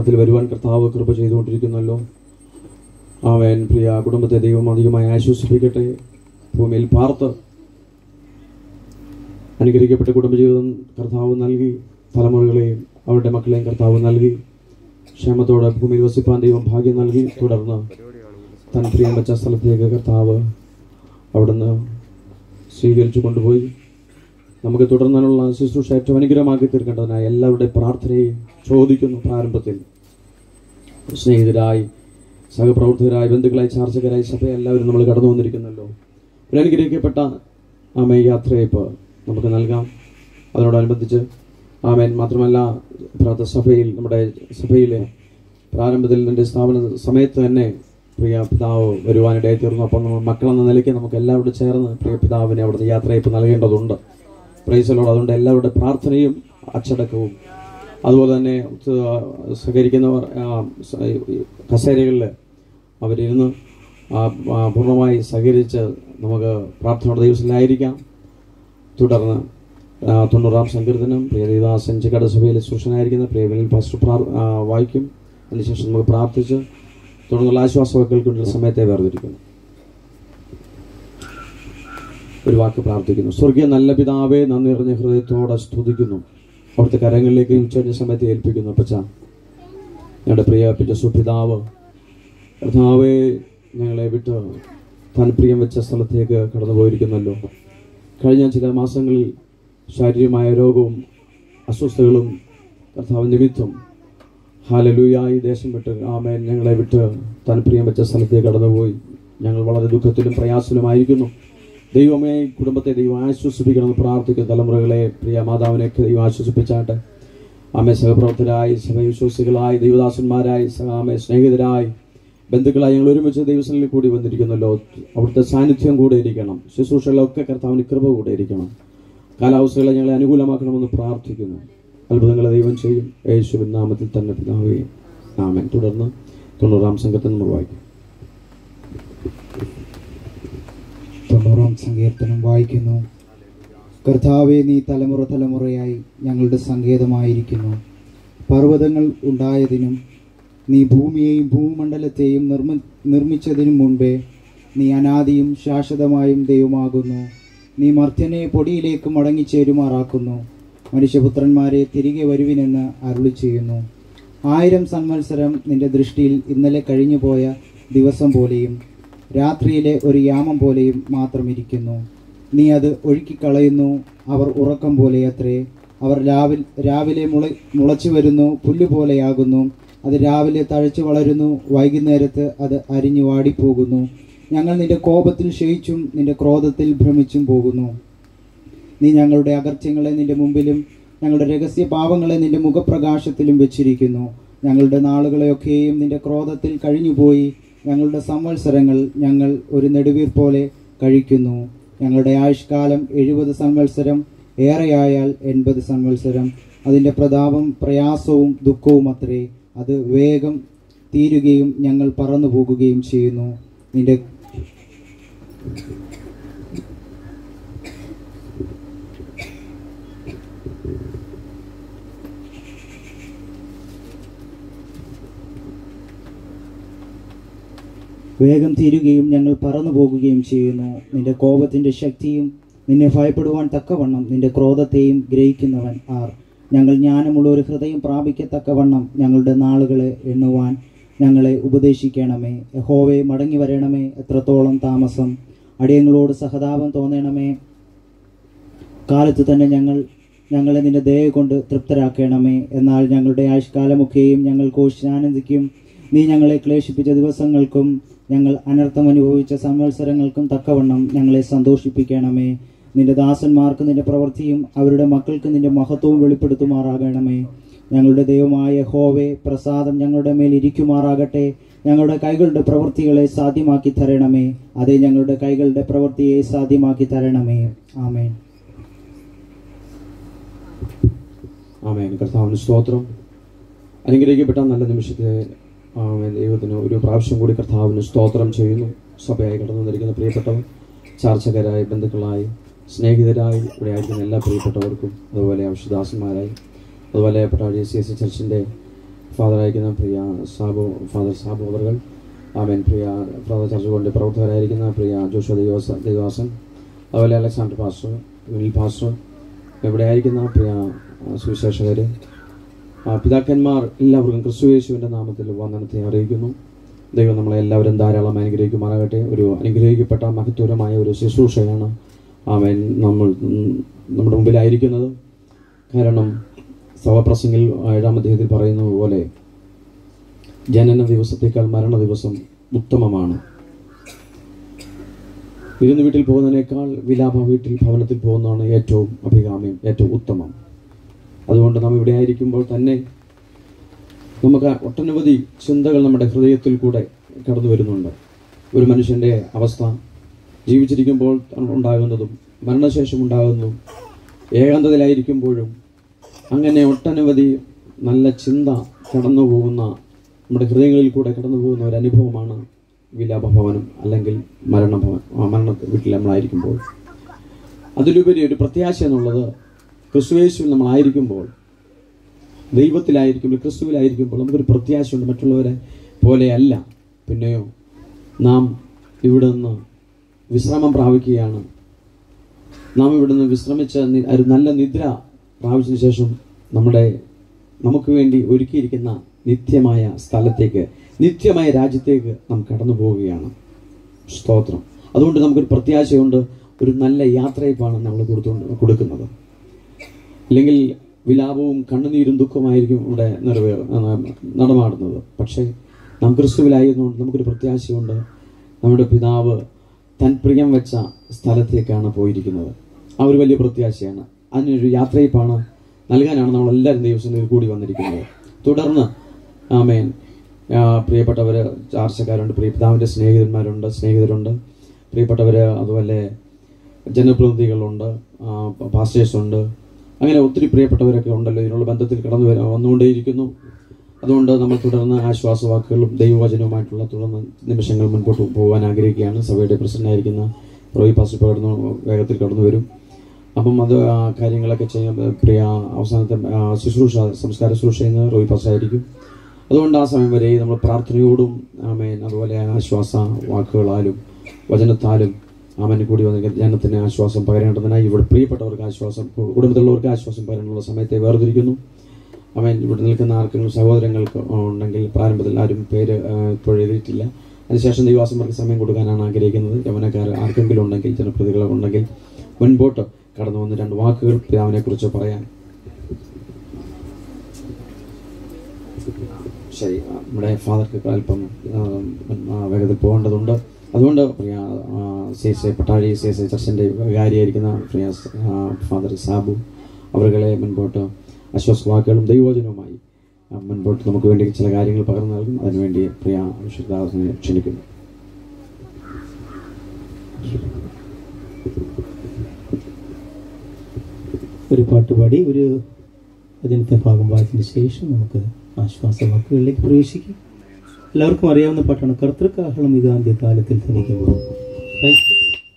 നാമത്തിൽ വരുവാൻ കർത്താവ് കൃപ ചെയ്തുകൊണ്ടിരിക്കുന്നല്ലോ അവൻ പ്രിയ കുടുംബത്തെ ദൈവം അധികമായി ആശ്വസിപ്പിക്കട്ടെ ഭൂമിയിൽ പാർത്ത് അനുഗ്രഹിക്കപ്പെട്ട കുടുംബജീവിതം കർത്താവ് നൽകി തലമുറകളെയും അവരുടെ മക്കളെയും കർത്താവ് നൽകി ക്ഷേമത്തോടെ ഭൂമിയിൽ വസിപ്പാൻ ദൈവം ഭാഗ്യം നൽകി തുടർന്ന് തൻ പ്രിയം വെച്ച സ്ഥലത്തേക്ക് കർത്താവ് അവിടുന്ന് സ്വീകരിച്ചു കൊണ്ടുപോയി നമുക്ക് തുടർന്നുള്ള ശുശ്രൂഷ ഏറ്റവും അനുഗ്രഹമാക്കി തീർക്കേണ്ടതിനായി എല്ലാവരുടെയും പ്രാർത്ഥനയും ചോദിക്കുന്നു പ്രാരംഭത്തിൽ സ്നേഹിതരായി സഹപ്രവർത്തകരായി ബന്ധുക്കളായി ചാർച്ചകരായി സഭ എല്ലാവരും നമ്മൾ കടന്നു വന്നിരിക്കുന്നല്ലോ ഒരു അനുഗ്രഹിക്കപ്പെട്ട ആമേ യാത്രയപ്പ് നമുക്ക് നൽകാം അതിനോടനുബന്ധിച്ച് ആമേൻ മാത്രമല്ല പ്രാർത്ഥ സഭയിൽ നമ്മുടെ സഭയിലെ പ്രാരംഭത്തിൽ എൻ്റെ സ്ഥാപന സമയത്ത് തന്നെ പ്രിയ പിതാവ് വരുവാനിടയായി തീർന്നു അപ്പം നമ്മൾ മക്കളെന്ന നിലയ്ക്ക് നമുക്ക് എല്ലാവരോടും ചേർന്ന് പ്രിയ പിതാവിനെ അവിടുന്ന് യാത്രയപ്പ് നൽകേണ്ടതുണ്ട് പ്രൈസലോട് അതുകൊണ്ട് എല്ലാവരുടെ പ്രാർത്ഥനയും അച്ചടക്കവും അതുപോലെ തന്നെ ഉത്ത- സഹകരിക്കുന്നവർ ആ, സ- കസേരകളിൽ അവരിരുന്ന് ആ, ആ, പൂർണ്ണമായി സഹകരിച്ച് നമുക്ക് പ്രാർത്ഥനയുടെ ദിവസത്തിലായിരിക്കാം തുടർന്ന് ആ, തൊണ്ണൂറാം സങ്കീർത്തനം പ്രിയ ദേവദാസൻ ചിക്കട സഭയിലെ സുഷനായിരിക്കുന്ന പ്രിയ വിനിൽ പാസ്റ്റർ പ്രാർ ആ, വായിക്കും അതിനുശേഷം നമുക്ക് പ്രാർത്ഥിച്ച് തുടർന്നുള്ള ആശ്വാസവാക്കുകൾക്കുള്ള സമയത്തെ വേർതിരിക്കുന്നു ഒരു വാക്ക് പ്രാർത്ഥിക്കുന്നു സ്വർഗീയ നല്ല പിതാവേ നന്ദി നിറഞ്ഞ ഹൃദയത്തോടെ സ്തുതിക്കുന്നു അവിടുത്തെ കരങ്ങളിലേക്ക് ഈ ഉച്ചയുടെ സമയത്ത് ഏൽപ്പിക്കുന്നു അപ്പച്ച ഞങ്ങളുടെ പ്രിയപ്പെട്ട സുപിതാവ് കർത്താവെ ഞങ്ങളെ വിട്ട് താൻ പ്രിയം വെച്ച സ്ഥലത്തേക്ക് കടന്നു പോയിരിക്കുന്നല്ലോ കഴിഞ്ഞ ചില മാസങ്ങളിൽ ശാരീരികമായ രോഗവും അസ്വസ്ഥതകളും കർത്താവ് നിമിത്തം ഹാലലൂയായി ദേശം വിട്ട് ആമേൻ ഞങ്ങളെ വിട്ട് താൻ പ്രിയം വെച്ച സ്ഥലത്തേക്ക് കടന്നുപോയി ഞങ്ങൾ വളരെ ദുഃഖത്തിലും പ്രയാസത്തിലുമായിരിക്കുന്നു ദൈവമേ കുടുംബത്തെ ദൈവം ആശ്വസിപ്പിക്കണമെന്ന് പ്രാർത്ഥിക്കുന്ന തലമുറകളെ പ്രിയ മാതാവിനെയൊക്കെ ദൈവം ആശ്വസിപ്പിച്ചാട്ടെ ആമെ സഹപ്രവർത്തകരായി സഭവിശ്വാസികളായി ദൈവദാസന്മാരായി സ- ആമെ സ്നേഹിതരായി ബന്ധുക്കളായി ഞങ്ങൾ ഒരുമിച്ച് ദൈവസനിൽ കൂടി വന്നിരിക്കുന്നല്ലോ അവിടുത്തെ സാന്നിധ്യം കൂടെ ഇരിക്കണം ശുശ്രൂഷകളൊക്കെ കർത്താവിന് കൃപ കൂടെ ഇരിക്കണം കാലാവസ്ഥകളെ ഞങ്ങളെ അനുകൂലമാക്കണമെന്ന് പ്രാർത്ഥിക്കുന്നു അത്ഭുതങ്ങളെ ദൈവം ചെയ്യും യേശുവിൻ നാമത്തിൽ തന്നെ പിതാവേ ആമൻ തുടർന്ന് തൊണ്ണൂറാം സംഘത്തിൽ നമ്മൾ വായിക്കും തൊണ്ണൂറാം സങ്കീർത്തനം വായിക്കുന്നു കർത്താവെ നീ തലമുറ തലമുറയായി ഞങ്ങളുടെ സങ്കേതമായിരിക്കുന്നു പർവ്വതങ്ങൾ ഉണ്ടായതിനും നീ ഭൂമിയെയും ഭൂമണ്ഡലത്തെയും നിർമ്മ നിർമ്മിച്ചതിനും മുൻപേ നീ അനാദിയും ശാശ്വതമായും ദൈവമാകുന്നു നീ മർത്യനെ പൊടിയിലേക്ക് മടങ്ങിച്ചേരുമാറാക്കുന്നു മനുഷ്യപുത്രന്മാരെ തിരികെ വരുവിനെന്ന് അരുളി ചെയ്യുന്നു ആയിരം സംവത്സരം നിന്റെ ദൃഷ്ടിയിൽ ഇന്നലെ കഴിഞ്ഞുപോയ ദിവസം പോലെയും രാത്രിയിലെ ഒരു യാമം പോലെയും മാത്രം ഇരിക്കുന്നു നീ അത് ഒഴുക്കിക്കളയുന്നു അവർ ഉറക്കം പോലെയത്രേ അവർ രാവിൽ രാവിലെ മുള മുളച്ചു വരുന്നു പുല്ലുപോലെയാകുന്നു അത് രാവിലെ തഴച്ചു വളരുന്നു വൈകുന്നേരത്ത് അത് അരിഞ്ഞു വാടിപ്പോകുന്നു ഞങ്ങൾ നിന്റെ കോപത്തിൽ ക്ഷയിച്ചും നിന്റെ ക്രോധത്തിൽ ഭ്രമിച്ചും പോകുന്നു നീ ഞങ്ങളുടെ അകർത്യങ്ങളെ നിന്റെ മുമ്പിലും ഞങ്ങളുടെ രഹസ്യ പാവങ്ങളെ നിന്റെ മുഖപ്രകാശത്തിലും വെച്ചിരിക്കുന്നു ഞങ്ങളുടെ നാളുകളെയൊക്കെയും നിന്റെ ക്രോധത്തിൽ കഴിഞ്ഞുപോയി ഞങ്ങളുടെ സംവത്സരങ്ങൾ ഞങ്ങൾ ഒരു നെടുവീർ പോലെ കഴിക്കുന്നു ഞങ്ങളുടെ ആയുഷ്കാലം എഴുപത് സംവത്സരം ഏറെയായാൽ എൺപത് സംവത്സരം അതിൻ്റെ പ്രതാപം പ്രയാസവും ദുഃഖവും അത്രേ അത് വേഗം തീരുകയും ഞങ്ങൾ പറന്നു പോകുകയും ചെയ്യുന്നു നിന്റെ വേഗം തീരുകയും ഞങ്ങൾ പറന്നു പോകുകയും ചെയ്യുന്നു നിന്റെ കോപത്തിന്റെ ശക്തിയും നിന്നെ ഭയപ്പെടുവാൻ തക്കവണ്ണം നിന്റെ ക്രോധത്തെയും ഗ്രഹിക്കുന്നവൻ ആർ ഞങ്ങൾ ജ്ഞാനമുള്ള ഒരു ഹൃദയം പ്രാപിക്കത്തക്കവണ്ണം ഞങ്ങളുടെ നാളുകളെ എണ്ണുവാൻ ഞങ്ങളെ ഉപദേശിക്കണമേ യഹോവേ മടങ്ങി വരണമേ എത്രത്തോളം താമസം അടിയങ്ങളോട് സഹതാപം തോന്നണമേ കാലത്ത് തന്നെ ഞങ്ങൾ ഞങ്ങളെ നിന്റെ ദയ കൊണ്ട് തൃപ്തരാക്കണമേ എന്നാൽ ഞങ്ങളുടെ ആയുഷ്കാലമൊക്കെയും ഞങ്ങൾ ഘോഷിച്ചാനന്ദിക്കും നീ ഞങ്ങളെ ക്ലേശിപ്പിച്ച ദിവസങ്ങൾക്കും ഞങ്ങൾ അനർത്ഥം അനുഭവിച്ച സംവത്സരങ്ങൾക്കും തക്കവണ്ണം ഞങ്ങളെ സന്തോഷിപ്പിക്കണമേ നിന്റെ ദാസന്മാർക്ക് നിന്റെ പ്രവൃത്തിയും അവരുടെ മക്കൾക്ക് നിന്റെ മഹത്വവും വെളിപ്പെടുത്തുമാറാകണമേ ഞങ്ങളുടെ ദൈവമായ ഹോവെ പ്രസാദം ഞങ്ങളുടെ മേൽ ഇരിക്കുമാറാകട്ടെ ഞങ്ങളുടെ കൈകളുടെ പ്രവൃത്തികളെ സാധ്യമാക്കി തരണമേ അതേ ഞങ്ങളുടെ കൈകളുടെ പ്രവൃത്തിയെ സാധ്യമാക്കി തരണമേ ആമേൻ ആമേൻ കർത്താവിന് സ്തോത്രം അനുഗ്രഹിക്കപ്പെട്ട നല്ല നിമിഷത്തെ ആമേൻ ദൈവത്തിന് ഒരു പ്രാവശ്യം കൂടി കർത്താവിന് സ്തോത്രം ചെയ്യുന്നു സഭയായി കടന്നു വന്നിരിക്കുന്ന പ്രിയപ്പെട്ടവർ ചാർച്ചകരായി ബന്ധുക്കളായി സ്നേഹിതരായി ഇവിടെ ആയിരിക്കുന്ന എല്ലാ പ്രിയപ്പെട്ടവർക്കും അതുപോലെ ഔഷദാസന്മാരായി അതുപോലെ പട്ടാഴി സി എസ് ചർച്ചിൻ്റെ ഫാദർ അയക്കുന്ന പ്രിയ സാബു ഫാദർ സാബു അവർകൾ ആമേൻ പ്രിയ ഫാദർ ചർച്ച കൊണ്ട് പ്രവർത്തകരായിരിക്കുന്ന പ്രിയ ജോഷുവ ദൈവസ ദൈവദാസൻ അതുപോലെ അലക്സാണ്ടർ പാസ്റ്റർ വിനിൽ പാസ്റ്റർ ഇവിടെ ആയിരിക്കുന്ന പ്രിയ സുവിശേഷകർ പിതാക്കന്മാർ എല്ലാവർക്കും ക്രിസ്തു യേശുവിൻ്റെ നാമത്തിൽ വന്ദനത്തെ അറിയിക്കുന്നു ദൈവം നമ്മളെ എല്ലാവരും ധാരാളം അനുഗ്രഹിക്കുമാറാകട്ടെ ഒരു അനുഗ്രഹിക്കപ്പെട്ട മഹത്വരമായ ഒരു ശുശ്രൂഷയാണ് ആമേൻ നമ്മൾ ഉം, നമ്മുടെ മുമ്പിലായിരിക്കുന്നത് കാരണം സവപ്രസംഗിൽ ഏഴാം അധ്യായത്തിൽ പറയുന്നത് പോലെ ജനന ദിവസത്തേക്കാൾ മരണ ദിവസം ഉത്തമമാണ് വിരുന്ന് വീട്ടിൽ പോകുന്നതിനേക്കാൾ വിലാപ വീട്ടിൽ ഭവനത്തിൽ പോകുന്നതാണ് ഏറ്റവും അഭികാമ്യം ഏറ്റവും ഉത്തമം അതുകൊണ്ട് നാം ഇവിടെ ആയിരിക്കുമ്പോൾ തന്നെ നമുക്ക് ഒട്ടനവധി ചിന്തകൾ നമ്മുടെ ഹൃദയത്തിൽ കൂടെ കടന്നു വരുന്നുണ്ട് ഒരു മനുഷ്യൻ്റെ അവസ്ഥ ജീവിച്ചിരിക്കുമ്പോൾ ഉണ്ടാകുന്നതും മരണശേഷം ഉണ്ടാകുന്നതും ഏകാന്തതയിലായിരിക്കുമ്പോഴും അങ്ങനെ ഒട്ടനവധി നല്ല ചിന്ത കടന്നു പോകുന്ന നമ്മുടെ ഹൃദയങ്ങളിൽ കൂടെ കടന്നു പോകുന്ന ഒരു അനുഭവമാണ് വിലാപഭവനം അല്ലെങ്കിൽ മരണഭവൻ ആ, മരണ വീട്ടിൽ നമ്മളായിരിക്കുമ്പോൾ അതിലുപരി ഒരു പ്രത്യാശ എന്നുള്ളത് ക്രിസ്തുവേശുവിൽ നമ്മളായിരിക്കുമ്പോൾ ദൈവത്തിലായിരിക്കുമ്പോൾ ക്രിസ്തുവിലായിരിക്കുമ്പോൾ നമുക്കൊരു പ്രത്യാശയുണ്ട് മറ്റുള്ളവരെ പോലെയല്ല പിന്നെയോ നാം ഇവിടെ നിന്ന് വിശ്രമം പ്രാപിക്കുകയാണ് നാം ഇവിടെ നിന്ന് വിശ്രമിച്ച നി- ഒരു നല്ല നിദ്ര പ്രാപിച്ചതിന് ശേഷം നമ്മുടെ നമുക്ക് വേണ്ടി ഒരുക്കിയിരിക്കുന്ന നിത്യമായ സ്ഥലത്തേക്ക് നിത്യമായ രാജ്യത്തേക്ക് നാം കടന്നു പോവുകയാണ് സ്തോത്രം അതുകൊണ്ട് നമുക്കൊരു പ്രത്യാശയുണ്ട് ഒരു നല്ല യാത്രയപ്പാണ് നമ്മൾ കൊടുത്തുകൊണ്ട് കൊടുക്കുന്നത് അല്ലെങ്കിൽ വിലാപവും കണ്ണുനീരും ദുഃഖമായിരിക്കും ഇവിടെ നിറവേറ നടമാടുന്നത് പക്ഷേ നാം ക്രിസ്തുവിലായിരുന്നുകൊണ്ട് നമുക്കൊരു പ്രത്യാശയുണ്ട് നമ്മുടെ പിതാവ് തൻ പ്രിയം വെച്ച സ്ഥലത്തേക്കാണ് പോയിരിക്കുന്നത് ആ ഒരു വലിയ പ്രത്യാശയാണ് അതിനൊരു യാത്രയപ്പാണ് നൽകാനാണ് നമ്മൾ എല്ലാവരും ദൈവസന്നിധിയിൽ കൂടി വന്നിരിക്കുന്നത് തുടർന്ന് ആമേൻ ആ, പ്രിയപ്പെട്ടവര് ചാർച്ചക്കാരുണ്ട് പ്രിയ പിതാവിൻ്റെ സ്നേഹിതന്മാരുണ്ട് സ്നേഹിതരുണ്ട് പ്രിയപ്പെട്ടവര് അതുപോലെ ജനപ്രതിനിധികളുണ്ട് പാസ്റ്റേഴ്സ് ഉണ്ട് അങ്ങനെ ഒത്തിരി പ്രിയപ്പെട്ടവരൊക്കെ ഉണ്ടല്ലോ ഇതിനുള്ള ബന്ധത്തിൽ കടന്നു വരാൻ വന്നുകൊണ്ടേയിരിക്കുന്നു അതുകൊണ്ട് നമ്മൾ തുടർന്ന് ആശ്വാസവാക്കുകളും ദൈവവചനവുമായിട്ടുള്ള തുടർന്ന് നിമിഷങ്ങൾ മുൻപോട്ട് പോകാൻ ആഗ്രഹിക്കുകയാണ് സഭയുടെ പ്രസിഡന്റ് ആയിരിക്കുന്ന റോയി പാസ്റ്റർ കടന്നു വേഗത്തിൽ കടന്നു വരും അപ്പം അത് ആ കാര്യങ്ങളൊക്കെ ചെയ്യാൻ പ്രിയ അവസാനത്തെ ആ, ശുശ്രൂഷ സംസ്കാര ശുശ്രൂഷ ചെയ്യുന്നത് റോയി പാസ്റ്റർ ആയിരിക്കും അതുകൊണ്ട് ആ സമയം വരെ നമ്മൾ പ്രാർത്ഥനയോടും ആമേൻ അതുപോലെ ആശ്വാസ വാക്കുകളാലും വചനത്താലും ആമേൻ കൂടി വന്ന ജനത്തിന് ആശ്വാസം പകരേണ്ടതിനായി ഇവിടെ പ്രിയപ്പെട്ടവർക്ക് ആശ്വാസം കുടുംബത്തിലുള്ളവർക്ക് ആശ്വാസം പകരാനുള്ള സമയത്തെ വേർതിരിക്കുന്നു ആമേൻ ഇവിടെ നിൽക്കുന്ന ആർക്കെങ്കിലും സഹോദരങ്ങൾക്ക് ഉണ്ടെങ്കിൽ പ്രാരംഭത്തിൽ ആരും പേര് ആ, ഇപ്പോൾ എഴുതിയിട്ടില്ല അതിനുശേഷം ദൈവാസന്മാർക്ക് സമയം കൊടുക്കാനാണ് ആഗ്രഹിക്കുന്നത് യവനക്കാർ ആർക്കെങ്കിലും ഉണ്ടെങ്കിൽ ജനപ്രതികൾ ഉണ്ടെങ്കിൽ മുൻപോട്ട് കടന്നു വന്ന് രണ്ട് വാക്കുകൾ പിതാവിനെ കുറിച്ച് പറയാൻ ശരി ആ, നമ്മുടെ ഫാദർക്ക് അല്പം ആ, ആ, വേഗത്തിൽ പോകേണ്ടതുണ്ട് അതുകൊണ്ട് പ്രിയ C S I Pattazhi C S I ചർച്ചിൻ്റെ വികാരിയായിരിക്കുന്ന പ്രിയ ആ, ഫാദർ സാബു അവരുകളെ മുൻപോട്ട് ആശ്വാസ വാക്കുകളും ദൈവവചനവുമായി ആ, മുൻപോട്ട് നമുക്ക് വേണ്ടി ചില കാര്യങ്ങൾ പകർന്നു നൽകും അതിനുവേണ്ടി പ്രിയ വിശുദ്ധാസനെ ക്ഷണിക്കുന്നു ഒരു പാട്ട് പാടി ഒരു അതിനത്തെ ഭാഗം വായിച്ചതിന് ശേഷം നമുക്ക് ആശ്വാസ വാക്കുകളിലേക്ക് പ്രവേശിക്കാം എല്ലാവർക്കും അറിയാവുന്ന പാട്ടാണ് കർത്തൃക്കാഹളം ഇതാന്ത്യ കാലത്തിൽ ധരിക്കുമ്പോൾ ക്രൈസ്തവ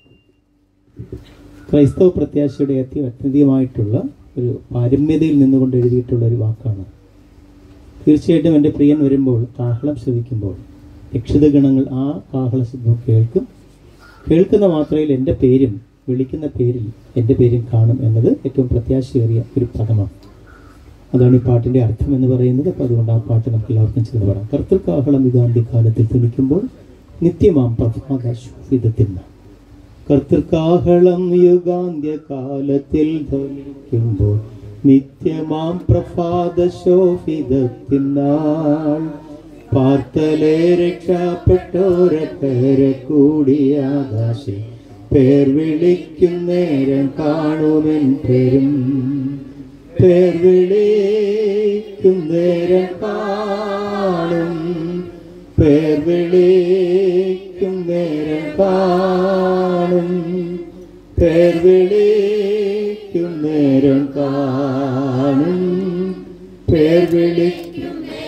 ക്രൈസ്തവ പ്രത്യാശയുടെ അതി അത്യന്തികമായിട്ടുള്ള ഒരു പാരമ്യതയിൽ നിന്നുകൊണ്ട് എഴുതിയിട്ടുള്ള ഒരു വാക്കാണ് തീർച്ചയായിട്ടും എൻ്റെ പ്രിയൻ വരുമ്പോൾ കാഹളം ശ്രവിക്കുമ്പോൾ രക്ഷിത ഗണങ്ങൾ ആ കാഹള ശബ്ദം കേൾക്കും കേൾക്കുന്ന മാത്രയിൽ എൻ്റെ പേരും വിളിക്കുന്ന പേരിൽ എൻ്റെ പേരും കാണും എന്നത് ഏറ്റവും പ്രത്യാശയേറിയ ഒരു പദമാണ് അതാണ് ഈ പാട്ടിൻ്റെ അർത്ഥം എന്ന് പറയുന്നത് അപ്പോൾ അതുകൊണ്ട് ആ പാട്ട് നമുക്ക് എല്ലാവർക്കും ചേർന്ന് പാടാം കർത്തൃക്കാഹളം യുഗാന്ത്യ കാലത്തിൽ ധനിക്കുമ്പോൾ നിത്യമാം പ്രഭാത ശോഭിതത്തിന് കർത്തൃക്കാഹളം യുഗാന്ത്യ കാലത്തിൽ ധനിക്കുമ്പോൾ നിത്യമാം പ്രഭാത ശോഭിതത്തിനാൾ പാർത്തലെ രക്ഷപ്പെട്ടോരക്കര കൂടിയാകാശെ പേർ വിളിക്കും നേരം കാണുമെൻ പേരും പേർ വിളിക്കും നേരം കാണും പേർ വിളിക്കും നേരം കാണും പേർ വിളിക്കും നേരം കാണും പേർ വിളിക്കും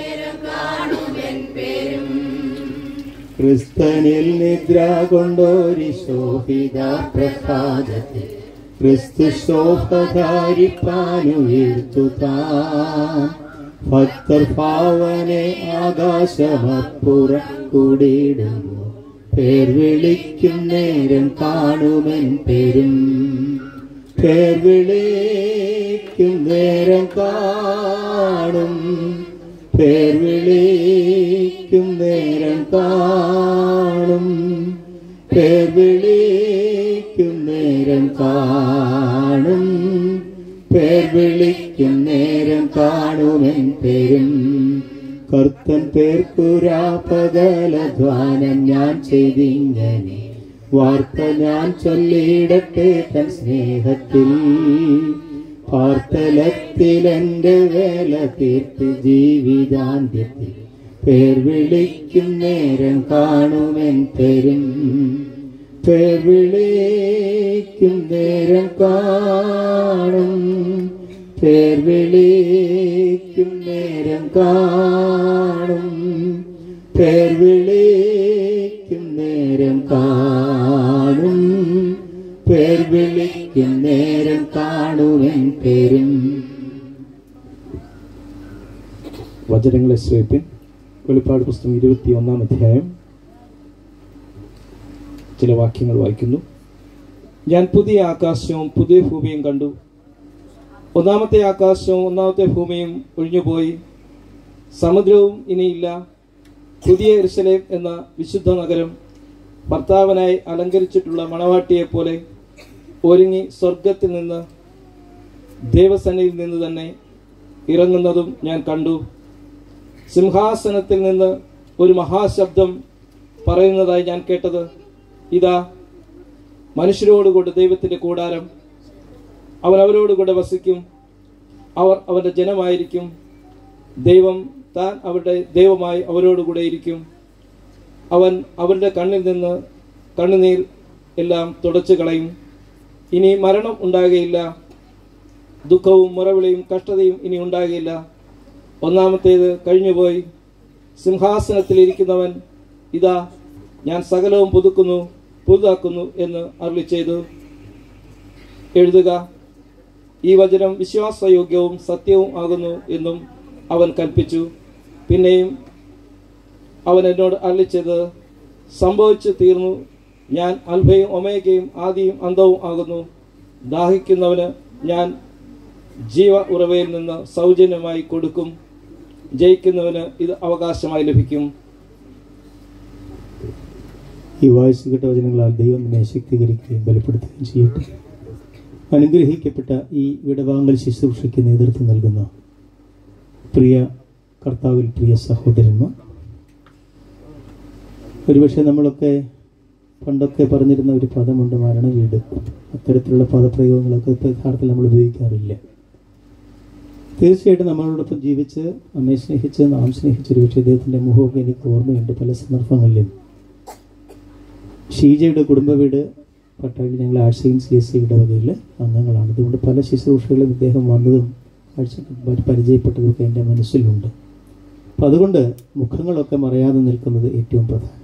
ക്രിസ്തനിൽ നിദ്ര കൊണ്ടോരി ശോഭിത പ്രസാദത്തിൽ ക്രിസ്തു ശോഭ ധാരിപ്പാനുയർത്തു താൻ ഭക്തർ ഭാവനെ ആകാശമപ്പുറം കൂടിയിടുന്നു പേർ വിളിക്കും നേരം കാണുമെൻ പേരും പേർ വിളിക്കും നേരം കാണും പേർ വിളിക്കും നേരം കാണും പേർ വിളിക്കും നേരം കാണും പേർ വിളിക്കും നേരം കാണുമെൻ പേരും കർത്തൻ പേർക്കുരാ പകലധ്വാനം ഞാൻ ചെയ്തിങ്ങനെ വാർത്ത ഞാൻ ചൊല്ലിയിടട്ടെ തൻ സ്നേഹത്തിൽ പാർത്തലത്തിൽ എൻ്റെ വേല തീർത്ത് ജീവിതാന്ത്യത്തിൽ പേർ വിളിക്കും നേരം കാണുമെൻ പേരും പേർ വിളിക്കും നേരം കാണും പേർ വിളിക്കും നേരം കാണും പേർ വിളിക്കും നേരം കാണും പേർ വിളിക്കും നേരം കാണുമെൻ പേരും വചനങ്ങളെ ശ്രേപ്പിൻ വെളിപ്പാട് പുസ്തകം ഇരുപത്തി ഒന്നാം അധ്യായം ചില വാക്യങ്ങൾ വായിക്കുന്നു ഞാൻ പുതിയ ആകാശവും പുതിയ ഭൂമിയും കണ്ടു ഒന്നാമത്തെ ആകാശവും ഒന്നാമത്തെ ഭൂമിയും ഒഴിഞ്ഞുപോയി സമുദ്രവും ഇനിയില്ല പുതിയ എരുസലേം എന്ന വിശുദ്ധ നഗരം ഭർത്താവിനായി അലങ്കരിച്ചിട്ടുള്ള മണവാട്ടിയെ പോലെ ഒരുങ്ങി സ്വർഗത്തിൽ നിന്ന് ദേവസനയിൽ നിന്ന് തന്നെ ഇറങ്ങുന്നതും ഞാൻ കണ്ടു സിംഹാസനത്തിൽ നിന്ന് ഒരു മഹാശബ്ദം പറയുന്നതായി ഞാൻ കേട്ടത് ഇതാ മനുഷ്യരോടുകൂടെ ദൈവത്തിന്റെ കൂടാരം അവൻ അവരോടുകൂടെ വസിക്കും അവർ അവന്റെ ജനമായിരിക്കും ദൈവം താൻ അവരുടെ ദൈവമായി അവരോടുകൂടെ ഇരിക്കും അവൻ അവരുടെ കണ്ണിൽ നിന്ന് കണ്ണുനീർ എല്ലാം തുടച്ചു കളയും ഇനി മരണം ഉണ്ടാകുകയില്ല ദുഃഖവും മുറവിളിയും കഷ്ടതയും ഇനി ഉണ്ടാകുകയില്ല ഒന്നാമത്തേത് കഴിഞ്ഞുപോയി സിംഹാസനത്തിലിരിക്കുന്നവൻ ഇതാ ഞാൻ സകലവും പുതുക്കുന്നു പുതുതാക്കുന്നു എന്ന് അരുളി ചെയ്തു എഴുതുക ഈ വചനം വിശ്വാസയോഗ്യവും സത്യവും ആകുന്നു എന്നും അവൻ കൽപ്പിച്ചു പിന്നെയും അവൻ എന്നോട് അരളിച്ചത് സംഭവിച്ചു തീർന്നു ഞാൻ അൽഭയും ഒമേഗയും ആദിയും അന്തവും ആകുന്നു ദാഹിക്കുന്നവന് ഞാൻ ജീവ ഉറവയിൽ നിന്ന് സൗജന്യമായി കൊടുക്കും ജയിക്കുന്നവന് ഇത് അവകാശമായി ലഭിക്കും ഈ വായിച്ചു കേട്ട വചനങ്ങളാൽ ദൈവം നിന്നെ ശക്തീകരിക്കുകയും ബലപ്പെടുത്തുകയും ചെയ്യട്ടെ അനുഗ്രഹിക്കപ്പെട്ട ഈ വിടവാങ്ങൽ ശുശ്രൂഷയ്ക്ക് നേതൃത്വം നൽകുന്ന പ്രിയ കർത്താവിൽ പ്രിയ സഹോദരന്മാർ ഒരുപക്ഷെ നമ്മളൊക്കെ പണ്ടൊക്കെ പറഞ്ഞിരുന്ന ഒരു പദമുണ്ട് മരണ വീട് അത്തരത്തിലുള്ള പദപ്രയോഗങ്ങളൊക്കെ ഇപ്പോൾ യഥാർത്ഥത്തിൽ നമ്മൾ ഉപയോഗിക്കാറില്ല തീർച്ചയായിട്ടും നമ്മളോടൊപ്പം ജീവിച്ച് നമ്മെ സ്നേഹിച്ച് നാം സ്നേഹിച്ച ഒരു പക്ഷേ ദൈവത്തിൻ്റെ മുഖമൊക്കെ എനിക്ക് ഓർമ്മയുണ്ട് പല സന്ദർഭങ്ങളിലും ഷീജയുടെ കുടുംബ വീട് പട്ടാഴി ഞങ്ങൾ ആഴ്ചയും സി എസ് സി ഇടവകയിൽ അംഗങ്ങളാണ് അതുകൊണ്ട് പല ശുശ്രൂഷകളും ഇദ്ദേഹം വന്നതും ആഴ്ച പരിചയപ്പെട്ടതും ഒക്കെ എൻ്റെ മനസ്സിലുണ്ട് അപ്പം അതുകൊണ്ട് മുഖങ്ങളൊക്കെ മറയാതെ നിൽക്കുന്നത് ഏറ്റവും പ്രധാനം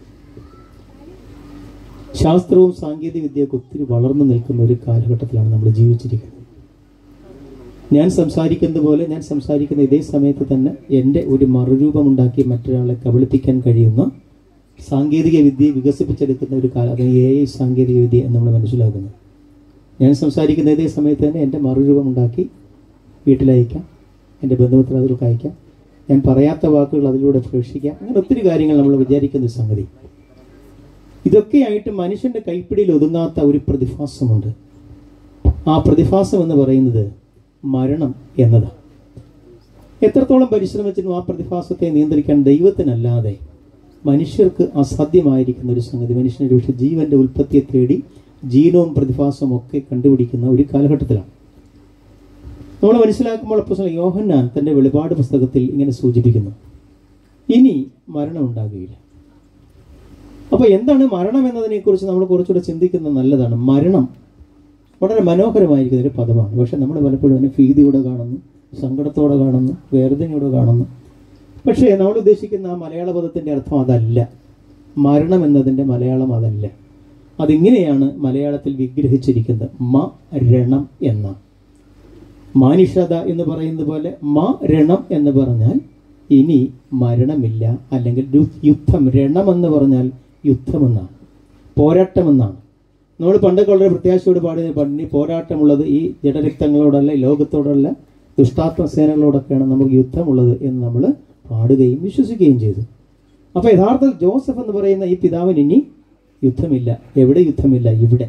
ശാസ്ത്രവും സാങ്കേതിക വിദ്യയൊക്കെ ഒത്തിരി വളർന്നു നിൽക്കുന്ന ഒരു കാലഘട്ടത്തിലാണ് നമ്മൾ ജീവിച്ചിരിക്കുന്നത് ഞാൻ സംസാരിക്കുന്നത് പോലെ ഞാൻ സംസാരിക്കുന്ന ഇതേ സമയത്ത് തന്നെ എൻ്റെ ഒരു മറുരൂപമുണ്ടാക്കി മറ്റൊരാളെ കബളിപ്പിക്കാൻ കഴിയുന്ന സാങ്കേതിക വിദ്യ വികസിപ്പിച്ചെടുക്കുന്ന ഒരു കാലം അത് എ ഐ സാങ്കേതിക വിദ്യ എന്ന് നമ്മൾ മനസ്സിലാക്കുന്നത് ഞാൻ സംസാരിക്കുന്ന ഇതേ സമയത്ത് തന്നെ എൻ്റെ മറുരൂപമുണ്ടാക്കി വീട്ടിലയക്കാം എൻ്റെ ബന്ധുമിത്രാദികൾക്ക് അയക്കാം ഞാൻ പറയാത്ത വാക്കുകൾ അതിലൂടെ പ്രവേശിക്കാം അങ്ങനെ ഒത്തിരി കാര്യങ്ങൾ നമ്മൾ വിചാരിക്കുന്ന ഒരു സംഗതി ഇതൊക്കെയായിട്ട് മനുഷ്യന്റെ കൈപ്പിടിയിൽ ഒതുങ്ങാത്ത ഒരു പ്രതിഭാസമുണ്ട് ആ പ്രതിഭാസം എന്ന് പറയുന്നത് മരണം എന്നതാണ് എത്രത്തോളം പരിശ്രമിച്ചിട്ടും ആ പ്രതിഭാസത്തെ നിയന്ത്രിക്കാൻ ദൈവത്തിനല്ലാതെ മനുഷ്യർക്ക് അസാധ്യമായിരിക്കുന്ന ഒരു സംഗതി മനുഷ്യനൊരു പക്ഷേ ജീവന്റെ ഉൽപ്പത്തിയെ തേടി ജീനവും പ്രതിഭാസവും ഒക്കെ കണ്ടുപിടിക്കുന്ന ഒരു കാലഘട്ടത്തിലാണ് നമ്മൾ മനസ്സിലാക്കുമ്പോൾ അപ്പോൾ യോഹന്നാൻ തന്റെ വെളിപാട് പുസ്തകത്തിൽ ഇങ്ങനെ സൂചിപ്പിക്കുന്നു ഇനി മരണം ഉണ്ടാകുകയില്ല അപ്പോൾ എന്താണ് മരണം എന്നതിനെക്കുറിച്ച് നമ്മൾ കുറച്ചുകൂടെ ചിന്തിക്കുന്നത് നല്ലതാണ് മരണം വളരെ മനോഹരമായിരിക്കുന്ന ഒരു പദമാണ് പക്ഷെ നമ്മൾ പലപ്പോഴും അതിനെ ഭീതിയോടെ കാണുന്നു സങ്കടത്തോടെ കാണുന്നു വേദനയോടെ കാണുന്നു പക്ഷേ നമ്മൾ ഉദ്ദേശിക്കുന്ന ആ മലയാള പദത്തിൻ്റെ അർത്ഥം അതല്ല മരണം എന്നതിൻ്റെ മലയാളം അതല്ല അതിങ്ങനെയാണ് മലയാളത്തിൽ വിഗ്രഹിച്ചിരിക്കുന്നത് മ രണം എന്ന മാനുഷത എന്ന് പറയുന്നത് പോലെ മരണം എന്ന് പറഞ്ഞാൽ ഇനി മരണമില്ല അല്ലെങ്കിൽ യു- യുദ്ധം രണം എന്ന് പറഞ്ഞാൽ യുദ്ധമെന്നാണ് പോരാട്ടമെന്നാണ് നമ്മൾ പണ്ടൊക്കെ വളരെ പ്രത്യാശയോട് പാടിയ പണി പോരാട്ടമുള്ളത് ഈ ജഡരക്തങ്ങളോടല്ല ഈ ലോകത്തോടല്ല ദുഷ്ടാത്മ സേനകളോടൊക്കെയാണ് നമുക്ക് യുദ്ധമുള്ളത് എന്ന് നമ്മൾ പാടുകയും വിശ്വസിക്കുകയും ചെയ്തു അപ്പോൾ യഥാർത്ഥത്തിൽ ജോസഫ് എന്ന് പറയുന്ന ഈ പിതാവിന് ഇനി യുദ്ധമില്ല എവിടെ യുദ്ധമില്ല ഇവിടെ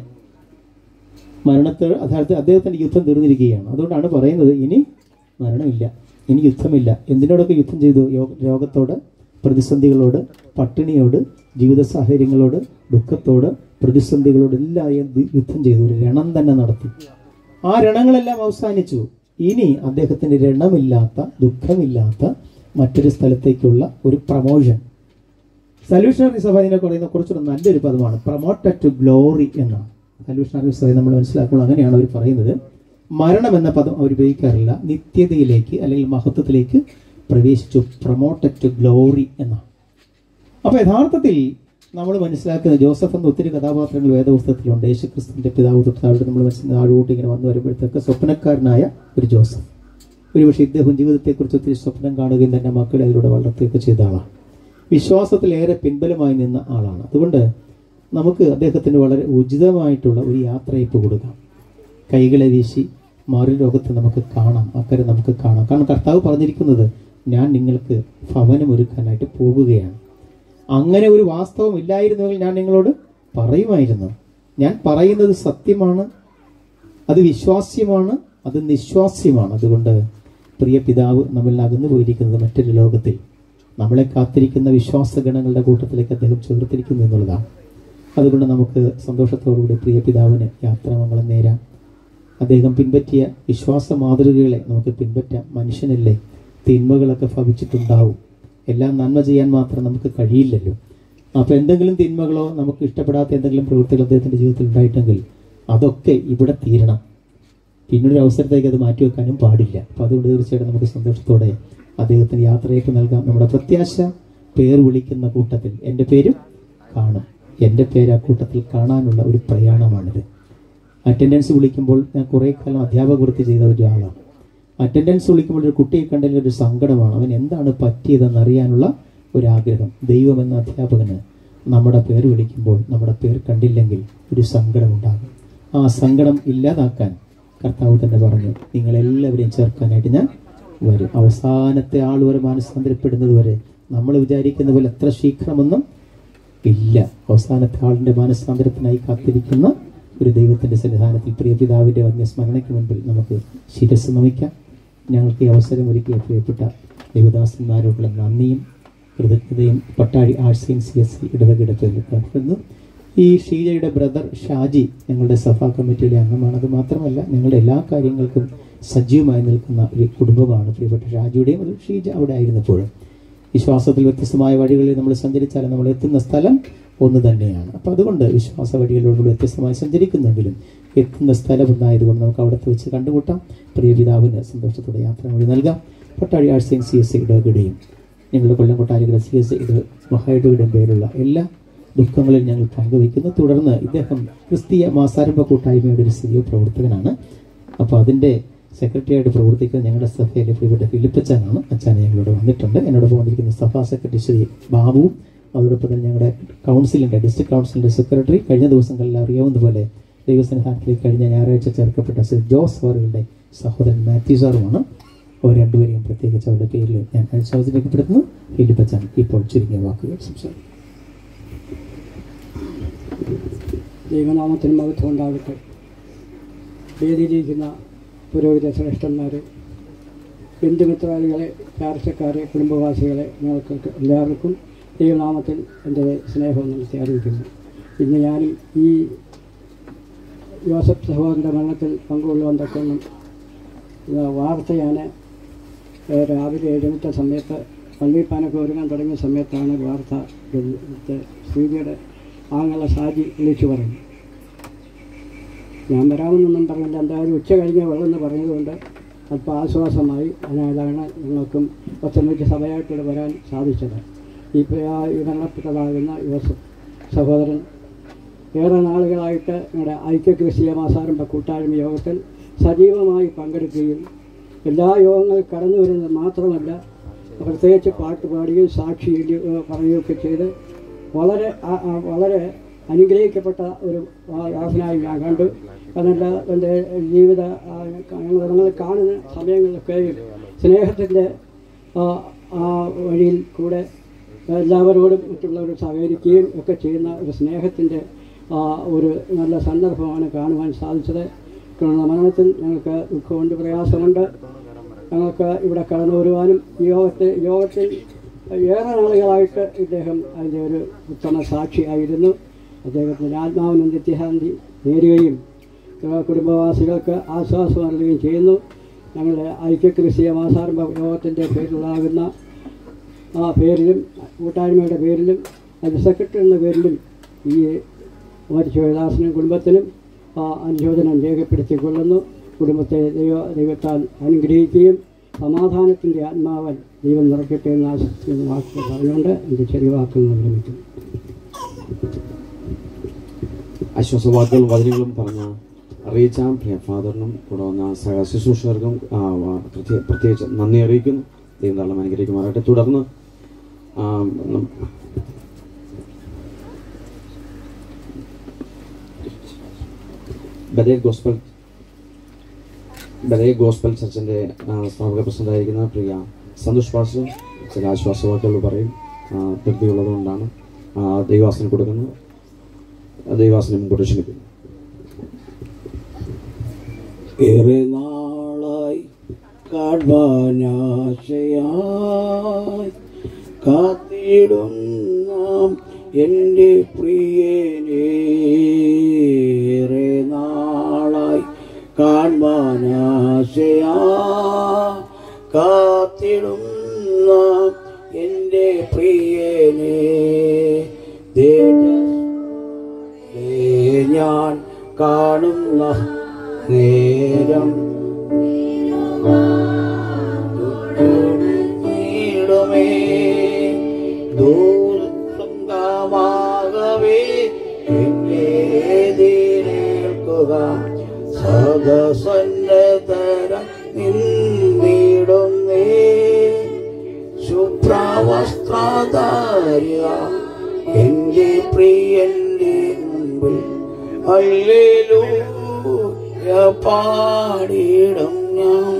മരണത്തിൽ യഥാർത്ഥത്തിൽ അദ്ദേഹത്തിന്റെ യുദ്ധം തീർന്നിരിക്കുകയാണ് അതുകൊണ്ടാണ് പറയുന്നത് ഇനി മരണമില്ല ഇനി യുദ്ധമില്ല എന്തിനോടൊക്കെ യുദ്ധം ചെയ്തു യോ- രോഗത്തോട് പ്രതിസന്ധികളോട് പട്ടിണിയോട് ജീവിത സാഹചര്യങ്ങളോട് ദുഃഖത്തോട് പ്രതിസന്ധികളോട് എല്ലാം യു- യുദ്ധം ചെയ്തു ഒരു രണം തന്നെ നടത്തി ആ രണങ്ങളെല്ലാം അവസാനിച്ചു ഇനി അദ്ദേഹത്തിന് രണമില്ലാത്ത ദുഃഖമില്ലാത്ത മറ്റൊരു സ്ഥലത്തേക്കുള്ള ഒരു പ്രമോഷൻ സല്യൂഷണറി സഭ ഇതിനെ പറയുന്ന കുറച്ചുകൂടെ നല്ലൊരു പദമാണ് പ്രൊമോട്ടഡ് ടു ഗ്ലോറി എന്നാണ് സല്യൂഷണറി സഭ നമ്മൾ മനസ്സിലാക്കുമ്പോൾ അങ്ങനെയാണ് അവർ പറയുന്നത് മരണം എന്ന പദം അവർ ഉപയോഗിക്കാറില്ല നിത്യതയിലേക്ക് അല്ലെങ്കിൽ മഹത്വത്തിലേക്ക് പ്രവേശിച്ചു പ്രൊമോട്ടഡ് ടു ഗ്ലോറി എന്നാണ് അപ്പൊ യഥാർത്ഥത്തിൽ നമ്മൾ മനസ്സിലാക്കുന്ന ജോസഫ് എന്ന ഒത്തിരി കഥാപാത്രങ്ങൾ വേദപുസ്തകത്തിലുണ്ട് യേശുക്രിസ്തുവിന്റെ പിതാവ് തൊട്ട് താഴോട്ട് നമ്മൾ മനസ്സിലാക്കുന്ന ആഴോട്ട് ഇങ്ങനെ വന്നു വരുമ്പോഴത്തേക്ക് സ്വപ്നക്കാരനായ ഒരു ജോസഫ് ഒരുപക്ഷെ ഇദ്ദേഹം ജീവിതത്തെക്കുറിച്ച് ഒത്തിരി സ്വപ്നം കാണുകയും തന്നെ മക്കളെ അതിലൂടെ വളർത്തുകയൊക്കെ ചെയ്ത ആളാണ് വിശ്വാസത്തിലേറെ പിൻബലമായി നിന്ന ആളാണ് അതുകൊണ്ട് നമുക്ക് അദ്ദേഹത്തിന് വളരെ ഉചിതമായിട്ടുള്ള ഒരു യാത്രയപ്പ് കൊടുക്കാം കൈകളെ വീശി മാറി ലോകത്ത് നമുക്ക് കാണാം അക്കരെ നമുക്ക് കാണാം കാരണം കർത്താവ് പറഞ്ഞിരിക്കുന്നത് ഞാൻ നിങ്ങൾക്ക് ഭവനം ഒരുക്കാനായിട്ട് പോകുകയാണ് അങ്ങനെ ഒരു വാസ്തവം ഇല്ലായിരുന്നുവെങ്കിൽ ഞാൻ നിങ്ങളോട് പറയുമായിരുന്നു ഞാൻ പറയുന്നത് സത്യമാണ് അത് വിശ്വാസ്യമാണ് അത് നിശ്വാസ്യമാണ് അതുകൊണ്ട് പ്രിയ പിതാവ് നമ്മിൽ അകന്നു പോയിരിക്കുന്നത് മറ്റൊരു ലോകത്തിൽ നമ്മളെ കാത്തിരിക്കുന്ന വിശ്വാസഗണങ്ങളുടെ കൂട്ടത്തിലേക്ക് അദ്ദേഹം ചേർത്തിരിക്കുന്നു എന്നുള്ളതാണ് അതുകൊണ്ട് നമുക്ക് സന്തോഷത്തോടുകൂടി പ്രിയ പിതാവിന് യാത്രാമംഗളം നേരാം അദ്ദേഹം പിൻപറ്റിയ വിശ്വാസ മാതൃകകളെ നമുക്ക് പിൻപറ്റാം മനുഷ്യനല്ലേ തിന്മകളൊക്കെ ഭവിച്ചിട്ടുണ്ടാവും എല്ലാം നന്മ ചെയ്യാൻ മാത്രം നമുക്ക് കഴിയില്ലല്ലോ അപ്പോൾ എന്തെങ്കിലും തിന്മകളോ നമുക്ക് ഇഷ്ടപ്പെടാത്ത എന്തെങ്കിലും പ്രവൃത്തികൾ അദ്ദേഹത്തിൻ്റെ ജീവിതത്തിൽ ഉണ്ടായിട്ടെങ്കിൽ അതൊക്കെ ഇവിടെ തീരണം പിന്നൊരു അവസരത്തേക്ക് അത് മാറ്റിവെക്കാനും പാടില്ല അപ്പോൾ അതുകൊണ്ട് തീർച്ചയായിട്ടും നമുക്ക് സന്തോഷത്തോടെ അദ്ദേഹത്തിന് യാത്രയൊക്കെ നൽകാം നമ്മുടെ പ്രത്യാശ പേർ വിളിക്കുന്ന കൂട്ടത്തിൽ എൻ്റെ പേരും കാണും എൻ്റെ പേര് ആ കൂട്ടത്തിൽ കാണാനുള്ള ഒരു പ്രയാണമാണിത് അറ്റൻഡൻസ് വിളിക്കുമ്പോൾ ഞാൻ കുറേ കാലം അധ്യാപക വൃത്തി ചെയ്ത ഒരാളാണ് അറ്റൻഡൻസ് വിളിക്കുമ്പോൾ ഒരു കുട്ടിയെ കണ്ടെങ്കിൽ ഒരു സങ്കടമാണ് അവൻ എന്താണ് പറ്റിയതെന്ന് അറിയാനുള്ള ഒരു ആഗ്രഹം ദൈവം എന്ന അധ്യാപകന് നമ്മുടെ പേര് വിളിക്കുമ്പോൾ നമ്മുടെ പേർ കണ്ടില്ലെങ്കിൽ ഒരു സങ്കടം ഉണ്ടാകും ആ സങ്കടം ഇല്ലാതാക്കാൻ കർത്താവ് തന്നെ പറഞ്ഞു നിങ്ങളെല്ലാവരെയും ചേർക്കാനായിട്ട് ഞാൻ വരും അവസാനത്തെ ആൾ വരെ മാനസാന്തരപ്പെടുന്നത് വരെ നമ്മൾ വിചാരിക്കുന്ന പോലെ എത്ര ശീഘ്രമൊന്നും ഇല്ല അവസാനത്തെ ആളിന്റെ മാനസാന്തരത്തിനായി കാത്തിരിക്കുന്ന ഒരു ദൈവത്തിന്റെ സന്നിധാനത്തിൽ പ്രിയ പിതാവിന്റെ വന്യസ്മരണയ്ക്ക് മുൻപിൽ നമുക്ക് ശിരസ് നമിക്കാം ഞങ്ങൾക്ക് ഈ അവസരം ഒരുക്കിയ പ്രിയപ്പെട്ട ദേവദാസന്മാരോടുള്ള നന്ദിയും കൃതജ്ഞതയും Pattazhi arts and C S C ഇടവകെടുപ്പിൽ കണ്ടിരുന്നു ഈ ഷീജയുടെ ബ്രദർ ഷാജി ഞങ്ങളുടെ സഭാ കമ്മിറ്റിയിലെ അംഗമാണ് അത് മാത്രമല്ല ഞങ്ങളുടെ എല്ലാ കാര്യങ്ങൾക്കും സജീവമായി നിൽക്കുന്ന ഒരു കുടുംബമാണ് പ്രിയപ്പെട്ട ഷാജിയുടെയും ഒരു ഷീജ അവിടെ ആയിരുന്നപ്പോഴും വിശ്വാസത്തിൽ വ്യത്യസ്തമായ വഴികളിൽ നമ്മൾ സഞ്ചരിച്ചാൽ നമ്മൾ എത്തുന്ന സ്ഥലം ഒന്ന് തന്നെയാണ് അപ്പം അതുകൊണ്ട് വിശ്വാസ വഴികളിലൂടെ വ്യത്യസ്തമായി സഞ്ചരിക്കുന്നെങ്കിലും എത്തുന്ന സ്ഥലം ഒന്നായതുകൊണ്ട് നമുക്ക് അവിടുത്തെ വെച്ച് കണ്ടുമുട്ടാം പ്രിയ പിതാവിന് സന്തോഷത്തോടെ യാത്ര വഴി നൽകാം Pattazhi arts and C S C ഇടവകയുടെയും ഞങ്ങളുടെ കൊല്ലം കൊട്ടാരക്കര സി എസ് ഇട മഹായിടയുടെയും പേരുള്ള എല്ലാ ദുഃഖങ്ങളിൽ ഞങ്ങൾ പങ്കുവയ്ക്കുന്നു തുടർന്ന് ഇദ്ദേഹം ക്രിസ്തീയ മാസാരംഭ കൂട്ടായ്മയുടെ ഒരു സജീവ പ്രവർത്തകനാണ് അപ്പോൾ അതിൻ്റെ സെക്രട്ടറി ആയിട്ട് പ്രവർത്തിക്കുന്ന ഞങ്ങളുടെ സഭയിലെ പ്രിയപ്പെട്ട ഫിലിപ്പച്ചാനാണ് അച്ഛനെ ഞങ്ങളോട് വന്നിട്ടുണ്ട് എന്നോടൊപ്പം വന്നിരിക്കുന്ന സഭാ സെക്രട്ടറി ശ്രീ ബാബുവും അതോടൊപ്പം തന്നെ ഞങ്ങളുടെ കൗൺസിലിൻ്റെ ഡിസ്ട്രിക്ട് കൗൺസിലിൻ്റെ സെക്രട്ടറി കഴിഞ്ഞ ദിവസങ്ങളിൽ അറിയാവുന്ന പോലെ ദൈവസന്നിധാനത്തിലേക്ക് കഴിഞ്ഞ ഞായറാഴ്ച ചേർക്കപ്പെട്ട ശ്രീ ജോസ് അവറുകളുടെ സഹോദരൻ മാത്യു സാറുമാണ് അവർ രണ്ടുപേരെയും പ്രത്യേകിച്ച് അവരുടെ പേരിൽ ഞാൻ അനുശോചിക്കപ്പെടുന്നു ഫിലിപ്പച്ചാൻ ഇപ്പോൾ ചുരുങ്ങിയ വാക്കുകൾ സംസാരിക്കും ദൈവനാമത്തിന് മഹത്വം ഉണ്ടാകട്ടെ വേദിയിലിരിക്കുന്ന പുരോഹിത ശ്രേഷ്ഠന്മാർ ബന്ധുമിത്രാദികളെ ചാർച്ചക്കാരെ കുടുംബവാസികളെ നിങ്ങൾക്ക് എല്ലാവർക്കും ദൈവനാമത്തിൽ എൻ്റെ സ്നേഹം നടത്തി അറിയിക്കുന്നു ഇന്ന് ഞാൻ ഈ ജോസഫ് സഹോദരൻ്റെ മരണത്തിൽ പങ്കുകൊള്ളുവാൻ തക്കൊന്നും വാർത്ത ഞാൻ രാവിലെ എഴുന്നേറ്റ സമയത്ത് പള്ളിപ്പാനൊക്കെ ഒരുങ്ങാൻ തുടങ്ങിയ സമയത്താണ് വാർത്ത ശ്രീജിയുടെ ആങ്ങളെ ഷാജി വിളിച്ചു പറഞ്ഞു ഞാൻ വരാമെന്നൊന്നും പറഞ്ഞില്ല എന്തായാലും ഉച്ച കഴിഞ്ഞ് വെള്ളമെന്ന് പറഞ്ഞതുകൊണ്ട് അല്പം ആശ്വാസമായി അതിനാലാണ് ഞങ്ങൾക്കും ഒത്തൊരുമിച്ച് സഭയായിട്ടിവിടെ വരാൻ സാധിച്ചത് ഈ പ്രിയ- ഈ മരണപ്പെട്ടതാകുന്ന യോസഫ് സഹോദരൻ ഏറെ നാളുകളായിട്ട് ഞങ്ങളുടെ ഐക്യ ക്രിസ്തീയ മാസാരംഭ കൂട്ടായ്മ യോഗത്തിൽ സജീവമായി പങ്കെടുക്കുകയും എല്ലാ യോഗങ്ങളിൽ കടന്നു വരുന്നത് മാത്രമല്ല പ്രത്യേകിച്ച് പാട്ട് പാടുകയും സാക്ഷി എഴുതി പറയുകയൊക്കെ ചെയ്ത് വളരെ ആ- ആ വളരെ അനുഗ്രഹിക്കപ്പെട്ട ഒരു ദാസനായി ഞാൻ കണ്ടു അതല്ല എൻ്റെ ജീവിത ആ, ഞങ്ങൾ ഞങ്ങൾ കാണുന്ന സമയങ്ങളിലൊക്കെയും സ്നേഹത്തിൻ്റെ ആ ആ വഴിയിൽ കൂടെ എല്ലാവരോടും മറ്റുള്ളവരും സഹകരിക്കുകയും ഒക്കെ ചെയ്യുന്ന ഒരു സ്നേഹത്തിൻ്റെ ആ, ഒരു നല്ല സന്ദർഭമാണ് കാണുവാൻ സാധിച്ചത് തുടർന്ന് മരണത്തിൽ ഞങ്ങൾക്ക് ദുഃഖമുണ്ട് പ്രയാസമുണ്ട് ഞങ്ങൾക്ക് ഇവിടെ കടന്നു വരുവാനും ഈ യോഗത്തെ യോഗത്തിൽ ഏറെ നാളുകളായിട്ട് ഇദ്ദേഹം അതിൻ്റെ ഒരു ഉത്തമ സാക്ഷിയായിരുന്നു അദ്ദേഹത്തിൻ്റെ ആത്മാവിനും നിത്യശാന്തി നേരുകയും ഏഹ് കുടുംബവാസികൾക്ക് ആശ്വാസം നൽകുകയും ചെയ്യുന്നു ഞങ്ങളുടെ ഐക്യക്രിസ്തീയ മാസാരംഭ യോഗത്തിൻ്റെ പേരിലാകുന്ന ആ പേരിലും കൂട്ടായ്മയുടെ പേരിലും അത് സെക്രട്ടറി എന്ന പേരിലും ഈ മരിച്ചോദാസനും കുടുംബത്തിനും ആ അനുശോചനം രേഖപ്പെടുത്തിക്കൊള്ളുന്നു കുടുംബത്തെ ദൈവ ദൈവത്താൽ അനുഗ്രഹിക്കുകയും സമാധാനത്തിൻ്റെ ആത്മാവൻ ദൈവം നിറയ്ക്കട്ടെ എന്ന് ആശിക്കുന്ന വാക്കുകൾ പറഞ്ഞുകൊണ്ട് എൻ്റെ ചെറിയ വാക്കുകൾ നിർമ്മിക്കുന്നു ആശ്വാസവാക്കുകളും വചനങ്ങളും പറഞ്ഞ അറിയിച്ച പ്രിയ ഫാദറിനും കൂടെ വന്ന സഹ ശുശ്രൂഷകർക്കും ആ, വ- പ്രത്യേക- പ്രത്യേകിച്ച് നന്ദി അറിയിക്കുന്നു ദൈവം തള്ളം അനുഗ്രഹിക്കുമാറാട്ടെ തുടർന്ന് ആ, നം- ബദേ ഗോസ്പൽ ബദേ ഗോസ്പൽ ചർച്ചിൻ്റെ സ്ഥാപക പ്രസിഡന്റായിരിക്കുന്ന പ്രിയ സന്തോഷ് പാസ്റ്റർ ചില ആശ്വാസവാക്കുകൾ പറയും ആ, ധൃതിയുള്ളതുകൊണ്ടാണ് ആ, ദൈവാസനം കൊടുക്കുന്നത് ദൈവാസനം മുമ്പോട്ട് ക്ഷണിക്കുന്നു ഏറെ നാളായി കാണാനാശയായി കാത്തിടും നാം എൻ്റെ പ്രിയനേറെ നാളായി കാണാനാശയാ കാത്തിടും നാം എൻ്റെ പ്രിയനേ തേജസ് ഞാൻ കാണുന്ന നേരം നീടുമേ ദൂരമാകവേ എന്നെ എതിരേൽക്കുക സദസന്നതര നിന്നിടുന്നേ ശുഭ്രവസ്ത്രധാര്യ എന്റെ പ്രിയന്റെ മുമ്പിൽ അല്ലേലൂയ പാടിയിടും ഞാൻ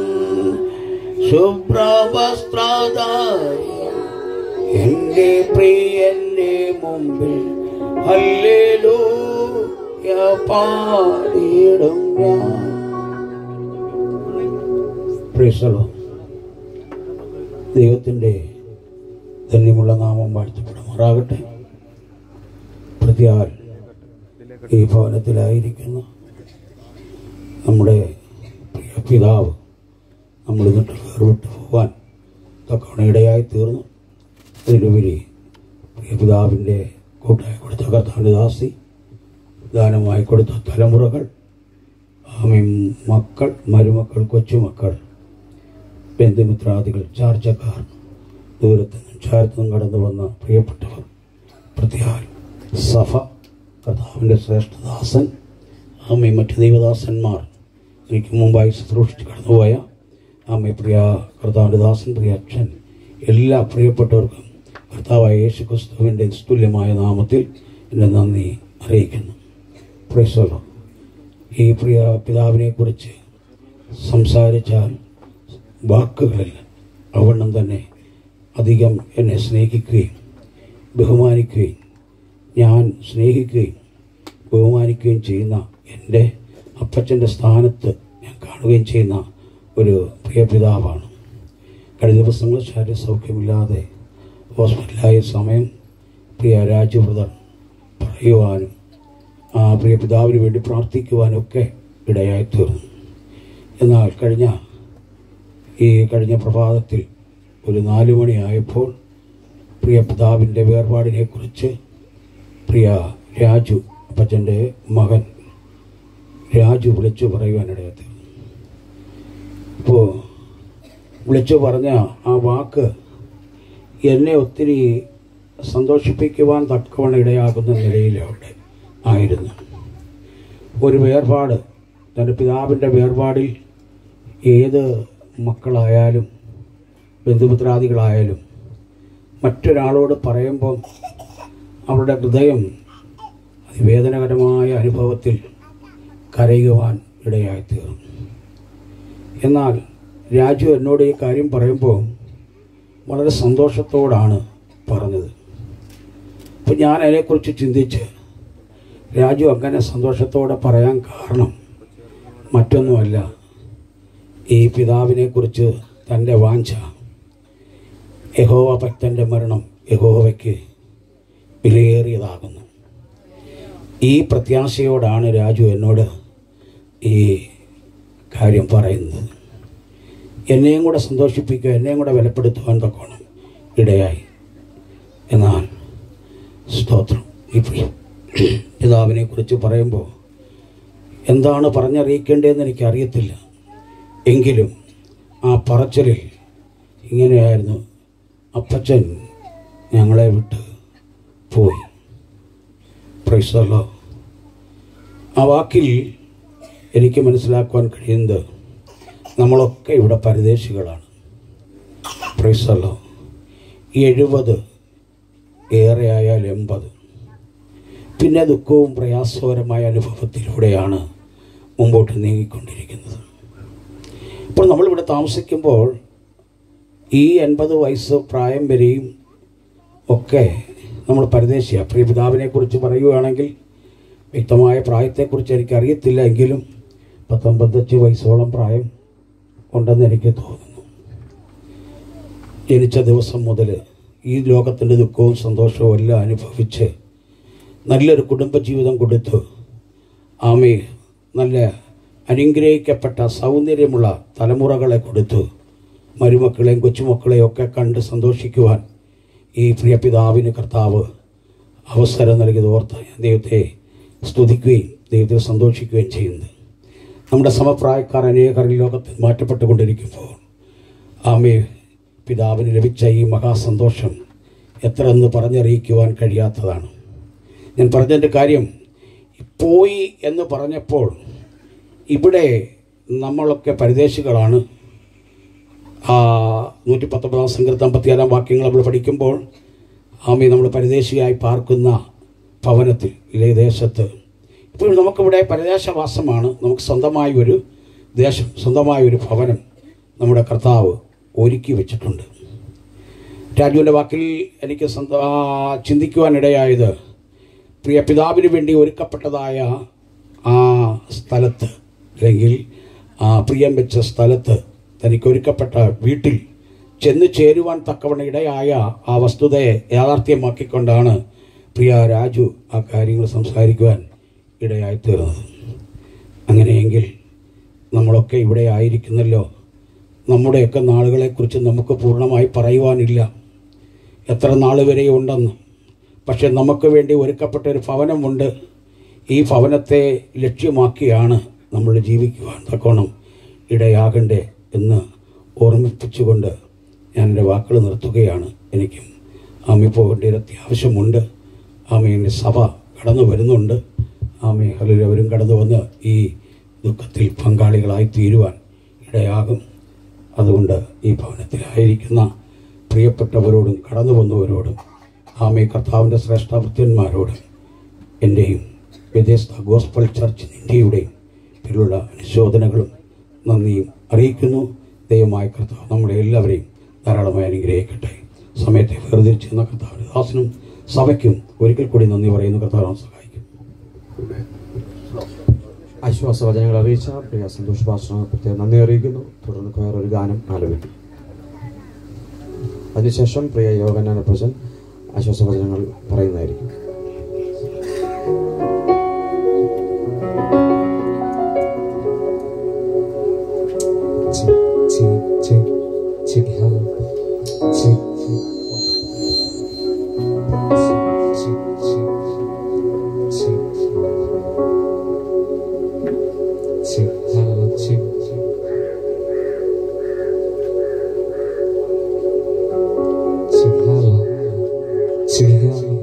ശുഭ്രവസ്ത്രധാര്യ എന്റെ പ്രിയന്റെ മുമ്പിൽ അല്ലേലൂയ പാടിയിടും ഞാൻ Praise the Lord. ദൈവത്തിൻ്റെ ധന്യമുള്ള നാമം വാഴ്ത്തപ്പെടുമാറാകട്ടെ പ്രതിയാൽ ഈ ഭവനത്തിലായിരിക്കുന്ന നമ്മുടെ പ്രിയ പിതാവ് നമ്മൾ ഇന്നിട്ട് വേർവിട്ട് പോകാൻ തക്കവണ ഇടയായി തീർന്നു അതിലുപരി പ്രിയ പിതാവിൻ്റെ കൂട്ടായി കൊടുത്ത കർത്താവിൻ്റെ ദാസി ദാനമായി കൊടുത്ത തലമുറകൾ ആമീൻ മക്കൾ മരുമക്കൾ കൊച്ചുമക്കൾ ബന്ധുമിത്രാദികൾ ചാർച്ചക്കാർ ദൂരത്തു നിന്നും ചാരത്തു നിന്നും കടന്നു വന്ന പ്രിയപ്പെട്ടവർ പ്രത്യാൽ സഭ കർത്താവിൻ്റെ ശ്രേഷ്ഠദാസൻ ആമേ മറ്റ് ദൈവദാസന്മാർ എനിക്ക് മുമ്പായി ശുശ്രൂഷിച്ച് കടന്നുപോയ ആമേ പ്രിയ കർത്താവിൻ്റെ ദാസൻ പ്രിയ അച്ഛൻ എല്ലാ പ്രിയപ്പെട്ടവർക്കും കർത്താവായ യേശു ക്രിസ്തുവിൻ്റെ തുല്യമായ നാമത്തിൽ എൻ്റെ നന്ദി അറിയിക്കുന്നു പ്രൈസലോ ഈ പ്രിയ പിതാവിനെ കുറിച്ച് സംസാരിച്ചാൽ വാക്കുകളിൽ അവണ്ണം തന്നെ അധികം എന്നെ സ്നേഹിക്കുകയും ബഹുമാനിക്കുകയും ഞാൻ സ്നേഹിക്കുകയും ബഹുമാനിക്കുകയും ചെയ്യുന്ന എൻ്റെ അപ്പച്ചൻ്റെ സ്ഥാനത്ത് ഞാൻ കാണുകയും ചെയ്യുന്ന ഒരു പ്രിയ പിതാവാണ് കഴിഞ്ഞ ദിവസങ്ങൾ ശാരീരിക സൗഖ്യമില്ലാതെ ഹോസ്പിറ്റലായ സമയം പ്രിയ രാജവ്രതർ പറയുവാനും ആ പ്രിയ പിതാവിന് വേണ്ടി പ്രാർത്ഥിക്കുവാനൊക്കെ ഇടയായി തീർന്നു എന്നാൽ കഴിഞ്ഞ ഈ കഴിഞ്ഞ പ്രഭാതത്തിൽ ഒരു നാലു മണിയായപ്പോൾ പ്രിയ പിതാവിൻ്റെ വേർപാടിനെക്കുറിച്ച് പ്രിയ രാജു അപ്പച്ചൻ്റെ മകൻ രാജു വിളിച്ചു പറയുവാനിടയായി തീർന്നു അപ്പോൾ വിളിച്ചു പറഞ്ഞ ആ വാക്ക് എന്നെ ഒത്തിരി സന്തോഷിപ്പിക്കുവാൻ തക്കവണ്ണം ഇടയാകുന്ന നിലയിൽ അവിടെ ആയിരുന്നു ഒരു വേർപാട് തൻ്റെ പിതാവിൻ്റെ വേർപാടിൽ ഏത് മക്കളായാലും ബന്ധുമിത്രാദികളായാലും മറ്റൊരാളോട് പറയുമ്പം അവരുടെ ഹൃദയം അതിവേദനകരമായ അനുഭവത്തിൽ കരയുവാൻ ഇടയായിത്തീർന്നു എന്നാൽ രാജു എന്നോട് ഈ കാര്യം പറയുമ്പോൾ വളരെ സന്തോഷത്തോടാണ് പറഞ്ഞത് അപ്പം ഞാൻ അതിനെക്കുറിച്ച് ചിന്തിച്ച് രാജു അങ്ങനെ സന്തോഷത്തോടെ പറയാൻ കാരണം മറ്റൊന്നുമല്ല ഈ പിതാവിനെക്കുറിച്ച് തൻ്റെ വാഞ്ച യഹോവ ഭക്തൻ്റെ മരണം യഹോവയ്ക്ക് വിലയേറിയതാകുന്നു ഈ പ്രത്യാശയോടാണ് രാജു എന്നോട് ഈ കാര്യം പറയുന്നത് എന്നെയും കൂടെ സന്തോഷിപ്പിക്കുക എന്നെയും കൂടെ വിലപ്പെടുത്തുവാൻ തക്കോണം ഇടയായി എന്നാൽ സ്തോത്രം ഈ പ്രിയ പിതാവിനെ കുറിച്ച് പറയുമ്പോൾ എന്താണ് പറഞ്ഞറിയിക്കേണ്ടതെന്ന് എനിക്കറിയത്തില്ല എങ്കിലും ആ പറച്ചലിൽ ഇങ്ങനെയായിരുന്നു അപ്പച്ചൻ ഞങ്ങളെ വിട്ട് പോയി പ്രൈസല്ലോ ആ വാക്കിൽ എനിക്ക് മനസ്സിലാക്കുവാൻ കഴിയുന്നത് നമ്മളൊക്കെ ഇവിടെ പരദേശികളാണ് പ്രൈസല്ലോ എഴുപത് ഏറെ ആയാൽ എൺപത് പിന്നെ ദുഃഖവും പ്രയാസകരമായ അനുഭവത്തിലൂടെയാണ് മുമ്പോട്ട് നീങ്ങിക്കൊണ്ടിരിക്കുന്നത് ഇപ്പോൾ നമ്മളിവിടെ താമസിക്കുമ്പോൾ ഈ എൺപത് വയസ്സ് പ്രായം വരെയും ഒക്കെ നമ്മൾ പരദേശിയാണ് പ്രിയ പിതാവിനെ കുറിച്ച് പറയുകയാണെങ്കിൽ വ്യക്തമായ പ്രായത്തെക്കുറിച്ച് എനിക്കറിയത്തില്ല എങ്കിലും പത്തൊമ്പത്തഞ്ച് വയസ്സോളം പ്രായം ഉണ്ടെന്ന് എനിക്ക് തോന്നുന്നു ജനിച്ച ദിവസം മുതൽ ഈ ലോകത്തിൻ്റെ ദുഃഖവും സന്തോഷവും എല്ലാം അനുഭവിച്ച് നല്ലൊരു കുടുംബജീവിതം കൊടുത്തു ആമേ നല്ല അനുഗ്രഹിക്കപ്പെട്ട സൗന്ദര്യമുള്ള തലമുറകളെ കൊടുത്തു മരുമക്കളെയും കൊച്ചുമക്കളെയും ഒക്കെ കണ്ട് സന്തോഷിക്കുവാൻ ഈ പ്രിയ പിതാവിന് കർത്താവ് അവസരം നൽകിയത് ഓർത്ത് ഞാൻ ദൈവത്തെ സ്തുതിക്കുകയും ദൈവത്തെ സന്തോഷിക്കുകയും ചെയ്യുന്നത് നമ്മുടെ സമപ്രായക്കാർ അനേകർ ഈ ലോകത്തിൽ മാറ്റപ്പെട്ടുകൊണ്ടിരിക്കുമ്പോൾ ആമേ പിതാവിന് ലഭിച്ച ഈ മഹാസന്തോഷം എത്ര എന്ന് പറഞ്ഞറിയിക്കുവാൻ കഴിയാത്തതാണ് ഞാൻ പറഞ്ഞതിൻ്റെ കാര്യം പോയി എന്ന് പറഞ്ഞപ്പോൾ ഇവിടെ നമ്മളൊക്കെ പരദേശികളാണ് ആ നൂറ്റി പത്തൊമ്പതാം സങ്കീർത്തം അമ്പത്തിയാലാം വാക്യങ്ങൾ നമ്മൾ പഠിക്കുമ്പോൾ ആമി നമ്മൾ പരദേശിയായി പാർക്കുന്ന ഭവനത്തിൽ ഇല്ലേ ദേശത്ത് ഇപ്പോൾ നമുക്കിവിടെ പരദേശവാസമാണ് നമുക്ക് സ്വന്തമായ ഒരു ദേശം സ്വന്തമായ ഒരു ഭവനം നമ്മുടെ കർത്താവ് ഒരുക്കി വെച്ചിട്ടുണ്ട് രാജുവിൻ്റെ വാക്കിൽ എനിക്ക് സ്വന്തം ആ, ചിന്തിക്കുവാനിടയായത് പ്രിയ പിതാവിന് വേണ്ടി ഒരുക്കപ്പെട്ടതായ ആ സ്ഥലത്ത് അല്ലെങ്കിൽ ആ പ്രിയം വെച്ച സ്ഥലത്ത് തനിക്ക് ഒരുക്കപ്പെട്ട വീട്ടിൽ ചെന്ന് ചേരുവാൻ തക്കവണ്ണ ഇടയായ ആ വസ്തുതയെ യാഥാർത്ഥ്യമാക്കിക്കൊണ്ടാണ് പ്രിയ രാജു ആ കാര്യങ്ങൾ സംസാരിക്കുവാൻ ഇടയായി തീർന്നത് അങ്ങനെയെങ്കിൽ നമ്മളൊക്കെ ഇവിടെ ആയിരിക്കുന്നല്ലോ നമ്മുടെയൊക്കെ നാളുകളെക്കുറിച്ച് നമുക്ക് പൂർണ്ണമായി പറയുവാനില്ല എത്ര നാൾ വരെ ഉണ്ടെന്ന് പക്ഷെ നമുക്ക് വേണ്ടി ഒരുക്കപ്പെട്ട ഒരു ഭവനമുണ്ട് ഈ ഭവനത്തെ ലക്ഷ്യമാക്കിയാണ് നമ്മൾ ജീവിക്കുവാൻ തക്കോണം ഇടയാകണ്ടേ എന്ന് ഓർമ്മിപ്പിച്ചുകൊണ്ട് ഞാൻ എൻ്റെ വാക്കുകൾ നിർത്തുകയാണ് എനിക്കും ആമി പോകേണ്ട ഒരു അത്യാവശ്യമുണ്ട് ആമി എൻ്റെ സഭ കടന്നു വരുന്നുണ്ട് ആമി അവരും കടന്നു വന്ന് ഈ ദുഃഖത്തിൽ പങ്കാളികളായി തീരുവാൻ ഇടയാകും അതുകൊണ്ട് ഈ ഭവനത്തിലായിരിക്കുന്ന പ്രിയപ്പെട്ടവരോടും കടന്നു വന്നവരോടും ആമേ കർത്താവിൻ്റെ ശ്രേഷ്ഠഭൃത്യന്മാരോടും എൻ്റെയും വ്യത്യസ്ത ഗോസ്പൽ ചർച്ച് ഇന്ത്യയുടെയും പേരിലുള്ള അനുശോചനകളും നന്ദിയും അറിയിക്കുന്നു ദൈവമായ കർത്താവ് നമ്മുടെ എല്ലാവരെയും ധാരാളമായി അനുഗ്രഹിക്കട്ടെ സമയത്തെ വേർതിരിച്ചെന്ന കർത്താവിൻ്റെ ദാസനും സഭയ്ക്കും ഒരിക്കൽ കൂടി നന്ദി പറയുന്നു കർത്താവിനെ സഹായിക്കും ആശ്വാസവചനങ്ങൾ അറിയിച്ച പ്രിയ സന്തോഷ് ഭാഷണ പ്രത്യേകം നന്ദി അറിയിക്കുന്നു തുടർന്ന് വേറൊരു ഗാനം ആലപിക്കും അതിനുശേഷം പ്രിയ യോഗനാന പ്രസൻ ആശ്വാസവചനങ്ങൾ പറയുന്നതായിരിക്കും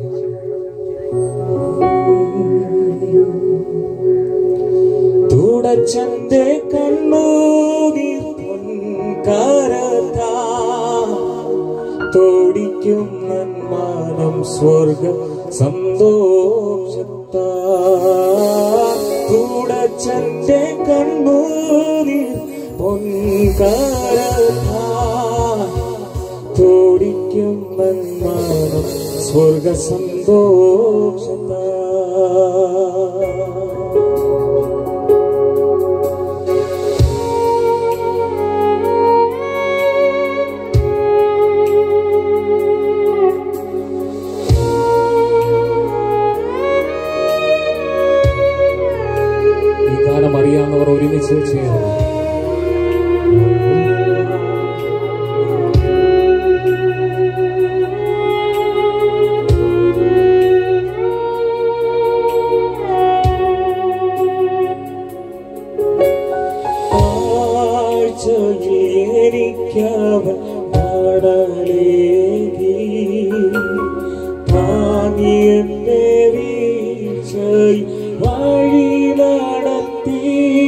തുടരും തുടച്ചന്റെ കണ്ണൂരിൽ പൊൻകാരത്താ തോടിക്കും നന്മാനം സ്വർഗ സന്തോഷത്താ തുടച്ചന്റെ കണ്ണൂരിൽ പൊൻകാരത്താ തോടിക്കും നന്മാനം സ്വർഗ സന്തോഷത്താ ഈ ഗാനം അറിയാവുന്നവർ ഒരുമിച്ച് ചേർന്ന് എനിക്കവൻ പാടലേകി താങ്ങിയെന്നെ വീഴ്ചയിൽ വഴി നടത്തി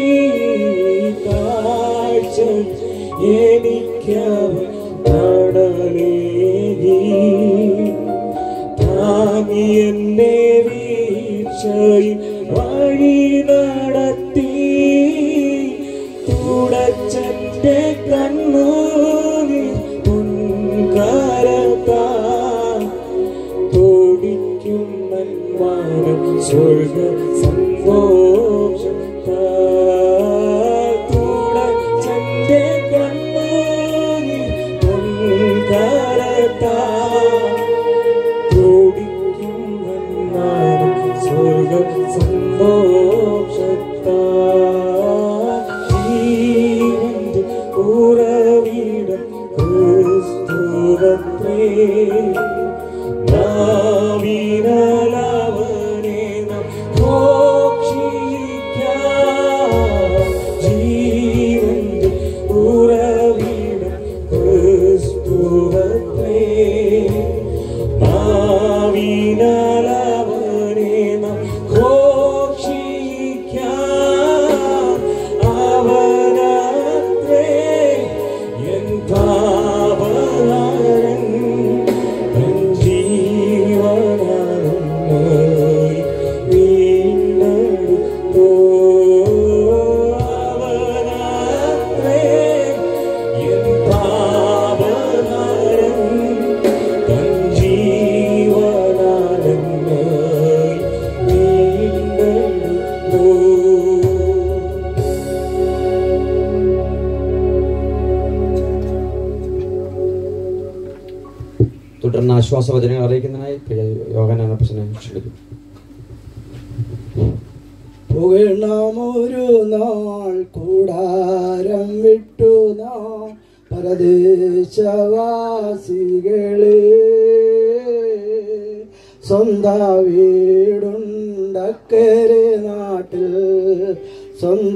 കാഴ്ച എനിക്കവൻ പാടലേകി താങ്ങിയെന്നെ വീഴ്ചയിൽ വഴി നടത്തി തുടച്ചന്റെ കണ്ണൂരിൽ പൊൻകരത്താ തോടിക്കും നന്മാനം സ്വർഗ സന്തോഷത്താ തുടച്ചന്റെ കണ്ണൂരിൽ പൊൻകരത്താ തോടിക്കും നന്മാനം സ്വർഗ സന്തോഷത്താ ജീവന്റെ ഉറവിടം ക്രിസ്തുവത്രേ നാവിനാലവനെ നാം ഘോഷിക്കാം. ജീവന്റെ ഉറവിടം ക്രിസ്തുവത്രേ നാവിനാലവനെ നാം ഘോഷിക്കാം. അവനത്രേ എൻ പാപഹാരൻ എൻ ജീവനായി വീണ്ടെടുത്തോ. അവനത്രേ എൻ പാപഹാരൻ തൻ ജീവനായി വീണ്ടെടുത്തോ. തുടർന്ന് ആശ്വാസവചനങ്ങൾ അറിയിക്കുന്നതിനായി പ്രിയ യോഗനാനപ്പച്ചനെ ക്ഷണിക്കും പുകണമൊരു നാൾ കൂടാരം വിട്ടു നാം പരദേശവാസികളെ സ്വന്ത വീടുണ്ടക്കരെ നാട്ടിൽ സ്വന്ത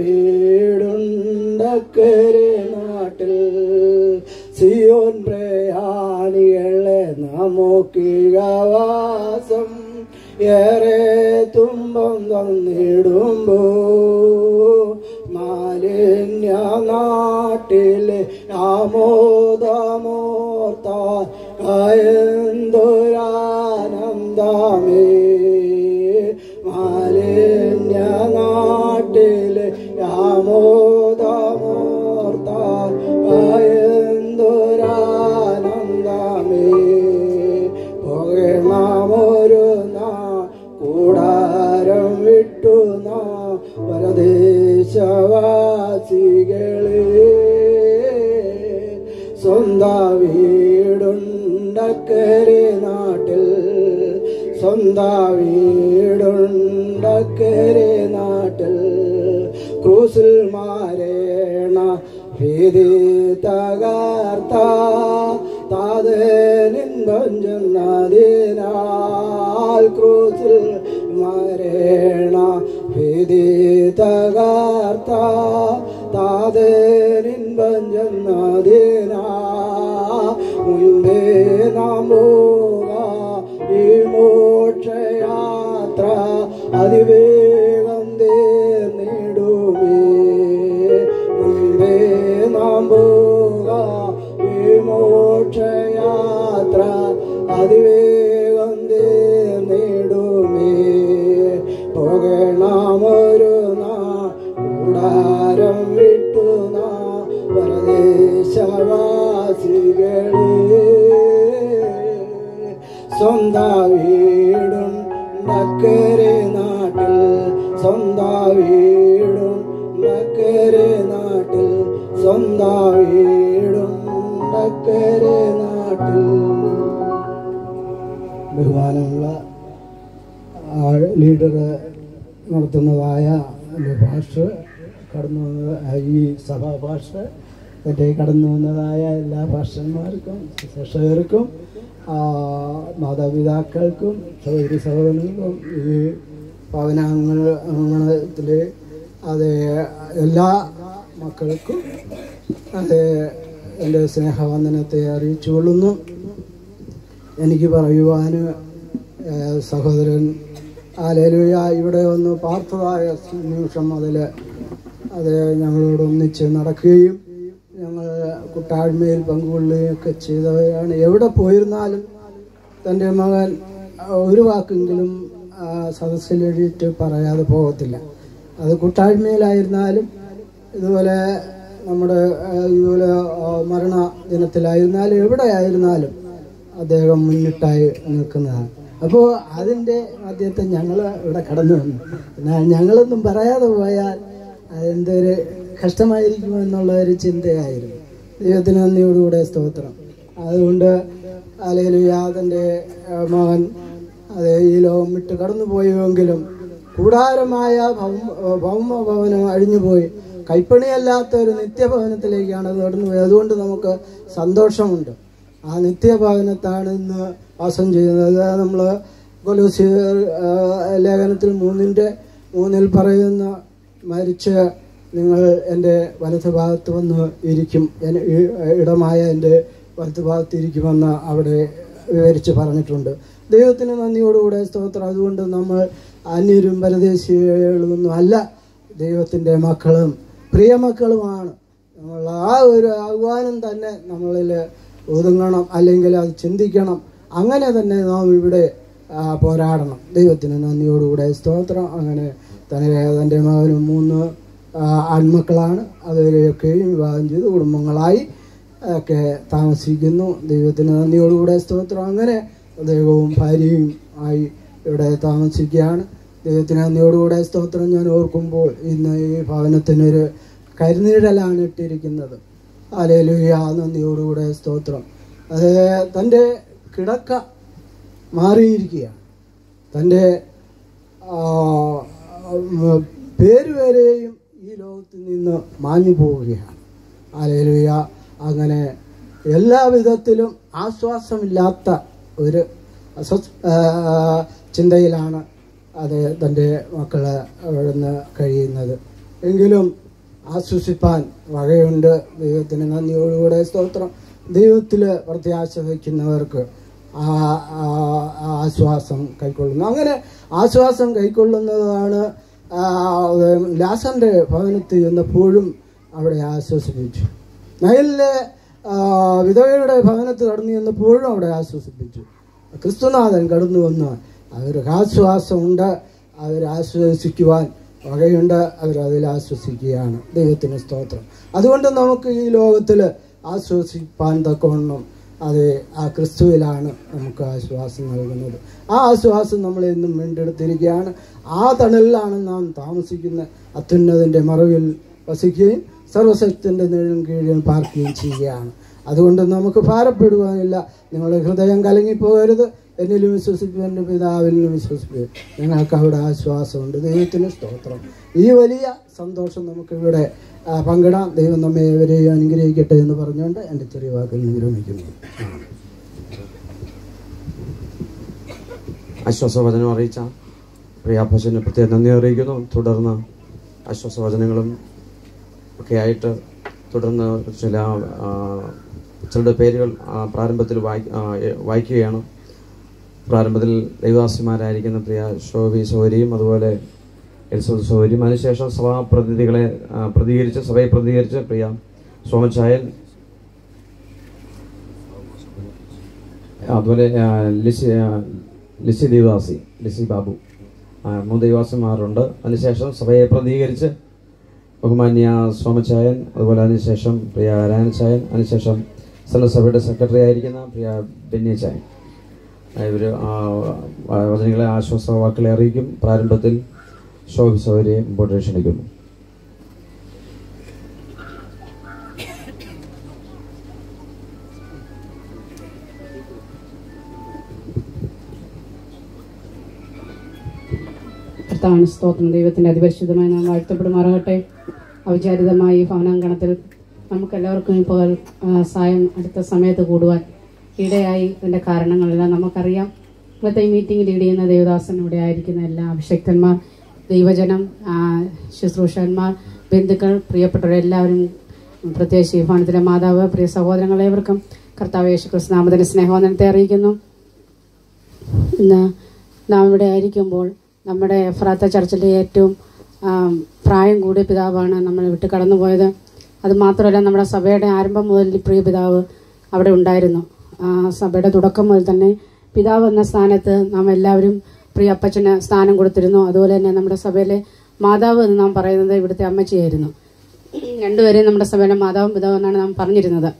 വീടുണ്ടക്കരെ നാട്ടിൽ സിയോൻ പ്രയാണികളെ നമുക്കികവാസം ഏറെ തുമ്പം തന്നിടുമ്പോ മാലിന്യ നാട്ടിലെ ആമോദമോർത്താൽ കായന്തൊരാനന്ദമേ മാലിന്യ നാട്ടിലെ ആമോദമോർത്താൽ കായന്തൊരാനന്ദമേ പോകണമൊരു നാ കൂടാരം വിട്ടു നാ പരദേശവാസികളെ സ്വന്ത വീടുണ്ടക്കരെ നാട്ടിൽ സ്വന്ത വീടുണ്ടക്കരെ നാട്ടിൽ ക്രൂസിൽ മാരേണ ഭീതി തകർത്ത താതനിൻ കൊഞ്ചുന്നതിനാൽ ക്രൂസിൽ മരേണ ഭീതി തകർത്ത താതനിൻ പഞ്ചുന്നതിനാ മുൻപേ നാം പോക ഈ മോക്ഷയാത്ര അതിവേഗം തീർന്നിടുമേ സ്വന്തം വീടുണ്ടക്കരെ നാട്ടിൽ സ്വന്തം വീടുണ്ടക്കരെ നാട്ടിൽ സ്വന്തം വീടുണ്ടക്കരെ നാട്ടിൽ ബഹുമാനമുള്ള ലീഡർ നടത്തുന്നതായ എൻ്റെ ഭാഷ കടന്നു വന്ന ഈ സഭാ ഭാഷ എൻ്റെ കടന്നു വന്നതായ എല്ലാ ഭാഷന്മാർക്കും ശിക്ഷകർക്കും മാതാപിതാക്കൾക്കും സഹോദരി സഹോദരങ്ങൾക്കും ഈ ഭവനാംഗണത്തിൽ അത് എല്ലാ മക്കൾക്കും അത് എൻ്റെ സ്നേഹവന്ദനത്തെ അറിയിച്ചു കൊള്ളുന്നു എനിക്ക് പറയുവാൻ ഏഹ്, സഹോദരൻ ആലേലുയ ഇവിടെ ഒന്ന് പാർത്തതായ നിമിഷം മുതൽ അത് ഞങ്ങളോട് ഒന്നിച്ച് നടക്കുകയും ഞങ്ങൾ കുട്ടാഴ്മയിൽ പങ്കുകൊള്ളുകയൊക്കെ ചെയ്തവരാണ് എവിടെ പോയിരുന്നാലും തൻ്റെ മകൻ ആ, ഒരു വാക്കെങ്കിലും ആ, സദസ്സിലെഴുതിയിട്ട് പറയാതെ പോകത്തില്ല അത് കുട്ടാഴ്മയിലായിരുന്നാലും ഇതുപോലെ നമ്മുടെ ആ, ഇതുപോലെ ആ, മരണ ദിനത്തിലായിരുന്നാലും എവിടെയായിരുന്നാലും അദ്ദേഹം മുന്നിട്ടായി നിൽക്കുന്നതാണ് അപ്പോൾ അതിൻ്റെ മധ്യത്തെ ഞങ്ങൾ ഇവിടെ കടന്നു വന്നു എന്നാൽ ഞങ്ങളൊന്നും പറയാതെ പോയാൽ അതെന്തൊരു കഷ്ടമായിരിക്കുമോ എന്നുള്ള ഒരു ചിന്തയായിരുന്നു ദൈവത്തിന് നന്ദിയോടുകൂടെ സ്തോത്രം അതുകൊണ്ട് അലയിലുയാതൻ്റെ മകൻ അത് ഈ ലോകം വിട്ട് കടന്നു പോയെങ്കിലും കൂടാരമായ ഭൗമ ഭൗമഭവനം അഴിഞ്ഞുപോയി കൈപ്പണിയല്ലാത്ത ഒരു നിത്യഭവനത്തിലേക്കാണ് അത് കടന്നുപോയത് അതുകൊണ്ട് നമുക്ക് സന്തോഷമുണ്ട് ആ നിത്യഭവനത്താണ് ഇന്ന് വാസം ചെയ്യുന്നത് അത് നമ്മൾ കൊലോസി ലേഖനത്തിൽ മൂന്നിൻ്റെ മൂന്നിൽ പറയുന്ന മരിച്ച് നിങ്ങൾ എൻ്റെ വലത്ത് ഭാഗത്ത് വന്ന് ഇരിക്കും എൻ- ഇ- ഇടമായ എൻ്റെ വലത്ത് ഭാഗത്ത് ഇരിക്കുമെന്ന് അവിടെ വിവരിച്ച് പറഞ്ഞിട്ടുണ്ട് ദൈവത്തിന് നന്ദിയോടുകൂടെ സ്തോത്രം അതുകൊണ്ട് നമ്മൾ അന്യരും പരദേശികളൊന്നും അല്ല ദൈവത്തിൻ്റെ മക്കളും പ്രിയമക്കളുമാണ് നമ്മൾ ആ ഒരു ആഹ്വാനം തന്നെ നമ്മളിൽ ഒതുങ്ങണം അല്ലെങ്കിൽ അത് ചിന്തിക്കണം അങ്ങനെ തന്നെ നാം ഇവിടെ ആ, പോരാടണം ദൈവത്തിന് നന്ദിയോടുകൂടെ സ്തോത്രം അങ്ങനെ തന്നെ തൻ്റെ മകനും മൂന്ന് ആ, ആൺമക്കളാണ് അവരെയൊക്കെയും വിവാഹം ചെയ്ത് കുടുംബങ്ങളായി ഒക്കെ താമസിക്കുന്നു ദൈവത്തിന് നന്ദിയോടുകൂടെ സ്തോത്രം അങ്ങനെ ദൈവവും ഭാര്യയും ആയി ഇവിടെ താമസിക്കുകയാണ് ദൈവത്തിന് നന്ദിയോടുകൂടെ സ്തോത്രം ഞാൻ ഓർക്കുമ്പോൾ ഇന്ന് ഈ ഭവനത്തിനൊരു കരുനീഴലാണ് ഇട്ടിരിക്കുന്നത് അലേലുയ നന്ദിയോടുകൂടെ സ്തോത്രം അത് തൻ്റെ കിടക്ക മാറിയിരിക്കുകയാണ് തൻ്റെ ആ, ഉം, പേര് വരെയും ഈ ലോകത്തിൽ നിന്ന് മാഞ്ഞു പോവുകയാണ് അലേലുയ അങ്ങനെ എല്ലാ വിധത്തിലും ആശ്വാസമില്ലാത്ത ഒരു അസ്വസ് ആ, ചിന്തയിലാണ് അത് തൻ്റെ മക്കള് അവിടുന്ന് കഴിയുന്നത് എങ്കിലും ആശ്വസിപ്പാൻ വകയുണ്ട് ദൈവത്തിന് നന്ദിയോടുകൂടെ സ്തോത്രം ദൈവത്തിൽ പ്രത്യാശ വയ്ക്കുന്നവർക്ക് ആ ആ- ആ ആശ്വാസം കൈക്കൊള്ളുന്നു അങ്ങനെ ആശ്വാസം കൈക്കൊള്ളുന്നതാണ് ആ, ലാസന്റെ ഭവനത്തിൽ ചെന്നപ്പോഴും അവിടെ ആശ്വസിപ്പിച്ചു നയലിലെ ആ, വിധവയുടെ ഭവനത്തിൽ കടന്നു ചെന്നപ്പോഴും അവിടെ ആശ്വസിപ്പിച്ചു ക്രിസ്തുനാഥൻ കടന്നു വന്ന് അവർക്ക് ആശ്വാസമുണ്ട് അവർ ആശ്വസിക്കുവാൻ വകയുണ്ട് അവരതിൽ ആശ്വസിക്കുകയാണ് ദൈവത്തിന് സ്തോത്രം അതുകൊണ്ട് നമുക്ക് ഈ ലോകത്തിൽ ആശ്വസിപ്പാൻ തക്കവണ്ണം അത് ആ ക്രിസ്തുവിലാണ് നമുക്ക് ആശ്വാസം നൽകുന്നത് ആ ആശ്വാസം നമ്മൾ എന്നും വീണ്ടെടുത്തിരിക്കുകയാണ് ആ തണലിലാണ് നാം താമസിക്കുന്ന അത്യുന്നതിൻ്റെ മറവിൽ വസിക്കുകയും സർവശക്തിൻ്റെ നിഴലും കീഴിൽ പാർക്കുകയും ചെയ്യുകയാണ് അതുകൊണ്ട് നമുക്ക് ഭാരപ്പെടുവാനില്ല നിങ്ങളുടെ ഹൃദയം കലങ്ങിപ്പോകരുത് എന്നിലും വിശ്വസിക്കും എൻ്റെ പിതാവിലും വിശ്വസിക്കുക ഞങ്ങൾക്ക് അവിടെ ആശ്വാസമുണ്ട് ദൈവത്തിന് സ്തോത്രം ഈ വലിയ സന്തോഷം നമുക്കിവിടെ ആ, പങ്കിടാം ദൈവം നമ്മെ ഇവരെയും അനുഗ്രഹിക്കട്ടെ എന്ന് പറഞ്ഞുകൊണ്ട് എൻ്റെ ചെറിയ വാക്കിൽ വിരമിക്കുന്നു ആശ്വാസവചനം അറിയിച്ച പ്രിയാഭജന് പ്രത്യേക നന്ദി അറിയിക്കുന്നു തുടർന്ന് ആശ്വാസവചനങ്ങളും ഒക്കെ ആയിട്ട് തുടർന്ന് ചില ആ, ചിലരുടെ പേരുകൾ ആ, പ്രാരംഭത്തിൽ വായി ആ, എ- വായിക്കുകയാണ് പ്രാരംഭത്തിൽ ദൈവദാസിമാരായിരിക്കുന്ന പ്രിയ ശോഭി സൗരിയും അതുപോലെ എൽസോദ് സൗരിയും അതിനുശേഷം സഭാ പ്രതിനിധികളെ ആ, പ്രതികരിച്ച് സഭയെ പ്രതികരിച്ച് പ്രിയ സോമച്ചായൻ അതുപോലെ ആ, ലിസി ആ, ലിസി ദേവദാസി ലിസി ബാബു ആ, മൂന്ന് ദേവാസിമാരുണ്ട് അതിനുശേഷം സഭയെ പ്രതികരിച്ച് ബഹുമാന്യ സോമച്ചായൻ അതുപോലെ അതിനുശേഷം പ്രിയ രായനച്ചായൻ അതിനുശേഷം സഭയുടെ സെക്രട്ടറി ആയിരിക്കുന്ന പ്രിയ ബെന്നി ചായൻ ഇവർ വചനങ്ങളെ ആശ്വാസ വാക്കുകളെ അറിയിക്കും പ്രാരംഭത്തിൽ ശോഭിസ് അവരെ മുമ്പോട്ട് ക്ഷണിക്കുന്നു കർത്താവിന് സ്തോത്രം ദൈവത്തിൻ്റെ അതിപരിശുദ്ധമായി നാം വാഴ്ത്തപ്പെടുമാറാകട്ടെ ഔചാരിതമായി ഈ ഭവനാങ്കണത്തിൽ നമുക്കെല്ലാവർക്കും ഇപ്പോൾ ആ, സായം അടുത്ത സമയത്ത് കൂടുവാൻ ഇടയായി ഇതിൻ്റെ കാരണങ്ങളെല്ലാം നമുക്കറിയാം ഇന്നത്തെ ഈ മീറ്റിംഗ് ലീഡ് ചെയ്യുന്ന ദേവദാസൻ ഇവിടെ ആയിരിക്കുന്ന എല്ലാ അഭിഷക്തന്മാർ ദൈവജനം ആ, ശുശ്രൂഷകന്മാർ ബന്ധുക്കൾ പ്രിയപ്പെട്ടവരെല്ലാവരും പ്രത്യേകിച്ച് ഈ ഭവനത്തിലെ മാതാവ് പ്രിയ സഹോദരങ്ങളേവർക്കും കർത്താവ് യേശു ക്രിസ്തുനാമത്തിന് സ്നേഹവന്ദനത്തെ അറിയിക്കുന്നു ഇന്ന് നാം ഇവിടെ ആയിരിക്കുമ്പോൾ നമ്മുടെ എഫ്രാത്ത ചർച്ചിലെ ഏറ്റവും ആ, പ്രായം കൂടിയ പിതാവാണ് നമ്മൾ വിട്ട് കടന്നുപോയത് അത് മാത്രമല്ല നമ്മുടെ സഭയുടെ ആരംഭം മുതൽ ഈ പ്രിയ പിതാവ് അവിടെ ഉണ്ടായിരുന്നു ആ സഭയുടെ തുടക്കം മുതൽ തന്നെ പിതാവ് എന്ന സ്ഥാനത്ത് നാം എല്ലാവരും പ്രിയ അപ്പച്ചന് സ്ഥാനം കൊടുത്തിരുന്നു അതുപോലെ തന്നെ നമ്മുടെ സഭയിലെ മാതാവ് എന്ന് നാം പറയുന്നത് ഇവിടുത്തെ അമ്മച്ചിയായിരുന്നു രണ്ടുപേരെയും നമ്മുടെ സഭയിലെ മാതാവും പിതാവും എന്നാണ് നാം പറഞ്ഞിരുന്നത്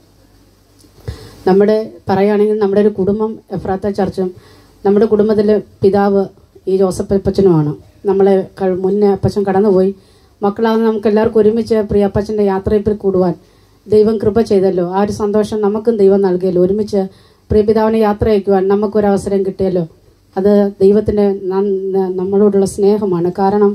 നമ്മുടെ പറയുകയാണെങ്കിൽ നമ്മുടെ ഒരു കുടുംബം എഫ്രാത്ത ചർച്ചും നമ്മുടെ കുടുംബത്തിലെ പിതാവ് ഈ ജോസഫ് അപ്പച്ചനുമാണ് നമ്മളെ ക- മുന്നേ അപ്പച്ചൻ കടന്നുപോയി മക്കളാകുന്ന നമുക്ക് എല്ലാവർക്കും ഒരുമിച്ച് പ്രിയ അപ്പച്ചൻ്റെ യാത്രയിൽ കൂടുവാൻ ദൈവം കൃപ ചെയ്തല്ലോ ആ ഒരു സന്തോഷം നമുക്കും ദൈവം നൽകിയല്ലോ ഒരുമിച്ച് പ്രിയ പിതാവിനെ യാത്ര അയക്കുവാൻ നമുക്കൊരു അവസരം കിട്ടിയല്ലോ അത് ദൈവത്തിൻ്റെ ന- നമ്മളോടുള്ള സ്നേഹമാണ് കാരണം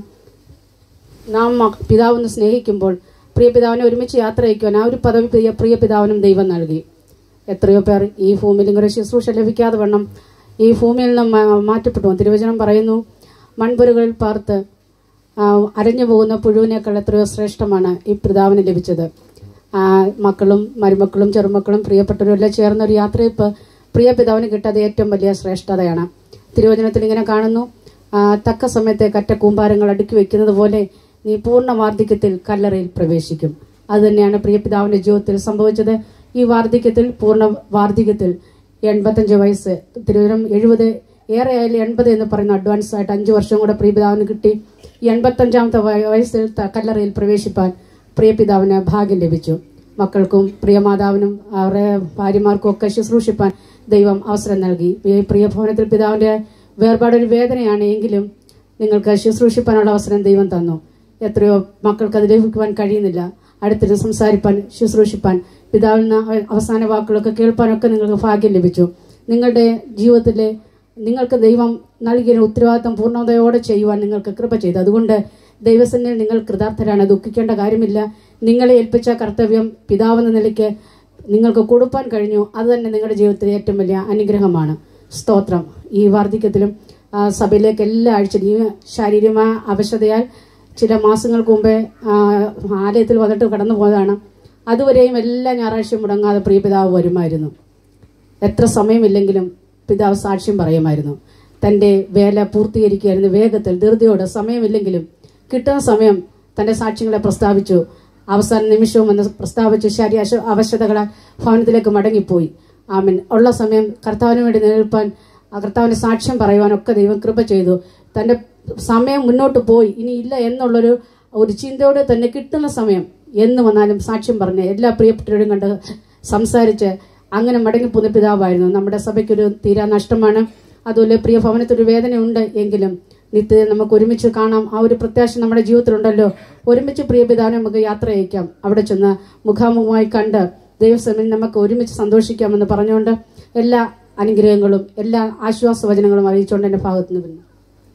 നാം മ- പിതാവിനെ സ്നേഹിക്കുമ്പോൾ പ്രിയ പിതാവിനെ ഒരുമിച്ച് യാത്ര അയക്കുവാൻ ആ ഒരു പദവി പ്രിയ പ്രിയ പിതാവിനും ദൈവം നൽകി എത്രയോ പേർ ഈ ഭൂമിയിൽ ഇങ്ങനെ ശുശ്രൂഷ ലഭിക്കാതെ വണ്ണം ഈ ഭൂമിയിൽ നിന്ന് മാ- മാറ്റപ്പെട്ടു തിരുവചനം പറയുന്നു മൺപുരകളിൽ പാർത്ത് ആ, അരഞ്ഞു പോകുന്ന പുഴുവിനേക്കാൾ എത്രയോ ശ്രേഷ്ഠമാണ് ഈ പിതാവിന് ലഭിച്ചത് ആ, മക്കളും മരുമക്കളും ചെറുമക്കളും പ്രിയപ്പെട്ടവരും എല്ലാം ചേർന്ന ഒരു യാത്രയപ്പ് പ്രിയ പിതാവിന് കിട്ടാതെ ഏറ്റവും വലിയ ശ്രേഷ്ഠതയാണ് തിരുവചനത്തിൽ ഇങ്ങനെ കാണുന്നു ആ, തക്ക സമയത്തെ കറ്റ കൂമ്പാരങ്ങൾ അടുക്കി വെക്കുന്നത് പോലെ നീ പൂർണ്ണ വാർദ്ധക്യത്തിൽ കല്ലറയിൽ പ്രവേശിക്കും അത് തന്നെയാണ് പ്രിയ പിതാവിന്റെ ജീവിതത്തിൽ സംഭവിച്ചത് ഈ വാർദ്ധക്യത്തിൽ പൂർണ്ണ വാർദ്ധക്യത്തിൽ എൺപത്തഞ്ച് വയസ്സ് തിരുവനന്തപുരം എഴുപത് ഏറെ ആയാലും എൺപത് എന്ന് പറയുന്ന അഡ്വാൻസ് ആയിട്ട് അഞ്ച് വർഷം കൂടെ പ്രിയപിതാവിന് കിട്ടി ഈ എൺപത്തഞ്ചാമത്തെ വയ- വയസ്സിൽ ത- കല്ലറയിൽ പ്രവേശിപ്പാൻ പ്രിയപിതാവിന് ഭാഗ്യം ലഭിച്ചു മക്കൾക്കും പ്രിയമാതാവിനും അവരുടെ ഭാര്യമാർക്കും ഒക്കെ ശുശ്രൂഷിപ്പാൻ ദൈവം അവസരം നൽകി ഈ പ്രിയ ഭവനത്തിൽ പിതാവിന്റെ വേർപാടൊരു വേദനയാണ് എങ്കിലും നിങ്ങൾക്ക് ശുശ്രൂഷിപ്പാനുള്ള അവസരം ദൈവം തന്നു എത്രയോ മക്കൾക്ക് അത് ലഭിക്കുവാൻ കഴിയുന്നില്ല അടുത്തിട്ട് സംസാരിപ്പാൻ ശുശ്രൂഷിപ്പാൻ പിതാവിൽ നിന്ന് അവസാന വാക്കുകളൊക്കെ കേൾപ്പാനൊക്കെ നിങ്ങൾക്ക് ഭാഗ്യം ലഭിച്ചു നിങ്ങളുടെ ജീവിതത്തിലെ നിങ്ങൾക്ക് ദൈവം നൽകിയ ഉത്തരവാദിത്തം പൂർണ്ണതയോടെ ചെയ്യുവാൻ നിങ്ങൾക്ക് കൃപ ചെയ്തു അതുകൊണ്ട് ദൈവസന്നിൽ നിങ്ങൾ കൃതാർത്ഥരാണ് ദുഃഖിക്കേണ്ട കാര്യമില്ല നിങ്ങളെ ഏൽപ്പിച്ച കർത്തവ്യം പിതാവെന്ന നിലയ്ക്ക് നിങ്ങൾക്ക് കൊടുപ്പാൻ കഴിഞ്ഞു അത് തന്നെ നിങ്ങളുടെ ജീവിതത്തിലെ ഏറ്റവും വലിയ അനുഗ്രഹമാണ് സ്തോത്രം ഈ വാർദ്ധക്യത്തിലും ആ, സഭയിലേക്ക് എല്ലാ ആഴ്ചയും ഈ ശാരീരികമായ അവശതയാൽ ചില മാസങ്ങൾക്ക് മുമ്പേ ആ, ആലയത്തിൽ വന്നിട്ട് കടന്നു പോയതാണ് അതുവരെയും എല്ലാ ഞായറാഴ്ചയും മുടങ്ങാതെ പ്രിയ പിതാവ് വരുമായിരുന്നു എത്ര സമയമില്ലെങ്കിലും പിതാവ് സാക്ഷ്യം പറയുമായിരുന്നു തൻ്റെ വേല പൂർത്തീകരിക്കുകയായിരുന്നു വേഗത്തിൽ ധൃതിയോടെ സമയമില്ലെങ്കിലും കിട്ടുന്ന സമയം തൻ്റെ സാക്ഷ്യങ്ങളെ പ്രസ്താവിച്ചു അവസാന നിമിഷവും എന്ന് പ്രസ്താവിച്ചു ശാരീര അവശതകളാൽ ഭവനത്തിലേക്ക് മടങ്ങിപ്പോയി ആമൻ ഉള്ള സമയം കർത്താവിന് വേണ്ടി നിലനിൽപ്പാൻ ആ കർത്താവിന്റെ സാക്ഷ്യം പറയുവാനൊക്കെ ദൈവം കൃപ ചെയ്തു തൻ്റെ സമയം മുന്നോട്ട് പോയി ഇനി ഇല്ല എന്നുള്ളൊരു ഒരു ചിന്തയോടെ തന്നെ കിട്ടുന്ന സമയം എന്ന് വന്നാലും സാക്ഷ്യം പറഞ്ഞ് എല്ലാ പ്രിയപ്പെട്ടവരും കണ്ട് സംസാരിച്ച് അങ്ങനെ മടങ്ങിപ്പോകുന്ന പിതാവായിരുന്നു നമ്മുടെ സഭയ്ക്കൊരു തീരാ നഷ്ടമാണ് അതുപോലെ പ്രിയ ഭവനത്തൊരു വേദനയുണ്ട് എങ്കിലും നിത്യത നമുക്ക് ഒരുമിച്ച് കാണാം ആ ഒരു പ്രത്യാശ നമ്മുടെ ജീവിതത്തിലുണ്ടല്ലോ ഒരുമിച്ച് പ്രിയ പിതാവിനെ നമുക്ക് യാത്ര അയക്കാം അവിടെ ചെന്ന് മുഖാമുഖമായി കണ്ട് ദൈവസമിൽ നമുക്ക് ഒരുമിച്ച് സന്തോഷിക്കാമെന്ന് പറഞ്ഞുകൊണ്ട് എല്ലാ അനുഗ്രഹങ്ങളും എല്ലാ ആശ്വാസവചനങ്ങളും അറിയിച്ചുകൊണ്ട് എൻ്റെ ഭാഗത്ത് നിന്ന് പിന്നെ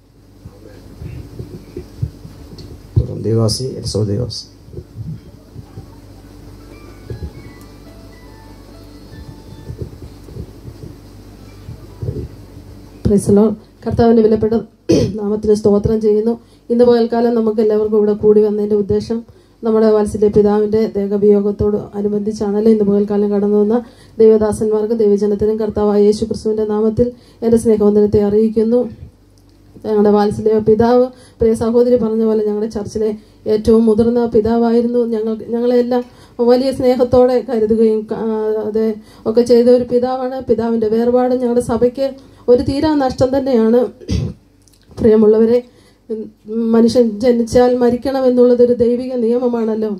തുടർന്ന് ദേവാസി എൽസോ ദേവാസി പ്രൈസലോ കർത്താവിന്റെ വിലപ്പെട്ട നാമത്തിന് സ്തോത്രം ചെയ്യുന്നു ഇന്ന് പകൽക്കാലം നമുക്ക് എല്ലാവർക്കും ഇവിടെ കൂടി വന്നതിന്റെ ഉദ്ദേശം നമ്മുടെ വാത്സല്യ പിതാവിന്റെ ദേഹവിയോഗത്തോട് അനുബന്ധിച്ചാണല്ലോ ഇന്ന് പകൽക്കാലം കടന്നു വന്ന ദൈവദാസന്മാർക്കും ദൈവജനത്തിനും കർത്താവായ യേശു ക്രിസ്തുവിന്റെ നാമത്തിൽ എന്റെ സ്നേഹവന്ദനത്തെ അറിയിക്കുന്നു ഞങ്ങളുടെ വാത്സല്യ പിതാവ് പ്രിയ സഹോദരി പറഞ്ഞ പോലെ ഞങ്ങളുടെ ചർച്ചിലെ ഏറ്റവും മുതിർന്ന പിതാവായിരുന്നു ഞങ്ങൾ ഞങ്ങളെല്ലാം വലിയ സ്നേഹത്തോടെ കരുതുകയും ആ, അത് ഒക്കെ ചെയ്ത ഒരു പിതാവാണ് പിതാവിന്റെ വേർപാട് ഞങ്ങളുടെ സഭയ്ക്ക് ഒരു തീരാ നഷ്ടം തന്നെയാണ് പ്രിയമുള്ളവരെ ഉം, മനുഷ്യൻ ജനിച്ചാൽ മരിക്കണം എന്നുള്ളത് ഒരു ദൈവിക നിയമമാണല്ലോ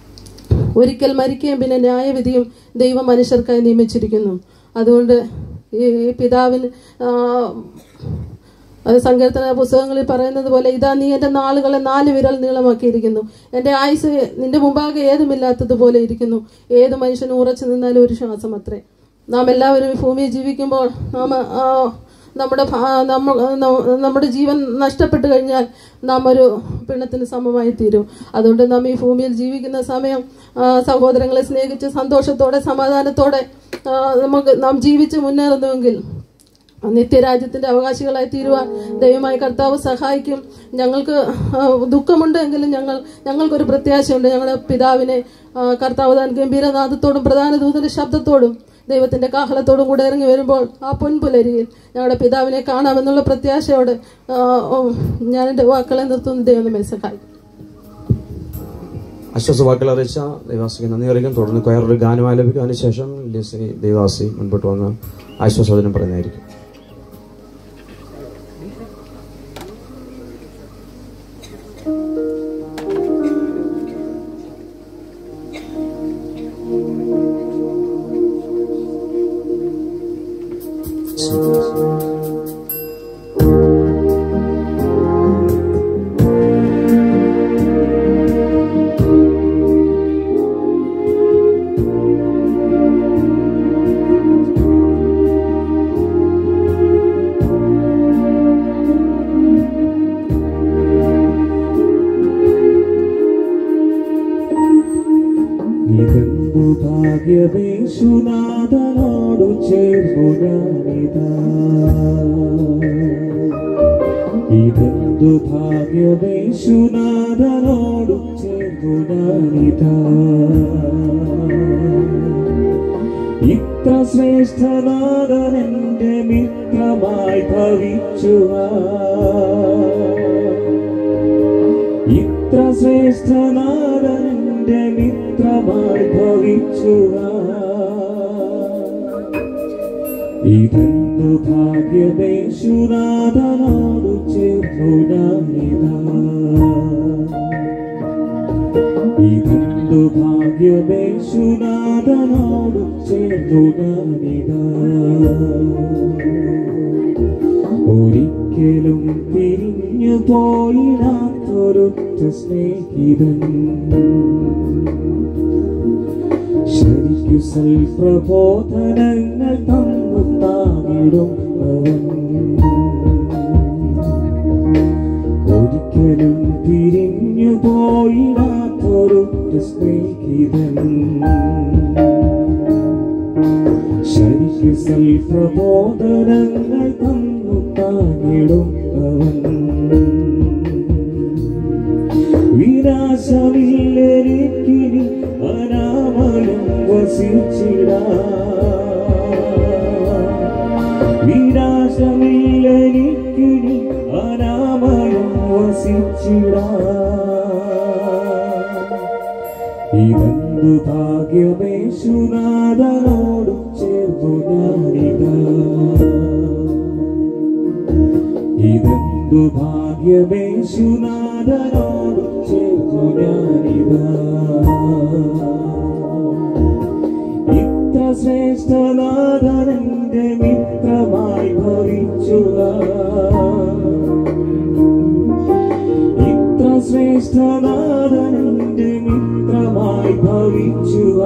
ഒരിക്കൽ മരിക്കുകയും പിന്നെ ന്യായവിധിയും ദൈവം മനുഷ്യർക്കായി നിയമിച്ചിരിക്കുന്നു അതുകൊണ്ട് ഈ പിതാവിന് ആ, അത് സങ്കീർത്തന പുസ്തകങ്ങളിൽ പറയുന്നത് പോലെ ഇതാ നീ എൻ്റെ നാളുകളെ നാല് വിരൽ നീളമാക്കിയിരിക്കുന്നു എൻ്റെ ആയുസ് നിന്റെ മുമ്പാകെ ഏതുമില്ലാത്തതുപോലെ ഇരിക്കുന്നു ഏത് മനുഷ്യനും ഉറച്ചു നിന്നാലും ഒരു ശ്വാസം അത്രേ നാം എല്ലാവരും ഈ ഭൂമിയിൽ ജീവിക്കുമ്പോൾ നാം ആ, നമ്മുടെ ഭ- നമ്മ- ന- നമ്മുടെ ജീവൻ നഷ്ടപ്പെട്ടു കഴിഞ്ഞാൽ നാം ഒരു പിണത്തിന് സമമായി തീരും അതുകൊണ്ട് നാം ഈ ഭൂമിയിൽ ജീവിക്കുന്ന സമയം ആ, സഹോദരങ്ങളെ സ്നേഹിച്ച് സന്തോഷത്തോടെ സമാധാനത്തോടെ ആ, നമുക്ക് നാം ജീവിച്ച് മുന്നേറുന്നുവെങ്കിൽ നിത്യരാജ്യത്തിന്റെ അവകാശികളായി തീരുവാൻ ദൈവമായി കർത്താവ് സഹായിക്കും ഞങ്ങൾക്ക് ആ, ദുഃഖമുണ്ടെങ്കിലും ഞങ്ങൾ ഞങ്ങൾക്കൊരു പ്രത്യാശയുണ്ട് ഞങ്ങളുടെ പിതാവിനെ ആ, കർത്താവ് താൻ ഗംഭീരനാഥത്തോടും പ്രധാന ദൂതന്റെ ശബ്ദത്തോടും ദൈവത്തിന്റെ കാഹളത്തോടും കൂടെ ഇറങ്ങി വരുമ്പോൾ ആ പൊൻപുലരിയിൽ ഞങ്ങളുടെ പിതാവിനെ കാണാമെന്നുള്ള പ്രത്യാശയോടെ ആ, ഓ, ഞാൻ എൻ്റെ വാക്കുകളെ നിർത്തുന്നു ദൈവം നമ്മെ സഹായിക്കും ആശ്വാസവാക്കുകൾ അറിയിച്ച ദൈവാസിക്ക് നന്ദി അറിയിക്കും തുടർന്ന് കൊയറൊരു ഗാനം ആലപിക്കും അതിനുശേഷം ലിസി ദൈവാസി മുൻപോട്ട് വന്ന് ആശ്വാസവചനം പറയുന്നതായിരിക്കും ഇതെന്തു ഭാഗ്യമേശുനാഥനോടു ചേർന്നു ഞാനിതാ ഇതെന്തു ഭാഗ്യമേശുനാഥനോടു ചേർന്നു ഞാനിതാ ഇത്ര ശ്രേഷ്ഠനാഥൻ എന്റെ മിത്രമായി ഭവിച്ചു ഇത്ര ശ്രേഷ്ഠനാഥൻ എന്റെ മിത്രമായി ഭവിച്ചു ഇതെന്തു ഭാഗ്യമേശുനാഥനോടു ചേർന്നു ഞാനിതാ ഇതെന്തു ഭാഗ്യമേശുനാഥനോടു ചേർന്നു ഞാനിതാ ഒരിക്കലും പിരിഞ്ഞു പോയിടാത്തൊരൊറ്റ സ്നേഹിതൻ ശരിക്കു സൽപ്രബോധനങ്ങൾ തന്നു താങ്ങിടും അവൻ ഒരിക്കലും പിരിഞ്ഞു പോയിടാത്തൊരൊറ്റ സ്നേഹിതൻ ശരിക്കു സൽപ്രബോധനങ്ങൾ തന്നു താങ്ങിടും അവൻ വിനാശമില്ലെനിക്കിനി അനാമയം വസിച്ചിടാ വിനാശമില്ലെനിക്കിനി അനാമയം വസിച്ചിടാ ഇതെന്തു ഭാഗ്യമേശുനാഥനോടു ചേർന്നു ഞാനിതാ ഇതെന്തു ഭാഗ്യമേശുനാഥനോടു ചേർന്നു ഞാനിതാ ഇത്ര ശ്രേഷ്ഠനാഥനന്റെ മിത്രമായി ഭവിച്ചുക ഇത്ര ശ്രേഷ്ഠനാഥനന്റെ മിത്രമായി ഭവിച്ചുക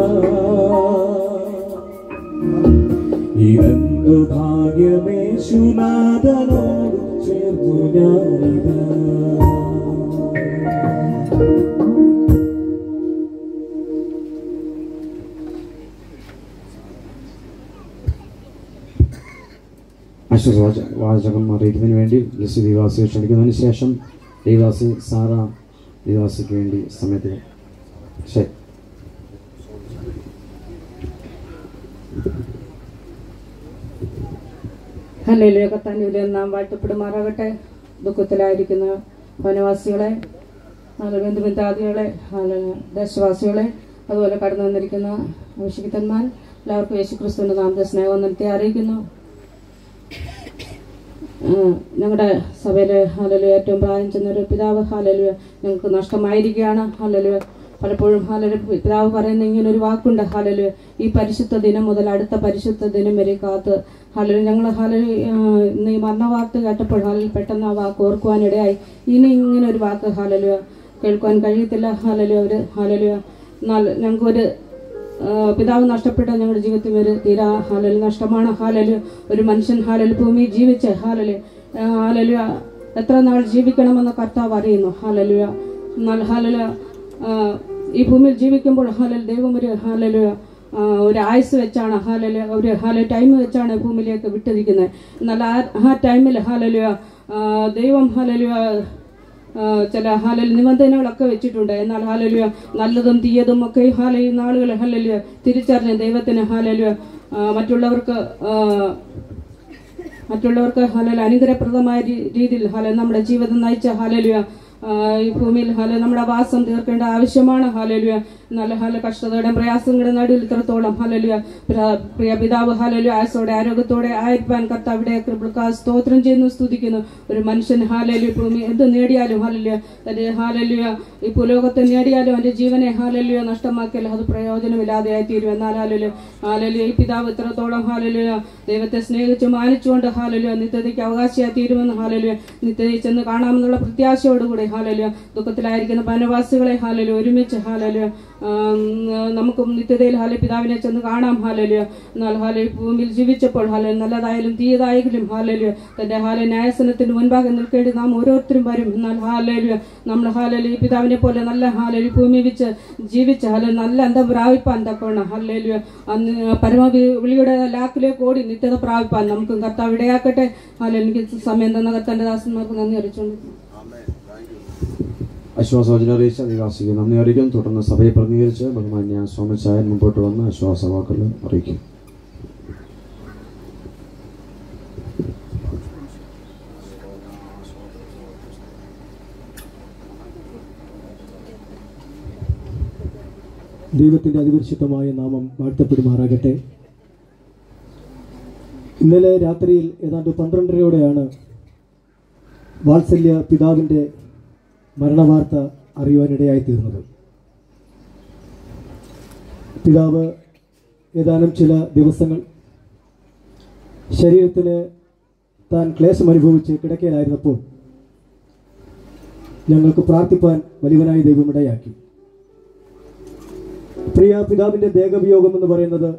ഇതെന്തു ഭാഗ്യമേശുനാഥനോട് ചേർന്നു ഞാനിതാ ആശ്വാസ വാചകം അറിയിക്കുന്നതിന് വേണ്ടി ലിസി ദൈവാസിയെ ക്ഷണിക്കുന്നതിന് ശേഷം ദൈവാസി സാറ ദൈവാസിക്ക് വേണ്ടി സമയത്ത് ശരി ഹല്ലേലൂയ കത്താൻ്റെ നാം വാഴ്ത്തപ്പെടുമാറാകട്ടെ ദുഃഖത്തിലായിരിക്കുന്ന വനവാസികളെ ബന്ധുമിത്രാദികളെ ദേശവാസികളെ അതുപോലെ കടന്നു വന്നിരിക്കുന്ന അഭിഷിക്തന്മാർ എല്ലാവർക്കും യേശു ക്രിസ്തുവിൻ്റെ നാമത്തെ സ്നേഹവന്ദനത്തെ അറിയിക്കുന്നു ഞങ്ങളുടെ സഭയിൽ ഹാലലു ഏറ്റവും പ്രായം ചെന്നൊരു പിതാവ് ഹാലലു ഞങ്ങൾക്ക് നഷ്ടമായിരിക്കുകയാണ് ഹാലലു പലപ്പോഴും ഹാലലു പിതാവ് പറയുന്ന ഇങ്ങനെ ഒരു വാക്കുണ്ട് ഹാലലു ഈ പരിശുദ്ധ ദിനം മുതൽ അടുത്ത പരിശുദ്ധ ദിനം വരെ കാത്ത് ഹാലലു ഞങ്ങൾ ഹാലലു ഇന്ന് ഈ മരണവാർത്ത കേട്ടപ്പോൾ ഹാലൽ പെട്ടെന്ന് ആ വാക്ക് ഓർക്കുവാനിടയായി ഇനി ഇങ്ങനെ ഒരു വാക്ക് ഹാലലു കേൾക്കുവാൻ കഴിയത്തില്ല ഹാലലു അവർ ഹാലലു എന്നാൽ ഞങ്ങൾക്കൊരു ആ, പിതാവ് നഷ്ടപ്പെട്ട ഞങ്ങളുടെ ജീവിതത്തിൽ ഒരു തീരാ ഹാലല് നഷ്ടമാണ് ഹാലല് ഒരു മനുഷ്യൻ ഹാലല് ഭൂമിയിൽ ജീവിച്ച് ഹാലല് ആ, ഹാലലു എത്ര നാൾ ജീവിക്കണമെന്ന് കർത്താവ് അറിയുന്നു ഹാലലുയ എന്നാൽ ഹാലല് ആ, ഈ ഭൂമിയിൽ ജീവിക്കുമ്പോൾ ഹാലൽ ദൈവം ഒരു ഹാലലു ആ, ഒരു ആയുസ് വെച്ചാണ് ഹാലല് ഒരു ഹാല ടൈം വെച്ചാണ് ഭൂമിയിലേക്ക് വിട്ടിരിക്കുന്നത് എന്നാൽ ആ ആ ടൈമിൽ ഹാലലുയ ദൈവം ഹാലലുയ ആ, ചില ഹാലൽ നിബന്ധനകളൊക്കെ വെച്ചിട്ടുണ്ട് എന്നാൽ ഹാലലുയ നല്ലതും തീയതും ഒക്കെ ഈ ഹാല ഈ നാളുകൾ ഹാലലുയ തിരിച്ചറിഞ്ഞ് ദൈവത്തിന് ഹാലലുയ ആ, മറ്റുള്ളവർക്ക് ആ, മറ്റുള്ളവർക്ക് ഹലൽ അനുഗ്രഹപ്രദമായ രീ- രീതിയിൽ ഹലൽ നമ്മുടെ ജീവിതം നയിച്ച ഹാലലുയ ഈ ഭൂമിയിൽ ഹല നമ്മുടെ വാസം തീർക്കേണ്ട ആവശ്യമാണ് ഹാലലുയ നല്ല ഹല കഷ്ടതയുടെ പ്രയാസങ്ങളുടെ നടുവിൽ ഇത്രത്തോളം ഹലലുയ പ്രിയ പിതാവ് ഹലലുയ ആയസോടെ ആരോഗ്യത്തോടെ ആയിരിക്കാൻ കർത്താവിടെ കൃപൾക്കാ സ്തോത്രം ചെയ്യുന്നു സ്തുതിക്കുന്നു ഒരു മനുഷ്യൻ ഹാലലു ഭൂമി എന്ത് നേടിയാലും ഹാലലുയ തന്റെ ഹാലലുയ ഈ ഭൂലോകത്തെ നേടിയാലും അവന്റെ ജീവനെ ഹാലലുയ നഷ്ടമാക്കിയാൽ അത് പ്രയോജനമില്ലാതെയായി തീരും എന്നാൽ ഹാലലു ഹാലലുയ ഈ പിതാവ് ഇത്രത്തോളം ഹാലലുയ ദൈവത്തെ സ്നേഹിച്ച് മാനിച്ചുകൊണ്ട് ഹാലലുയ നിത്യതയ്ക്ക് അവകാശിയായി തീരുമെന്ന് ഹാലലുയ നിത്യതയിൽ ചെന്ന് കാണാമെന്നുള്ള പ്രത്യാശയോടുകൂടി ഹാലലുയ ദുഃഖത്തിലായിരിക്കുന്ന വനവാസികളെ ഹാലലു ഒരുമിച്ച് ഹാലലുയ ആം, നമുക്കും നിത്യതയിൽ ഹാല പിതാവിനെ ചെന്ന് കാണാം ഹാലലുയ എന്നാൽ ഹാല ഈ ഭൂമിയിൽ ജീവിച്ചപ്പോൾ ഹാല നല്ലതായാലും തീയതായാലും ഹാലലുയ തന്റെ ഹാല ന്യായസനത്തിന് മുൻപാകെ നിൽക്കേണ്ടി നാം ഓരോരുത്തരും വരും എന്നാൽ ഹാലലുയ നമ്മൾ ഹാലലു ഈ പിതാവിനെ പോലെ നല്ല ഹാലലു ഭൂമി വെച്ച് ജീവിച്ച് ഹാല നല്ല അന്തം പ്രാപിപ്പാൻ തക്കവണ്ണം ഹാലലുയ അന്ന് പരമ വിളിയുടെ ലാക്കിലേക്ക് ഓടി നിത്യത പ്രാപിപ്പാൻ നമുക്ക് കർത്താവ് ഇടയാക്കട്ടെ ഹാല എനിക്ക് സമയം തന്ന കർത്താന്റെ ദാസന്മാർക്ക് നന്ദി അറിയിച്ചുകൊണ്ട് ആശ്വാസവചനം അറിയിച്ച നിവാസികൾ നന്ദി അറിയിക്കും തുടർന്ന് സഭയെ പ്രതിനിധീകരിച്ച് ബഹുമാന്യ സ്വാമിച്ചായൻ മുമ്പോട്ട് വന്ന് ആശ്വാസവാക്കുകൾ അറിയിക്കും ദൈവത്തിൻ്റെ അതിപരിശുദ്ധമായ നാമം വാഴ്ത്തപ്പെടുമാറാകട്ടെ ഇന്നലെ രാത്രിയിൽ ഏതാണ്ട് പന്ത്രണ്ടരയോടെയാണ് വാത്സല്യ പിതാവിൻ്റെ മരണവാർത്ത അറിയുവാനിടയായി തീർന്നത് പിതാവ് ഏതാനും ചില ദിവസങ്ങൾ ശരീരത്തിന് താൻ ക്ലേശം അനുഭവിച്ച് കിടക്കയിലായിരുന്നപ്പോൾ ഞങ്ങൾക്ക് പ്രാർത്ഥിപ്പാൻ വലിയവനായി ദൈവമിടയാക്കി പ്രിയ പിതാവിന്റെ ദേഹവിയോഗം എന്ന് പറയുന്നത്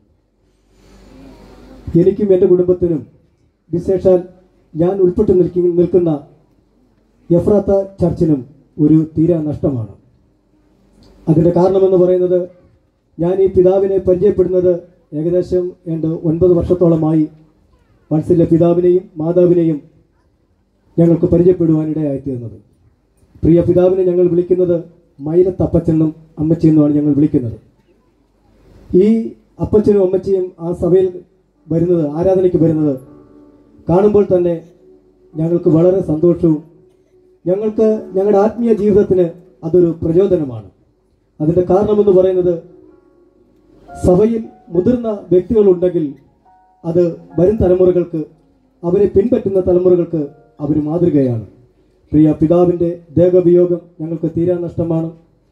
എനിക്കും എൻ്റെ കുടുംബത്തിനും വിശേഷാൽ ഞാൻ ഉൾപ്പെട്ടു നിൽക്കി നിൽക്കുന്ന എഫ്രാത്ത ചർച്ചിനും ഒരു തീരാ നഷ്ടമാണ് അതിൻ്റെ കാരണമെന്ന് പറയുന്നത് ഞാൻ ഈ പിതാവിനെ പരിചയപ്പെടുന്നത് ഏകദേശം ഏണ്ട് ഒൻപത് വർഷത്തോളമായി വാത്സല്യ പിതാവിനെയും മാതാവിനെയും ഞങ്ങൾക്ക് പരിചയപ്പെടുവാനിടയായിത്തീർന്നത് പ്രിയ പിതാവിനെ ഞങ്ങൾ വിളിക്കുന്നത് മൈലത്തപ്പച്ചെന്നും അമ്മച്ചിയെന്നുമാണ് ഞങ്ങൾ വിളിക്കുന്നത് ഈ അപ്പച്ചനും അമ്മച്ചിയും ആ സഭയിൽ വരുന്നത് ആരാധനയ്ക്ക് വരുന്നത് കാണുമ്പോൾ തന്നെ ഞങ്ങൾക്ക് വളരെ സന്തോഷവും ഞങ്ങൾക്ക് ഞങ്ങളുടെ ആത്മീയ ജീവിതത്തിന് അതൊരു പ്രചോദനമാണ് അതിൻ്റെ കാരണമെന്ന് പറയുന്നത് സഭയിൽ മുതിർന്ന വ്യക്തികളുണ്ടെങ്കിൽ അത് വരും തലമുറകൾക്ക് അവരെ പിൻപറ്റുന്ന തലമുറകൾക്ക് അവർ മാതൃകയാണ് പ്രിയ പിതാവിൻ്റെ ദേഹവിയോഗം ഞങ്ങൾക്ക് തീരാ നഷ്ടമാണ്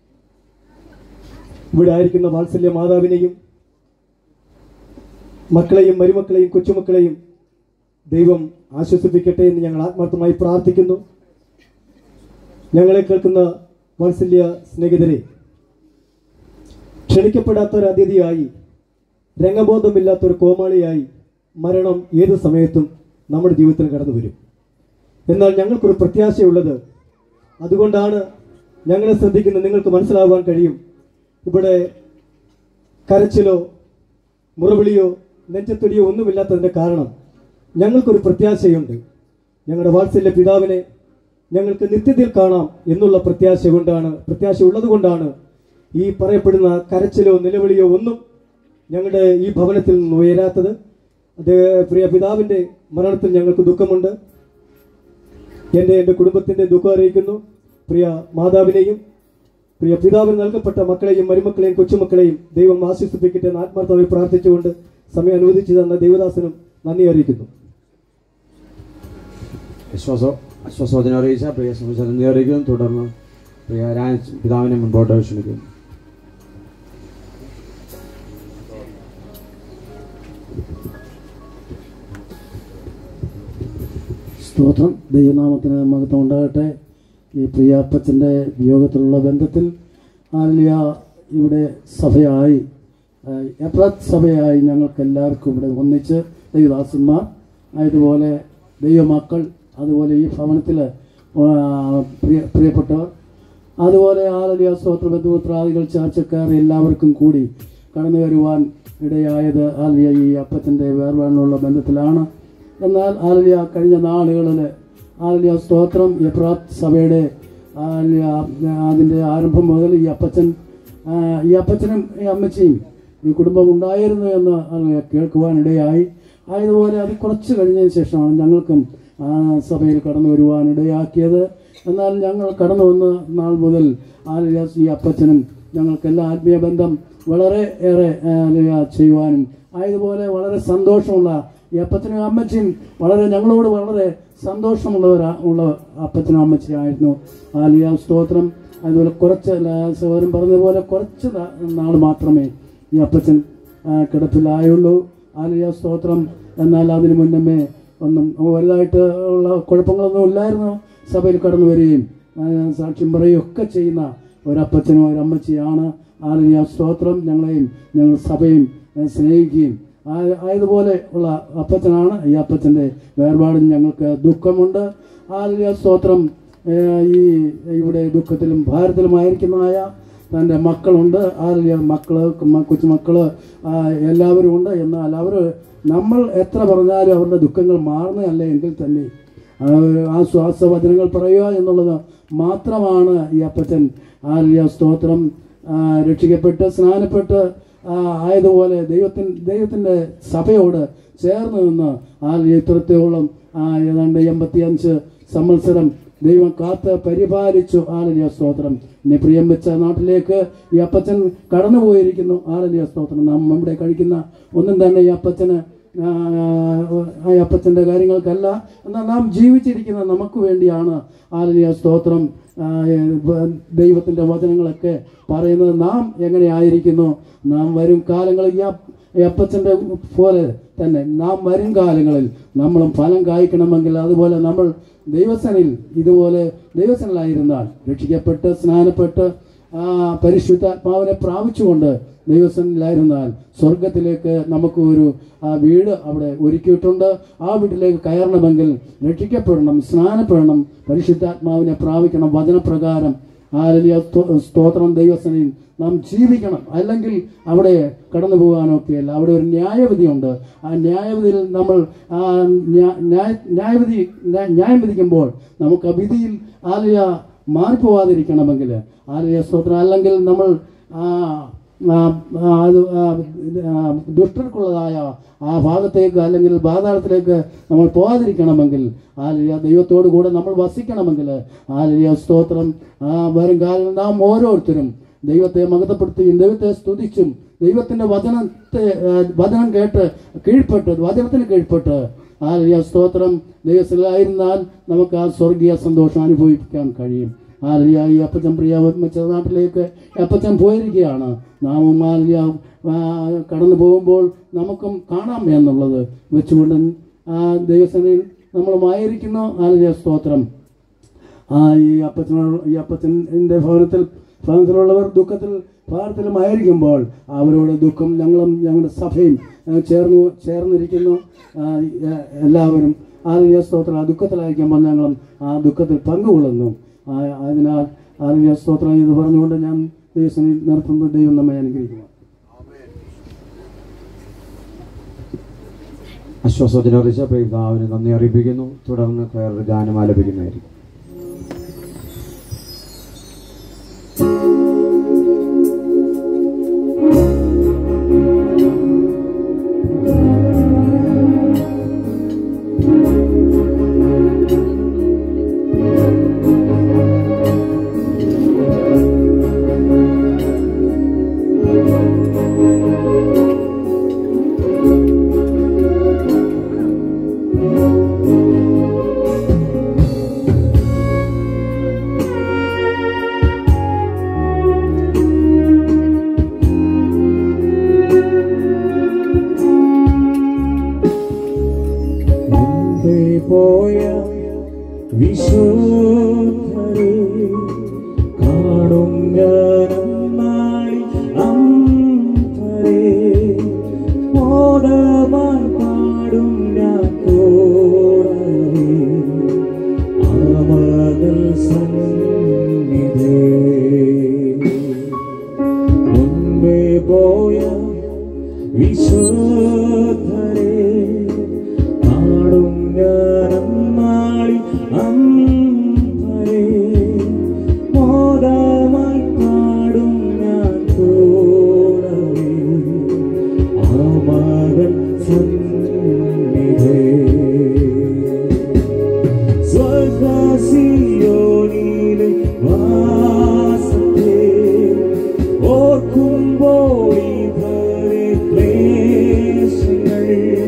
ഇവിടെ ആയിരിക്കുന്ന വാത്സല്യ മാതാവിനെയും മക്കളെയും മരുമക്കളെയും കൊച്ചുമക്കളെയും ദൈവം ആശ്വസിപ്പിക്കട്ടെ എന്ന് ഞങ്ങൾ ആത്മാർത്ഥമായി പ്രാർത്ഥിക്കുന്നു ഞങ്ങളെ കേൾക്കുന്ന വാത്സല്യ സ്നേഹിതരെ ക്ഷണിക്കപ്പെടാത്ത ഒരു അതിഥിയായി രംഗബോധമില്ലാത്ത ഒരു കോമാളിയായി മരണം ഏത് സമയത്തും നമ്മുടെ ജീവിതത്തിൽ കടന്നു വരും എന്നാൽ ഞങ്ങൾക്കൊരു പ്രത്യാശയുള്ളത് അതുകൊണ്ടാണ് ഞങ്ങളെ ശ്രദ്ധിക്കുന്ന നിങ്ങൾക്ക് മനസ്സിലാവാൻ കഴിയും ഇവിടെ കരച്ചിലോ മുറവിളിയോ നെഞ്ചത്തൊടിയോ ഒന്നുമില്ലാത്തതിൻ്റെ കാരണം ഞങ്ങൾക്കൊരു പ്രത്യാശയുണ്ട് ഞങ്ങളുടെ വാത്സല്യ പിതാവിനെ ഞങ്ങൾക്ക് നിത്യതയിൽ കാണാം എന്നുള്ള പ്രത്യാശ കൊണ്ടാണ് പ്രത്യാശ ഉള്ളത് കൊണ്ടാണ് ഈ പറയപ്പെടുന്ന കരച്ചിലോ നിലവിളിയോ ഒന്നും ഞങ്ങളുടെ ഈ ഭവനത്തിൽ നിന്ന് ഉയരാത്തത് അത് പ്രിയ പിതാവിൻ്റെ മരണത്തിൽ ഞങ്ങൾക്ക് ദുഃഖമുണ്ട് എൻ്റെ എൻ്റെ കുടുംബത്തിൻ്റെ ദുഃഖം അറിയിക്കുന്നു പ്രിയ മാതാവിനെയും പ്രിയ പിതാവിന് നൽകപ്പെട്ട മക്കളെയും മരുമക്കളെയും കൊച്ചുമക്കളെയും ദൈവം ആശ്വസിപ്പിക്കട്ടെ എന്ന് ആത്മാർത്ഥമായി പ്രാർത്ഥിച്ചുകൊണ്ട് സമയം അനുവദിച്ചു തന്ന ദൈവദാസനും നന്ദി അറിയിക്കുന്നു വിശ്വാസ ആശ്വാസവചനം അറിയിച്ച പ്രിയ സംബന്ധിച്ച നന്ദി അറിയിക്കുന്നു തുടർന്ന് പ്രിയ രാജ് പിതാവിനെ മുൻപോട്ട് ക്ഷണിക്കുന്നു സ്തോത്രം ദൈവനാമത്തിന് മഹത്വം ഉണ്ടാകട്ടെ ഈ പ്രിയ അപ്പച്ചൻ്റെ വിയോഗത്തിലുള്ള ബന്ധത്തിൽ ആലിയ ഇവിടെ സഭയായി ഏഹ്, എപ്രാത് സഭയായി ഞങ്ങൾക്ക് എല്ലാവർക്കും ഇവിടെ ഒന്നിച്ച് ദൈവദാസന്മാർ അതുപോലെ ദൈവമക്കൾ അതുപോലെ ഈ ഭവനത്തിൽ പ്രിയ പ്രിയപ്പെട്ടവർ അതുപോലെ ആലലിയ സ്തോത്ര ബന്ധുപുത്രാദികൾ ചാർച്ചക്കാർ എല്ലാവർക്കും കൂടി കടന്നു വരുവാൻ ഇടയായത് ആലിയ ഈ അപ്പച്ചൻ്റെ വേർപാടിനുള്ള ബന്ധത്തിലാണ് എന്നാൽ ആലലിയ കഴിഞ്ഞ നാളുകളിൽ ആലലിയ സ്തോത്രം എപ്രാത് സഭയുടെ ആലലിയ അതിൻ്റെ ആരംഭം മുതൽ ഈ അപ്പച്ചൻ ആ, ഈ അപ്പച്ചനും ഈ അമ്മച്ചിയും ഈ കുടുംബം ഉണ്ടായിരുന്നു എന്ന് ആലലിയ കേൾക്കുവാൻ ഇടയായി ആയതുപോലെ അത് കുറച്ച് കഴിഞ്ഞതിന് ശേഷമാണ് ഞങ്ങൾക്കും ആ സഭയിൽ കടന്നു വരുവാൻ ഇടയാക്കിയത് എന്നാൽ ഞങ്ങൾ കടന്നു വന്ന നാൾ മുതൽ ആലലിയ ഈ അപ്പച്ചനും ഞങ്ങൾക്കെല്ലാം ആത്മീയ ബന്ധം വളരെ ഏറെ ആലലിയ ചെയ്യുവാനും ആയതുപോലെ വളരെ സന്തോഷമുള്ള ഈ അപ്പച്ചനും അമ്മച്ചിയും വളരെ ഞങ്ങളോട് വളരെ സന്തോഷമുള്ളവരാ ഉള്ള അപ്പച്ചനും അമ്മച്ചിയായിരുന്നു ആലിയ സ്തോത്രം അതുപോലെ കുറച്ച് ല- സഹോദരൻ പറഞ്ഞതുപോലെ കുറച്ച് നാ- നാൾ മാത്രമേ ഈ അപ്പച്ചൻ ആ, കിടപ്പിലായുള്ളൂ ആലിയ സ്തോത്രം എന്നാൽ അതിനു മുന്നമേ ഒന്നും വലുതായിട്ട് ഉള്ള കുഴപ്പങ്ങളൊന്നും ഇല്ലായിരുന്നു സഭയിൽ കടന്നു വരികയും ആ, സാക്ഷ്യം പറയുകയും ഒക്കെ ചെയ്യുന്ന ഒരപ്പച്ചനും ഒരമ്മച്ചിയാണ് ആലിയ സ്തോത്രം ഞങ്ങളെയും ഞങ്ങൾ സഭയും ആ, സ്നേഹിക്കുകയും ആ- ആയതുപോലെ ഉള്ള അപ്പച്ചനാണ് ഈ അപ്പച്ചൻ്റെ വേർപാടിൽ ഞങ്ങൾക്ക് ദുഃഖമുണ്ട് ആലിയ സ്തോത്രം ഏ, ഈ ഇവിടെ ദുഃഖത്തിലും ഭാരത്തിലുമായിരിക്കുന്നതായ തൻ്റെ മക്കളുണ്ട് ആലിയ മക്കള് മ- കൊച്ചുമക്കള് ആ, എല്ലാവരും ഉണ്ട് എന്നാൽ അവർ നമ്മൾ എത്ര പറഞ്ഞാലും അവരുടെ ദുഃഖങ്ങൾ മാറുന്നതല്ല എങ്കിൽ തന്നെ ആ, ആ ശ്വാസവചനങ്ങൾ പറയുക എന്നുള്ളത് മാത്രമാണ് ഈ അപ്പച്ചൻ ആലിയ സ്തോത്രം ആ, രക്ഷിക്കപ്പെട്ട് സ്നാനപ്പെട്ട് ആ, ആയതുപോലെ ദൈവത്തിൻ ദൈവത്തിൻ്റെ സഭയോട് ചേർന്ന് നിന്ന് ആലിയ ഇത്രത്തോളം ആ, ഏതാണ്ട് എൺപത്തിയഞ്ച് സംവത്സരം ദൈവം കാത്ത് പരിപാലിച്ചു ആലലിയ സ്തോത്രം എന്നെ പ്രിയം വെച്ച നാട്ടിലേക്ക് ഈ അപ്പച്ചൻ കടന്നുപോയിരിക്കുന്നു ആലലിയ സ്തോത്രം നാം നമ്മുടെ കഴിക്കുന്ന ഒന്നും തന്നെ ഈ അപ്പച്ചന് ആ, ആ അപ്പച്ചൻ്റെ കാര്യങ്ങൾക്കല്ല എന്നാൽ നാം ജീവിച്ചിരിക്കുന്ന നമുക്ക് വേണ്ടിയാണ് ആലലിയ സ്തോത്രം ആ, ഏ, വ- ദൈവത്തിൻ്റെ വചനങ്ങളൊക്കെ പറയുന്നത് നാം എങ്ങനെയായിരിക്കുന്നു നാം വരും കാലങ്ങളിൽ ഈ അപ്പ- ഈ അപ്പച്ചൻ്റെ പോലെ തന്നെ നാം വരും കാലങ്ങളിൽ നമ്മളും ഫലം കായ്ക്കണമെങ്കിൽ അതുപോലെ നമ്മൾ ദൈവസനിൽ ഇതുപോലെ ദൈവസനിലായിരുന്നാൽ രക്ഷിക്കപ്പെട്ട് സ്നാനപ്പെട്ട് ആ പരിശുദ്ധാത്മാവിനെ പ്രാപിച്ചുകൊണ്ട് ദൈവസനിലായിരുന്നാൽ സ്വർഗത്തിലേക്ക് നമുക്ക് ഒരു ആ വീട് അവിടെ ഒരുക്കിയിട്ടുണ്ട് ആ വീട്ടിലേക്ക് കയറണമെങ്കിൽ രക്ഷിക്കപ്പെടണം സ്നാനപ്പെടണം പരിശുദ്ധാത്മാവിനെ പ്രാപിക്കണം വചനപ്രകാരം ആരലിയ സ്തോത്രം ദൈവസനയിൽ നാം ജീവിക്കണം അല്ലെങ്കിൽ അവിടെ കടന്നു പോകാനൊക്കെയല്ല അവിടെ ഒരു ന്യായവിധിയുണ്ട് ആ ന്യായവിധിയിൽ നമ്മൾ ആ ന്യാ- ന്യായ- ന്യായവിധി ന്യാ- ന്യായം വിധിക്കുമ്പോൾ നമുക്ക് ആ വിധിയിൽ ആലയ മാറിപ്പോവാതിരിക്കണമെങ്കിൽ ആലയ സ്തോത്രം അല്ലെങ്കിൽ നമ്മൾ ആ ആ, ആ, അത് ആ, ഇത്, ആ, ദുഷ്ടർക്കുള്ളതായ ആ ഭാഗത്തേക്ക് അല്ലെങ്കിൽ പാതാളത്തിലേക്ക് നമ്മൾ പോകാതിരിക്കണമെങ്കിൽ ആലിയ ദൈവത്തോടു കൂടെ നമ്മൾ വസിക്കണമെങ്കിൽ ആലിയ സ്തോത്രം ആ വരും കാലം നാം ഓരോരുത്തരും ദൈവത്തെ മഹത്വപ്പെടുത്തിയും ദൈവത്തെ സ്തുതിച്ചും ദൈവത്തിന്റെ വചനത്തെ ആ, വചനം കേട്ട് കീഴ്പ്പെട്ട് വചനത്തിന് കീഴ്പ്പെട്ട് ആലിയ സ്തോത്രം ദൈവത്തിലായിരുന്നാൽ നമുക്ക് ആ സ്വർഗീയ സന്തോഷം അനുഭവിക്കാൻ കഴിയും ആലിയ ഈ അപ്പച്ചൻ പ്രിയ നാട്ടിലേക്ക് അപ്പച്ചൻ പോയിരിക്കുകയാണ് നാമും ആലിയ ആ, കടന്നു പോകുമ്പോൾ നമുക്കും കാണാം എന്നുള്ളത് വെച്ചുകൊണ്ട് ആ ദൈവസേനയിൽ നമ്മളുമായിരിക്കുന്നു ആലിയ സ്തോത്രം ആ ഈ അപ്പച്ചനോട് ഈ അപ്പച്ചൻ്റെ ഭവനത്തിൽ ഭവനത്തിലുള്ളവർ ദുഃഖത്തിൽ ഭാരത്തിലുമായിരിക്കുമ്പോൾ അവരോട് ദുഃഖം ഞങ്ങളും ഞങ്ങളുടെ സഭയും ആ, ചേർന്നു ചേർന്നിരിക്കുന്നു ആ, എ- എല്ലാവരും ആലിയ സ്തോത്രം ആ ദുഃഖത്തിലായിരിക്കുമ്പോൾ ഞങ്ങളും ആ ദുഃഖത്തിൽ പങ്കുകൊള്ളുന്നു ആ, അതിനാൽ ആലിയ സ്തോത്രം ഇത് പറഞ്ഞുകൊണ്ട് ഞാൻ ദൈവം നിർത്തുന്നു ദൈവം നമ്മെ അനുഗ്രഹിക്കുന്നു ആശ്വാസത്തിന് അറിയിച്ച പിതാവിന് നന്ദി അറിയിപ്പിക്കുന്നു തുടർന്ന് വേറൊരു ഗാനം ആലപിക്കുന്നതായിരിക്കും മുൻപേ പോയ വിശുദ്ധരെ കാണും ഞാനാളി അന്തരെ മോദമായി പാടും ഞാൻ തോടരെ ആമകൾ സന്നിധേ മുൻപേ പോയ വിശുദ്ധരെ നാടും ഞാനാളി അമ്പരെ മോദമായി പാടും ഞാൻ കൂടവേ ആമകൾ സന്നിധേ സ്വർഗസിയോനിലെ വാസത്തെ ഓർക്കുമ്പോൾ ഇവരെ ക്ലേശങ്ങൾ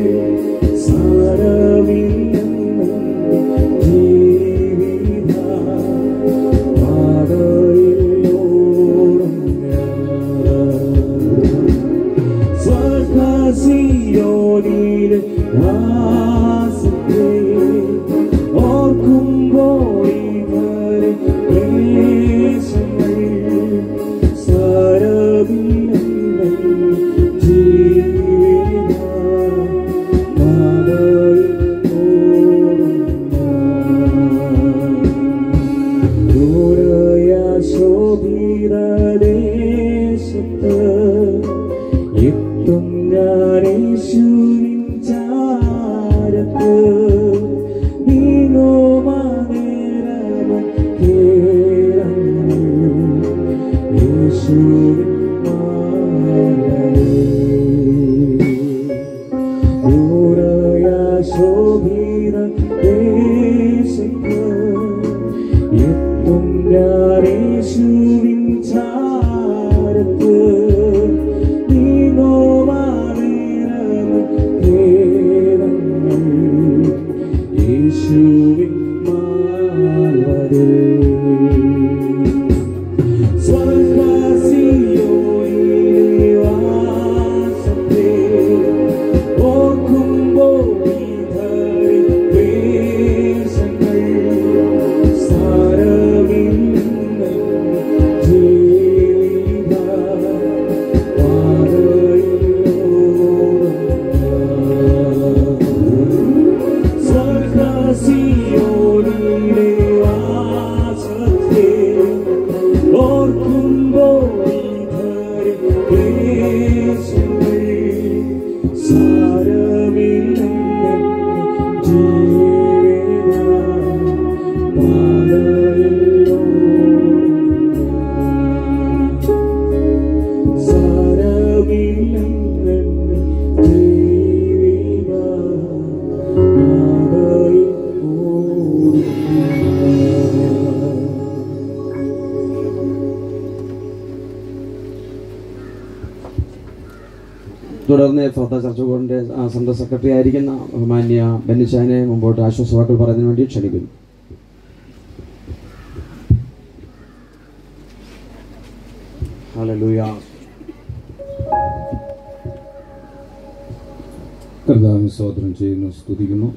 സാരമില്ലെന്ന് ജീവിത പാതയിലോടും സ്വർഗസിയോനിലെ വാസത്തെ ഓർക്കുമ്പോൾ ഇവരെ ക്ലേശങ്ങൾ സാരമില്ലെന്ന് ജീവിത ശോഭിരദേശത്ത് എത്തും ഞാനേശുവിൻ ചാരത്ത് നീങ്ങോമാനേരമ കേരങ്ങൾ യേശുവിൻ മാലയേ ദൂരയ ശോഭിത ദേശത്ത് എത്തും ഞാനേശുവിൻ ചാരത്ത് നീങ്ങോമാനേരമ കേരങ്ങൾ യേശുവിൻ മാലയേ സ്വർഗസിയോയിലെ വാസത്തെ ഓർക്കുമ്പോൾ ഇതറി ക്ലേശങ്ങൾ സാരമില്ലെന്ന് ജീവിത പാതയിലോടും സ്വർഗസിയോനിലെ വാസത്തെ ഓർക്കുമ്പോൾ ഇതറി ക്ലേശങ്ങൾ സാരമില്ലെന്ന് ജീവിത പാതയിലോടും സാരമില്ലെന്ന് ജീവിത തുടർന്ന് ഫ്രത്ത ചർച്ചുകളുടെ സെൻട്രൽ സെക്രട്ടറി ആയിരിക്കുന്ന ബഹുമാന്യ ബെന്നിച്ചാനെ മുമ്പോട്ട് ആശ്വാസവാക്കൾ പറയുന്നതിന് വേണ്ടി ക്ഷണിക്കുന്നു ഹല്ലേലൂയ കർത്താവിന് സ്തോത്രം ചെയ്യുന്നു സ്തുതിക്കുന്നു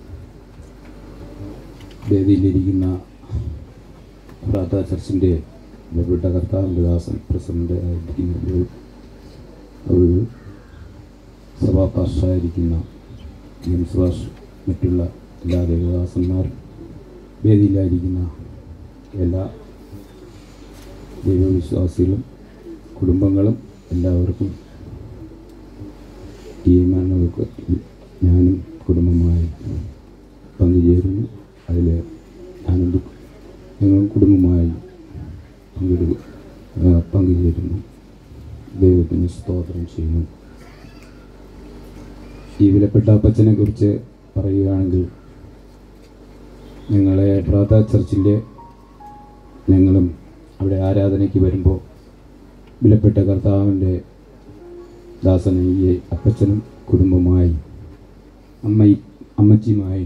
വേദിയിലിരിക്കുന്ന പ്രാർത്ഥന ചർച്ചിൻ്റെ ബഹുപ്പെട്ട കർത്താവിൻ്റെ ദാസൻ പ്രസിഡന്റ് ആയിരിക്കുന്ന അവർ സഭാപാർഷായിരിക്കുന്ന എം സുഭാഷ് മറ്റുള്ള എല്ലാ ദേവദാസന്മാർ വേദിയിലായിരിക്കുന്ന എല്ലാ ദൈവവിശ്വാസികളും കുടുംബങ്ങളും എല്ലാവർക്കും തീരുമാനങ്ങൾക്ക് ഞാനും കുടുംബമായി പങ്കുചേരുന്നു അതിൽ ആനന്ദ ഞങ്ങൾ കുടുംബമായി പങ്കെടു ആ, പങ്കുചേരുന്നു ദൈവത്തിന് സ്തോത്രം ചെയ്യുന്നു ഈ വിലപ്പെട്ട അപ്പച്ചനെ കുറിച്ച് പറയുകയാണെങ്കിൽ ഞങ്ങളെ പ്രാത ചർച്ചിൻ്റെ ഞങ്ങളും അവിടെ ആരാധനയ്ക്ക് വരുമ്പോൾ വിലപ്പെട്ട കർത്താവിൻ്റെ ദാസന ഈ അപ്പച്ചനും കുടുംബമായി അമ്മ അമ്മച്ചിയുമായി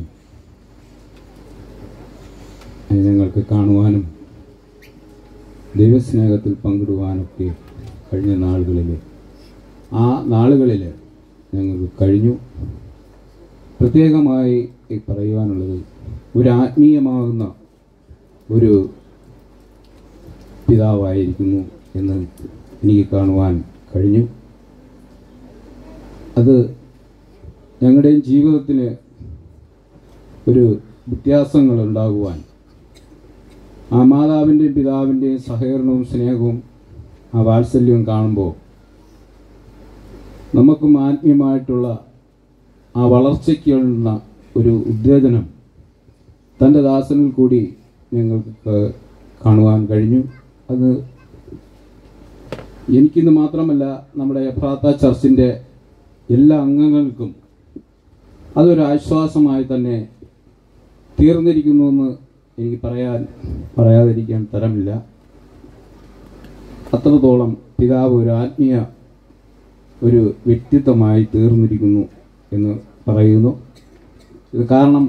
ഞങ്ങൾക്ക് കാണുവാനും ദൈവസ്നേഹത്തിൽ പങ്കിടുവാനൊക്കെ കഴിഞ്ഞ നാളുകളിൽ ആ നാളുകളിൽ ഞങ്ങൾക്ക് കഴിഞ്ഞു പ്രത്യേകമായി ഈ പറയുവാനുള്ളത് ഒരു ആത്മീയമാകുന്ന ഒരു പിതാവായിരിക്കുന്നു എന്ന് എനിക്ക് കാണുവാൻ കഴിഞ്ഞു അത് ഞങ്ങളുടെയും ജീവിതത്തിന് ഒരു വ്യത്യാസങ്ങൾ ഉണ്ടാകുവാൻ ആ മാതാവിൻ്റെയും പിതാവിൻ്റെയും സഹകരണവും സ്നേഹവും ആ വാത്സല്യവും കാണുമ്പോൾ നമുക്കും ആത്മീയമായിട്ടുള്ള ആ വളർച്ചയ്ക്കുള്ള ഒരു ഉത്തേജനം തൻ്റെ ദാസനിൽ കൂടി ഞങ്ങൾക്ക് കാണുവാൻ കഴിഞ്ഞു അത് എനിക്കിന്ന് മാത്രമല്ല നമ്മുടെ എഫ്രാത്ത ചർച്ചിൻ്റെ എല്ലാ അംഗങ്ങൾക്കും അതൊരു ആശ്വാസമായി തന്നെ തീർന്നിരിക്കുന്നു എന്ന് എനിക്ക് പറയാൻ പറയാതിരിക്കാൻ തരമില്ല അത്രത്തോളം പിതാവ് ഒരു ആത്മീയ ഒരു വ്യക്തിത്വമായി തീർന്നിരിക്കുന്നു എന്ന് പറയുന്നു ഇത് കാരണം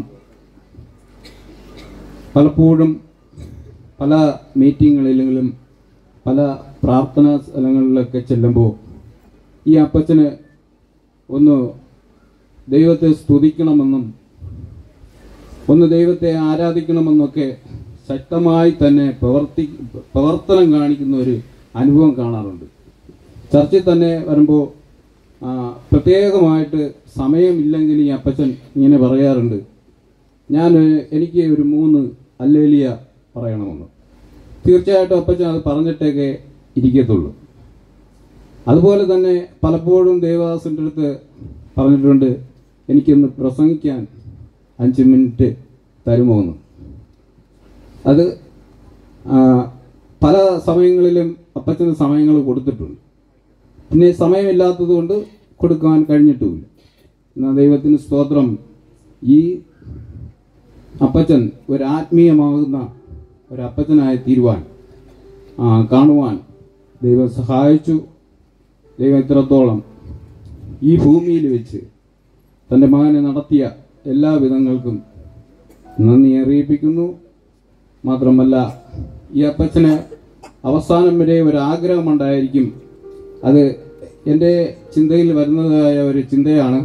പലപ്പോഴും പല മീറ്റിങ്ങുകളിലെങ്കിലും പല പ്രാർത്ഥനാ സ്ഥലങ്ങളിലൊക്കെ ചെല്ലുമ്പോൾ ഈ അപ്പച്ചന് ഒന്ന് ദൈവത്തെ സ്തുതിക്കണമെന്നും ഒന്ന് ദൈവത്തെ ആരാധിക്കണമെന്നൊക്കെ ശക്തമായി തന്നെ പ്രവർത്തി പ്രവർത്തനം കാണിക്കുന്ന ഒരു അനുഭവം കാണാറുണ്ട് ചർച്ചിൽ തന്നെ വരുമ്പോൾ ആ, പ്രത്യേകമായിട്ട് സമയമില്ലെങ്കിൽ ഈ അപ്പച്ചൻ ഇങ്ങനെ പറയാറുണ്ട് ഞാൻ ഏഹ്, എനിക്ക് ഒരു മൂന്ന് അല്ലേലിയ പറയണമെന്ന് തീർച്ചയായിട്ടും അപ്പച്ചൻ അത് പറഞ്ഞിട്ടേക്കെ ഇരിക്കത്തുള്ളൂ അതുപോലെ തന്നെ പലപ്പോഴും ദേവദാസിൻ്റെ അടുത്ത് പറഞ്ഞിട്ടുണ്ട് എനിക്കൊന്ന് പ്രസംഗിക്കാൻ അഞ്ച് മിനിറ്റ് തരുമോ എന്ന് അത് ആ, പല സമയങ്ങളിലും അപ്പച്ചന് സമയങ്ങൾ കൊടുത്തിട്ടുണ്ട് പിന്നെ സമയമില്ലാത്തത് കൊണ്ട് കൊടുക്കാൻ കഴിഞ്ഞിട്ടുമില്ല എന്നാൽ ദൈവത്തിന് സ്തോത്രം ഈ അപ്പച്ചൻ ഒരു ആത്മീയമാകുന്ന ഒരു അപ്പച്ചനായി തീരുവാൻ ആ, കാണുവാൻ ദൈവം സഹായിച്ചു ദൈവം ഇത്രത്തോളം ഈ ഭൂമിയിൽ വെച്ച് തൻ്റെ മകനെ നടത്തിയ എല്ലാ വിധങ്ങൾക്കും നന്ദി അറിയിപ്പിക്കുന്നു മാത്രമല്ല ഈ അപ്പച്ചന് അവസാനം വരെ ഒരു ആഗ്രഹമുണ്ടായിരിക്കും അത് എൻ്റെ ചിന്തയിൽ വരുന്നതായ ഒരു ചിന്തയാണ്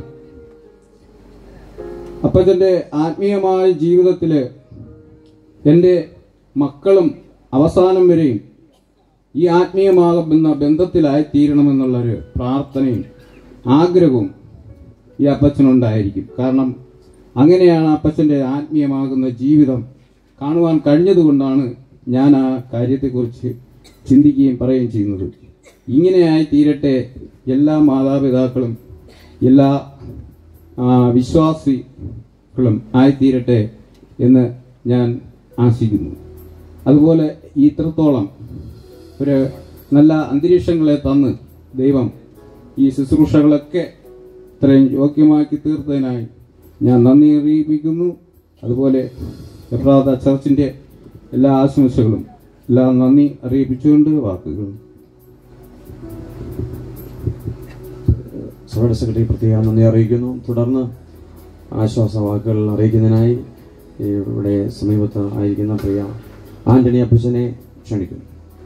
അപ്പച്ചൻ്റെ ആത്മീയമായ ജീവിതത്തിൽ എൻ്റെ മക്കളും അവസാനം വരെയും ഈ ആത്മീയമാകുന്ന ബന്ധത്തിലായി തീരണമെന്നുള്ളൊരു പ്രാർത്ഥനയും ആഗ്രഹവും ഈ അപ്പച്ചനുണ്ടായിരിക്കും കാരണം അങ്ങനെയാണ് അപ്പച്ചൻ്റെ ആത്മീയമാകുന്ന ജീവിതം കാണുവാൻ കഴിഞ്ഞതുകൊണ്ടാണ് ഞാൻ ആ കാര്യത്തെക്കുറിച്ച് ചിന്തിക്കുകയും പറയുകയും ചെയ്യുന്നത് ഇങ്ങനെയായി തീരട്ടെ എല്ലാ മാതാപിതാക്കളും എല്ലാ ആ, വിശ്വാസികളും ആയിത്തീരട്ടെ എന്ന് ഞാൻ ആശിക്കുന്നു അതുപോലെ ഈ ഇത്രത്തോളം ഒരു നല്ല അന്തരീക്ഷങ്ങളെ തന്ന് ദൈവം ഈ ശുശ്രൂഷകളൊക്കെ ഇത്രയും യോഗ്യമാക്കി തീർത്തതിനായി ഞാൻ നന്ദി അറിയിപ്പിക്കുന്നു അതുപോലെ എബ്രാത ചർച്ചിൻ്റെ എല്ലാ ആശംസകളും എല്ലാം നന്ദി അറിയിപ്പിച്ചുകൊണ്ട് വാക്കുകൾ സഭയുടെ സെക്രട്ടറി പ്രത്യേകം നന്ദി അറിയിക്കുന്നു തുടർന്ന് ആശ്വാസവാക്കുകൾ അറിയിക്കുന്നതിനായി ഇവിടെ സമീപത്ത് ആയിരിക്കുന്ന പ്രിയ ആന്റണി അപ്പച്ചനെ ക്ഷണിക്കുന്നു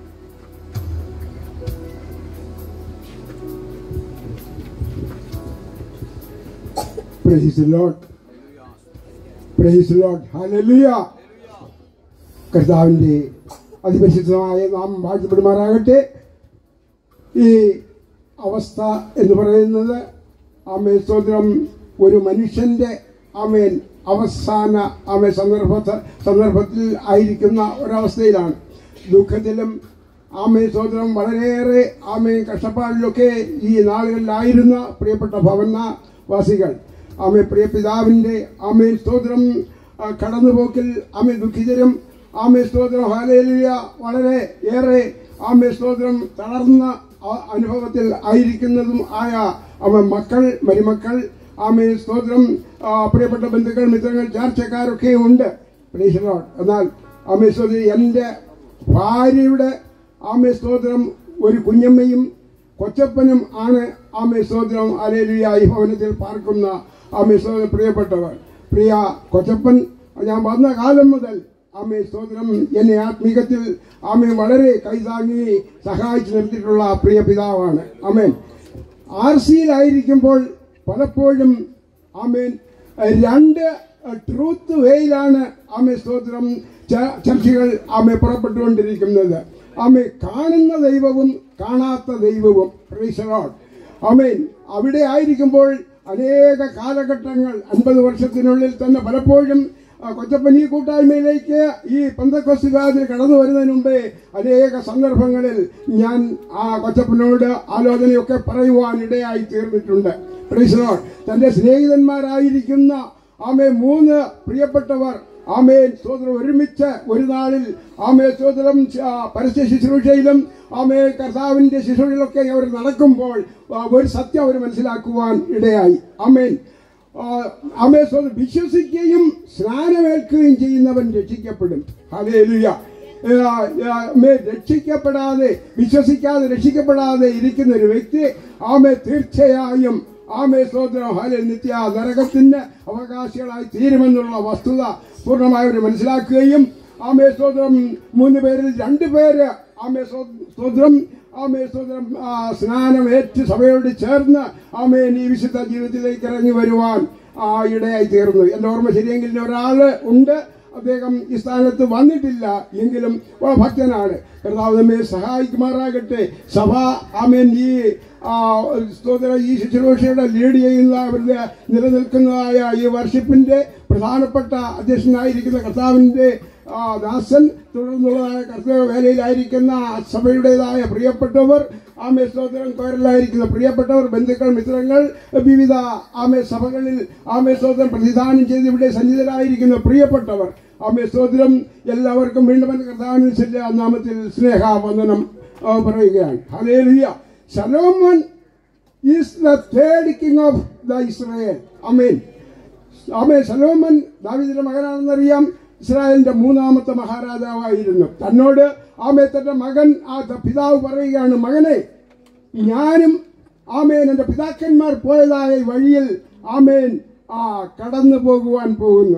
Praise the Lord. Praise the Lord. Hallelujah. കർത്താവിൻ്റെ അതിപരിശുദ്ധമായ നാം വാഴ്ത്തപ്പെടുമാറാകട്ടെ ഈ അവസ്ഥ എന്ന് പറയുന്നത് ആമേ സ്തോത്രം ഒരു മനുഷ്യന്റെ ആമേൻ അവസാന ആമേ സന്ദർഭ സന്ദർഭത്തിൽ ആയിരിക്കുന്ന ഒരവസ്ഥയിലാണ് ദുഃഖത്തിലും ആമേ സ്തോത്രം വളരെയേറെ ആമേ കഷ്ടപ്പാടിലൊക്കെ ഈ നാളുകളിലായിരുന്ന പ്രിയപ്പെട്ട ഭവനവാസികൾ ആമേ പ്രിയ പിതാവിൻ്റെ ആമേ സ്തോത്രം ആ, കടന്നുപോക്കിൽ ആമേ ദുഃഖിതരും ആമേ സ്തോത്രം ഹാലേലിയ വളരെ ഏറെ ആമേ സ്തോത്രം തളർന്ന ആ- അനുഭവത്തിൽ ആയിരിക്കുന്നതും ആയ അവ മക്കൾ മരുമക്കൾ ആമേ സ്തോത്രം ആ, പ്രിയപ്പെട്ട ബന്ധുക്കൾ മിത്രങ്ങൾ ചാർച്ചക്കാരൊക്കെ ഉണ്ട് Praise the Lord. എന്നാൽ ആമേ സ്തോത്രം എൻ്റെ ഭാര്യയുടെ ആമേ സ്തോത്രം ഒരു കുഞ്ഞമ്മയും കൊച്ചപ്പനും ആണ് ആമേ സ്തോത്രം അലേലിയ ഈ ഭവനത്തിൽ പാർക്കുന്ന ആമേ സ്തോത്രം പ്രിയപ്പെട്ടവർ പ്രിയ കൊച്ചപ്പൻ ഞാൻ വന്ന കാലം മുതൽ ആമേ സ്തോത്രം എന്നെ ആത്മീകത്തിൽ ആമേ വളരെ കൈതാങ്ങി സഹായിച്ചു നിർത്തിയിട്ടുള്ള പ്രിയ പിതാവാണ് ആമേൻ ആർ സിയിലായിരിക്കുമ്പോൾ പലപ്പോഴും ആമേൻ രണ്ട് ട്രൂത്ത് വേയിലാണ് ആമേ സ്തോത്രം ച- ചർച്ചകൾ ആമെ പുറപ്പെട്ടുകൊണ്ടിരിക്കുന്നത് ആമെ കാണുന്ന ദൈവവും കാണാത്ത ദൈവവും Praise the Lord. ആമേൻ അവിടെ ആയിരിക്കുമ്പോൾ അനേക കാലഘട്ടങ്ങൾ അൻപത് വർഷത്തിനുള്ളിൽ തന്നെ പലപ്പോഴും ആ, കൊച്ചപ്പൻ ഈ കൂട്ടായ്മയിലേക്ക് ഈ പന്തക്കൊസ്തുകാരിൽ കടന്നു വരുന്നതിന് മുമ്പേ അനേക സന്ദർഭങ്ങളിൽ ഞാൻ ആ കൊച്ചപ്പനോട് ആലോചനയൊക്കെ പറയുവാൻ ഇടയായി തീർന്നിട്ടുണ്ട് Praise the Lord. തന്റെ സ്നേഹിതന്മാരായിരിക്കുന്ന ആമേ മൂന്ന് പ്രിയപ്പെട്ടവർ ആമേൻ സ്തോത്രം ഒരുമിച്ച് ഒരു നാളിൽ ആമേ സ്തോത്രം ആ, പരസ്യ ശുശ്രൂഷയിലും ആമേ കർത്താവിന്റെ ശുശ്രൂഷയിലൊക്കെ അവർ നടക്കുമ്പോൾ ആ, ഒരു സത്യം അവർ മനസ്സിലാക്കുവാൻ ഇടയായി ആമേൻ ആ, ആമേ സ്തോത്രം വിശ്വസിക്കുകയും സ്നാനമേൽക്കുകയും ചെയ്യുന്നവൻ രക്ഷിക്കപ്പെടും ഹല്ലേലൂയ ആ, ആ, ആമേ രക്ഷിക്കപ്പെടാതെ വിശ്വസിക്കാതെ രക്ഷിക്കപ്പെടാതെ ഇരിക്കുന്ന ഒരു വ്യക്തി ആമേ തീർച്ചയായും ആമേ സ്തോത്രം ഹലെ നിത്യ നരകത്തിന് അവകാശികളായി തീരുമെന്നുള്ള വസ്തുത പൂർണ്ണമായി അവർ മനസ്സിലാക്കുകയും ആമേ സ്തോത്രം മൂന്ന് പേരിൽ രണ്ട് പേര് ആമേ സ്തോ- സ്തോത്രം ആമേ സ്തോത്രം ആ, സ്നാനമേറ്റ് സഭയോട് ചേർന്ന് ആമേ ഈ വിശുദ്ധ ജീവിതത്തിലേക്ക് ഇറങ്ങി വരുവാൻ ആ, ഇടയായി തീർന്നു എന്റെ ഓർമ്മ ശരിയെങ്കിൽ ഒരാള് ഉണ്ട് അദ്ദേഹം ഈ സ്ഥാനത്ത് വന്നിട്ടില്ല എങ്കിലും വളരെ ഭക്തനാണ് കർത്താവ് നമ്മെ സഹായിക്കുമാറാകട്ടെ സഭ ആമേൻ ഈ ആ, സ്തോത്ര ഈ ശുശ്രൂഷയുടെ ലീഡ് ചെയ്യുന്ന അവരുടെ നിലനിൽക്കുന്നതായ ഈ വർഷിപ്പിന്റെ പ്രധാനപ്പെട്ട അധ്യക്ഷനായിരിക്കുന്ന കർത്താവിന്റെ ആ, ദാസൻ തുടർന്നുള്ളതായ കർത്തവ്യ വേലയിലായിരിക്കുന്ന സഭയുടേതായ പ്രിയപ്പെട്ടവർ ആമേ സ്തോത്രം കോരലായിരിക്കുന്ന പ്രിയപ്പെട്ടവർ ബന്ധുക്കൾ മിത്രങ്ങൾ വിവിധ ആമേ സഭകളിൽ ആമേ സ്തോത്രം പ്രതിദാനം ചെയ്ത് ഇവിടെ സന്നിധരായിരിക്കുന്ന പ്രിയപ്പെട്ടവർ ആമേ സ്തോത്രം എല്ലാവർക്കും വീണ്ടും എൻ്റെ കർത്താവിനുസരിച്ച് ആ നാമത്തിൽ സ്നേഹാവന്ദനം ആ, പറയുകയാണ് hallelujah Solomon is the third king of the Israel അമീൻ ആമേ ശലോമൻ ദാവീദിന്റെ മകനാണെന്നറിയാം ഇസ്രായേലിന്റെ മൂന്നാമത്തെ മഹാരാജാവായിരുന്നു തന്നോട് ആമേ തന്റെ മകൻ ആ ത- പിതാവ് പറയുകയാണ് മകനെ ഞാനും ആമേൻ എൻ്റെ പിതാക്കന്മാർ പോയതായ ഈ വഴിയിൽ ആമേൻ ആ കടന്നു പോകുവാൻ പോകുന്നു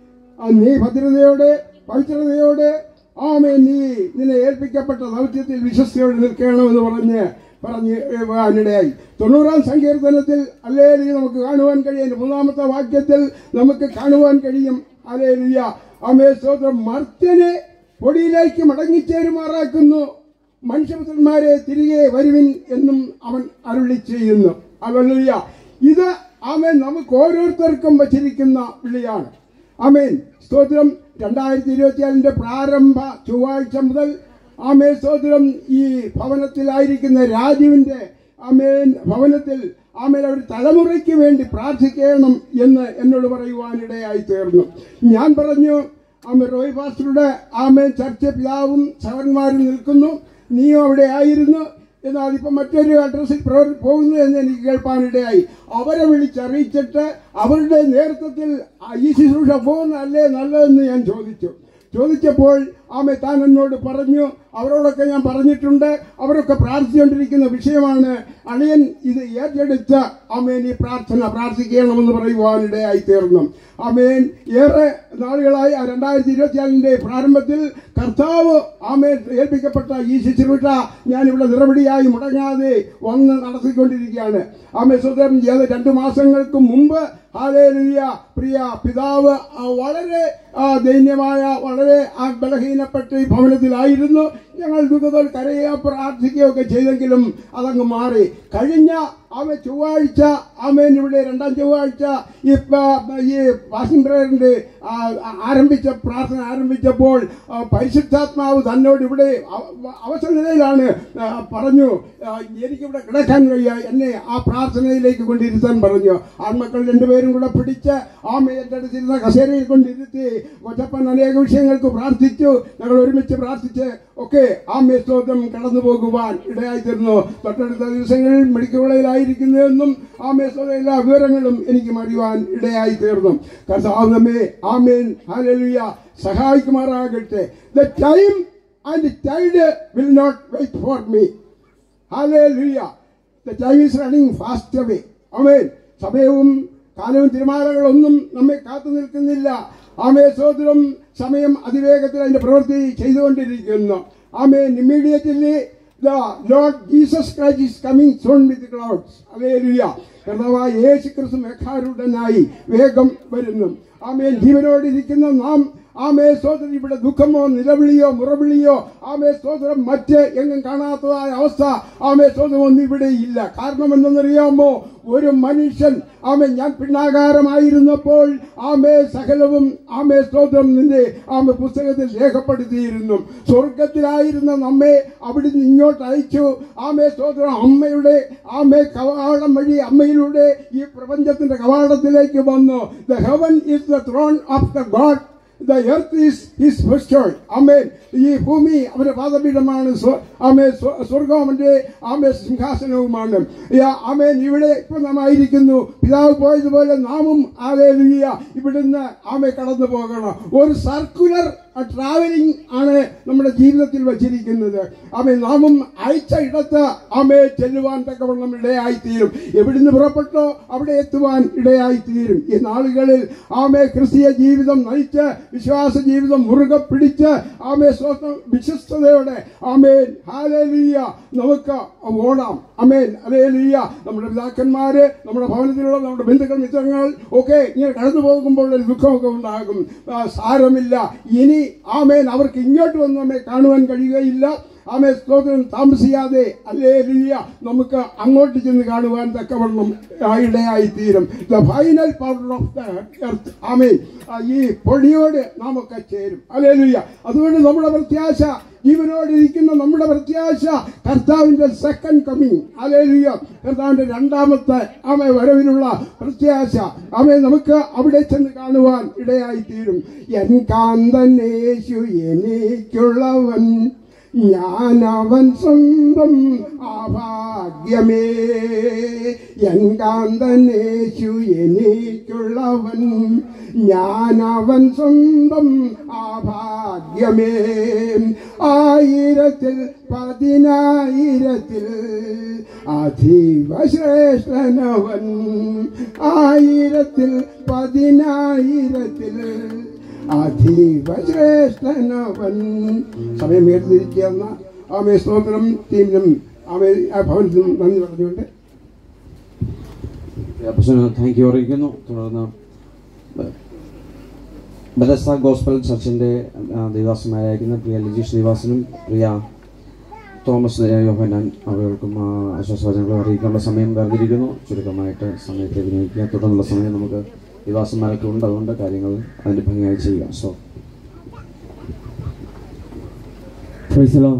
ആ നീ ഭദ്രതയോടെ പവിത്രതയോടെ ആമേൻ നീ നിന്നെ ഏൽപ്പിക്കപ്പെട്ട ദൗത്യത്തിൽ വിശ്വസ്തയോടെ നിൽക്കണമെന്ന് പറഞ്ഞ് പറഞ്ഞ് വാനിടയായി തൊണ്ണൂറാം സങ്കീർത്തനത്തിൽ അല്ലേലിയ നമുക്ക് കാണുവാൻ കഴിയും അതിന്റെ മൂന്നാമത്തെ വാക്യത്തിൽ നമുക്ക് കാണുവാൻ കഴിയും അല്ലേലിയ ആമേ സ്തോത്രം മർത്യനെ പൊടിയിലേക്ക് മടങ്ങിച്ചേരുമാറാക്കുന്നു മനുഷ്യപുത്രന്മാരെ തിരികെ വരുവിൻ എന്നും അവൻ അരുളി ചെയ്യുന്നു അല്ലേലിയ ഇത് ആമേൻ നമുക്ക് ഓരോരുത്തർക്കും വച്ചിരിക്കുന്ന വിളിയാണ് ആമേൻ സ്തോത്രം രണ്ടായിരത്തി ഇരുപത്തിയാലിന്റെ പ്രാരംഭ ചൊവ്വാഴ്ച മുതൽ ആമേൻ സ്തോത്രം ഈ ഭവനത്തിലായിരിക്കുന്ന രാജുവിന്റെ ആമേൻ ഭവനത്തിൽ ആമേൻ അവർ തലമുറയ്ക്ക് വേണ്ടി പ്രാർത്ഥിക്കണം എന്ന് എന്നോട് പറയുവാനിടയായി തീർന്നു ഞാൻ പറഞ്ഞു ആമേ റോയ് പാസ്റ്ററുടെ ആമേൻ ചർച്ച പിതാവും സഹന്മാരും നിൽക്കുന്നു നീയും അവിടെ ആയിരുന്നു എന്നാൽ ഇപ്പം മറ്റൊരു അഡ്രസ്സിൽ പ്രവർ- പോകുന്നു എന്ന് എനിക്ക് കേൾപ്പാനിടയായി അവരെ വിളിച്ചറിയിച്ചിട്ട് അവരുടെ നേതൃത്വത്തിൽ ആ ഈ ശുശ്രൂഷ പോകുന്നതല്ലേ നല്ലതെന്ന് ഞാൻ ചോദിച്ചു ചോദിച്ചപ്പോൾ ആമെ താൻ എന്നോട് പറഞ്ഞു അവരോടൊക്കെ ഞാൻ പറഞ്ഞിട്ടുണ്ട് അവരൊക്കെ പ്രാർത്ഥിച്ചുകൊണ്ടിരിക്കുന്ന വിഷയമാണ് അളിയൻ ഇത് ഏറ്റെടുത്ത് ആമേൻ ഈ പ്രാർത്ഥന പ്രാർത്ഥിക്കണമെന്ന് പറയുവാനിടയായി തീർന്നു ആമേൻ ഏറെ നാളുകളായി ആ രണ്ടായിരത്തി ഇരുപത്തിനാലിന്റെ പ്രാരംഭത്തിൽ കർത്താവ് ആമേൻ ഏൽപ്പിക്കപ്പെട്ട ഈ ശുശ്രൂഷ ഞാൻ ഇവിടെ നിറപടിയായി മുടങ്ങാതെ വന്ന് നടത്തിക്കൊണ്ടിരിക്കുകയാണ് ആമേ സ്വതം ഏത് രണ്ടു മാസങ്ങൾക്ക് മുമ്പ് ഹാലേലുയ പ്രിയ പിതാവ് ആ, വളരെ ആ, ദൈന്യമായ വളരെ ആ, ബലഹീനപ്പെട്ട് ഈ ഭവനത്തിലായിരുന്നു ഞങ്ങൾ ദുഃഖത്തോട് കരയുക പ്രാർത്ഥിക്കുകയോ ഒക്കെ ചെയ്തെങ്കിലും അതങ്ങ് മാറി കഴിഞ്ഞ അവ ചൊവ്വാഴ്ച ആമേൻ ഇവിടെ രണ്ടാം ചൊവ്വാഴ്ച ഈ പ- ഈ പാസിംഗ് പ്രയറിന്റെ ആ, ആരംഭിച്ച പ്രാർത്ഥന ആരംഭിച്ചപ്പോൾ ആ, പരിശുദ്ധാത്മാവ് തന്നോട് ഇവിടെ അവ- അവസര നിലയിലാണ് ആ, പറഞ്ഞു ആ, എനിക്കിവിടെ കിടക്കാൻ കഴിയുക എന്നെ ആ പ്രാർത്ഥനയിലേക്ക് കൊണ്ടിരുത്താൻ പറഞ്ഞു ആൺമക്കൾ രണ്ടുപേരും കൂടെ പിടിച്ച് ആമ എൻ്റെ അടുത്തിരുന്ന കസേരയിൽ കൊണ്ടിരുത്തി കൊച്ചപ്പൻ അനേക വിഷയങ്ങൾക്ക് പ്രാർത്ഥിച്ചു ഞങ്ങൾ ഒരുമിച്ച് പ്രാർത്ഥിച്ച് ഒക്കെ ആമേ സ്തോത്രം കടന്നു പോകുവാൻ ഇടയായി തീർന്നു തൊട്ടടുത്ത ദിവസങ്ങളിൽ മെഡിക്കൽ കോളേജിലായിരിക്കുന്നതെന്നും ആമേ സ്തോത്രം എല്ലാ വിവരങ്ങളും എനിക്ക് അറിയുവാൻ ഇടയായി തീർന്നു കർത്താവ് നമ്മെ ആമേൻ ഹാലലുയ സഹായിക്കുമാറാകട്ടെ the time and child will not wait for me Hallelujah. The time is running fast away. Amen. സമയവും കാലവും തിരുമാലകളൊന്നും നമ്മെ കാത്തു നിൽക്കുന്നില്ല ആമേ സോദരം സമയം അതിവേഗത്തിൽ അതിന്റെ പ്രവൃത്തി ചെയ്തുകൊണ്ടിരിക്കുന്നു ആമേൻ immediately the Lord Jesus Christ is coming soon with the clouds. Hallelujah. കർത്താവായ യേശു ക്രിസ്തു മേഘാരൂഢനായി വേഗം വരുന്നു ആമേൻ ജീവനോടിരിക്കുന്ന നാം ആമേ സ്തോത്രം ഇവിടെ ദുഃഖമോ നിലവിളിയോ മുറവിളിയോ ആമേ സ്തോത്രം മറ്റ് എങ്ങും കാണാത്തതായ അവസ്ഥ ആമേ സ്തോത്രം ഒന്നും ഇവിടെ ഇല്ല കാരണം എന്തെന്നറിയാമോ ഒരു മനുഷ്യൻ ആമേ ഞാൻ പിണ്ണാകാരമായിരുന്നപ്പോൾ ആമേ സകലവും ആമേ സ്തോത്രം നിന്റെ ആമേ പുസ്തകത്തിൽ രേഖപ്പെടുത്തിയിരുന്നു സ്വർഗത്തിലായിരുന്ന നമ്മെ അവിടുന്ന് ഇങ്ങോട്ട് അയച്ചു ആമേ സ്തോത്രം അമ്മയുടെ ആമേ കവാടം വഴി അമ്മയിലൂടെ ഈ പ്രപഞ്ചത്തിന്റെ കവാടത്തിലേക്ക് വന്നു the heaven is the throne of the God the earth is his footstool അമേൻ ഈ ഭൂമി അവന്റെ പാദപീഠമാണ് സ്വ- ആമേ സ്വ- സ്വർഗം അവന്റെ ആമേ സിംഹാസനവുമാണ് യാ, ആമേൻ ഇവിടെ ഇപ്പൊ നാം ആയിരിക്കുന്നു പിതാവ് പോയതുപോലെ നാമും ആലേലുയ ഇവിടുന്ന് ആമേ കടന്നു പോകണം ഒരു സർക്കുലർ ട്രാവലിംഗ് ആണ് നമ്മുടെ ജീവിതത്തിൽ വച്ചിരിക്കുന്നത് ആമേ നാമും അയച്ച ഇടത്ത് ആമേ ചെല്ലുവാൻ തക്കവണ്ണം ഇടയായിത്തീരും എവിടുന്ന് പുറപ്പെട്ടോ അവിടെ എത്തുവാൻ ഇടയായിത്തീരും ഈ നാളുകളിൽ ആമേ ക്രിസ്തീയ ജീവിതം നയിച്ച് വിശ്വാസ ജീവിതം മുറുകെ പിടിച്ച് ആമേ സ്വന്തം വിശ്വസ്തയോടെ ആമേൻ ഹാലേലിയ നമുക്ക് ഓടാം അമേൻ അലേലിയ നമ്മുടെ പിതാക്കന്മാര് നമ്മുടെ ഭവനത്തിലുള്ള നമ്മുടെ ബന്ധുക്കൾ മിത്രങ്ങൾ ഒക്കെ ഇങ്ങനെ കടന്നു പോകുമ്പോൾ ഒരു ദുഃഖമൊക്കെ ഉണ്ടാകും ആ, സാരമില്ല ഇനി ആമേൻ അവർക്ക് ഇങ്ങോട്ട് വന്ന് നമ്മെ കാണുവാൻ കഴിയുകയില്ല ആമേ സ്തോത്രം താമസിയാതെ അല്ലേ നമുക്ക് അങ്ങോട്ട് ചെന്ന് കാണുവാൻ തക്കവണ്ണം ഇടയായി തീരും the final power of the earth ആമേ ഈ പൊടിയോട് നാം ഒക്കെ ചേരും അല്ലേ അതുകൊണ്ട് നമ്മുടെ പ്രത്യാശ ജീവനോടിരിക്കുന്ന നമ്മുടെ പ്രത്യാശ കർത്താവിന്റെ സെക്കൻഡ് കമ്മിങ് അലേലിയ കർത്താവിന്റെ രണ്ടാമത്തെ ആമേ വരവിലുള്ള പ്രത്യാശ ആമേ നമുക്ക് അവിടെ ചെന്ന് കാണുവാൻ ഇടയായി തീരും എൻ കാന്തനേശു എനിക്കുള്ളവൻ ഞാൻ അവൻ സ്വന്തം ആഭാഗ്യമേ എൻ കാന്തനേശു എനിക്കുള്ളവൻ ഞാൻ അവൻ സ്വന്തം ആഭാഗ്യമേ ആയിരത്തിൽ പതിനായിരത്തിൽ അധീവ ശ്രേഷ്ഠനവൻ ആയിരത്തിൽ പതിനായിരത്തിൽ അധീവ ശ്രേഷ്ഠനവൻ സമയം വേർതിരിക്കുന്ന ആമേ സ്തോത്രം ടീമിനും ആമേ ആ ഭവനത്തിനും നന്ദി പറഞ്ഞുകൊണ്ട് അപ്പച്ചന് താങ്ക് യു അറിയിക്കുന്നു തുടർന്ന് ബലസ്ത ഗോസ്ബൽ ചർച്ചിന്റെ ദേവാസമായിരിക്കുന്ന പ്രിയ ലിജി ശ്രീവാസനും പ്രിയ തോമസ് യോഹനാൻ അവകൾക്കും ആ, ആശ്വാസവചനങ്ങൾ അറിയിക്കാനുള്ള സമയം വേർതിരിക്കുന്നു ചുരുക്കമായിട്ട് സമയത്തെ വിനിയോഗിക്കുക തുടർന്നുള്ള സമയം നമുക്ക് ദിവാസന്മാരൊക്കെ ഉണ്ട് അതുകൊണ്ട് കാര്യങ്ങൾ അതിന്റെ ഭംഗിയായി ചെയ്യുക സോ പ്രൈസലോ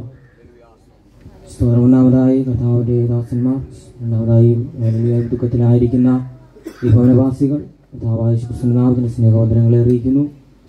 സ്തോത്രം ഒന്നാമതായി കർത്താവിൻ്റെ ദാസന്മാർ രണ്ടാമതായി വലിയ ദുഃഖത്തിലായിരിക്കുന്ന ഈ ഭവനവാസികൾ കർത്താവായ കൃഷ്ണനാമത്തിൻ്റെ സ്നേഹോദരങ്ങളെ അറിയിക്കുന്നു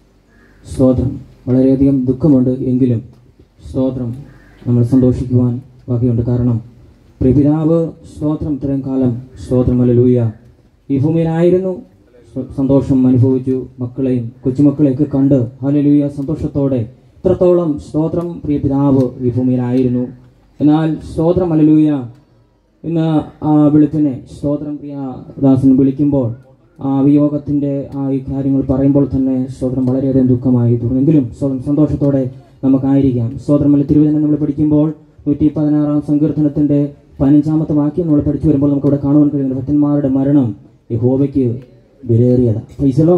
സ്തോത്രം വളരെയധികം ദുഃഖമുണ്ട് എങ്കിലും സ്തോത്രം നമ്മൾ സന്തോഷിക്കുവാൻ ബാക്കിയുണ്ട് കാരണം പ്രിപിതാവ് സ്തോത്രം ഇത്രയും കാലം സ്തോത്രം അലലൂയ ഈ ഭൂമിയിലായിരുന്നു സ- സന്തോഷം അനുഭവിച്ചു മക്കളെയും കൊച്ചുമക്കളെയൊക്കെ കണ്ട് ഹലലൂയ സന്തോഷത്തോടെ ഇത്രത്തോളം സ്തോത്രം പ്രിയ പിതാവ് ഈ ഭൂമിയിലായിരുന്നു എന്നാൽ സ്തോത്രം അലലൂയ ഇന്ന് ആ വെളുപ്പിനെ സ്തോത്രം പ്രിയ ദാസൻ വിളിക്കുമ്പോൾ ആ വിയോഗത്തിന്റെ ആ ഈ കാര്യങ്ങൾ പറയുമ്പോൾ തന്നെ സ്തോത്രം വളരെയധികം ദുഃഖമായി തുടർന്നെങ്കിലും സ്തോത്രം സന്തോഷത്തോടെ നമുക്കായിരിക്കാം സ്തോത്രമല്ല തിരുവചനം നമ്മൾ പഠിക്കുമ്പോൾ നൂറ്റി പതിനാറാം സങ്കീർത്തനത്തിന്റെ പതിനഞ്ചാമത്തെ വാക്യം നമ്മൾ പഠിച്ചു വരുമ്പോൾ നമുക്ക് ഇവിടെ കാണുവാൻ കഴിയുന്ന ഭക്തന്മാരുടെ മരണം യഹോവയ്ക്ക് വിലയേറിയതാ പൈസലോ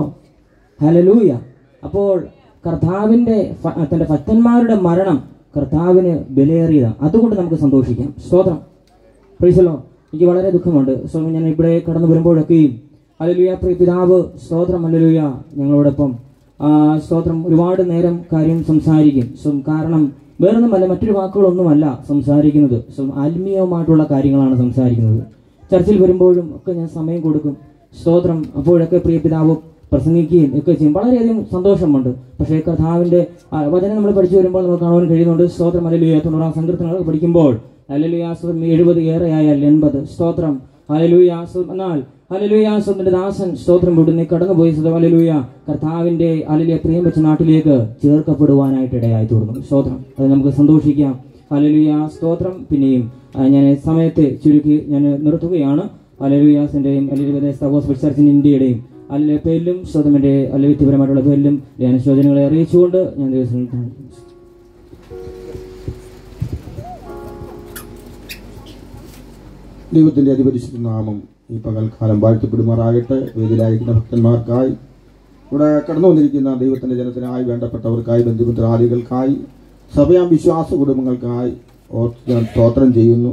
ഹലലൂയ അപ്പോൾ കർത്താവിന്റെ ഫ- തന്റെ ഭക്തന്മാരുടെ മരണം കർത്താവിന് വിലയേറിയതാണ് അതുകൊണ്ട് നമുക്ക് സന്തോഷിക്കാം സ്തോത്രം പ്രീസലോ എനിക്ക് വളരെ ദുഃഖമുണ്ട് സോ ഞാൻ ഇവിടെ കടന്നു വരുമ്പോഴൊക്കെയും അലലുയ പ്രിയ പിതാവ് സ്തോത്രം അലലുയ ഞങ്ങളോടൊപ്പം ആ സ്തോത്രം ഒരുപാട് നേരം കാര്യം സംസാരിക്കും സോ കാരണം വേറൊന്നുമല്ല മറ്റൊരു വാക്കുകളൊന്നുമല്ല സംസാരിക്കുന്നത് സോ ആത്മീയമായിട്ടുള്ള കാര്യങ്ങളാണ് സംസാരിക്കുന്നത് ചർച്ചിൽ വരുമ്പോഴും ഒക്കെ ഞാൻ സമയം കൊടുക്കും സ്തോത്രം അപ്പോഴൊക്കെ പ്രിയ പിതാവ് പ്രസംഗിക്കുകയും ഒക്കെ ചെയ്യും വളരെയധികം സന്തോഷമുണ്ട് പക്ഷേ കർത്താവിന്റെ ആ, വചനം നമ്മൾ പഠിച്ചു വരുമ്പോൾ നമുക്ക് കാണുവാൻ കഴിയുന്നുണ്ട് സ്തോത്രം അലലുയ തൊണ്ണൂറാം സങ്കീർത്തനങ്ങൾ പഠിക്കുമ്പോൾ ഹല്ലേലൂയാസ്വം എഴുപത് ഏറെയായാൽ എൺപത് സ്തോത്രം ഹല്ലേലൂയാസ്വം എന്നാൽ ഹല്ലേലൂയാസ്വത്തിന്റെ ദാസൻ സ്തോത്രം വിടുന്ന കടന്നുപോയി ഹല്ലേലൂയ കർത്താവിന്റെ അലലിയ പ്രിയം വെച്ച നാട്ടിലേക്ക് ചേർക്കപ്പെടുവാനായിട്ട് ഇടയായി തീർന്നു സ്തോത്രം അത് നമുക്ക് സന്തോഷിക്കാം ഹല്ലേലൂയ സ്തോത്രം പിന്നെയും ആ, ഞാൻ സമയത്തെ ചുരുക്കി ഞാൻ നിർത്തുകയാണ് ഹല്ലേലൂയാസിന്റെയും അല്ലെങ്കിൽ ഹോസ്പിറ്റൽ ചർച്ചിൻ ഇന്ത്യയുടെയും അല്ലെങ്കിൽ പേരിലും സ്വതമിന്റെ അല്ലെങ്കിൽ വ്യക്തിപരമായിട്ടുള്ള പേരിലും ഞാൻ ശോചനങ്ങളെ അറിയിച്ചുകൊണ്ട് ഞാൻ ദിവസം ദൈവത്തിൻ്റെ അതിപരിശുദ്ധ നാമം ഈ പകൽക്കാലം വാഴ്ത്തപ്പെടുമാറാകട്ടെ വേദിയിലായിരിക്കുന്ന ഭക്തന്മാർക്കായി ഇവിടെ കടന്നു വന്നിരിക്കുന്ന ദൈവത്തിൻ്റെ ജനത്തിനായി വേണ്ടപ്പെട്ടവർക്കായി ബന്ധുമിത്രാദികൾക്കായി സഭയാം വിശ്വാസ കുടുംബങ്ങൾക്കായി ഓർത്ത് ഞാൻ സ്തോത്രം ചെയ്യുന്നു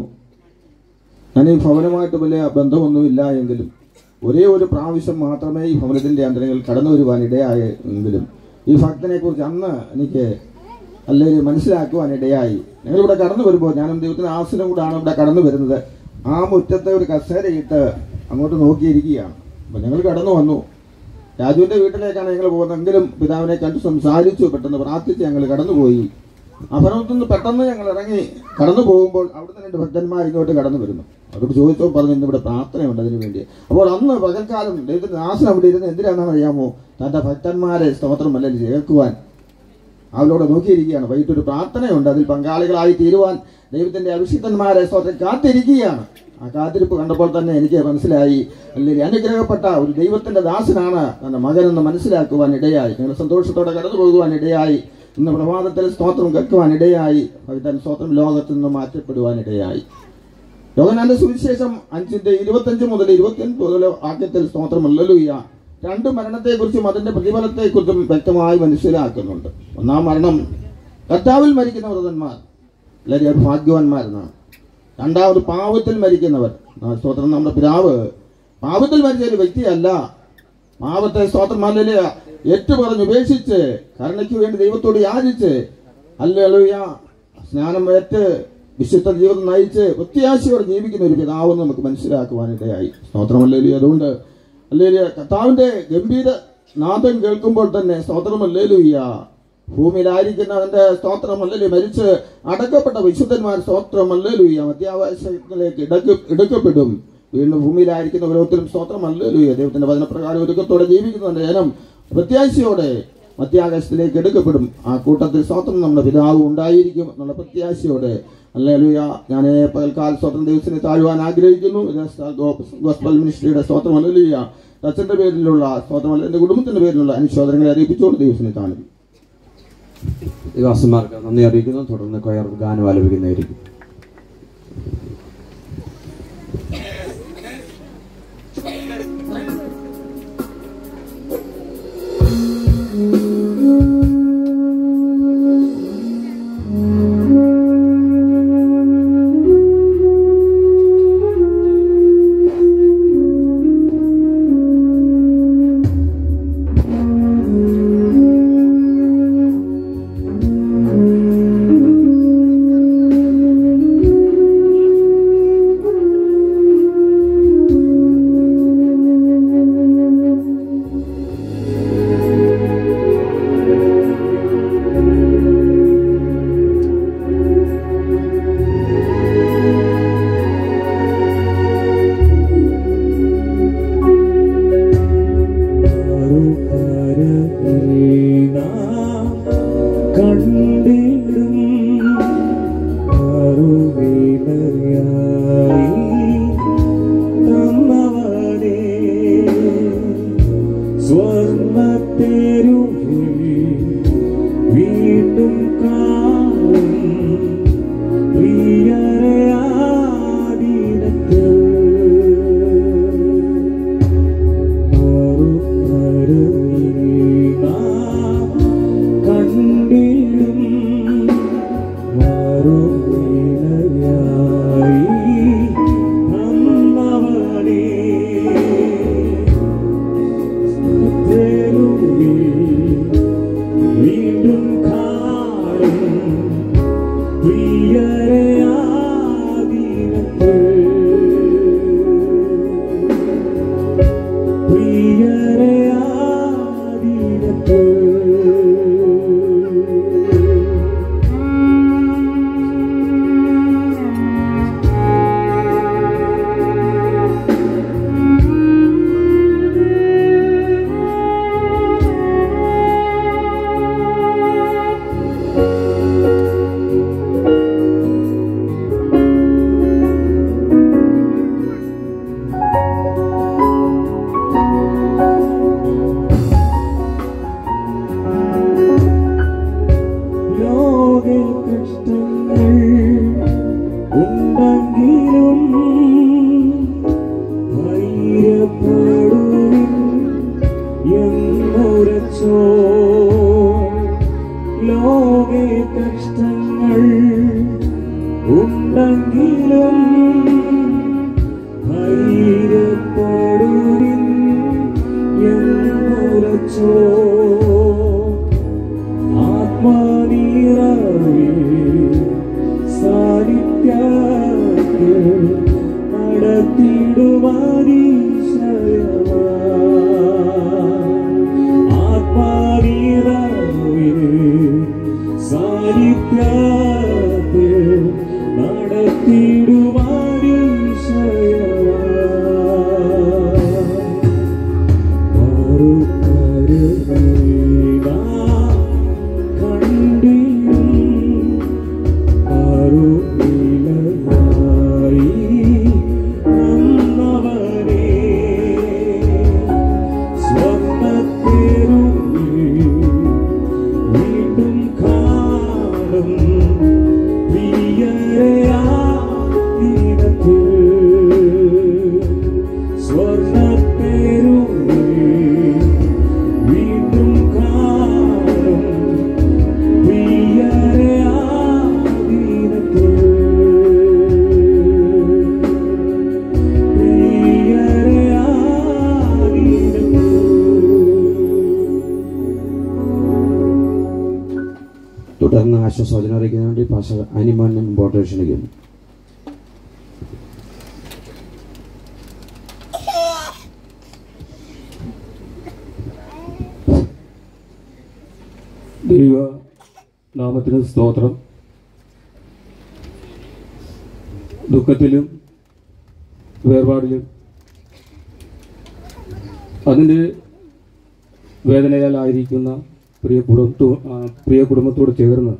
ഞാൻ ഈ ഭവനമായിട്ട് വലിയ ബന്ധമൊന്നുമില്ല എങ്കിലും ഒരേ ഒരു പ്രാവശ്യം മാത്രമേ ഈ ഭവനത്തിൻ്റെ അന്തരങ്ങൾ കടന്നു വരുവാൻ ഇടയായ എങ്കിലും ഈ ഭക്തനെ കുറിച്ച് അന്ന് എനിക്ക് അല്ലെങ്കിൽ മനസ്സിലാക്കുവാൻ ഇടയായി ഞങ്ങളിവിടെ കടന്നു വരുമ്പോൾ ഞാനും ദൈവത്തിന് ആസനം കൂടാണ് ഇവിടെ കടന്നു വരുന്നത് ആ മുറ്റത്തെ ഒരു കസേരയിട്ട് അങ്ങോട്ട് നോക്കിയിരിക്കുകയാണ് അപ്പം ഞങ്ങൾ കടന്നു വന്നു രാജുവിൻ്റെ വീട്ടിലേക്കാണ് ഞങ്ങൾ പോകുന്നതെങ്കിലും പിതാവിനെ കണ്ട് സംസാരിച്ചു പെട്ടെന്ന് പ്രാർത്ഥിച്ച് ഞങ്ങൾ കടന്നുപോയി ആ ഭരണത്തിൽ നിന്ന് പെട്ടെന്ന് ഞങ്ങൾ ഇറങ്ങി കടന്നു പോകുമ്പോൾ അവിടുന്ന് രണ്ട് ഭക്തന്മാർ ഇങ്ങോട്ട് കടന്നു വരുന്നു അവരോട് ചോദിച്ചപ്പോൾ പറഞ്ഞു ഇന്ന് ഇവിടെ പ്രാർത്ഥനയുണ്ട് അതിനു വേണ്ടി അപ്പോൾ അന്ന് പകൽക്കാലം ദൈവത്തിന്റെ ആസനം അവിടെ ഇരുന്ന് എന്തിനാണെന്ന് അറിയാമോ തന്റെ ഭക്തന്മാരെ സ്തോത്രം അല്ലെങ്കിൽ ചേർക്കുവാൻ അവരോട് നോക്കിയിരിക്കുകയാണ് വൈകിട്ട് ഒരു പ്രാർത്ഥനയുണ്ട് അതിൽ പങ്കാളികളായി തീരുവാൻ ദൈവത്തിന്റെ അഭിഷിക്തന്മാരെ സ്തോത്രം കാത്തിരിക്കുകയാണ് ആ കാത്തിരിപ്പ് കണ്ടപ്പോൾ തന്നെ എനിക്ക് മനസ്സിലായി അല്ലെങ്കിൽ അനുഗ്രഹപ്പെട്ട ഒരു ദൈവത്തിന്റെ ദാസനാണ് തന്റെ മകനെന്ന് മനസ്സിലാക്കുവാൻ ഇടയായി നിങ്ങൾ സന്തോഷത്തോടെ കടന്നു പോകുവാൻ ഇടയായി ഇന്ന് പ്രഭാതത്തിൽ സ്തോത്രം കേൾക്കുവാൻ ഇടയായി ഭക്തൻ സ്തോത്രം ലോകത്തിൽ നിന്ന് മാറ്റപ്പെടുവാൻ ഇടയായി യോഗനാന്റെ സുവിശേഷം അഞ്ചിന്റെ ഇരുപത്തഞ്ച് മുതൽ ഇരുപത്തിയൊൻപത് വാക്യത്തിൽ സ്തോത്രം അല്ലലുയ്യ രണ്ട് മരണത്തെക്കുറിച്ചും അതിന്റെ പ്രതിഫലത്തെക്കുറിച്ചും വ്യക്തമായി മനസ്സിലാക്കുന്നുണ്ട് ഒന്നാം മരണം കർത്താവിൽ മരിക്കുന്ന വ്രതന്മാർ എല്ലാവരും ഭാഗ്യവാന്മാരെന്നാണ് രണ്ടാമത് പാവത്തിൽ മരിക്കുന്നവർ ആ സ്തോത്രം നമ്മുടെ പിതാവ് പാവത്തിൽ മരിച്ച ഒരു വ്യക്തിയല്ല പാവത്തെ സ്തോത്രമല്ല ഏറ്റു പറഞ്ഞ് ഉപേക്ഷിച്ച് കരുണയ്ക്ക് വേണ്ടി ദൈവത്തോട് യാചിച്ച് അല്ലുയ സ്നാനം ഏറ്റ് വിശുദ്ധ ജീവിതം നയിച്ച് പ്രത്യാശയോടെ ജീവിക്കുന്ന ഒരു പിതാവെന്ന് നമുക്ക് മനസ്സിലാക്കുവാനിടയായി സ്തോത്രമല്ലേലു അതുകൊണ്ട് അല്ലേലു കർത്താവിന്റെ ഗംഭീര നാദം കേൾക്കുമ്പോൾ തന്നെ സ്തോത്രമല്ലേലുയ്യ ഭൂമിയിലായിരിക്കുന്നവന്റെ സ്തോത്രമല്ലലു മരിച്ച് അടക്കപ്പെട്ട വിശുദ്ധന്മാർ സ്തോത്രമല്ലേലുയ്യ മധ്യാവകാശത്തിലേക്ക് ഇടക്ക് എടുക്കപ്പെടും വീണ്ടും ഭൂമിയിലായിരിക്കുന്ന ഓരോരുത്തരും സ്തോത്രമല്ലേലുയ്യ ദൈവത്തിന്റെ വചനപ്രകാരം ഒരുക്കത്തോടെ ജീവിക്കുന്നവന്റെ ജനം പ്രത്യാശയോടെ മധ്യാകാശത്തിലേക്ക് എടുക്കപ്പെടും ആ കൂട്ടത്തിൽ സ്തോത്രം നമ്മുടെ പിതാവ് ഉണ്ടായിരിക്കും എന്നുള്ള പ്രത്യാശയോടെ അല്ലേലുയ ഞാൻ പകൽക്കാല സ്തോത്രം ദിവസത്തിന് താഴുവാൻ ആഗ്രഹിക്കുന്നു ഗോസ്ബൽ മിനിസ്ട്രിയുടെ സ്തോത്രം അല്ലേലുയ അച്ഛന്റെ പേരിലുള്ള സ്തോത്രം എന്റെ കുടുംബത്തിന്റെ പേരിലുള്ള അനുശോധനങ്ങളെ അറിയിപ്പിച്ചുകൊണ്ട് ദിവസത്തിന് താഴും ദാസന്മാർക്ക് നന്ദി അറിയിക്കുന്നു തുടർന്ന് കൊയർ ഗാനം ആലപിക്കുന്നതായിരിക്കും കണ്ടിടും അറുവിലയായി തന്നവനെ സ്വർണ്ണത്തെരുവിൽ വീണ്ടും കാണും പ്രിയരയാദിനത്ത് കണ്ടിടും കഷ്ടങ്ങൾ ഉണ്ടെങ്കിലും ധൈര്യപ്പെടുവിൻ എന്നുരച്ചോ ആത്മനീറവി സാന്നിധ്യത്തിൽ നടത്തിടുവാനീശയമാ ആത്മനീറവി സാന്നിധ്യത്തിൽ നടത്തിടുവാനീശയമാ സ്വർണ്ണത്തേരുവിൽ വീണ്ടും കാണും പ്രിയരെ ആദീനത്തിൽ പ്രിയരെ ആദീനത്തിൽ തുടർന്ന് ആശ്വാസവചനം അറിയിക്കുന്നതിന് വേണ്ടി പാഷ അനിമാനെ മുമ്പോട്ട് ക്ഷണിക്കുന്നു ദൈവ നാമത്തിന് സ്തോത്രം ദുഃഖത്തിലും വേർപാടിലും അതിൻ്റെ വേദനയാലായിരിക്കുന്ന പ്രിയ കുടുംബത്തോ ആ, പ്രിയ കുടുംബത്തോട് ചേർന്ന്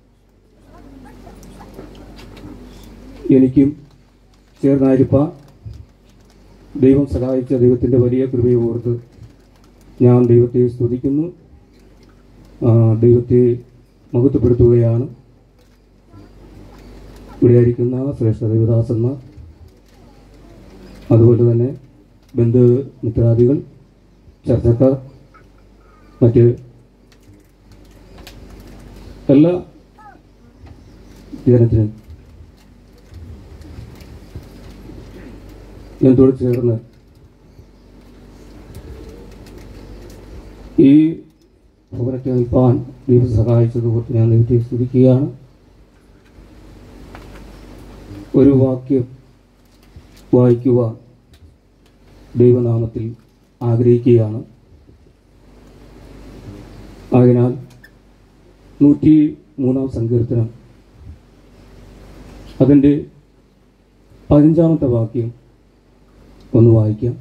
എനിക്കും ചേർന്നായിരിക്കാൻ ദൈവം സഹായിച്ച ദൈവത്തിൻ്റെ വലിയ കൃപയെ ഓർത്ത് ഞാൻ ദൈവത്തെ സ്തുതിക്കുന്നു ആ, ദൈവത്തെ മഹത്വപ്പെടുത്തുകയാണ് ഇവിടെയായിരിക്കുന്ന ശ്രേഷ്ഠ ദൈവദാസന്മാർ അതുപോലെ തന്നെ ബന്ധു മിത്രാദികൾ ചർച്ചക്കാർ മറ്റ് എല്ലാ ജനത്തിനും എന്നോട് ചേർന്ന് ഈ ഭവനത്തെ നിൽപ്പാൻ ദൈവം സഹായിച്ചത് ഓർത്ത് ഞാൻ ദൈവത്തെ സ്തുതിക്കുകയാണ് ഒരു വാക്യം വായിക്കുവാൻ ദൈവനാമത്തിൽ ആഗ്രഹിക്കുകയാണ് അതിനാൽ നൂറ്റി മൂന്നാം സങ്കീർത്തനം അതിൻ്റെ പതിനഞ്ചാമത്തെ വാക്യം ഒന്ന് വായിക്കാം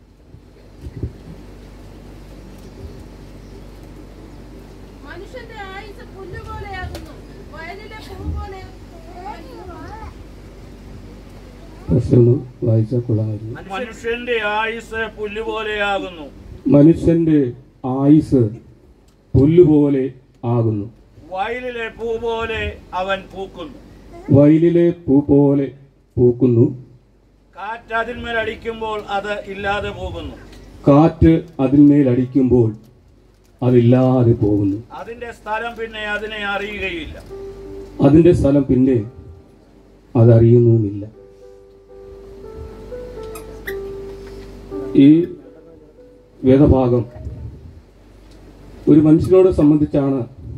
മനുഷ്യന്റെ ആയുസ് പുല്ലുപോലെയാകുന്നു വയലിലെ പൂ പോലെ പക്ഷെ ഒന്ന് വായിച്ചാൽ കൊള്ളാമായിരുന്നു മനുഷ്യന്റെ ആയുസ് പുല്ലുപോലെയാകുന്നു മനുഷ്യന്റെ ആയുസ് പുല്ലുപോലെ ആകുന്നു വയലിലെ പൂ പോലെ അവൻ പൂക്കുന്നു വയലിലെ പൂ പോലെ പൂക്കുന്നു കാറ്റ് അതിന്മേൽ അടിക്കുമ്പോൾ അത് ഇല്ലാതെ പോകുന്നു കാറ്റ് അതിന്മേൽ അടിക്കുമ്പോൾ അതില്ലാതെ പോകുന്നു അതിന്റെ സ്ഥലം പിന്നെ അതിനെ അറിയുകയില്ല അതിന്റെ സ്ഥലം പിന്നെ അതറിയുന്നുമില്ല ഈ വേദഭാഗം ഒരു മനുഷ്യനോട് സംബന്ധിച്ചാണ്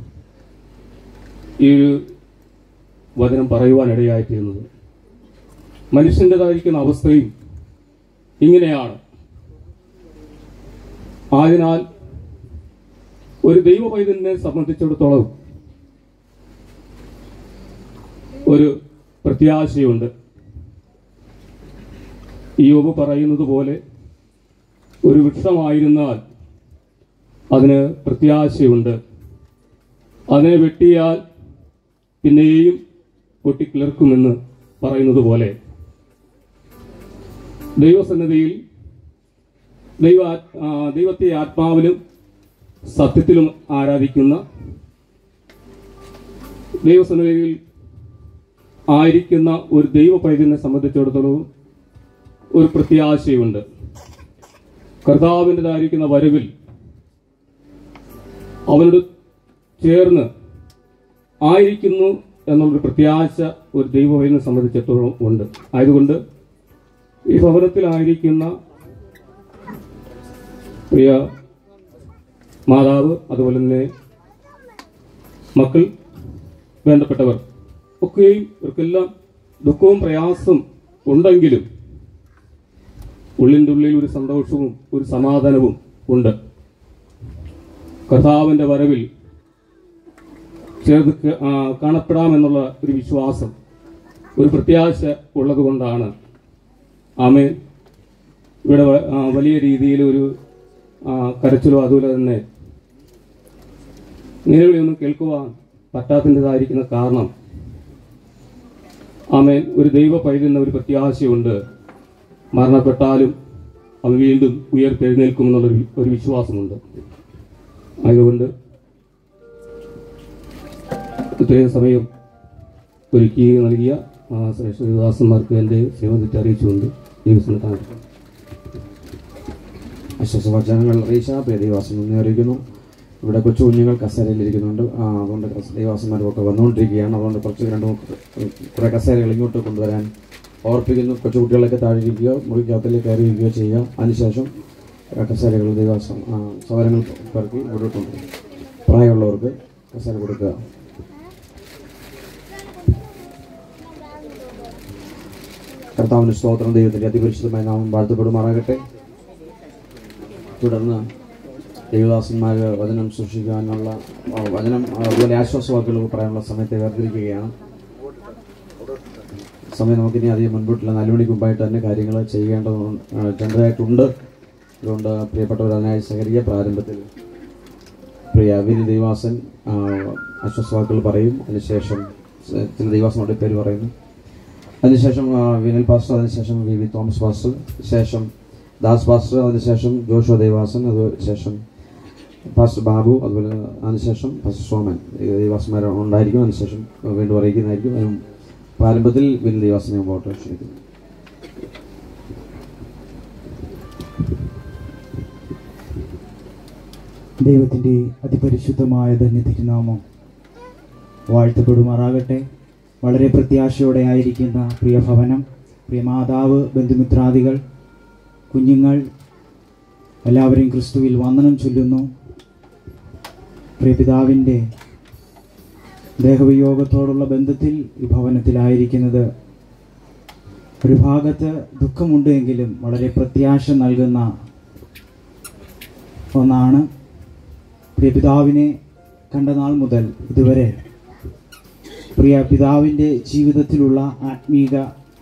ഈ ഒരു വചനം പറയുവാനിടയായിത്തീരുന്നത് മനുഷ്യൻ്റെതായിരിക്കുന്ന അവസ്ഥയും ഇങ്ങനെയാണ് ആയതിനാൽ ഒരു ദൈവ പൈതലിനെ സംബന്ധിച്ചിടത്തോളം ഒരു പ്രത്യാശയുണ്ട് യോബ് പറയുന്നത് പോലെ ഒരു വൃക്ഷമായിരുന്നാൽ അതിന് പ്രത്യാശയുണ്ട് അതിനെ വെട്ടിയാൽ പിന്നെയും പൊട്ടിക്കിളർക്കുമെന്ന് പറയുന്നത് പോലെ ദൈവസന്നിധിയിൽ ദൈവ ആ, ദൈവത്തെ ആത്മാവിലും സത്യത്തിലും ആരാധിക്കുന്ന ദൈവസന്നിധിയിൽ ആയിരിക്കുന്ന ഒരു ദൈവ പൈതലിനെ സംബന്ധിച്ചിടത്തോളം ഒരു പ്രത്യാശയുണ്ട് കർത്താവിൻ്റെതായിരിക്കുന്ന വരവിൽ അവനോട് ചേർന്ന് ആയിരിക്കുന്നു എന്നുള്ളൊരു പ്രത്യാശ ഒരു ദൈവവൈനെ സംബന്ധിച്ചിടത്തോളം ഉണ്ട് ആയതുകൊണ്ട് ഈ ഭവനത്തിലായിരിക്കുന്ന പ്രിയ മാതാവ് അതുപോലെ തന്നെ മക്കൾ വേണ്ടപ്പെട്ടവർ ഒക്കെയും ഇവർക്കെല്ലാം ദുഃഖവും പ്രയാസവും ഉണ്ടെങ്കിലും ഉള്ളിൻ്റെ ഉള്ളിൽ ഒരു സന്തോഷവും ഒരു സമാധാനവും ഉണ്ട് കർത്താവിൻ്റെ വരവിൽ ചേർന്ന് ക- ആ, കാണപ്പെടാമെന്നുള്ള ഒരു വിശ്വാസം ഒരു പ്രത്യാശ ഉള്ളത് കൊണ്ടാണ് ആമേൻ ഇവിടെ വ- ആ, വലിയ രീതിയിൽ ഒരു ആ, കരച്ചിലോ അതുപോലെ തന്നെ നിലവിളിയൊന്നും കേൾക്കുവാൻ പറ്റാത്തതിൻ്റെതായിരിക്കുന്ന കാരണം ആമേൻ ഒരു ദൈവ പൈതുന്ന ഒരു പ്രത്യാശയുണ്ട് മരണപ്പെട്ടാലും അവൻ വീണ്ടും ഉയർത്തെഴുന്നേൽക്കുമെന്നുള്ളൊരു ഒരു വിശ്വാസമുണ്ട് ആയതുകൊണ്ട് ഇത്രയും സമയം ഒരുക്കി നൽകിയ ആ ശ്രേഷ്ഠദാസന്മാർക്ക് എൻ്റെ സേവനത്തെ അറിയിച്ചുകൊണ്ട് ദിവസം താങ്കൾ ആശ്വാസവചനങ്ങൾ അറിയിച്ച പ്രിയ ദൈവാസം നന്ദി അറിയിക്കുന്നു ഇവിടെ കൊച്ചു കുഞ്ഞുങ്ങൾ കസേരയിലിരിക്കുന്നുണ്ട് ആ, അതുകൊണ്ട് കസ- ദൈവാസന്മാരുമൊക്കെ വന്നുകൊണ്ടിരിക്കുകയാണ് അതുകൊണ്ട് കുറച്ച് രണ്ട് മൂന്ന് കുറേ കസേരകൾ ഇങ്ങോട്ട് കൊണ്ടുവരാൻ ഓർപ്പിക്കുന്നു കൊച്ചു കുട്ടികളൊക്കെ താഴെ ഇരിക്കുകയോ മുറിക്കകത്തിലേക്ക് കയറി ഇരിക്കുകയോ ചെയ്യുക അതിനുശേഷം ആ, കസേരകൾ ദൈവാസം ആ, സവരങ്ങൾ പെറുക്കി ഇവിടെ കൊണ്ടുവരും പ്രായമുള്ളവർക്ക് കസേര കൊടുക്കുക കർത്താവിൻ്റെ സ്തോത്രം ദൈവത്തിൻ്റെ അതിപരിശുദ്ധമായ നാമം വാഴ്ത്തപ്പെടുമാറാകട്ടെ തുടർന്ന് ദേവദാസന്മാർ വചനം സൂക്ഷിക്കാനുള്ള ആ, വചനം ആ, അതുപോലെ ആശ്വാസവാക്കുകൾ പറയാനുള്ള സമയത്തെ വേർതിരിക്കുകയാണ് സമയം നമുക്കിനി അധികം മുൻപോട്ടില്ല നാല് മണിക്ക് മുമ്പായിട്ട് തന്നെ കാര്യങ്ങൾ ചെയ്യേണ്ടതായിട്ടുണ്ട് അതുകൊണ്ട് പ്രിയപ്പെട്ടവർ അതിനായി സഹകരിക്കുക പ്രാരംഭത്തിൽ പ്രിയ വിനി ദൈവാസൻ ആ, ആശ്വാസവാക്കുകൾ പറയും അതിനുശേഷം സ- ചില ദൈവാസങ്ങളുടെ പേര് പറയുന്നു അതിനുശേഷം ആ, വിനൽ പാസ്റ്റർ അതിനുശേഷം വി വി തോമസ് പാസ്റ്റർ ശേഷം ദാസ് പാസ്റ്റർ അതിനുശേഷം ജോഷോ ദേവാസൻ അതിനുശേഷം പാസ്റ്റർ ബാബു അതുപോലെ അതിനുശേഷം പാസ്റ്റർ സോമൻ ഈ ദേവാസന്മാർ ഉണ്ടായിരിക്കും അതിനുശേഷം വീണ്ടും അറിയിക്കുന്നതായിരിക്കും അതിനും പ്രാരംഭത്തിൽ വിനൽ ദേവാസനെ മുമ്പോട്ട് ക്ഷണിക്കുന്നു ദൈവത്തിൻ്റെ അതിപരിശുദ്ധമായ ധന്യതിരുനാമം വാഴ്ത്തപ്പെടുമാറാകട്ടെ വളരെ പ്രത്യാശയോടെ ആയിരിക്കുന്ന പ്രിയ ഭവനം പ്രിയ മാതാവ് ബന്ധുമിത്രാദികൾ കുഞ്ഞുങ്ങൾ എല്ലാവരെയും ക്രിസ്തുവിൽ വന്ദനം ചൊല്ലുന്നു പ്രിയ പിതാവിൻ്റെ ദേഹവിയോഗത്തോടുള്ള ബന്ധത്തിൽ ഈ ഭവനത്തിലായിരിക്കുന്നത് ഒരു ഭാഗത്ത് ദുഃഖമുണ്ട് എങ്കിലും വളരെ പ്രത്യാശ നൽകുന്ന ഒന്നാണ് പ്രിയ പിതാവിനെ കണ്ട നാൾ മുതൽ ഇതുവരെ പ്രിയ പിതാവിൻ്റെ ജീവിതത്തിലുള്ള ആത്മീക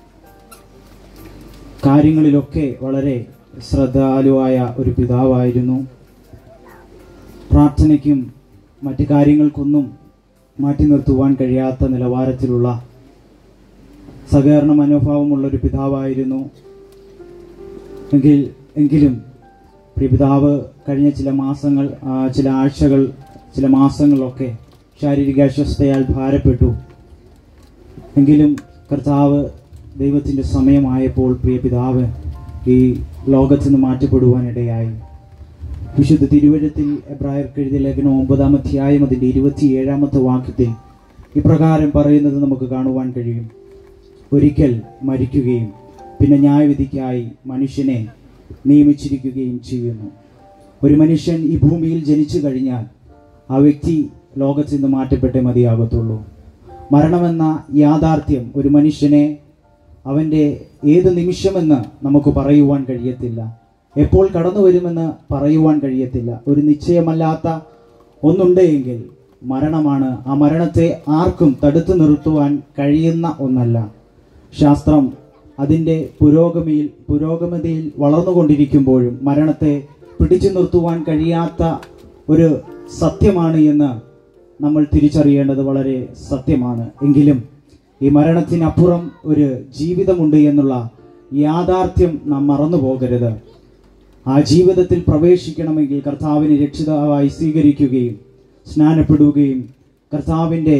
കാര്യങ്ങളിലൊക്കെ വളരെ ശ്രദ്ധാലുവായ ഒരു പിതാവായിരുന്നു പ്രാർത്ഥനയ്ക്കും മറ്റു കാര്യങ്ങൾക്കൊന്നും മാറ്റി നിർത്തുവാൻ കഴിയാത്ത നിലവാരത്തിലുള്ള സഹകരണ മനോഭാവമുള്ള ഒരു പിതാവായിരുന്നു എങ്കിൽ എങ്കിലും പ്രിയപിതാവ് കഴിഞ്ഞ ചില മാസങ്ങൾ ആ, ചില ആഴ്ചകൾ ചില മാസങ്ങളൊക്കെ ശാരീരിക അസ്വസ്ഥയാൽ ഭാരപ്പെട്ടു എങ്കിലും കർത്താവ് ദൈവത്തിൻ്റെ സമയമായപ്പോൾ പ്രിയ പിതാവ് ഈ ലോകത്ത് നിന്ന് മാറ്റപ്പെടുവാനിടയായി വിശുദ്ധ തിരുവഴുത്തിൽ എബ്രായർക്ക് എഴുതിയ ലേഖനം ഒമ്പതാം അധ്യായം അതിൻ്റെ ഇരുപത്തിയേഴാമത്തെ വാക്യത്തിൽ ഇപ്രകാരം പറയുന്നത് നമുക്ക് കാണുവാൻ കഴിയും ഒരിക്കൽ മരിക്കുകയും പിന്നെ ന്യായവിധിക്കായി മനുഷ്യനെ നിയമിച്ചിരിക്കുകയും ചെയ്യുന്നു ഒരു മനുഷ്യൻ ഈ ഭൂമിയിൽ ജനിച്ചു കഴിഞ്ഞാൽ ആ വ്യക്തി ലോകത്ത് നിന്ന് മാറ്റപ്പെട്ടേ മതിയാകത്തുള്ളൂ മരണമെന്ന യാഥാർത്ഥ്യം ഒരു മനുഷ്യനെ അവൻ്റെ ഏത് നിമിഷമെന്ന് നമുക്ക് പറയുവാൻ കഴിയത്തില്ല എപ്പോൾ കടന്നു വരുമെന്ന് പറയുവാൻ കഴിയത്തില്ല ഒരു നിശ്ചയമല്ലാത്ത ഒന്നുണ്ടെങ്കിൽ മരണമാണ് ആ മരണത്തെ ആർക്കും തടുത്തു നിർത്തുവാൻ കഴിയുന്ന ഒന്നല്ല ശാസ്ത്രം അതിൻ്റെ പുരോഗമിയിൽ പുരോഗമതിയിൽ വളർന്നുകൊണ്ടിരിക്കുമ്പോഴും മരണത്തെ പിടിച്ചു നിർത്തുവാൻ കഴിയാത്ത ഒരു സത്യമാണ് എന്ന് നമ്മൾ തിരിച്ചറിയേണ്ടത് വളരെ സത്യമാണ് എങ്കിലും ഈ മരണത്തിനപ്പുറം ഒരു ജീവിതമുണ്ട് എന്നുള്ള യാഥാർത്ഥ്യം നാം മറന്നു പോകരുത് ആ ജീവിതത്തിൽ പ്രവേശിക്കണമെങ്കിൽ കർത്താവിനെ രക്ഷിതാവായി സ്വീകരിക്കുകയും സ്നാനപ്പെടുകയും കർത്താവിൻ്റെ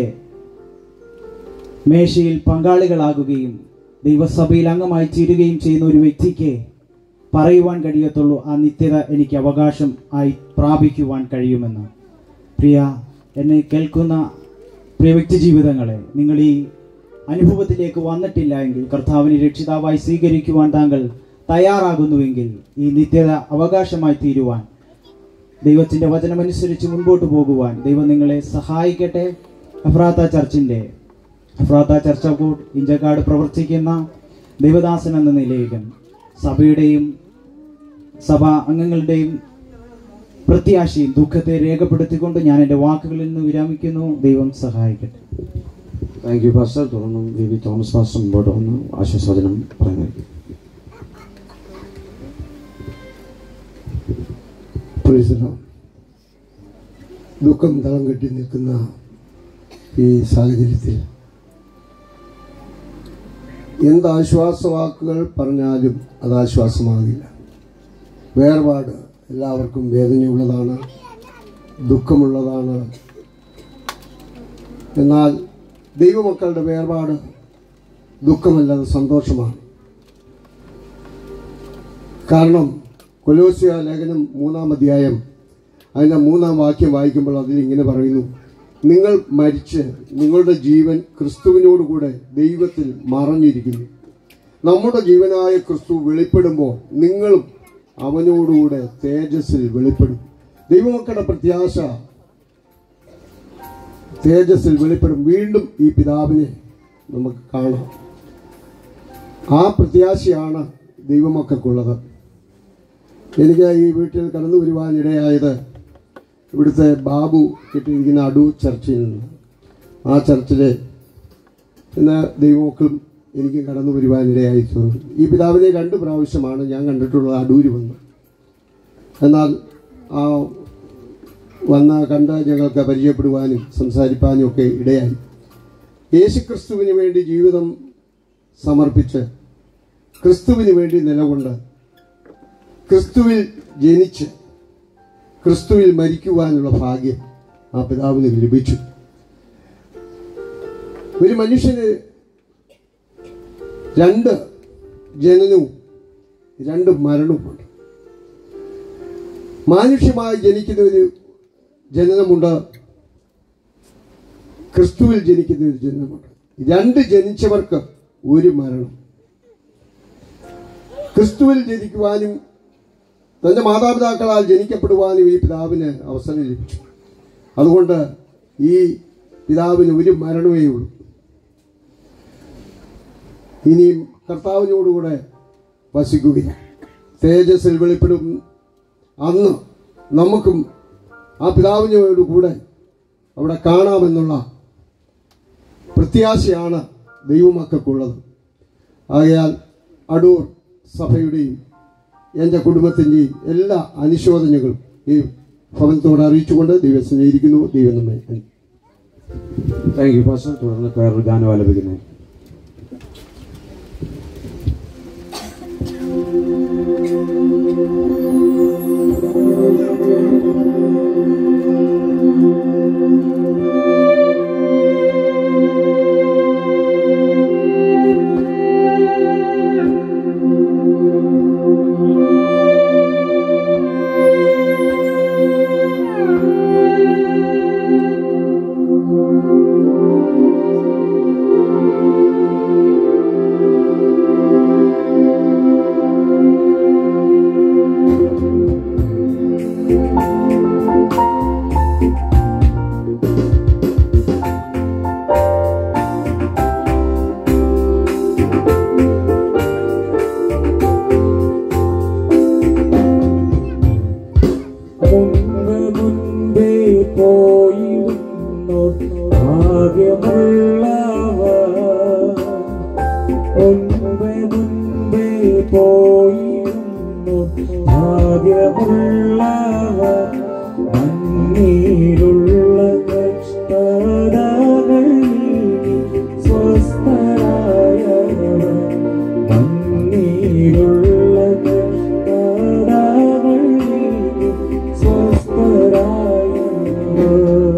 മേശയിൽ പങ്കാളികളാകുകയും ദൈവസഭയിൽ അംഗമായി തീരുകയും ചെയ്യുന്ന ഒരു വ്യക്തിക്ക് പറയുവാൻ കഴിയത്തുള്ളൂ ആ നിത്യത എനിക്ക് അവകാശം ആയി പ്രാപിക്കുവാൻ കഴിയുമെന്ന് പ്രിയ എന്നെ കേൾക്കുന്ന പ്രിയ വ്യക്തി ജീവിതങ്ങളെ നിങ്ങൾ ഈ അനുഭവത്തിലേക്ക് വന്നിട്ടില്ല എങ്കിൽ കർത്താവിനെ രക്ഷിതാവായി സ്വീകരിക്കുവാൻ താങ്കൾ തയ്യാറാകുന്നുവെങ്കിൽ ഈ നിത്യത അവകാശമായി തീരുവാൻ ദൈവത്തിന്റെ വചനമനുസരിച്ച് മുൻപോട്ട് പോകുവാൻ ദൈവം നിങ്ങളെ സഹായിക്കട്ടെ അഫ്രാത്ത ചർച്ചിന്റെ Ephratha church of God Inchakkad പ്രവർത്തിക്കുന്ന ദൈവദാസൻ എന്ന നിലയിൽ സഭയുടെയും സഭാ അംഗങ്ങളുടെയും പ്രത്യാശയും ദുഃഖത്തെ രേഖപ്പെടുത്തിക്കൊണ്ട് ഞാൻ എൻ്റെ വാക്കുകളിൽ നിന്ന് വിരമിക്കുന്നു ദൈവം സഹായിക്കട്ടെ താങ്ക് യു പാസ്റ്റർ തുടർന്നും വി വി തോമസ് പാസ്റ്റർ മുമ്പോട്ട് വന്ന് ആശ്വാസവചനം പറയുന്നത് പ്രൈസലോ ദുഃഖം തളം കെട്ടി നിൽക്കുന്ന ഈ സാഹചര്യത്തിൽ എന്ത് ആശ്വാസവാക്കുകൾ പറഞ്ഞാലും അത് ആശ്വാസമാകില്ല വേർപാട് എല്ലാവർക്കും വേദനയുള്ളതാണ് ദുഃഖമുള്ളതാണ് എന്നാൽ ദൈവമക്കളുടെ വേർപാട് ദുഃഖമല്ലാതെ സന്തോഷമാണ് കാരണം കൊലോസിയ ലേഖനം മൂന്നാം അധ്യായം അതിൻ്റെ മൂന്നാം വാക്യം വായിക്കുമ്പോൾ അതിൽ ഇങ്ങനെ പറയുന്നു നിങ്ങൾ മരിച്ച് നിങ്ങളുടെ ജീവൻ ക്രിസ്തുവിനോടുകൂടെ ദൈവത്തിൽ മറഞ്ഞിരിക്കുന്നു നമ്മുടെ ജീവനായ ക്രിസ്തു വെളിപ്പെടുമ്പോൾ നിങ്ങളും അവനോടുകൂടെ തേജസ്സിൽ വെളിപ്പെടും ദൈവമക്കളുടെ പ്രത്യാശ തേജസ്സിൽ വെളിപ്പെടും വീണ്ടും ഈ പിതാവിനെ നമുക്ക് കാണാം ആ പ്രത്യാശയാണ് ദൈവമക്കൾക്കുള്ളത് എനിക്ക് ഈ വീട്ടിൽ കടന്നു വരുവാനിടയായത് ഇവിടുത്തെ ബാബു കിട്ടിയിരിക്കുന്ന അടൂർ ചർച്ചിൽ നിന്ന് ആ ചർച്ചിലെ ഇന്ന് ദൈവമക്കളും എനിക്ക് കടന്നു വരുവാനിടയായി തീർന്നു ഈ പിതാവിനെ രണ്ട് പ്രാവശ്യമാണ് ഞാൻ കണ്ടിട്ടുള്ളത് അടൂര് വന്ന് എന്നാൽ ആ വന്ന കണ്ട് ഞങ്ങൾക്ക് പരിചയപ്പെടുവാനും സംസാരിപ്പാനും ഒക്കെ ഇടയായി യേശുക്രിസ്തുവിന് വേണ്ടി ജീവിതം സമർപ്പിച്ച് ക്രിസ്തുവിന് വേണ്ടി നിലകൊണ്ട് ക്രിസ്തുവിൽ ജനിച്ച് ക്രിസ്തുവിൽ മരിക്കുവാനുള്ള ഭാഗ്യം ആ പിതാവിന് ലഭിച്ചു ഒരു മനുഷ്യന് രണ്ട് ജനനവും രണ്ട് മരണവുമുണ്ട് മാനുഷ്യമായി ജനിക്കുന്ന ഒരു ജനനമുണ്ട് ക്രിസ്തുവിൽ ജനിക്കുന്ന ഒരു ജനനമുണ്ട് രണ്ട് ജനിച്ചവർക്ക് ഒരു മരണം ക്രിസ്തുവിൽ ജനിക്കുവാനും തന്റെ മാതാപിതാക്കളാൽ ജനിക്കപ്പെടുവാനും ഈ പിതാവിന് അവസരം ലഭിച്ചു അതുകൊണ്ട് ഈ പിതാവിന് ഒരു മരണമേ ഉള്ളൂ ഇനിയും കർത്താവിനോടുകൂടെ വസിക്കുകയാണ് തേജസ്സിൽ വെളിപ്പെടും അന്ന് നമുക്കും ആ പിതാവിനോട് കൂടെ അവിടെ കാണാമെന്നുള്ള പ്രത്യാശയാണ് ദൈവമക്കൾക്കുള്ളത് ആകയാൽ അടൂർ സഭയുടെയും എൻ്റെ കുടുംബത്തിൻ്റെയും എല്ലാ അനുശോചനകളും ഈ ഭവനത്തോട് അറിയിച്ചുകൊണ്ട് ദൈവം സ്നേഹിക്കുന്നു ദൈവം നമ്മെ അനു- താങ്ക് യു പാസ്റ്റർ തുടർന്ന് വേറൊരു ഗാനം ആലപിക്കുന്നത് മുൻപ് മുൻപേ പോയിരുന്നു ഭാഗ്യമുള്ളവർ മുൻപ് മുൻപേ പോയിരുന്നു ഭാഗ്യമുള്ളവർ മണ്ണീരുള്ള കഷ്ടതകൾ നീങ്ങി സ്വസ്ഥരായവർ മണ്ണീരുള്ള കഷ്ടതകൾ നീങ്ങി സ്വസ്ഥരായവർ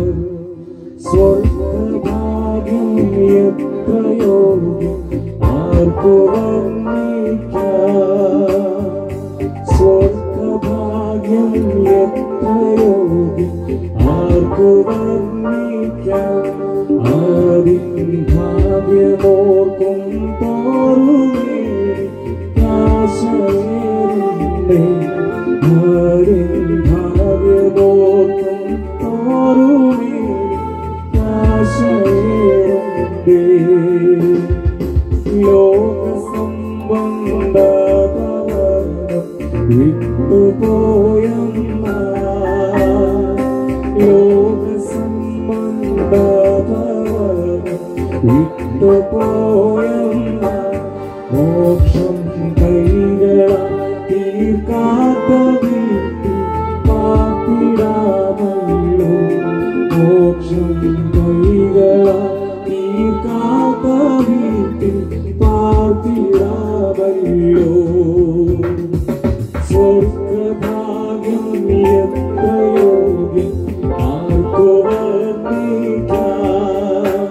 സ്വർഗഭാഗ്യം എത്രയോ ആർക്കു വർണ്ണിക്കാം സ്വർഗഭാഗ്യം എത്രയോ ആർക്കു വർണ്ണിക്കാം ആരിൻ ഭാഗ്യമോർക്കും തോറുമേ ആശയേറുന്നേ ആരിൻ ഭാഗ്യമോർക്കും തോറുമേ ആശയേറുന്നേ ലോകസംബന്ധതവനം വിട്ടുപോയെന്ന ലോകസംബന്ധതവനം വിട്ടുപോയെന്ന മോക്ഷം കൈകള തീർക്കാത്ത വീട്ടിൽ പാർത്തിടാമല്ലോ മോക്ഷം കൈകള തീർക്കാത്ത വീട്ടിൽ പാർത്തിടാമല്ലോ സ്വർഗഭാഗ്യം എത്രയോഗ്യം ആർക്കു വർണ്ണിക്കാം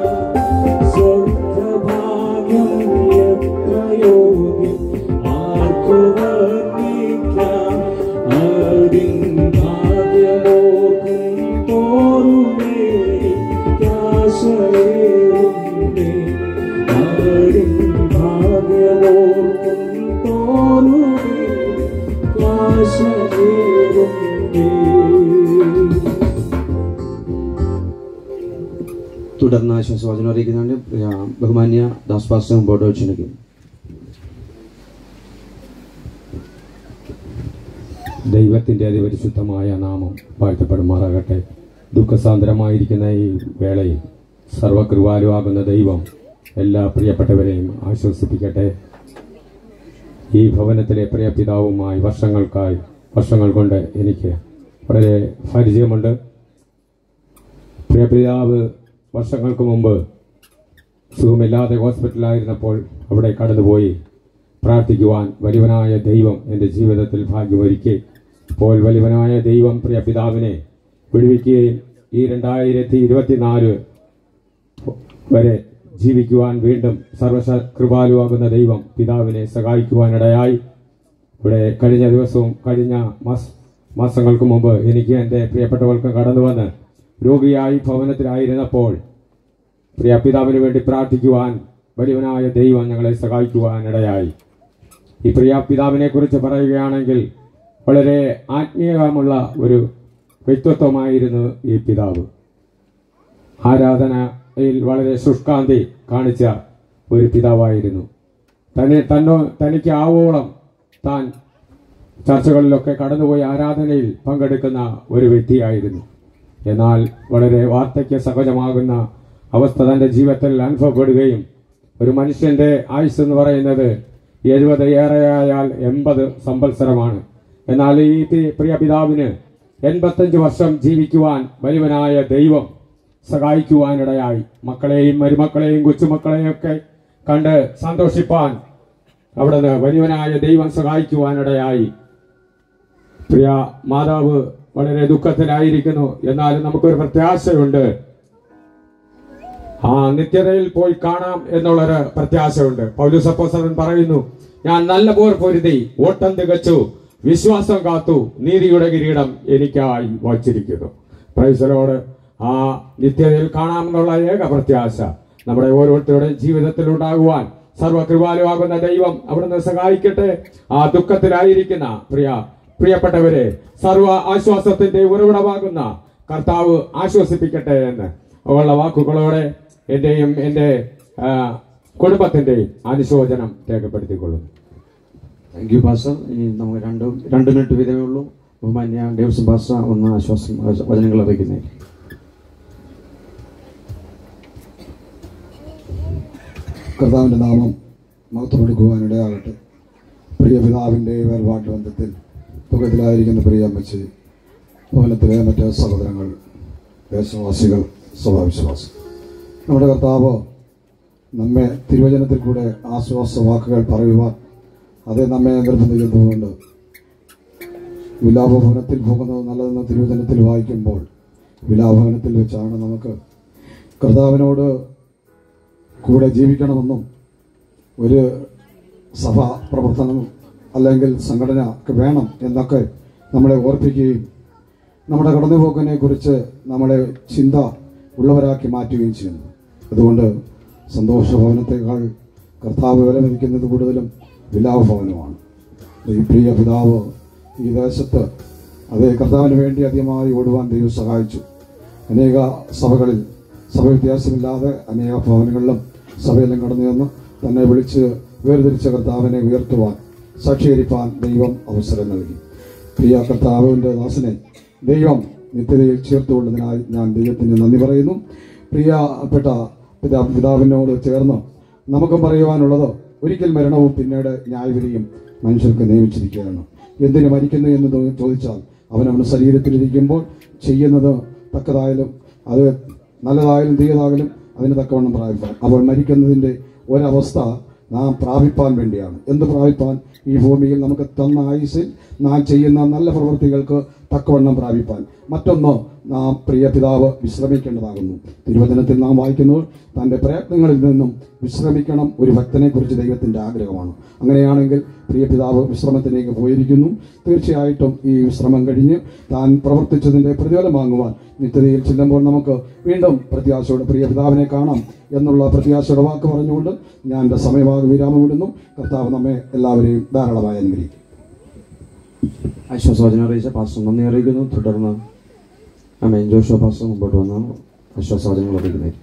സ്വർഗഭാഗ്യം എത്രയോഗ്യം ആർക്കു വർണ്ണിക്കാം ആരിൻ ഭാഗ്യമോർക്കും തോറുമേ കാശയേറുന്നേ ആരിൻ ഭാഗ്യമോർക്കും തോറുമേ കാശയേറുന്നേ തുടർന്ന് ആശ്വാസവചനം അറിയിക്കുന്നുണ്ട് പ്രിയ ബഹുമാന്യ ദാസ് പാസ്റ്റർ മുമ്പോട്ട് ക്ഷണിക്കും ദൈവത്തിൻ്റെ അതിപരിശുദ്ധമായ നാമം വാഴ്ത്തപ്പെടുമാറാകട്ടെ ദുഃഖസാന്ദ്രമായിരിക്കുന്ന ഈ വേളയിൽ സർവകൃപാലുവാകുന്ന ദൈവം എല്ലാ പ്രിയപ്പെട്ടവരെയും ആശ്വസിപ്പിക്കട്ടെ ഈ ഭവനത്തിലെ പ്രിയ പിതാവുമായി വർഷങ്ങൾക്കായി വർഷങ്ങൾ കൊണ്ട് എനിക്ക് വളരെ പരിചയമുണ്ട് പ്രിയ പിതാവ് വർഷങ്ങൾക്ക് മുമ്പ് സുഖമില്ലാതെ ഹോസ്പിറ്റലായിരുന്നപ്പോൾ അവിടെ കടന്നുപോയി പ്രാർത്ഥിക്കുവാൻ വലിയവനായ ദൈവം എൻ്റെ ജീവിതത്തിൽ ഭാഗ്യമൊരുക്കി അപ്പോൾ വലിയവനായ ദൈവം പ്രിയ പിതാവിനെ വിടുവിക്കുകയും ഈ രണ്ടായിരത്തി ഇരുപത്തിനാല് വരെ ജീവിക്കുവാൻ വീണ്ടും സർവശ കൃപാലുവാകുന്ന ദൈവം പിതാവിനെ സഹായിക്കുവാനിടയായി ഇവിടെ കഴിഞ്ഞ ദിവസവും കഴിഞ്ഞ മാസ മാസങ്ങൾക്ക് മുമ്പ് എനിക്ക് എൻ്റെ പ്രിയപ്പെട്ടവർക്ക് കടന്നു വന്ന് രോഗിയായി ഭവനത്തിലായിരുന്നപ്പോൾ പ്രിയ പിതാവിന് വേണ്ടി പ്രാർത്ഥിക്കുവാൻ വലിയവനായ ദൈവം ഞങ്ങളെ സഹായിക്കുവാനിടയായി ഈ പ്രിയ പിതാവിനെ കുറിച്ച് പറയുകയാണെങ്കിൽ വളരെ ആത്മീയമുള്ള ഒരു വ്യക്തിത്വമായിരുന്നു ഈ പിതാവ് ആരാധനയിൽ വളരെ ശുഷ്കാന്തി കാണിച്ച ഒരു പിതാവായിരുന്നു തന്നെ തന്നോ തനിക്ക് ആവോളം താൻ ചർച്ചകളിലൊക്കെ കടന്നുപോയി ആരാധനയിൽ പങ്കെടുക്കുന്ന ഒരു വ്യക്തിയായിരുന്നു എന്നാൽ വളരെ വാർദ്ധക്യ സഹജമാകുന്ന അവസ്ഥ തന്റെ ജീവിതത്തിൽ അനുഭവപ്പെടുകയും ഒരു മനുഷ്യന്റെ ആയുസ് എന്ന് പറയുന്നത് എഴുപത് ഏറെയായാൽ എൺപത് സംവത്സരമാണ് എന്നാൽ ഈ പി- പ്രിയ പിതാവിന് എൺപത്തഞ്ച് വർഷം ജീവിക്കുവാൻ വലിയവനായ ദൈവം സഹായിക്കുവാനിടയായി മക്കളെയും മരുമക്കളെയും കൊച്ചുമക്കളെയും ഒക്കെ കണ്ട് സന്തോഷിപ്പാൻ അവിടുന്ന് വലിയവനായ ദൈവം സഹായിക്കുവാനിടയായി പ്രിയ മാതാവ് വളരെ ദുഃഖത്തിലായിരിക്കുന്നു എന്നാലും നമുക്കൊരു പ്രത്യാശയുണ്ട് ആ നിത്യതയിൽ പോയി കാണാം എന്നുള്ളൊരു പ്രത്യാശയുണ്ട് പൗലുസപ്പോസരൻ പറയുന്നു ഞാൻ നല്ല പോർ പൊരുതി ഓട്ടം തികച്ചു വിശ്വാസം കാത്തു നീതിയുടെ കിരീടം എനിക്കായി വച്ചിരിക്കുന്നു പ്രൈസലോട് ആ നിത്യതയിൽ കാണാമെന്നുള്ള ഏക പ്രത്യാശ നമ്മുടെ ഓരോരുത്തരുടെയും ജീവിതത്തിൽ ഉണ്ടാകുവാൻ സർവകൃപാലുവാകുന്ന ദൈവം അവിടുന്ന് സഹായിക്കട്ടെ ആ ദുഃഖത്തിലായിരിക്കുന്ന പ്രിയ പ്രിയപ്പെട്ടവരെ സർവ ആശ്വാസത്തിന്റെ ഉറവിടമാകുന്ന കർത്താവ് ആശ്വസിപ്പിക്കട്ടെ എന്ന് ഉള്ള വാക്കുകളോടെ എന്റെയും എന്റെ ആ, കുടുംബത്തിന്റെയും അനുശോചനം രേഖപ്പെടുത്തിക്കൊള്ളുന്നു താങ്ക് യു പാസ്റ്റർ ഇനി നമുക്ക് രണ്ട് രണ്ട് മിനിറ്റ് വീതമേ ഉള്ളൂ ബഹുമാന്യ ഡേവിഡ്സൺ പാസ്റ്റർ ഒന്ന് ആശ്വാസം വചനങ്ങൾ അറിയിക്കുന്നേ കർത്താവിൻ്റെ നാമം മഹത്വപ്പെടുക്കുവാനിടയാകട്ടെ പ്രിയ പിതാവിൻ്റെ വേർപാട്ട് ബന്ധത്തിൽ ദുഃഖത്തിലായിരിക്കുന്ന പ്രിയ അമ്മച്ചി ഭവനത്തിലെ മറ്റ് സഹോദരങ്ങൾ ദേശവാസികൾ സഭാവിശ്വാസം നമ്മുടെ കർത്താവ് നമ്മെ തിരുവചനത്തിൽ കൂടെ ആശ്വാസ വാക്കുകൾ പറയുവാൻ അത് നമ്മെ നിർബന്ധിക്കുന്നതുകൊണ്ട് വിലാപഭവനത്തിൽ പോകുന്നത് നല്ലതെന്ന് തിരുവചനത്തിൽ വായിക്കുമ്പോൾ വിലാപഭവനത്തിൽ വെച്ചാണ് നമുക്ക് കർത്താവിനോട് കൂടെ ജീവിക്കണമെന്നും ഒരു സഭ പ്രവർത്തനം അല്ലെങ്കിൽ സംഘടന ഒക്കെ വേണം എന്നൊക്കെ നമ്മളെ ഓർപ്പിക്കുകയും നമ്മുടെ കടന്നുപോക്കിനെ കുറിച്ച് നമ്മളെ ചിന്ത ഉള്ളവരാക്കി മാറ്റുകയും ചെയ്യുന്നു അതുകൊണ്ട് സന്തോഷഭവനത്തെക്കാൾ കർത്താവ് വിലമതിക്കുന്നത് കൂടുതലും വിലാപഭവനമാണ് ഈ പ്രിയ പിതാവ് ഈ ദേശത്ത് അതേ കർത്താവിന് വേണ്ടി അധികമായി ഓടുവാൻ ദൈവം സഹായിച്ചു അനേക സഭകളിൽ സഭ വ്യത്യാസമില്ലാതെ അനേക ഭവനങ്ങളിലും സഭയിലും കടന്നു ചെന്ന് തന്നെ വിളിച്ച് വേർതിരിച്ച കർത്താവിനെ ഉയർത്തുവാൻ സാക്ഷീകരിപ്പാൻ ദൈവം അവസരം നൽകി പ്രിയ കർത്താവിൻ്റെ ദാസനെ ദൈവം നിത്യതയിൽ ചേർത്തുകൊണ്ടതിനായി ഞാൻ ദൈവത്തിന് നന്ദി പറയുന്നു പ്രിയപ്പെട്ട പിതാ പിതാവിനോട് ചേർന്ന് നമുക്കും പറയുവാനുള്ളത് ഒരിക്കൽ മരണവും പിന്നീട് ന്യായവിധിയും മനുഷ്യർക്ക് നിയമിച്ചിരിക്കുകയാണ് എന്തിനു മരിക്കുന്നു എന്ന് തോ- ചോദിച്ചാൽ അവനവന് ശരീരത്തിലിരിക്കുമ്പോൾ ചെയ്യുന്നത് തക്കതായാലും അത് നല്ലതായാലും തീയതായാലും അതിന് തക്കവണ്ണം പ്രാപിപ്പാൻ അപ്പോൾ മരിക്കുന്നതിൻ്റെ ഒരവസ്ഥ നാം പ്രാപിപ്പാൻ വേണ്ടിയാണ് എന്ത് പ്രാപിപ്പാൻ ഈ ഭൂമിയിൽ നമുക്ക് തന്ന ആയുസിൽ നാം ചെയ്യുന്ന നല്ല പ്രവൃത്തികൾക്ക് തക്കവണ്ണം പ്രാപിപ്പാൻ മറ്റൊന്ന് നാം പ്രിയ പിതാവ് വിശ്രമിക്കേണ്ടതാകുന്നു തിരുവചനത്തിൽ നാം വായിക്കുന്നത് തൻ്റെ പ്രയത്നങ്ങളിൽ നിന്നും വിശ്രമിക്കണം ഒരു ഭക്തനെ കുറിച്ച് ദൈവത്തിൻ്റെ ആഗ്രഹമാണ് അങ്ങനെയാണെങ്കിൽ പ്രിയ പിതാവ് വിശ്രമത്തിലേക്ക് പോയിരിക്കുന്നു തീർച്ചയായിട്ടും ഈ വിശ്രമം കഴിഞ്ഞ് താൻ പ്രവർത്തിച്ചതിൻ്റെ പ്രതിഫലം വാങ്ങുവാൻ നിത്യതയിൽ ചെല്ലുമ്പോൾ നമുക്ക് വീണ്ടും പ്രത്യാശയോടെ പ്രിയ പിതാവിനെ കാണാം എന്നുള്ള പ്രത്യാശയുടെ വാക്ക് പറഞ്ഞുകൊണ്ട് ഞാൻ എൻ്റെ സമയഭാഗ വിരാമം വിടുന്നു കർത്താവ് നമ്മെ എല്ലാവരെയും ധാരാളമായി അനുഗ്രഹിക്കും ആശ്വാസവചനം അറിയിച്ച പാസ്റ്റർ നന്ദി അറിയിക്കുന്നു തുടർന്ന് അമേൻ ജോഷോ പാസ്റ്റർ മുമ്പോട്ട് വന്ന ആശ്വാസവചനങ്ങൾ അറിയിക്കുന്നത്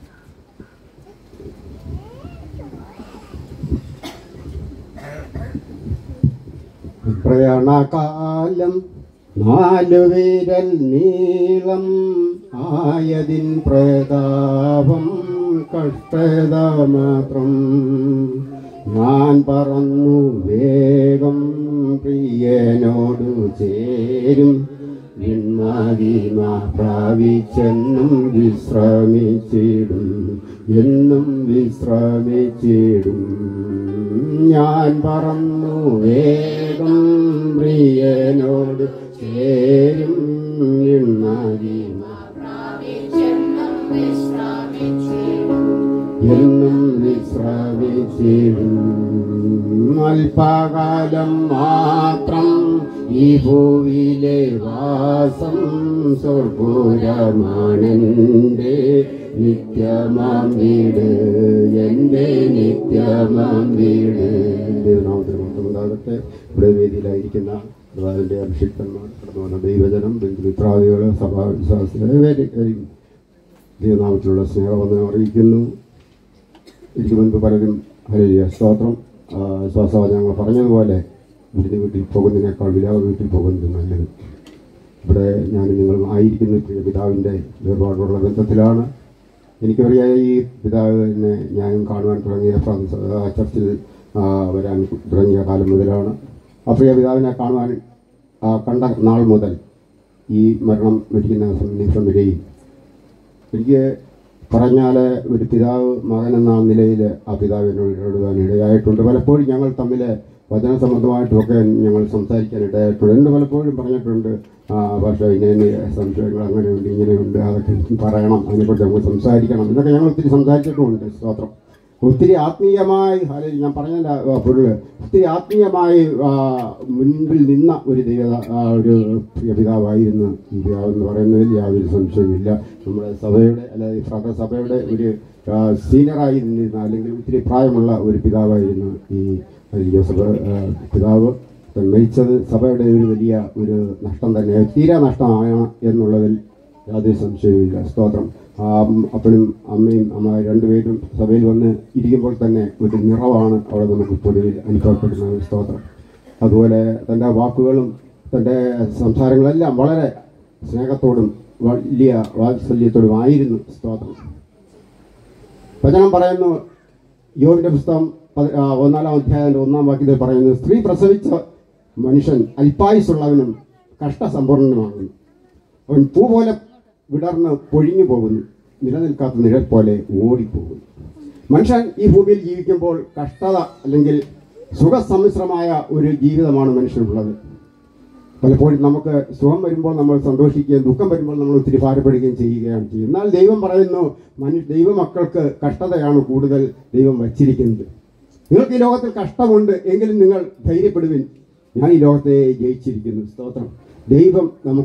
പ്രയാണകാലം നാലു വിരൽ നീളം ആയതിൻ പ്രതാപം കഷ്ടത മാത്രം ഞാൻ പറന്നു വേഗം പ്രിയനോടു ചേരും വിൺമതിമ പ്രാപിച്ചെന്നും വിശ്രമിച്ചിടും എന്നും വിശ്രമിച്ചിടും ഞാൻ പറന്നു വേഗം പ്രിയനോട് ചേരും വിൺമതിമ എന്നും വിശ്രമിച്ചിടും അല്പകാലം മാത്രം ഈ ഭൂവിലെ വാസം സ്വർഗുരമാണെൻ്റെ നിത്യമാം വീട് എൻ്റെ നിത്യമാം വീട് ദൈവനാമത്തിന് മാത്രം ഉണ്ടാകട്ടെ ഇവിടെ വേദിയിലായിരിക്കുന്ന അതിൻ്റെ അഭിഷിക്തന്മാർ കടന്നു വന്ന ദൈവജനം ബന്ധുമിത്രാദികൾ സഭാവിശ്വാസികളെ ദൈവനാമത്തിലുള്ള സ്നേഹവന്ദനം അറിയിക്കുന്നു ഇതിനു മുൻപ് പലരും ഹരിയ സ്തോത്രം ശ്വാസവചനങ്ങൾ പറഞ്ഞതുപോലെ വിരുന്ന് വീട്ടിൽ പോകുന്നതിനേക്കാൾ വിലാപ വീട്ടിൽ പോകുന്നത് നല്ലത് ഇവിടെ ഞാൻ നിങ്ങളും ആയിരിക്കുന്ന പ്രിയ പിതാവിൻ്റെ വേർപാടുള്ള ബന്ധത്തിലാണ് എനിക്കറിയാം ഈ പിതാവിനെ ഞാനും കാണുവാൻ തുടങ്ങിയ ഫ്രാൻസ് ആ, ചർച്ചിൽ ആ, വരാൻ തുടങ്ങിയ കാലം മുതലാണ് ആ പ്രിയ പിതാവിനെ കാണുവാൻ ആ, കണ്ട നാൾ മുതൽ ഈ മരണം മരിക്കുന്ന നിമിഷം വരെയും എനിക്ക് പറഞ്ഞാൽ ഒരു പിതാവ് മകൻ എന്ന നിലയിൽ ആ പിതാവിനോട് ഇടപെടാൻ ഇടയായിട്ടുണ്ട് പലപ്പോഴും ഞങ്ങൾ തമ്മിൽ വചന സംബന്ധമായിട്ടുമൊക്കെ ഞങ്ങൾ സംസാരിക്കാൻ ഇടയായിട്ടുണ്ട് എന്ന് പലപ്പോഴും പറഞ്ഞിട്ടുണ്ട് ആ, പക്ഷേ ഇങ്ങനെ സംശയങ്ങൾ അങ്ങനെയുണ്ട് ഇങ്ങനെയുണ്ട് അതൊക്കെ എനിക്ക് പറയണം അതിനെക്കുറിച്ച് നമുക്ക് സംസാരിക്കണം എന്നൊക്കെ ഞങ്ങൾ ഒത്തിരി സംസാരിച്ചിട്ടുമുണ്ട് സ്തോത്രം ഒത്തിരി ആത്മീയമായി അല്ലെ ഞാൻ പറഞ്ഞ പൊരുള് ഒത്തിരി ആത്മീയമായി ആ, മുൻപിൽ നിന്ന ഒരു ദൈവ ആ, ഒരു പ്രിയ പിതാവായിരുന്നു ഈ പിതാവ് എന്ന് പറയുന്നതിൽ യാതൊരു സംശയമില്ല നമ്മുടെ സഭയുടെ അല്ലെങ്കിൽ ഫ്രാത സഭയുടെ ഒരു ആ, സീനിയറായി നിന്നിരുന്ന അല്ലെങ്കിൽ ഒത്തിരി പ്രായമുള്ള ഒരു പിതാവായിരുന്നു ഈ ഈ ജോസഫ് ആ, പിതാവ് മരിച്ചത് സഭയുടെ ഒരു വലിയ ഒരു നഷ്ടം തന്നെ തീരാ നഷ്ടമാണ് എന്നുള്ളതിൽ യാതൊരു സംശയവുമില്ല സ്തോത്രം ആ അപ്പനും അമ്മയും അമ്മ രണ്ടുപേരും സഭയിൽ വന്ന് ഇരിക്കുമ്പോൾ തന്നെ ഒരു നിറവാണ് അവിടെ നമുക്ക് പൊതുവിൽ അനുഭവപ്പെടുന്നത് സ്തോത്രം അതുപോലെ തൻ്റെ വാക്കുകളും തൻ്റെ സംസാരങ്ങളെല്ലാം വളരെ സ്നേഹത്തോടും വലിയ വാത്സല്യത്തോടും ആയിരുന്നു സ്തോത്രം വചനം പറയുന്നു യോവിന്റെ പുസ്തകം പതി- ആ, ഒന്നാലാം അധ്യായത്തിന്റെ ഒന്നാം വാക്യത്തിൽ പറയുന്നു സ്ത്രീ പ്രസവിച്ച മനുഷ്യൻ അല്പായുസുള്ളവനും കഷ്ടസമ്പൂർണനുമാകുന്നു അവൻ പൂ പോലെ വിടർന്ന് പൊഴിഞ്ഞു പോകുന്നു നിലനിൽക്കാത്ത നിഴൽ പോലെ ഓടിപ്പോകുന്നു മനുഷ്യൻ ഈ ഭൂമിയിൽ ജീവിക്കുമ്പോൾ കഷ്ടത അല്ലെങ്കിൽ സുഖസമ്മിശ്രമായ ഒരു ജീവിതമാണ് മനുഷ്യനുള്ളത് പലപ്പോഴും നമുക്ക് സുഖം വരുമ്പോൾ നമ്മൾ സന്തോഷിക്കുകയും ദുഃഖം വരുമ്പോൾ നമ്മൾ ഒത്തിരി ഭാരപ്പെടുകയും ചെയ്യുകയാണ് ചെയ്യുന്നത് എന്നാൽ ദൈവം പറയുന്നു മനുഷ്യ ദൈവമക്കൾക്ക് കഷ്ടതയാണ് കൂടുതൽ ദൈവം വച്ചിരിക്കുന്നത് നിങ്ങൾക്ക് ഈ ലോകത്തിൽ കഷ്ടമുണ്ട് എങ്കിലും നിങ്ങൾ ധൈര്യപ്പെടുവിൻ ഞാൻ ഈ ലോകത്തെ ജയിച്ചിരിക്കുന്നു സ്തോത്രം ദൈവം നമുക്ക്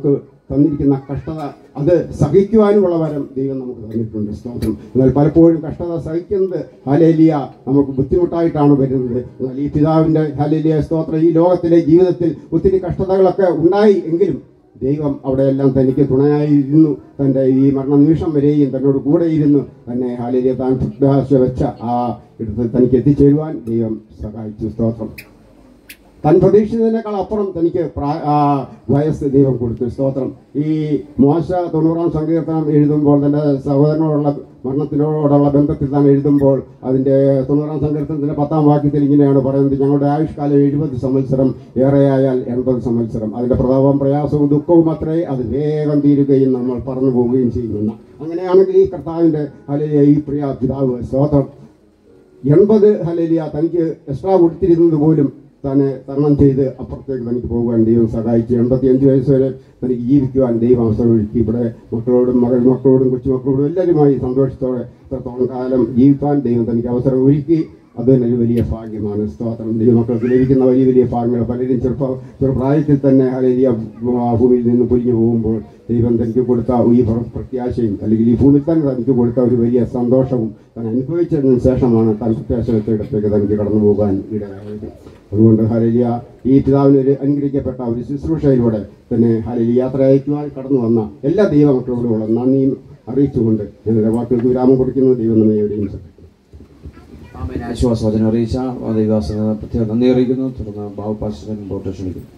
തന്നിരിക്കുന്ന കഷ്ടത അത് സഹിക്കുവാനുമുള്ള വരം ദൈവം നമുക്ക് തന്നിട്ടുണ്ട് സ്തോത്രം എന്നാൽ പലപ്പോഴും കഷ്ടത സഹിക്കുന്നത് ഹലേലിയ നമുക്ക് ബുദ്ധിമുട്ടായിട്ടാണ് വരുന്നത് എന്നാൽ ഈ പിതാവിൻ്റെ ഹലേലിയ സ്തോത്രം ഈ ലോകത്തിലെ ജീവിതത്തിൽ ഒത്തിരി കഷ്ടതകളൊക്കെ ഉണ്ടായി എങ്കിലും ദൈവം അവിടെയെല്ലാം തനിക്ക് തുണയായിരുന്നു തൻ്റെ ഈ മരണനിമിഷം വരെയും തന്നോട് കൂടെ ഇരുന്നു തന്നെ ഹാലേലിയ താൻ പ്രത്യാശ വെച്ച ആ ഇടത്ത് തനിക്ക് എത്തിച്ചേരുവാൻ ദൈവം സഹായിച്ചു സ്തോത്രം താൻ പ്രതീക്ഷിച്ചതിനേക്കാൾ അപ്പുറം തനിക്ക് പ്രാ- ആ, വയസ്സ് ദൈവം കൊടുത്തു സ്തോത്രം ഈ മോശ തൊണ്ണൂറാം സങ്കീർത്തനം എഴുതുമ്പോൾ തന്റെ സഹോദരനോടുള്ള മരണത്തിനോടുള്ള ബന്ധത്തിൽ താൻ എഴുതുമ്പോൾ അതിന്റെ തൊണ്ണൂറാം സങ്കീർത്തനത്തിന്റെ പത്താം വാക്യത്തിൽ ഇങ്ങനെയാണ് പറയുന്നത് ഞങ്ങളുടെ ആയുഷ്കാലം എഴുപത് സംവത്സരം ഏറെയായാൽ എൺപത് സംവത്സരം അതിന്റെ പ്രതാപം പ്രയാസവും ദുഃഖവും അത്രേ അത് വേഗം തീരുകയും നമ്മൾ പറന്നു പോവുകയും ചെയ്യുമെന്ന് അങ്ങനെയാണെങ്കിൽ ഈ കർത്താവിന്റെ അല്ലെങ്കിൽ ഈ പ്രിയ പിതാവ് സ്തോത്രം എൺപത് ഹലേലിയ തനിക്ക് എക്സ്ട്രാ കൊടുത്തിരുന്നത് പോലും തന്നെ തരണം ചെയ്ത് അപ്പുറത്തേക്ക് തനിക്ക് പോകുവാൻ ദൈവം സഹായിച്ചു എൺപത്തിയഞ്ച് വയസ്സ് വരെ തനിക്ക് ജീവിക്കുവാൻ ദൈവം അവസരം ഒരുക്കി ഇവിടെ മക്കളോടും മകൾ മക്കളോടും കൊച്ചുമക്കളോടും എല്ലാവരുമായി സന്തോഷത്തോടെ ഇത്രത്തോളം കാലം ജീവിക്കാൻ ദൈവം തനിക്ക് അവസരം ഒരുക്കി അത് തന്നെ ഒരു വലിയ ഭാഗ്യമാണ് സ്തോത്രം ദൈവമക്കൾക്ക് ലഭിക്കുന്ന വലിയ വലിയ ഭാഗ്യങ്ങൾ പലരും ചെറുപ്പ ചെറുപ്രായത്തിൽ തന്നെ ഹലേലിയ ഭൂമിയിൽ നിന്ന് പൊലിഞ്ഞു പോകുമ്പോൾ ദൈവം തനിക്ക് കൊടുത്ത ഈ പ്ര- പ്രത്യാശയും അല്ലെങ്കിൽ ഈ ഭൂമിയിൽ തന്നെ തനിക്ക് കൊടുത്ത ഒരു വലിയ സന്തോഷവും താൻ അനുഭവിച്ചതിന് ശേഷമാണ് താൻ പ്രത്യാശ വെച്ച ഇടത്തേക്ക് തനിക്ക് കടന്നു പോകാൻ ഇടയായത് അതുകൊണ്ട് ഹരലിയ ഈ പിതാവിന് ഒരു അനുഗ്രഹിക്കപ്പെട്ട ഒരു ശുശ്രൂഷയിലൂടെ തന്നെ ഹരലി യാത്ര അയക്കുവാൻ കടന്നു വന്ന എല്ലാ ദൈവമക്കളോടുമുള്ള നന്ദിയും അറിയിച്ചുകൊണ്ട് ഞങ്ങളുടെ വാക്കുകൾക്ക് വിരാമം കൊടുക്കുന്ന ദൈവം നമ്മെ എവിടെയും ശ്രദ്ധിക്കും ആമേൻ ആശ്വാസവചനം അറിയിച്ച ദൈവാസന പ്രത്യേകം നന്ദി അറിയിക്കുന്നു തുടർന്ന് ബാബു പാസ്റ്റർ മുമ്പോട്ട് ക്ഷണിക്കുന്നു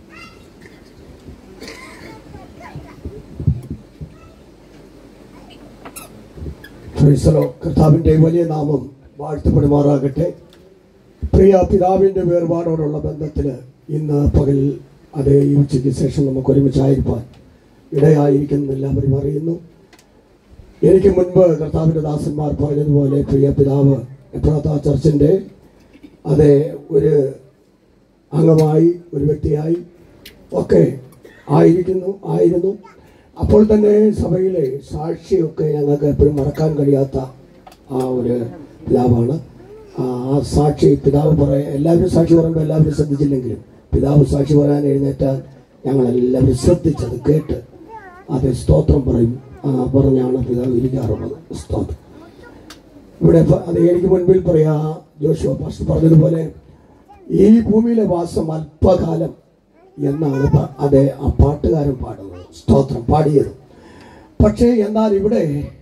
ക്രൈസ്തലോ കർത്താവിൻ്റെ വലിയ നാമം വാഴ്ത്തപ്പെടുമാറാകട്ടെ പ്രിയ പിതാവിൻ്റെ വേർപാടോടുള്ള ബന്ധത്തിൽ ഇന്ന് പകൽ അതേ ഈ ഉച്ചയ്ക്ക് ശേഷം നമുക്ക് ഒരുമിച്ചായിരിക്കാൻ ഇടയായിരിക്കുന്ന എല്ലാവരും അറിയുന്നു എനിക്ക് മുൻപ് കർത്താവിൻ്റെ ദാസന്മാർ പറഞ്ഞതുപോലെ പ്രിയ പിതാവ് എപ്രാത്ത ചർച്ചിൻ്റെ അതേ ഒരു അംഗമായി ഒരു വ്യക്തിയായി ഒക്കെ ആയിരിക്കുന്നു ആയിരുന്നു അപ്പോൾ തന്നെ സഭയിലെ സാക്ഷിയൊക്കെ ഞങ്ങൾക്ക് എപ്പോഴും മറക്കാൻ കഴിയാത്ത ആ ഒരു പിതാവാണ് ആ ആ സാക്ഷി പിതാവ് പറയാൻ എല്ലാവരും സാക്ഷി പറയുമ്പോൾ എല്ലാവരും ശ്രദ്ധിച്ചില്ലെങ്കിലും പിതാവ് സാക്ഷി പറയാൻ എഴുന്നേറ്റാൽ ഞങ്ങളെല്ലാവരും ശ്രദ്ധിച്ചത് കേട്ട് അത് സ്തോത്രം പറയും ആ, പറഞ്ഞാണ് പിതാവ് ഇരിക്കാറുള്ളത് സ്തോത്രം ഇവിടെ പ- അത് എനിക്ക് മുൻപിൽ പറയാ ജോഷുവ പാസ്റ്റർ പറഞ്ഞതുപോലെ ഈ ഭൂമിയിലെ വാസം അല്പകാലം എന്നാണ് പ- അതെ ആ പാട്ടുകാരൻ പാടുന്നത് സ്തോത്രം പാടിയത് പക്ഷേ എന്നാൽ ഇവിടെ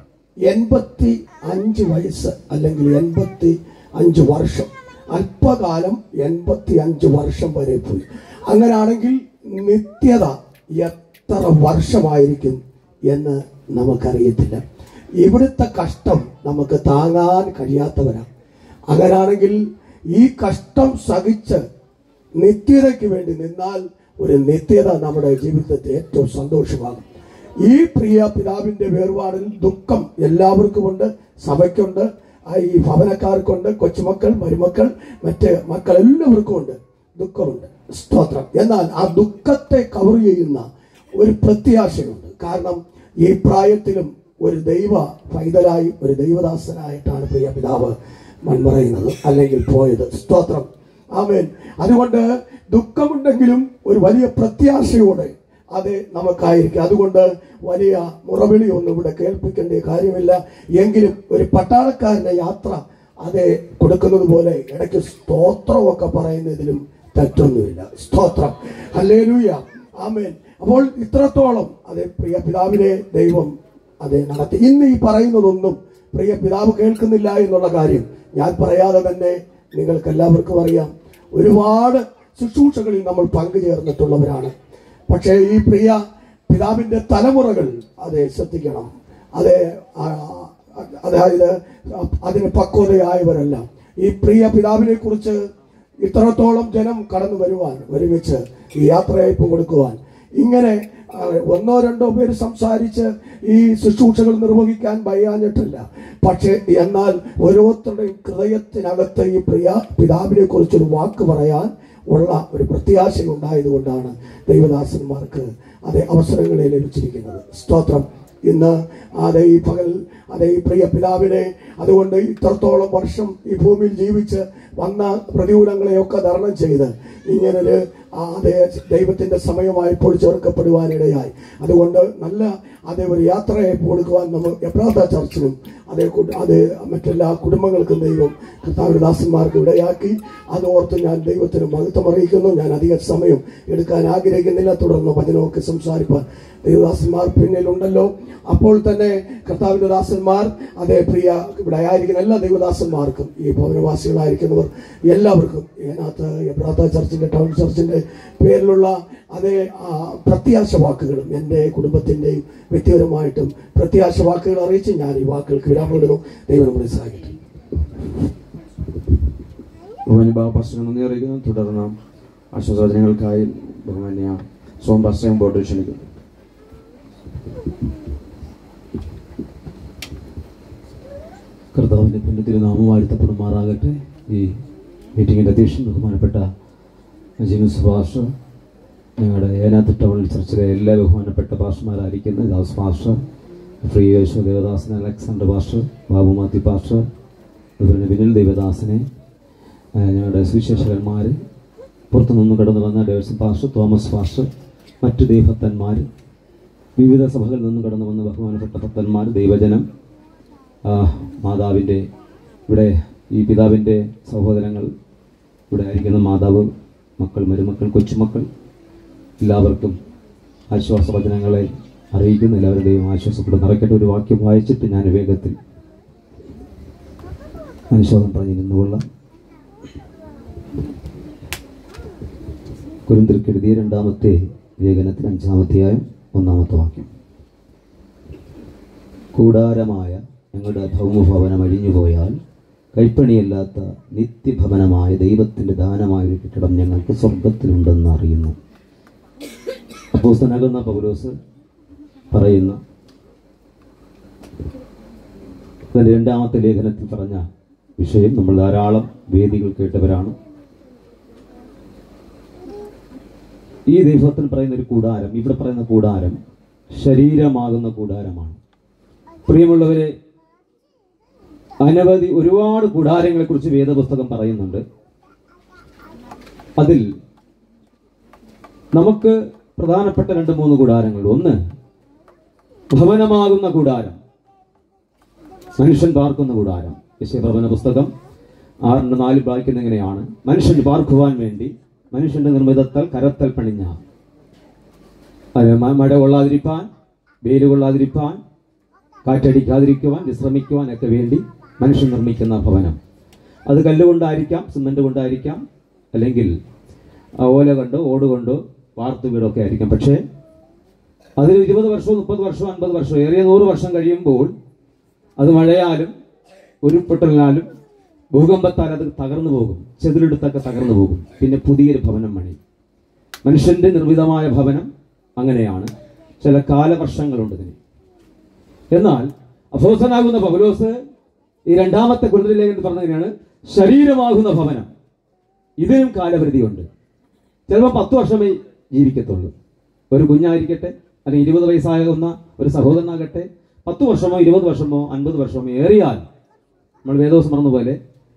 എൺപത്തി അഞ്ച് വയസ്സ് അല്ലെങ്കിൽ എൺപത്തി അഞ്ച് വർഷം അല്പകാലം എൺപത്തി അഞ്ച് വർഷം വരെ പോയി അങ്ങനാണെങ്കിൽ നിത്യത എത്ര വർഷമായിരിക്കും എന്ന് നമുക്കറിയത്തില്ല ഇവിടുത്തെ കഷ്ടം നമുക്ക് താങ്ങാൻ കഴിയാത്തവരാണ് അങ്ങനാണെങ്കിൽ ഈ കഷ്ടം സഹിച്ച് നിത്യതയ്ക്ക് വേണ്ടി നിന്നാൽ ഒരു നിത്യത നമ്മുടെ ജീവിതത്തിൽ ഏറ്റവും സന്തോഷമാകും ഈ പ്രിയ പിതാവിന്റെ വേർപാടിൽ ദുഃഖം എല്ലാവർക്കും ഉണ്ട് സഭയ്ക്കുണ്ട് ആ ഈ ഭവനക്കാർക്കുണ്ട് കൊച്ചുമക്കൾ മരുമക്കൾ മറ്റ് മക്കൾ എല്ലാവർക്കും ഉണ്ട് ദുഃഖമുണ്ട് സ്തോത്രം എന്നാൽ ആ ദുഃഖത്തെ കവർ ചെയ്യുന്ന ഒരു പ്രത്യാശയുണ്ട് കാരണം ഈ പ്രായത്തിലും ഒരു ദൈവ പൈതലായി ഒരു ദൈവദാസനായിട്ടാണ് പ്രിയ പിതാവ് മൺമറയുന്നത് അല്ലെങ്കിൽ പോയത് സ്തോത്രം ആമേൻ അതുകൊണ്ട് ദുഃഖമുണ്ടെങ്കിലും ഒരു വലിയ പ്രത്യാശയോടെ അത് നമുക്കായിരിക്കും അതുകൊണ്ട് വലിയ മുറവിളി ഒന്നും ഇവിടെ കേൾപ്പിക്കേണ്ട കാര്യമില്ല എങ്കിലും ഒരു പട്ടാളക്കാരന്റെ യാത്ര അത് കൊടുക്കുന്നത് പോലെ ഇടയ്ക്ക് സ്തോത്രമൊക്കെ പറയുന്നതിലും തെറ്റൊന്നുമില്ല സ്തോത്രം ഹല്ലേലൂയ ആമേൻ അപ്പോൾ ഇത്രത്തോളം അതെ പ്രിയ പിതാവിനെ ദൈവം അതെ നടത്തി ഇന്ന് ഈ പറയുന്നതൊന്നും പ്രിയ പിതാവ് കേൾക്കുന്നില്ല എന്നുള്ള കാര്യം ഞാൻ പറയാതെ തന്നെ നിങ്ങൾക്ക് എല്ലാവർക്കും അറിയാം ഒരുപാട് ശുശ്രൂഷകളിൽ നമ്മൾ പങ്കുചേർന്നിട്ടുള്ളവരാണ് പക്ഷേ ഈ പ്രിയ പിതാവിന്റെ തലമുറകൾ അതെ ശ്രദ്ധിക്കണം അതെ ആ, അതായത് അതിന് പക്വതയായവരല്ല ഈ പ്രിയ പിതാവിനെ കുറിച്ച് ഇത്രത്തോളം ജനം കടന്നു വരുവാൻ ഒരുമിച്ച് ഈ യാത്രയയപ്പ് കൊടുക്കുവാൻ ഇങ്ങനെ ആ, ഒന്നോ രണ്ടോ പേര് സംസാരിച്ച് ഈ ശുശ്രൂഷകൾ നിർവഹിക്കാൻ വയ്യാഞ്ഞിട്ടില്ല പക്ഷേ എന്നാൽ ഓരോരുത്തരുടെയും ഹൃദയത്തിനകത്ത് ഈ പ്രിയ പിതാവിനെ കുറിച്ചൊരു വാക്ക് പറയാൻ ഉള്ള ഒരു പ്രത്യാശ ഉണ്ടായതുകൊണ്ടാണ് ദൈവദാസന്മാർക്ക് അതേ അവസരങ്ങളെ ലഭിച്ചിരിക്കുന്നത് സ്തോത്രം ഇന്ന് അതെ ഈ പകൽ അതെ ഈ പ്രിയ പിതാവിനെ അതുകൊണ്ട് ഇത്രത്തോളം വർഷം ഈ ഭൂമിയിൽ ജീവിച്ച് വന്ന പ്രതികൂലങ്ങളെയൊക്കെ തരണം ചെയ്ത് ഇങ്ങനൊരു ആ, അതേ ദൈവത്തിന്റെ സമയമായപ്പോൾ ചേർക്കപ്പെടുവാനിടയായി അതുകൊണ്ട് നല്ല അതേ ഒരു യാത്രയെ കൊടുക്കുവാൻ നമ്മൾ എബ്രാത്ത ചർച്ചിനും അതേ കു- അത് മറ്റെല്ലാ കുടുംബങ്ങൾക്കും ദൈവം കർത്താവിന്റെ ദാസന്മാർക്ക് ഇടയാക്കി അത് ഓർത്ത് ഞാൻ ദൈവത്തിന് മഹത്വം അറിയിക്കുന്നു ഞാൻ അധിക സമയം എടുക്കാൻ ആഗ്രഹിക്കുന്നില്ല തുടർന്ന് വചനമൊക്കെ സംസാരിപ്പാൻ ദൈവദാസന്മാർ പിന്നിലുണ്ടല്ലോ അപ്പോൾ തന്നെ കർത്താവിന്റെ ദാസന്മാർ അതേ പ്രിയ ഇവിടെ ആയിരിക്കുന്ന എല്ലാ ദൈവദാസന്മാർക്കും ഈ ഭവനവാസികളായിരിക്കുന്നവർ എല്ലാവർക്കും ഇതിനകത്ത് എബ്രാത്ത ചർച്ചിന്റെ ടൗൺ ചർച്ചിന്റെ പേരിലുള്ള അതേ ആ, പ്രത്യാശ വാക്കുകളും എൻ്റെ കുടുംബത്തിൻ്റെയും വ്യക്തിപരമായിട്ടും പ്രത്യാശ വാക്കുകൾ അറിയിച്ച് ഞാൻ ഈ വാക്കുകൾക്ക് വിരാമമിടുന്നു ദൈവം നമ്മളെ സഹായിക്കട്ടെ ബഹുമാന്യ ബാബാസ്റ്റർ നന്ദി അറിയിക്കുന്നു തുടർന്ന് ആശ്വാസവചനങ്ങൾക്കായി ബഹുമാന്യ സോം പാസ്റ്റർ ബോർഡ് ക്ഷണിക്കുന്നു കർത്താവിൻ്റെ പുണ്യത്തിന് നാമം വാഴ്ത്തപ്പെടുമാറാകട്ടെ ഈ മീറ്റിങ്ങിൻ്റെ അധ്യക്ഷൻ ബഹുമാനപ്പെട്ട ജിനുസ് പാസ്റ്റർ ഞങ്ങളുടെ ഏനാത്ത് ടൗൺ ചർച്ചിലെ എല്ലാ ബഹുമാനപ്പെട്ട പാസ്റ്റർമാരായിരിക്കുന്ന ദാസ് പാസ്റ്റർ ഫ്രീ യേശു ദേവദാസൻ അലക്സാണ്ടർ പാസ്റ്റർ ബാബു മാത്യു പാസ്റ്റർ അതുപോലെ വിനിൽ ദേവദാസനെ ആ, ഞങ്ങളുടെ സുവിശേഷകന്മാർ പുറത്തുനിന്ന് കടന്നു വന്ന ഡേവിഡ്സൺ പാസ്റ്റർ തോമസ് പാസ്റ്റർ മറ്റു ദൈവഭക്തന്മാർ വിവിധ സഭകളിൽ നിന്നും കടന്നു വന്ന ബഹുമാനപ്പെട്ട ഭക്തന്മാർ ദൈവജനം ആ, മാതാവിൻ്റെ ഇവിടെ ഈ പിതാവിൻ്റെ സഹോദരങ്ങൾ ഇവിടെ ആയിരിക്കുന്ന മാതാവ് മക്കൾ മരുമക്കൾ കൊച്ചുമക്കൾ എല്ലാവർക്കും ആശ്വാസവചനങ്ങളെ അറിയിക്കുന്നു എല്ലാവരും ദൈവം ആശ്വാസപ്പെടും നിറയ്ക്കട്ടെ ഒരു വാക്യം വായിച്ചിട്ട് ഞാൻ വേഗത്തിൽ അനുശോചനം പറഞ്ഞു നിന്നുകൊള്ളാം കുരുന്തിർക്കെഴുതിയ രണ്ടാമത്തെ ലേഖനത്തിന് അഞ്ചാമത്തെയായും ഒന്നാമത്തെ വാക്യം കൂടാരമായ ഞങ്ങളുടെ ഭൗമഭവനം അഴിഞ്ഞുപോയാൽ കൈപ്പണിയല്ലാത്ത നിത്യഭവനമായ ദൈവത്തിൻ്റെ ദാനമായ ഒരു കെട്ടിടം ഞങ്ങൾക്ക് സ്വർഗത്തിലുണ്ടെന്ന് അറിയുന്നു അപ്പോസ്തനാകുന്ന പൗലോസ് പറയുന്ന തന്റെ രണ്ടാമത്തെ ലേഖനത്തിൽ പറഞ്ഞ വിഷയം നമ്മൾ ധാരാളം വേദികൾ കേട്ടവരാണ് ഈ ദൈവത്തിൽ പറയുന്ന ഒരു കൂടാരം ഇവിടെ പറയുന്ന കൂടാരം ശരീരമാകുന്ന കൂടാരമാണ് പ്രിയമുള്ളവരെ അനവധി ഒരുപാട് കൂടാരങ്ങളെ കുറിച്ച് വേദപുസ്തകം പറയുന്നുണ്ട് അതിൽ നമുക്ക് പ്രധാനപ്പെട്ട രണ്ട് മൂന്ന് കൂടാരങ്ങൾ ഒന്ന് ഭവനമാകുന്ന കൂടാരം മനുഷ്യൻ പാർക്കുന്ന കൂടാരം യശയപ്രവന പുസ്തകം ആറിന്റെ നാല് വായിക്കുന്ന എങ്ങനെയാണ് മനുഷ്യൻ പാർക്കുവാൻ വേണ്ടി മനുഷ്യന്റെ നിർമ്മിതത്താൽ കരത്തൽ പണിഞ്ഞ അത് മ- മഴ കൊള്ളാതിരിപ്പാൻ വെയിൽ കൊള്ളാതിരിപ്പാൻ കാറ്റടിക്കാതിരിക്കുവാൻ വിശ്രമിക്കുവാൻ ഒക്കെ വേണ്ടി മനുഷ്യൻ നിർമ്മിക്കുന്ന ഭവനം അത് കല്ലുകൊണ്ടായിരിക്കാം സിമന്റ് കൊണ്ടായിരിക്കാം അല്ലെങ്കിൽ ആ, ഓല കൊണ്ടോ ഓട് കൊണ്ടോ വാർത്തു വീടൊക്കെ ആയിരിക്കാം പക്ഷേ അതിൽ ഇരുപത് വർഷവും മുപ്പത് വർഷവും അൻപത് വർഷവും ഏറിയ നൂറ് വർഷം കഴിയുമ്പോൾ അത് മഴയാലും ഉരുൾപൊട്ടലിനാലും ഭൂകമ്പത്താൽ അത് തകർന്നു പോകും ചെതിലെടുത്തൊക്കെ തകർന്നു പോകും പിന്നെ പുതിയൊരു ഭവനം പണി മനുഷ്യന്റെ നിർമ്മിതമായ ഭവനം അങ്ങനെയാണ് ചില കാലവർഷങ്ങളുണ്ട് ഇതിന് എന്നാൽ അഫോസനാകുന്ന പൗലോസ് ഈ രണ്ടാമത്തെ കുരുതലേഖനത്തിൽ പറഞ്ഞതിനാണ് ശരീരമാകുന്ന ഭവനം ഇതിനും കാലപരിധിയുണ്ട് ചിലപ്പോൾ പത്ത് വർഷമേ ജീവിക്കത്തുള്ളൂ ഒരു കുഞ്ഞായിരിക്കട്ടെ അല്ലെങ്കിൽ ഇരുപത് വയസ്സാകുന്ന ഒരു സഹോദരനാകട്ടെ പത്ത് വർഷമോ ഇരുപത് വർഷമോ അൻപത് വർഷമോ ഏറിയാൽ നമ്മൾ വേദോസം പറഞ്ഞ പോലെ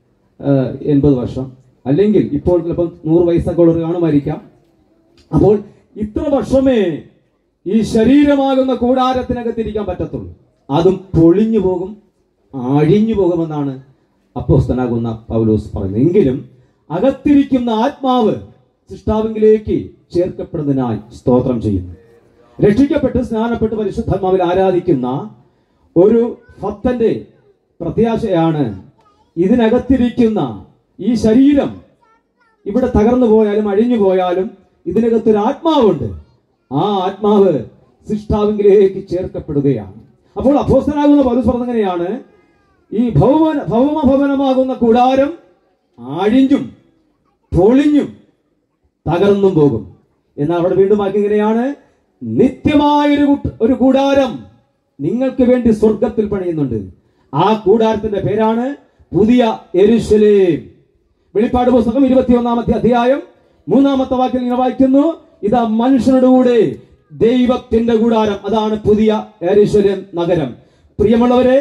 എൺപത് വർഷം അല്ലെങ്കിൽ ഇപ്പോൾ ചിലപ്പം നൂറ് വയസ്സൊക്കെ ഉള്ളവർ കാണുമായിരിക്കാം അപ്പോൾ ഇത്ര വർഷമേ ഈ ശരീരമാകുന്ന കൂടാരത്തിനകത്തിരിക്കാൻ പറ്റത്തുള്ളൂ അതും പൊളിഞ്ഞു പോകും അഴിഞ്ഞു പോകുമെന്നാണ് അപ്പോസ്തനാകുന്ന പൗലോസ് പറയുന്നത് എങ്കിലും അകത്തിരിക്കുന്ന ആത്മാവ് സൃഷ്ടാവിങ്കിലേക്ക് ചേർക്കപ്പെടുന്നതിനായി സ്തോത്രം ചെയ്യുന്നു രക്ഷിക്കപ്പെട്ട് സ്നാനപ്പെട്ട് പരിശുദ്ധാത്മാവിൽ ആരാധിക്കുന്ന ഒരു ഭക്തന്റെ പ്രത്യാശയാണ് ഇതിനകത്തിരിക്കുന്ന ഈ ശരീരം ഇവിടെ തകർന്നു പോയാലും അഴിഞ്ഞു പോയാലും ഇതിനകത്തൊരു ആത്മാവുണ്ട് ആ ആത്മാവ് സൃഷ്ടാവിങ്കിലേക്ക് ചേർക്കപ്പെടുകയാണ് അപ്പോൾ അപ്പോസ്തനാകുന്ന പൗലോസ് പറഞ്ഞെങ്ങനെയാണ് ഈ ഭൗമ ഭൗമ ഭവനമാകുന്ന കൂടാരം ആഴിഞ്ഞും പൊളിഞ്ഞും തകർന്നും പോകും എന്നാൽ അവിടെ വീണ്ടും വാക്യം ഇങ്ങനെയാണ് നിത്യമായൊരു കൂട്ട- ഒരു കൂടാരം നിങ്ങൾക്ക് വേണ്ടി സ്വർഗത്തിൽ പണിയുന്നുണ്ട് ആ കൂടാരത്തിന്റെ പേരാണ് പുതിയ എരുശലേം വെളിപ്പാട് പുസ്തകം ഇരുപത്തിയൊന്നാമത്തെ അധ്യായം മൂന്നാമത്തെ വാക്കിൽ ഇങ്ങനെ വായിക്കുന്നു ഇതാ മനുഷ്യരുടെ കൂടെ ദൈവത്തിന്റെ കൂടാരം അതാണ് പുതിയ എരുശലേം നഗരം പ്രിയമുള്ളവരെ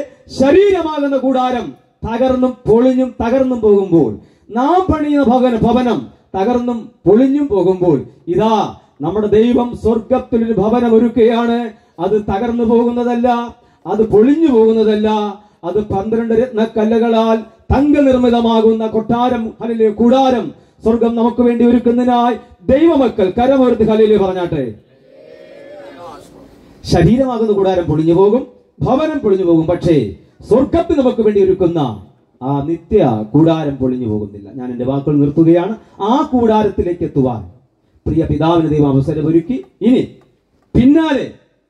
ശരീരമാകുന്ന കൂടാരം തകർന്നും പൊളിഞ്ഞും തകർന്നും പോകുമ്പോൾ നാം പണിയുന്ന ഭവനം ഭവനം തകർന്നും പൊളിഞ്ഞും പോകുമ്പോൾ ഇതാ നമ്മുടെ ദൈവം സ്വർഗത്തിലൊരു ഭവനം ഒരുക്കുകയാണ് അത് തകർന്നു പോകുന്നതല്ല അത് പൊളിഞ്ഞു പോകുന്നതല്ല അത് പന്ത്രണ്ട് രത്നക്കല്ലുകളാൽ തങ്കനിർമ്മിതമാകുന്ന കൊട്ടാരം ഹലിലെ കൂടാരം സ്വർഗം നമുക്ക് വേണ്ടി ഒരുക്കുന്നതിനായി ദൈവമക്കൾ കരമേർത്ത് ഹലിലെ പറഞ്ഞാട്ടെ ശരീരമാകുന്ന കൂടാരം പൊളിഞ്ഞു പോകും ഭവനം പൊളിഞ്ഞു പോകും പക്ഷേ സ്വർഗത്തിൽ നമുക്ക് വേണ്ടി ഒരുക്കുന്ന ആ നിത്യ കൂടാരം പൊളിഞ്ഞു പോകുന്നില്ല ഞാൻ എന്റെ വാക്കുകൾ നിർത്തുകയാണ് ആ കൂടാരത്തിലേക്ക് എത്തുവാൻ പ്രിയ പിതാവിന് ദൈവം അവസരമൊരുക്കി ഇനി പിന്നാലെ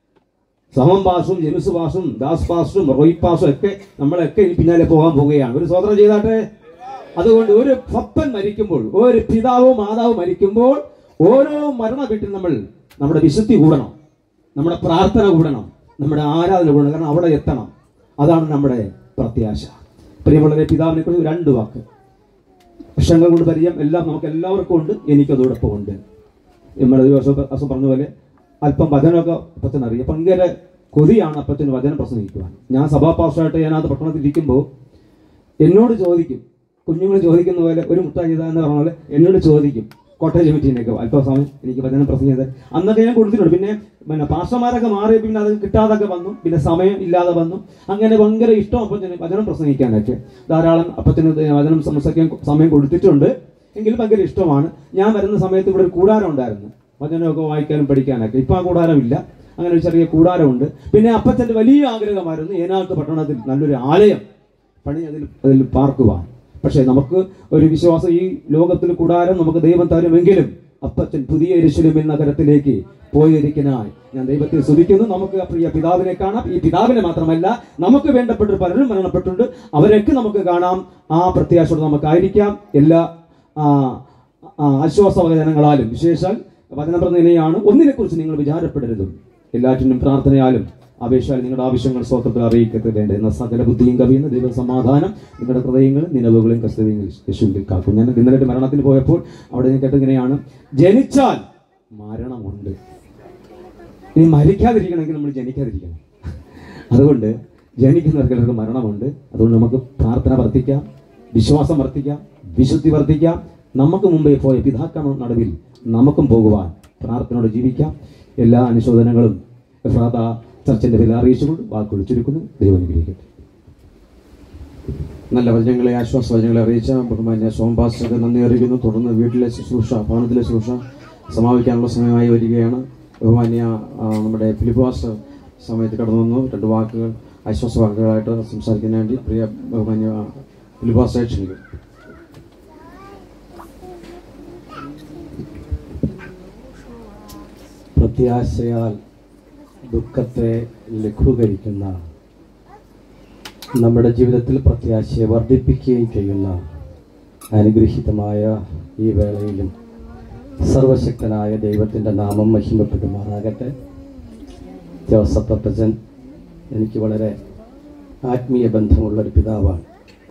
സമം പാസും ജെമിസ് പാസും ദാസ് പാസും റോയ് പാസും ഒക്കെ നമ്മളൊക്കെ ഇനി പിന്നാലെ പോകാൻ പോവുകയാണ് ഒരു സ്വതന്ത്രം ചെയ്താട്ടെ അതുകൊണ്ട് ഒരു ഭക്തൻ മരിക്കുമ്പോൾ ഒരു പിതാവോ മാതാവോ മരിക്കുമ്പോൾ ഓരോ മരണ വീട്ടിൽ നമ്മൾ നമ്മുടെ വിശുദ്ധി കൂടണം നമ്മുടെ പ്രാർത്ഥന കൂടണം നമ്മുടെ ആരാധന കൂടണം കാരണം അവിടെ എത്തണം അതാണ് നമ്മുടെ പ്രത്യാശ പ്രിയമുള്ളവരെ പിതാവിനെ കുറിച്ച് രണ്ട് വാക്ക് വർഷങ്ങൾ കൊണ്ട് പരിചയം എല്ലാം നമുക്ക് എല്ലാവർക്കും ഉണ്ട് എനിക്കതോടൊപ്പം ഉണ്ട് നമ്മുടെ ഒരു ദിവസം ദിവസം പറഞ്ഞ പോലെ അല്പം വചനമൊക്കെ അപ്പച്ചൻ അറിയാം ഭയങ്കര കൊതിയാണ് അപ്പച്ചന് വചനം പ്രസംഗിക്കുവാൻ ഞാൻ സഭാപാർഷമായിട്ട് ഞാനത് പട്ടണത്തിൽ ഇരിക്കുമ്പോൾ എന്നോട് ചോദിക്കും കുഞ്ഞുങ്ങൾ ചോദിക്കുന്ന പോലെ ഒരു മുട്ട ചെയ്താന്ന് പറഞ്ഞ പോലെ എന്നോട് ചോദിക്കും കോട്ടേജ് മീറ്റിങ്ങിനൊക്കെ അല്പസമയം എനിക്ക് വചനം പ്രസംഗിച്ചത് അന്നൊക്കെ ഞാൻ കൊടുത്തിട്ടുണ്ട് പിന്നെ പിന്നെ പാസ്റ്റർമാരൊക്കെ മാറി പിന്നെ അത് കിട്ടാതൊക്കെ വന്നു പിന്നെ സമയം ഇല്ലാതെ വന്നു അങ്ങനെ ഭയങ്കര ഇഷ്ടം അപ്പച്ചന് വചനം പ്രസംഗിക്കാനൊക്കെ ധാരാളം അപ്പച്ചന് ഇത് വചനം സംസാരിക്കാൻ സമയം കൊടുത്തിട്ടുണ്ട് എങ്കിലും ഭയങ്കര ഇഷ്ടമാണ് ഞാൻ വരുന്ന സമയത്ത് ഇവിടെ ഒരു കൂടാരം ഉണ്ടായിരുന്നു വചനമൊക്കെ വായിക്കാനും പഠിക്കാനൊക്കെ ഇപ്പൊ ആ കൂടാരമില്ല അങ്ങനെ ഒരു ചെറിയ കൂടാരമുണ്ട് പിന്നെ അപ്പച്ചന്റെ വലിയ ആഗ്രഹമായിരുന്നു ഏനാത്ത് പട്ടണത്തിൽ നല്ലൊരു ആലയം പണി അതിൽ അതിൽ പാർക്കുവാൻ പക്ഷേ നമുക്ക് ഒരു വിശ്വാസം ഈ ലോകത്തിൽ കൂടാരം നമുക്ക് ദൈവം തരുമെങ്കിലും അപ്പച്ചൻ പുതിയ എരിശിലുമിൽ നഗരത്തിലേക്ക് പോയിരിക്കാനായി ഞാൻ ദൈവത്തെ സ്തുതിക്കുന്നു നമുക്ക് ആ പ്രിയ പിതാവിനെ കാണാം ഈ പിതാവിനെ മാത്രമല്ല നമുക്ക് വേണ്ടപ്പെട്ട പലരും മരണപ്പെട്ടിട്ടുണ്ട് അവരൊക്കെ നമുക്ക് കാണാം ആ പ്രത്യാശയോടെ നമുക്കായിരിക്കാം എല്ലാ ആ, ആ, ആശ്വാസവചനങ്ങളാലും വിശേഷാൽ വചനം പറഞ്ഞ നിലയാണ് ഒന്നിനെ കുറിച്ച് നിങ്ങൾ വിചാരപ്പെടരുതും എല്ലാറ്റിനും പ്രാർത്ഥനയാലും അപേക്ഷയാൽ നിങ്ങളുടെ ആവശ്യങ്ങൾ സ്വതന്ത്രത്തിൽ അറിയിക്കത്ത് വേണ്ട എന്ന സകല ബുദ്ധിയും കവിയുന്ന ദൈവ സമാധാനം നിങ്ങളുടെ ഹൃദയങ്ങളും നിലവുകളും കസ്തവ്യങ്ങൾ യേശുവിൽ കാക്കും ഞാൻ ഇന്നലെ മരണത്തിന് പോയപ്പോൾ അവിടെ ഞാൻ കേട്ടത് ഇങ്ങനെയാണ് ജനിച്ചാൽ മരണമുണ്ട് ഇനി മരിക്കാതിരിക്കണമെങ്കിൽ നമ്മൾ ജനിക്കാതിരിക്കണം അതുകൊണ്ട് ജനിക്കുന്നവർക്ക് മരണമുണ്ട് അതുകൊണ്ട് നമുക്ക് പ്രാർത്ഥന വർദ്ധിക്കാം വിശ്വാസം വർദ്ധിക്കാം വിശുദ്ധി വർദ്ധിക്കാം നമുക്ക് മുമ്പേ പോയ പിതാക്കളുടെ നടുവിൽ നമുക്കും പോകുവാൻ പ്രാർത്ഥനയോടെ ജീവിക്കാം എല്ലാ അനുശോചനങ്ങളും എഫ്രാത ചർച്ചിന്റെ പേരിൽ അറിയിച്ചുകൊണ്ട് വാക്കുകൾ ചുരുക്കുന്നു ദൈവം അനുഗ്രഹിക്കട്ടെ നല്ല വചനങ്ങളെ ആശ്വാസ വചനങ്ങളെ അറിയിച്ച ബഹുമാന്യ സോംപാസ്റ്റർക്ക് നന്ദി അറിയിക്കുന്നു തുടർന്ന് വീട്ടിലെ ശുശ്രൂഷ ഭവനത്തിലെ ശുശ്രൂഷ സമാപിക്കാനുള്ള സമയമായി വരികയാണ് ബഹുമാന്യ ആ, നമ്മുടെ ഫിലിപ്പാസ് സമയത്ത് കടന്നു വന്നു രണ്ട് വാക്കുകൾ ആശ്വാസ വാക്കുകളായിട്ട് സംസാരിക്കുന്നതിന് വേണ്ടി പ്രിയ ബഹുമാന്യ ഫിലിപ്പാസ് ക്ഷണിക്കും പ്രത്യാശയാൽ ദുഃഖത്തെ ലഘൂകരിക്കുന്ന നമ്മുടെ ജീവിതത്തിൽ പ്രത്യാശയെ വർദ്ധിപ്പിക്കുകയും ചെയ്യുന്ന അനുഗ്രഹീതമായ ഈ വേളയിലും സർവശക്തനായ ദൈവത്തിൻ്റെ നാമം മഹിമപ്പെടുമാറാകട്ടെ ജോസഫ് അപ്പച്ചൻ എനിക്ക് വളരെ ആത്മീയ ബന്ധമുള്ളൊരു പിതാവാണ്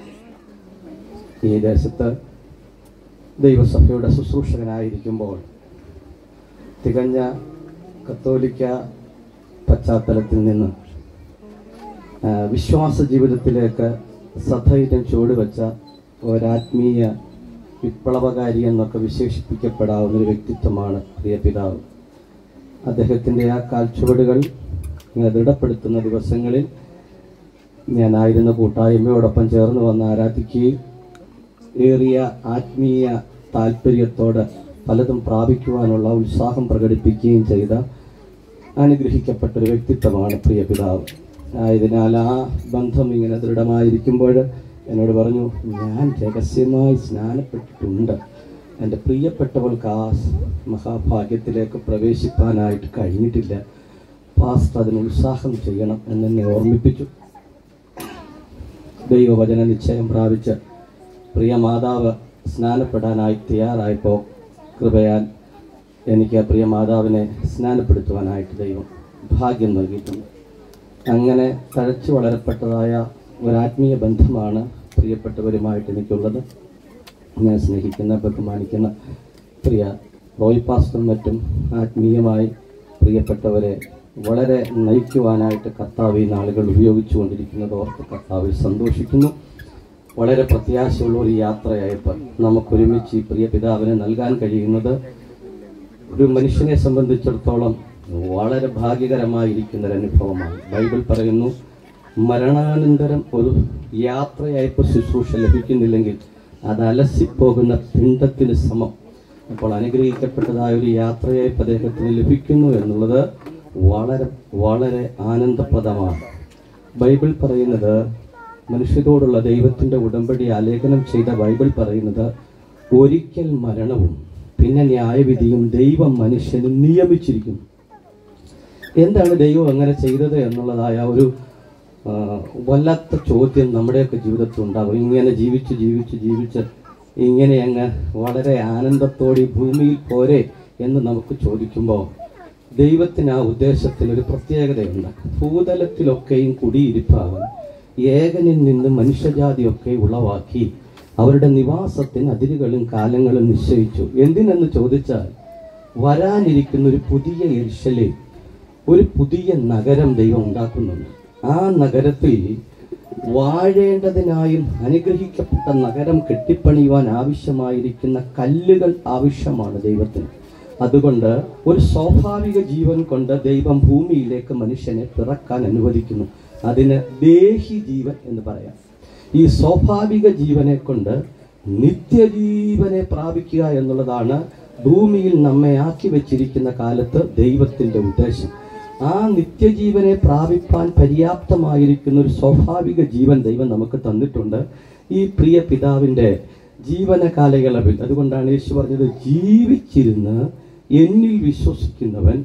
ഈ ദേശത്ത് ദൈവസഭയുടെ ശുശ്രൂഷകനായിരിക്കുമ്പോൾ തികഞ്ഞ കത്തോലിക്ക പശ്ചാത്തലത്തിൽ നിന്ന് ആ, വിശ്വാസ ജീവിതത്തിലേക്ക് സധൈര്യം ചുവടുവെച്ച ഒരാത്മീയ വിപ്ലവകാരി എന്നൊക്കെ വിശേഷിപ്പിക്കപ്പെടാവുന്ന ഒരു വ്യക്തിത്വമാണ് പ്രിയ പിതാവ് അദ്ദേഹത്തിൻ്റെ ആ കാൽച്ചുവടുകൾ ഇങ്ങനെ ദൃഢപ്പെടുത്തുന്ന ദിവസങ്ങളിൽ ഞാനായിരുന്ന കൂട്ടായ്മയോടൊപ്പം ചേർന്ന് വന്ന് ആരാധിക്കുകയും ഏറിയ ആത്മീയ താല്പര്യത്തോട് പലതും പ്രാപിക്കുവാനുള്ള ഉത്സാഹം പ്രകടിപ്പിക്കുകയും ചെയ്ത അനുഗ്രഹിക്കപ്പെട്ട ഒരു വ്യക്തിത്വമാണ് പ്രിയ പിതാവ് ആയതിനാൽ ആ ബന്ധം ഇങ്ങനെ ദൃഢമായിരിക്കുമ്പോൾ എന്നോട് പറഞ്ഞു ഞാൻ രഹസ്യമായി സ്നാനപ്പെട്ടിട്ടുണ്ട് എൻ്റെ പ്രിയപ്പെട്ടവൾക്ക് ആ മഹാഭാഗ്യത്തിലേക്ക് പ്രവേശിപ്പാനായിട്ട് കഴിഞ്ഞിട്ടില്ല പാസ്റ്റർ അതിന് ഉത്സാഹം ചെയ്യണം എന്നെ ഓർമ്മിപ്പിച്ചു ദൈവവചന നിശ്ചയം പ്രാപിച്ച് പ്രിയ മാതാവ് സ്നാനപ്പെടാനായി തയ്യാറായപ്പോൾ കൃപയാൽ എനിക്ക് ആ പ്രിയ മാതാവിനെ സ്നാനപ്പെടുത്തുവാനായിട്ട് ദൈവം ഭാഗ്യം നൽകിയിട്ടുണ്ട് അങ്ങനെ തഴച്ചു വളരപ്പെട്ടതായ ഒരാത്മീയ ബന്ധമാണ് പ്രിയപ്പെട്ടവരുമായിട്ട് എനിക്കുള്ളത് ഞാൻ സ്നേഹിക്കുന്ന ബഹുമാനിക്കുന്ന പ്രിയ റോയ് പാസ്റ്ററും മറ്റും ആത്മീയമായി പ്രിയപ്പെട്ടവരെ വളരെ നയിക്കുവാനായിട്ട് കർത്താവ് ഈ നാളുകൾ ഉപയോഗിച്ചുകൊണ്ടിരിക്കുന്നത് ഓർത്ത് കർത്താവിൽ സന്തോഷിക്കുന്നു വളരെ പ്രത്യാശയുള്ള ഒരു യാത്രയായപ്പോൾ നമുക്കൊരുമിച്ച് ഈ പ്രിയ പിതാവിനെ നൽകാൻ കഴിയുന്നത് ഒരു മനുഷ്യനെ സംബന്ധിച്ചിടത്തോളം വളരെ ഭാഗ്യകരമായിരിക്കുന്ന ഒരു അനുഭവമാണ് ബൈബിൾ പറയുന്നു മരണാനന്തരം ഒരു യാത്രയായപ്പോൾ ശുശ്രൂഷ ലഭിക്കുന്നില്ലെങ്കിൽ അത് അലസിപ്പോകുന്ന പിണ്ടത്തിന് സമം അപ്പോൾ അനുഗ്രഹിക്കപ്പെട്ടതായ ഒരു യാത്രയായപ്പോൾ അദ്ദേഹത്തിന് ലഭിക്കുന്നു എന്നുള്ളത് വളരെ വളരെ ആനന്ദപ്രദമാണ് ബൈബിൾ പറയുന്നത് മനുഷ്യരോടുള്ള ദൈവത്തിൻ്റെ ഉടമ്പടി ആലേഖനം ചെയ്ത ബൈബിൾ പറയുന്നത് ഒരിക്കൽ മരണവും പിന്നെ ന്യായവിധിയും ദൈവം മനുഷ്യന് നിയമിച്ചിരിക്കുന്നു എന്താണ് ദൈവം അങ്ങനെ ചെയ്തത് എന്നുള്ളതായ ഒരു ആ, വല്ലാത്ത ചോദ്യം നമ്മുടെയൊക്കെ ജീവിതത്തിൽ ഉണ്ടാകും ഇങ്ങനെ ജീവിച്ച് ജീവിച്ച് ജീവിച്ച് ഇങ്ങനെ അങ്ങ് വളരെ ആനന്ദത്തോടെ ഈ ഭൂമിയിൽ പോരെ എന്ന് നമുക്ക് ചോദിക്കുമ്പോൾ ദൈവത്തിന് ആ ഉദ്ദേശത്തിന് ഒരു പ്രത്യേകതയുണ്ട് ഭൂതലത്തിലൊക്കെയും കുടിയിരിപ്പാവൻ ഏകനിൽ നിന്ന് മനുഷ്യജാതിയൊക്കെ ഉളവാക്കി അവരുടെ നിവാസത്തിന് അതിരുകളും കാലങ്ങളും നിശ്ചയിച്ചു എന്തിനെന്ന് ചോദിച്ചാൽ വരാനിരിക്കുന്ന ഒരു പുതിയ എരിശലേ ഒരു പുതിയ നഗരം ദൈവം ഉണ്ടാക്കുന്നുണ്ട് ആ നഗരത്തിൽ വാഴേണ്ടതിനായും അനുഗ്രഹിക്കപ്പെട്ട നഗരം കെട്ടിപ്പണിയുവാൻ ആവശ്യമായിരിക്കുന്ന കല്ലുകൾ ആവശ്യമാണ് ദൈവത്തിന് അതുകൊണ്ട് ഒരു സ്വാഭാവിക ജീവൻ കൊണ്ട് ദൈവം ഭൂമിയിലേക്ക് മനുഷ്യനെ പിറക്കാൻ അനുവദിക്കുന്നു അതിന് ദേഹി ജീവൻ എന്ന് പറയാം ഈ സ്വാഭാവിക ജീവനെ കൊണ്ട് നിത്യജീവനെ പ്രാപിക്കുക എന്നുള്ളതാണ് ഭൂമിയിൽ നമ്മെ ആക്കി വെച്ചിരിക്കുന്ന കാലത്ത് ദൈവത്തിന്റെ ഉദ്ദേശം ആ നിത്യജീവനെ പ്രാപിപ്പാൻ പര്യാപ്തമായിരിക്കുന്ന ഒരു സ്വാഭാവിക ജീവൻ ദൈവം നമുക്ക് തന്നിട്ടുണ്ട് ഈ പ്രിയ പിതാവിന്റെ ജീവന കാലയളവിൽ അതുകൊണ്ടാണ് യേശു പറഞ്ഞത് ജീവിച്ചിരുന്ന് എന്നിൽ വിശ്വസിക്കുന്നവൻ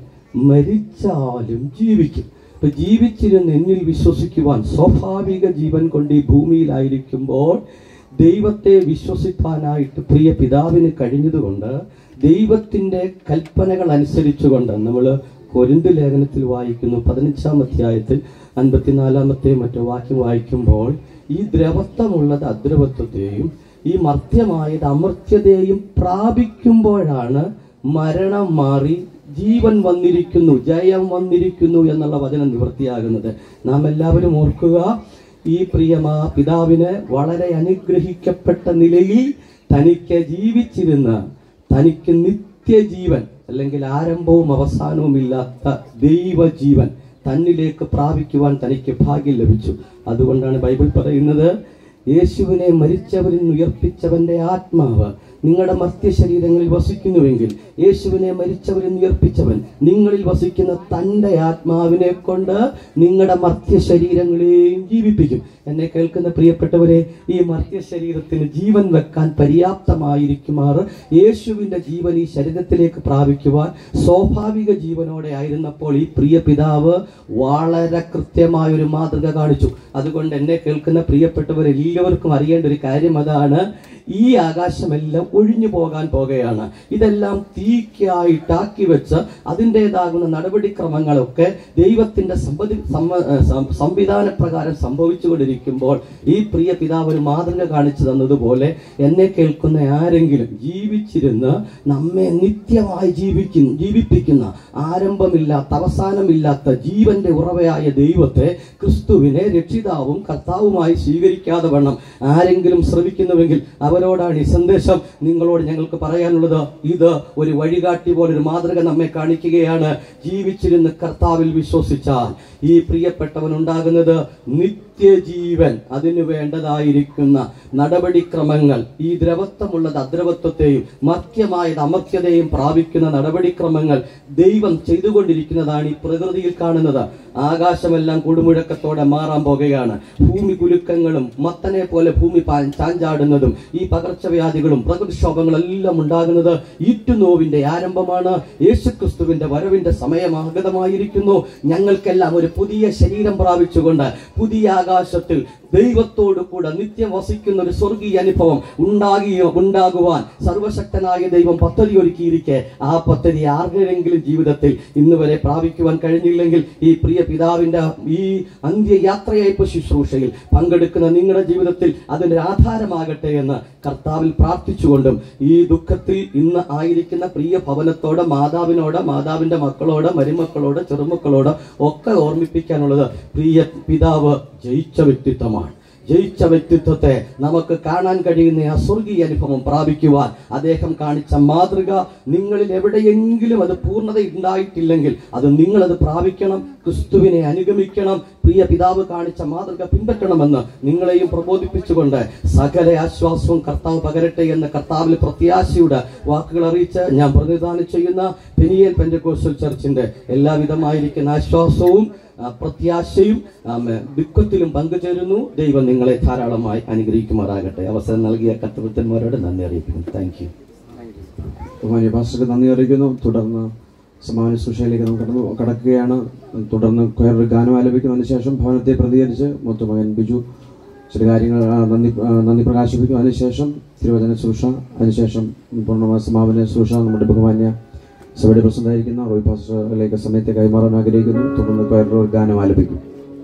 മരിച്ചാലും ജീവിക്കും ഇപ്പൊ ജീവിച്ചിരുന്ന് എന്നിൽ വിശ്വസിക്കുവാൻ സ്വാഭാവിക ജീവൻ കൊണ്ട് ഈ ഭൂമിയിലായിരിക്കുമ്പോൾ ദൈവത്തെ വിശ്വസിപ്പാനായിട്ട് പ്രിയ പിതാവിന് കഴിഞ്ഞതുകൊണ്ട് ദൈവത്തിന്റെ കൽപ്പനകൾ അനുസരിച്ചുകൊണ്ട് നമ്മൾ കൊരിന്ത് ലേഖനത്തിൽ വായിക്കുന്നു പതിനഞ്ചാം അധ്യായത്തിൽ അൻപത്തിനാലാമത്തെ മറ്റോ വാക്യം വായിക്കുമ്പോൾ ഈ ദ്രവത്വമുള്ളത് അദ്രവത്വത്തെയും ഈ മർത്യമായത് അമർത്യതയും പ്രാപിക്കുമ്പോഴാണ് മരണം മാറി ജീവൻ വന്നിരിക്കുന്നു ജയം വന്നിരിക്കുന്നു എന്നുള്ള വചനം നിവൃത്തിയാകുന്നത് നാം എല്ലാവരും ഓർക്കുക ഈ പ്രിയമാ പിതാവിന് വളരെ അനുഗ്രഹിക്കപ്പെട്ട നിലയിൽ തനിക്ക് ജീവിച്ചിരുന്ന തനിക്ക് നിത്യജീവൻ അല്ലെങ്കിൽ ആരംഭവും അവസാനവും ഇല്ലാത്ത ദൈവജീവൻ തന്നിലേക്ക് പ്രാപിക്കുവാൻ തനിക്ക് ഭാഗ്യം ലഭിച്ചു അതുകൊണ്ടാണ് ബൈബിൾ പറയുന്നത് യേശുവിനെ മരിച്ചവരിൽ നിന്ന് ഉയർപ്പിച്ചവന്റെ ആത്മാവ് നിങ്ങളുടെ മർത്യ ശരീരങ്ങളിൽ വസിക്കുന്നുവെങ്കിൽ യേശുവിനെ മരിച്ചവരിൽ നിന്ന് ഉയർപ്പിച്ചവൻ നിങ്ങളിൽ വസിക്കുന്ന തൻ്റെ ആത്മാവിനെ കൊണ്ട് നിങ്ങളുടെ മർത്യ ശരീരങ്ങളെയും ജീവിപ്പിക്കും എന്നെ കേൾക്കുന്ന പ്രിയപ്പെട്ടവരെ ഈ മർത്യ ശരീരത്തിന് ജീവൻ വെക്കാൻ പര്യാപ്തമായിരിക്കുമാറ് യേശുവിൻ്റെ ജീവൻ ഈ ശരീരത്തിലേക്ക് പ്രാപിക്കുവാൻ സ്വാഭാവിക ജീവനോടെ ആയിരുന്നപ്പോൾ ഈ പ്രിയ പിതാവ് വളരെ കൃത്യമായ ഒരു മാതൃക കാണിച്ചു അതുകൊണ്ട് എന്നെ കേൾക്കുന്ന പ്രിയപ്പെട്ടവർ എല്ലാവർക്കും അറിയേണ്ട ഒരു കാര്യം അതാണ് ഈ ആകാശമെല്ലാം ഒഴിഞ്ഞു പോകാൻ പോകുകയാണ് ഇതെല്ലാം തീക്കായിട്ടാക്കി വെച്ച് അതിൻ്റെതാകുന്ന നടപടിക്രമങ്ങളൊക്കെ ദൈവത്തിന്റെ സമ്പതി സമ്മ- ഏഹ് സം- സംവിധാന പ്രകാരം സംഭവിച്ചുകൊണ്ടിരിക്കുമ്പോൾ ഈ പ്രിയ പിതാവ് ഒരു മാതൃക കാണിച്ചു തന്നതുപോലെ എന്നെ കേൾക്കുന്ന ആരെങ്കിലും ജീവിച്ചിരുന്ന് നമ്മെ നിത്യമായി ജീവിക്കുന്നു ജീവിപ്പിക്കുന്ന ആരംഭമില്ലാത്ത അവസാനമില്ലാത്ത ജീവന്റെ ഉറവയായ ദൈവത്തെ ക്രിസ്തുവിനെ രക്ഷിതാവും കർത്താവുമായി സ്വീകരിക്കാതെ വണ്ണം ആരെങ്കിലും ശ്രമിക്കുന്നുവെങ്കിൽ അവരോടാണ് ഈ സന്ദേശം നിങ്ങളോട് ഞങ്ങൾക്ക് പറയാനുള്ളത് ഇത് ഒരു വഴികാട്ടി പോലെ ഒരു മാതൃക നമ്മെ കാണിക്കുകയാണ് ജീവിച്ചിരുന്ന് കർത്താവിൽ വിശ്വസിച്ചാൽ ഈ പ്രിയപ്പെട്ടവൻ ഉണ്ടാകുന്നത് നിത്യജീവൻ അതിനു വേണ്ടതായിരിക്കുന്ന നടപടിക്രമങ്ങൾ ഈ ദ്രവത്വമുള്ളത് അദ്രവത്വത്തെയും മർത്യമായത് അമർത്യതയും പ്രാപിക്കുന്ന നടപടിക്രമങ്ങൾ ദൈവം ചെയ്തുകൊണ്ടിരിക്കുന്നതാണ് ഈ പ്രകൃതിയിൽ കാണുന്നത് ആകാശമെല്ലാം കൊടുമുഴക്കത്തോടെ മാറാൻ പോകുകയാണ് ഭൂമി കുലുക്കങ്ങളും മത്തനെ പോലെ ഭൂമി പാ- ചാഞ്ചാടുന്നതും ഈ പകർച്ചവ്യാധികളും പ്രകൃതിക്ഷോഭങ്ങളും എല്ലാം ഉണ്ടാകുന്നത് ഈറ്റുനോവിന്റെ ആരംഭമാണ് യേശുക്രിസ്തുവിന്റെ വരവിന്റെ സമയമാഗതമായിരിക്കുന്നു ഞങ്ങൾക്കെല്ലാം ഒരു പുതിയ ശരീരം പ്രാപിച്ചുകൊണ്ട് പുതിയ ആകാശത്തിൽ ദൈവത്തോടു കൂടെ നിത്യം വസിക്കുന്ന ഒരു സ്വർഗീയ അനുഭവം ഉണ്ടാകിയോ ഉണ്ടാകുവാൻ സർവശക്തനായ ദൈവം പദ്ധതി ഒരുക്കിയിരിക്കെ ആ പദ്ധതി ആർക്കെങ്കിലും ജീവിതത്തിൽ ഇന്ന് വരെ പ്രാപിക്കുവാൻ കഴിഞ്ഞില്ലെങ്കിൽ ഈ പ്രിയ പിതാവിന്റെ ഈ അന്ത്യയാത്രയയപ്പ് ശുശ്രൂഷയിൽ പങ്കെടുക്കുന്ന നിങ്ങളുടെ ജീവിതത്തിൽ അതിന്റെ ആധാരമാകട്ടെ എന്ന് കർത്താവിൽ പ്രാർത്ഥിച്ചുകൊണ്ടും ഈ ദുഃഖത്തിൽ ഇന്ന് ആയിരിക്കുന്ന പ്രിയ ഭവനത്തോട് മാതാവിനോട് മാതാവിന്റെ മക്കളോട് മരുമക്കളോട് ചെറുമക്കളോട് ഒക്കെ ഓർമ്മിപ്പിക്കാനുള്ളത് പ്രിയ പിതാവ് ജയിച്ച വ്യക്തിത്വമാണ് ജയിച്ച വ്യക്തിത്വത്തെ നമുക്ക് കാണാൻ കഴിയുന്ന ആ സ്വർഗീയ അനുഭവം പ്രാപിക്കുവാൻ അദ്ദേഹം കാണിച്ച മാതൃക നിങ്ങളിൽ എവിടെയെങ്കിലും അത് പൂർണ്ണത ഉണ്ടായിട്ടില്ലെങ്കിൽ അത് നിങ്ങളത് പ്രാപിക്കണം ക്രിസ്തുവിനെ അനുഗമിക്കണം പ്രിയ പിതാവ് കാണിച്ച മാതൃക പിൻപറ്റണമെന്ന് നിങ്ങളെയും പ്രബോധിപ്പിച്ചുകൊണ്ട് സകല ആശ്വാസവും കർത്താവ് പകരട്ടെ എന്ന കർത്താവിൽ പ്രത്യാശയുടെ വാക്കുകൾ അറിയിച്ച് ഞാൻ പ്രതിദാനം ചെയ്യുന്ന പെനിയൽ പെൻഡക്കോസ്റ്റൽ ചർച്ചിന്റെ എല്ലാവിധമായിരിക്കുന്ന ആശ്വാസവും ആ, പ്രത്യാശയും ആമ, ദുഃഖത്തിലും പങ്കുചേരുന്നു ദൈവം നിങ്ങളെ ധാരാളമായി അനുഗ്രഹിക്കുമാറാകട്ടെ അവസരം നൽകിയ കർത്തവ്യന്മാരോട് നന്ദി അറിയിക്കുന്നു താങ്ക് യു ബഹുമാനിയ പാസ്റ്റർക്ക് നന്ദി അറിയിക്കുന്നു തുടർന്ന് സമാന സുഷയിലേക്ക് നാം കടന്നു കടക്കുകയാണ് തുടർന്ന് വേറൊരു ഗാനം ആലപിക്കുന്നതിന് ശേഷം ഭവനത്തെ പ്രതികരിച്ച് മൂത്തമകൻ ബിജു ചില കാര്യങ്ങൾ ആ, നന്ദി ആ, നന്ദി പ്രകാശിപ്പിക്കും അതിനുശേഷം തിരുവചന ശുശ്രൂഷ അതിനുശേഷം പൂർണ്ണമായ സമാപന ശുശ്രൂഷ നമ്മുടെ ബഹുമാന്യ സഭയുടെ പ്രസിഡന്റായിരിക്കുന്ന റോയ് പാസ്റ്ററിലേക്ക് സമയത്തെ കൈമാറാൻ ആഗ്രഹിക്കുന്നു തുടർന്ന് വേറൊരു ഗാനം ആലപിക്കും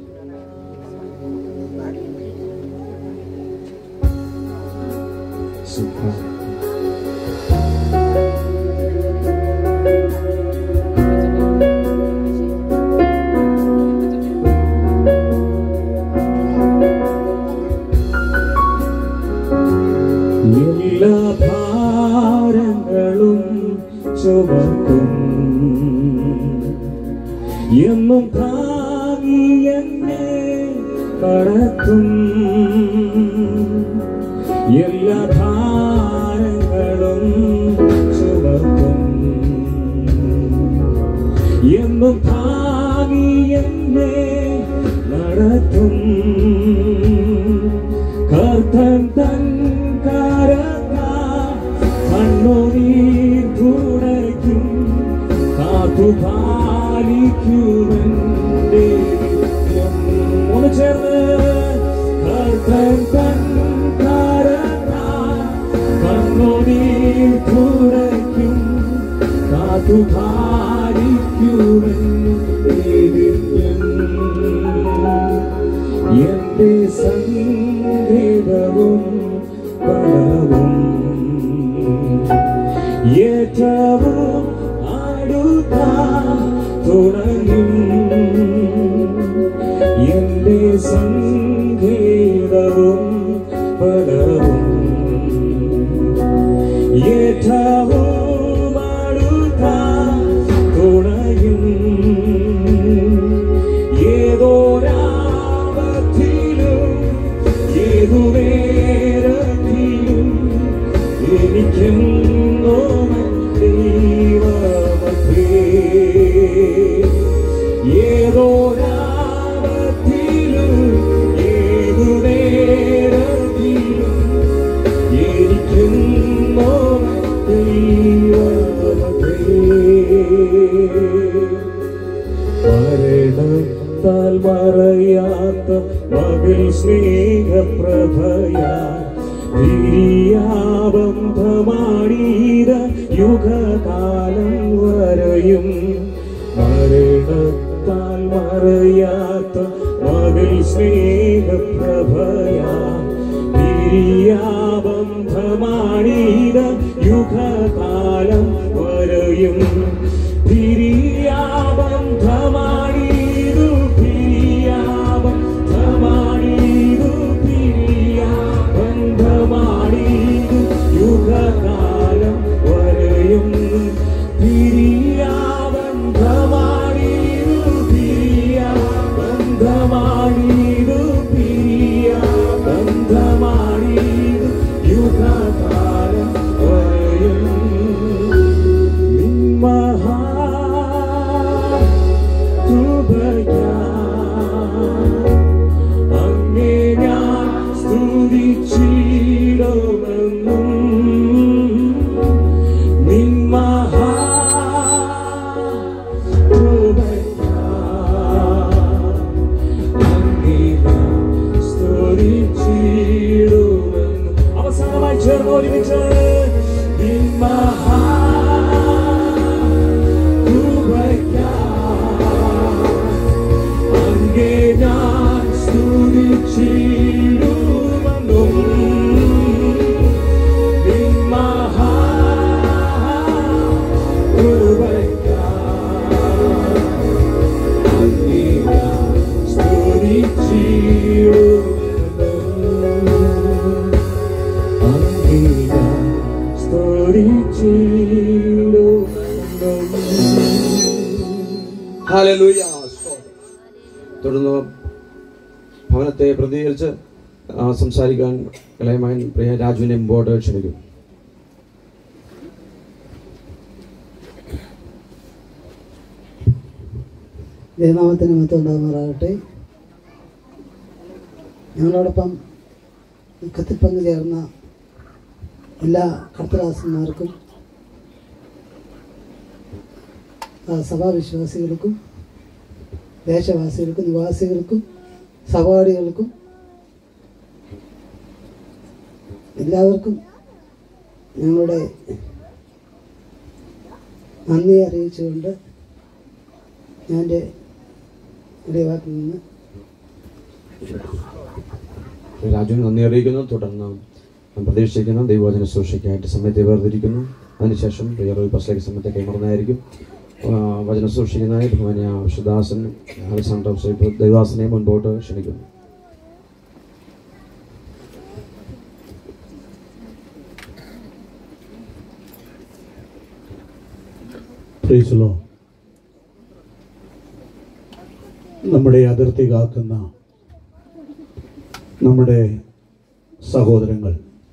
എല്ലാ ഭാരങ്ങളും ചുമക്കും എന്നും താങ്ങി എന്നെ കടത്തും എല്ലാ ഭാരങ്ങളും ചുമക്കും എന്നും താങ്ങി എന്നെ നടത്തും കർത്തൻ തൻ കരത്താൽ കണ്ണുനീർ തുടയ്ക്കും കാത്തു പാലിക്കുമെന്റെ നിത്യം. ഒന്ന് ചേർന്ന് കർത്തൻ തൻ കരത്താൽ കണ്ണുനീർ തുടയ്ക്കും കാത്തു പാലിക്കുമെന്റെ നിത്യം. എന്റെ സംഗീതവും പലവും ഏറ്റവും അടുത്ത തുണയും എന്റെ സംഗീതവും പലവും ഏറ്റവും അടുത്ത തുണയും ഏതോരാപത്തിലും ഏതു നേരത്തിലും എനിക്കെന്നോ ദൈവമത്രേ ഏതോരാപത്തിലും ഏതു നേരത്തിലും എനിക്കെന്നോ ദൈവമത്രേ മരണത്താൽ മറയാത്ത മകൾ സ്നേഹപ്രഭയാ തിരിയാബന്ധമാണീത യുഗകാലം വരയും മരണത്താൽ മറയാത്ത മകൾ സ്നേഹപ്രഭയാ തിരിയാബന്ധമാണീത യുഗകാലം വരയും പിരിയാബന്ധമാണീതു പിരിയാബന്ധമാണീതു പിരിയാബന്ധമാണീതു യുഗകാലം വരെയും പിരിയാബന്ധമാണീതു പിരിയാബന്ധമാണീതു പിരിയാബന്ധമാണീതു യുഗകാലം വരെയും മഹാ കൃപയാ അങ്ങേ ഞാൻ സ്തുതിച്ചിടുമെന്നും നിൻ മഹാ കൃപയാ അങ്ങേ ഞാൻ സ്തുതിച്ചിടുമെന്നും അവസാനമായി ചേർന്ന് ഒരുമിച്ച് നിൻ മഹാ കൃപയാ അങ്ങേ ഞാൻ സ്തുതിച്ചിടുമെന്നും നിൻ മഹാ കൃപയ്ക്കായി അങ്ങേ ഞാൻ സ്തുതിച്ചിടുമെന്നും കുറിച്ച് ആ, സംസാരിക്കാൻ ഇളയമകൻ പ്രിയ രാജുവിനെ മുമ്പോട്ട് ക്ഷണിക്കും ദൈവനാമത്തിന് മഹത്വം ഉണ്ടാകുമാറാകട്ടെ ഞങ്ങളോടൊപ്പം ഈ കത്തിൽ പങ്കുചേർന്ന എല്ലാ കർത്തദാസന്മാർക്കും ആ, സഭാവിശ്വാസികൾക്കും ദേശവാസികൾക്കും നിവാസികൾക്കും സഹപാഠികൾക്കും എല്ലാവർക്കും ഞങ്ങളുടെ നന്ദി അറിയിച്ചുകൊണ്ട് ഞാൻ എൻ്റെ ഇടവാക്കിൽ നിന്ന് രാജുവിന് നന്ദി അറിയിക്കുന്നു തുടർന്ന് നാം പ്രതീക്ഷിക്കുന്ന ദൈവവചന സൂക്ഷിക്കായിട്ട് സമയത്തെ വേർതിരിക്കുന്നു അതിനുശേഷം പ്രിയ റോയി ബസ്സിലേക്ക് സമയത്തെ കൈമറന്നായിരിക്കും ആ, വചന സൂക്ഷിക്കുന്നതായി ബഹുമാനിയ വിശുദാസൻ അലക്സാണ്ടർ സൈപ്പ് ദൈവാസനെ മുൻപോട്ട് ക്ഷണിക്കുന്നു പ്രീസലോ നമ്മുടെ അതിർത്തി കാക്കുന്ന നമ്മുടെ സഹോദരങ്ങൾ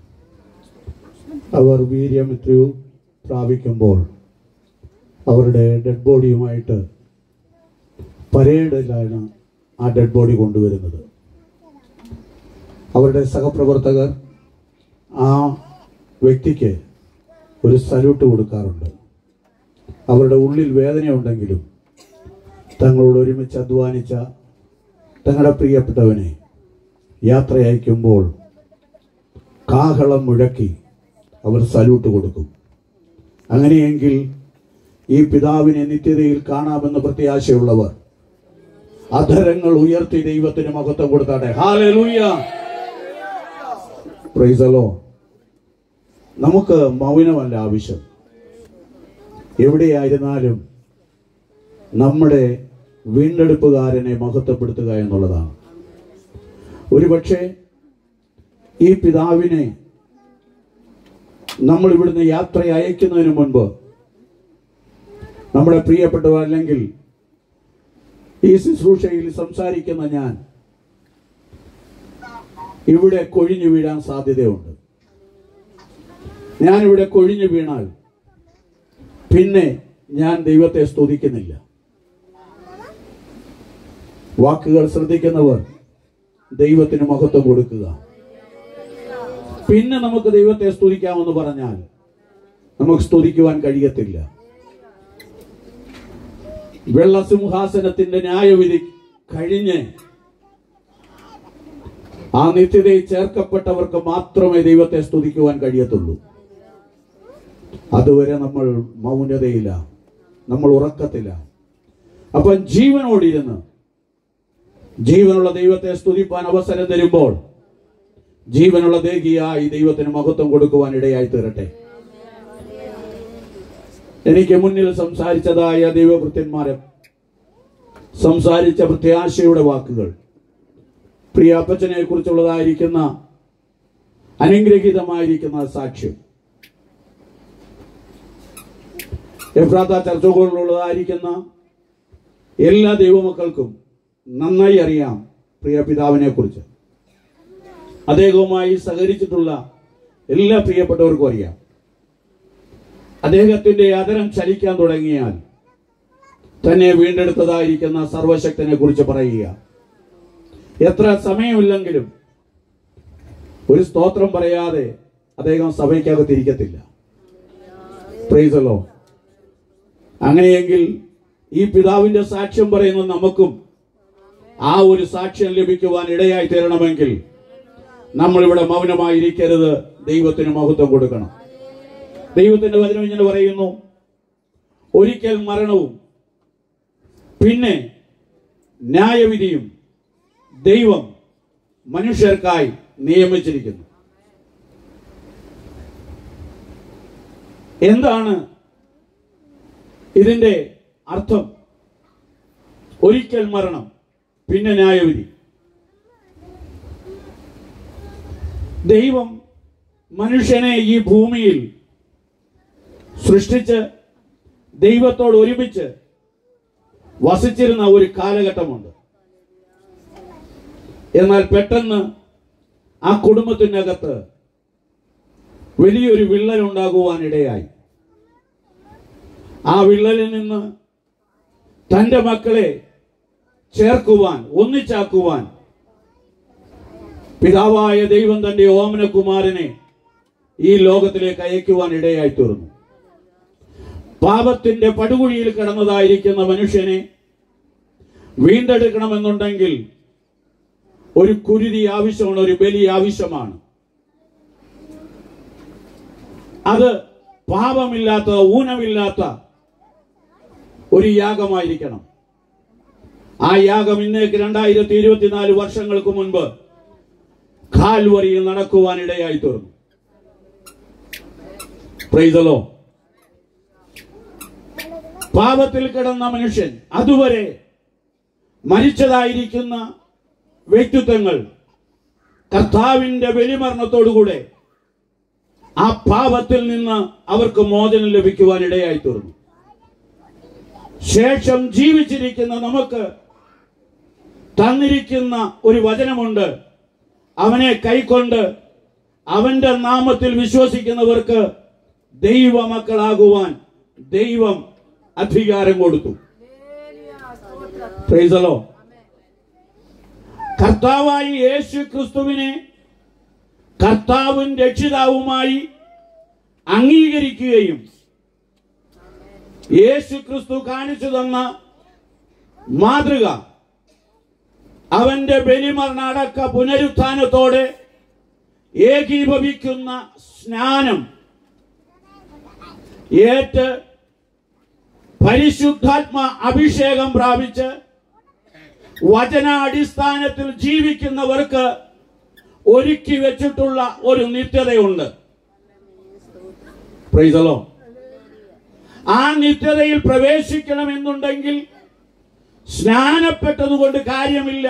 അവർ വീര്യമൃത്യു പ്രാപിക്കുമ്പോൾ അവരുടെ ഡെഡ് ബോഡിയുമായിട്ട് പരേഡിലാണ് ആ ഡെഡ് ബോഡി കൊണ്ടുവരുന്നത് അവരുടെ സഹപ്രവർത്തകർ ആ വ്യക്തിക്ക് ഒരു സല്യൂട്ട് കൊടുക്കാറുണ്ട് അവരുടെ ഉള്ളിൽ വേദനയുണ്ടെങ്കിലും തങ്ങളോട് ഒരുമിച്ച് അധ്വാനിച്ച തങ്ങളുടെ പ്രിയപ്പെട്ടവനെ യാത്ര അയക്കുമ്പോൾ കാഹളം മുഴക്കി അവർ സല്യൂട്ട് കൊടുക്കും അങ്ങനെയെങ്കിൽ ഈ പിതാവിനെ നിത്യതയിൽ കാണാമെന്ന് പ്രത്യാശയുള്ളവർ അധരങ്ങൾ ഉയർത്തി ദൈവത്തിന് മഹത്വം കൊടുത്താട്ടെ ഹാലൂയ പ്രൈസലോ നമുക്ക് മൗനമല്ല ആവശ്യം എവിടെയായിരുന്നാലും നമ്മുടെ വീണ്ടെടുപ്പുകാരനെ മഹത്വപ്പെടുത്തുക എന്നുള്ളതാണ് ഒരുപക്ഷെ ഈ പിതാവിനെ നമ്മൾ ഇവിടുന്ന് യാത്ര അയക്കുന്നതിന് മുൻപ് നമ്മുടെ പ്രിയപ്പെട്ടവർ അല്ലെങ്കിൽ ഈ ശുശ്രൂഷയിൽ സംസാരിക്കുന്ന ഞാൻ ഇവിടെ കൊഴിഞ്ഞു വീഴാൻ സാധ്യതയുണ്ട് ഞാനിവിടെ കൊഴിഞ്ഞു വീണാൽ പിന്നെ ഞാൻ ദൈവത്തെ സ്തുതിക്കുന്നില്ല വാക്കുകൾ ശ്രദ്ധിക്കുന്നവർ ദൈവത്തിന് മഹത്വം കൊടുക്കുക പിന്നെ നമുക്ക് ദൈവത്തെ സ്തുതിക്കാമെന്ന് പറഞ്ഞാൽ നമുക്ക് സ്തുതിക്കുവാൻ കഴിയത്തില്ല വെള്ളസിംഹാസനത്തിന്റെ ന്യായവിധി കഴിഞ്ഞ് ആ നിത്യതയിൽ ചേർക്കപ്പെട്ടവർക്ക് മാത്രമേ ദൈവത്തെ സ്തുതിക്കുവാൻ കഴിയത്തുള്ളൂ അതുവരെ നമ്മൾ മൗനതയില്ല നമ്മൾ ഉറക്കത്തില്ല അപ്പം ജീവനോടിരുന്ന് ജീവനുള്ള ദൈവത്തെ സ്തുതിപ്പാൻ അവസരം തരുമ്പോൾ ജീവനുള്ള ദേഹിയായി ദൈവത്തിന് മഹത്വം കൊടുക്കുവാൻ ഇടയായി തീരട്ടെ എനിക്ക് മുന്നിൽ സംസാരിച്ചതായ ദൈവഭൃത്യന്മാരെ സംസാരിച്ച പ്രത്യാശയുടെ വാക്കുകൾ പ്രിയ അപ്പച്ചനെ കുറിച്ചുള്ളതായിരിക്കുന്ന അനുഗ്രഹീതമായിരിക്കുന്ന സാക്ഷ്യം എഫ്രാത്ത ചർച്ചകളിലുള്ളതായിരിക്കുന്ന എല്ലാ ദൈവമക്കൾക്കും നന്നായി അറിയാം പ്രിയ പിതാവിനെ കുറിച്ച് അദ്ദേഹവുമായി സഹകരിച്ചിട്ടുള്ള എല്ലാ പ്രിയപ്പെട്ടവർക്കും അറിയാം അദ്ദേഹത്തിന്റെ അതരം ചലിക്കാൻ തുടങ്ങിയാൽ തന്നെ വീണ്ടെടുത്തതായിരിക്കുന്ന സർവശക്തനെ കുറിച്ച് പറയുക എത്ര സമയമില്ലെങ്കിലും ഒരു സ്തോത്രം പറയാതെ അദ്ദേഹം സഭയ്ക്കകത്തിരിക്കത്തില്ല പ്രൈസലോ അങ്ങനെയെങ്കിൽ ഈ പിതാവിന്റെ സാക്ഷ്യം പറയുന്ന നമുക്കും ആ ഒരു സാക്ഷ്യം ലഭിക്കുവാൻ ഇടയായി തീരണമെങ്കിൽ നമ്മളിവിടെ മൗനമായിരിക്കരുത് ദൈവത്തിന് മഹത്വം കൊടുക്കണം ദൈവത്തിന്റെ വചനം ഇങ്ങനെ പറയുന്നു ഒരിക്കൽ മരണവും പിന്നെ ന്യായവിധിയും ദൈവം മനുഷ്യർക്കായി നിയമിച്ചിരിക്കുന്നു എന്താണ് ഇതിന്റെ അർത്ഥം ഒരിക്കൽ മരണം പിന്നെ ന്യായവിധി ദൈവം മനുഷ്യനെ ഈ ഭൂമിയിൽ സൃഷ്ടിച്ച് ദൈവത്തോട് ഒരുമിച്ച് വസിച്ചിരുന്ന ഒരു കാലഘട്ടമുണ്ട് എന്നാൽ പെട്ടെന്ന് ആ കുടുംബത്തിനകത്ത് വലിയൊരു വിള്ളൽ ഉണ്ടാകുവാൻ ഇടയായി ആ വിള്ളലിൽ നിന്ന് തന്റെ മക്കളെ ചേർക്കുവാൻ ഒന്നിച്ചാക്കുവാൻ പിതാവായ ദൈവം തന്റെ ഓമനകുമാരനെ ഈ ലോകത്തിലേക്ക് അയക്കുവാൻ ഇടയായി തീർന്നു പാപത്തിന്റെ പടുകുഴിയിൽ കിടന്നതായിരിക്കുന്ന മനുഷ്യനെ വീണ്ടെടുക്കണമെന്നുണ്ടെങ്കിൽ ഒരു കുരുതി ആവശ്യമാണ് ഒരു ബലി ആവശ്യമാണ് അത് പാപമില്ലാത്ത ഊനമില്ലാത്ത ഒരു യാഗമായിരിക്കണം ആ യാഗം ഇന്നേക്ക് രണ്ടായിരത്തി ഇരുപത്തിനാല് വർഷങ്ങൾക്ക് മുൻപ് കാൽവറിയിൽ നടക്കുവാൻ ഇടയായി തീർന്നു പ്രൈതലോ പാപത്തിൽ കിടന്ന മനുഷ്യൻ അതുവരെ മരിച്ചതായിരിക്കുന്ന വ്യക്തിത്വങ്ങൾ കർത്താവിന്റെ ബലിമരണത്തോടുകൂടെ ആ പാപത്തിൽ നിന്ന് അവർക്ക് മോചനം ലഭിക്കുവാൻ ഇടയായി തീർന്നു ശേഷം ജീവിച്ചിരിക്കുന്ന നമുക്ക് തന്നിരിക്കുന്ന ഒരു വചനമുണ്ട് അവനെ കൈക്കൊണ്ട് അവന്റെ നാമത്തിൽ വിശ്വസിക്കുന്നവർക്ക് ദൈവമക്കളാകുവാൻ ദൈവം അധികാരം കൊടുത്തു പ്രൈസലോ കർത്താവായി യേശു ക്രിസ്തുവിനെ കർത്താവും രക്ഷിതാവുമായി അംഗീകരിക്കുകയും യേശു ക്രിസ്തു കാണിച്ചു തന്ന മാതൃക അവന്റെ ബലിമരണടക്ക പുനരുത്ഥാനത്തോടെ ഏകീഭവിക്കുന്ന സ്നാനം ഏറ്റ് പരിശുദ്ധാത്മ അഭിഷേകം പ്രാപിച്ച് വചനാടിസ്ഥാനത്തിൽ ജീവിക്കുന്നവർക്ക് ഒരുക്കി വെച്ചിട്ടുള്ള ഒരു നിത്യതയുണ്ട് പ്രൈസലോ ആ നിത്യതയിൽ പ്രവേശിക്കണമെന്നുണ്ടെങ്കിൽ സ്നാനപ്പെട്ടതുകൊണ്ട് കാര്യമില്ല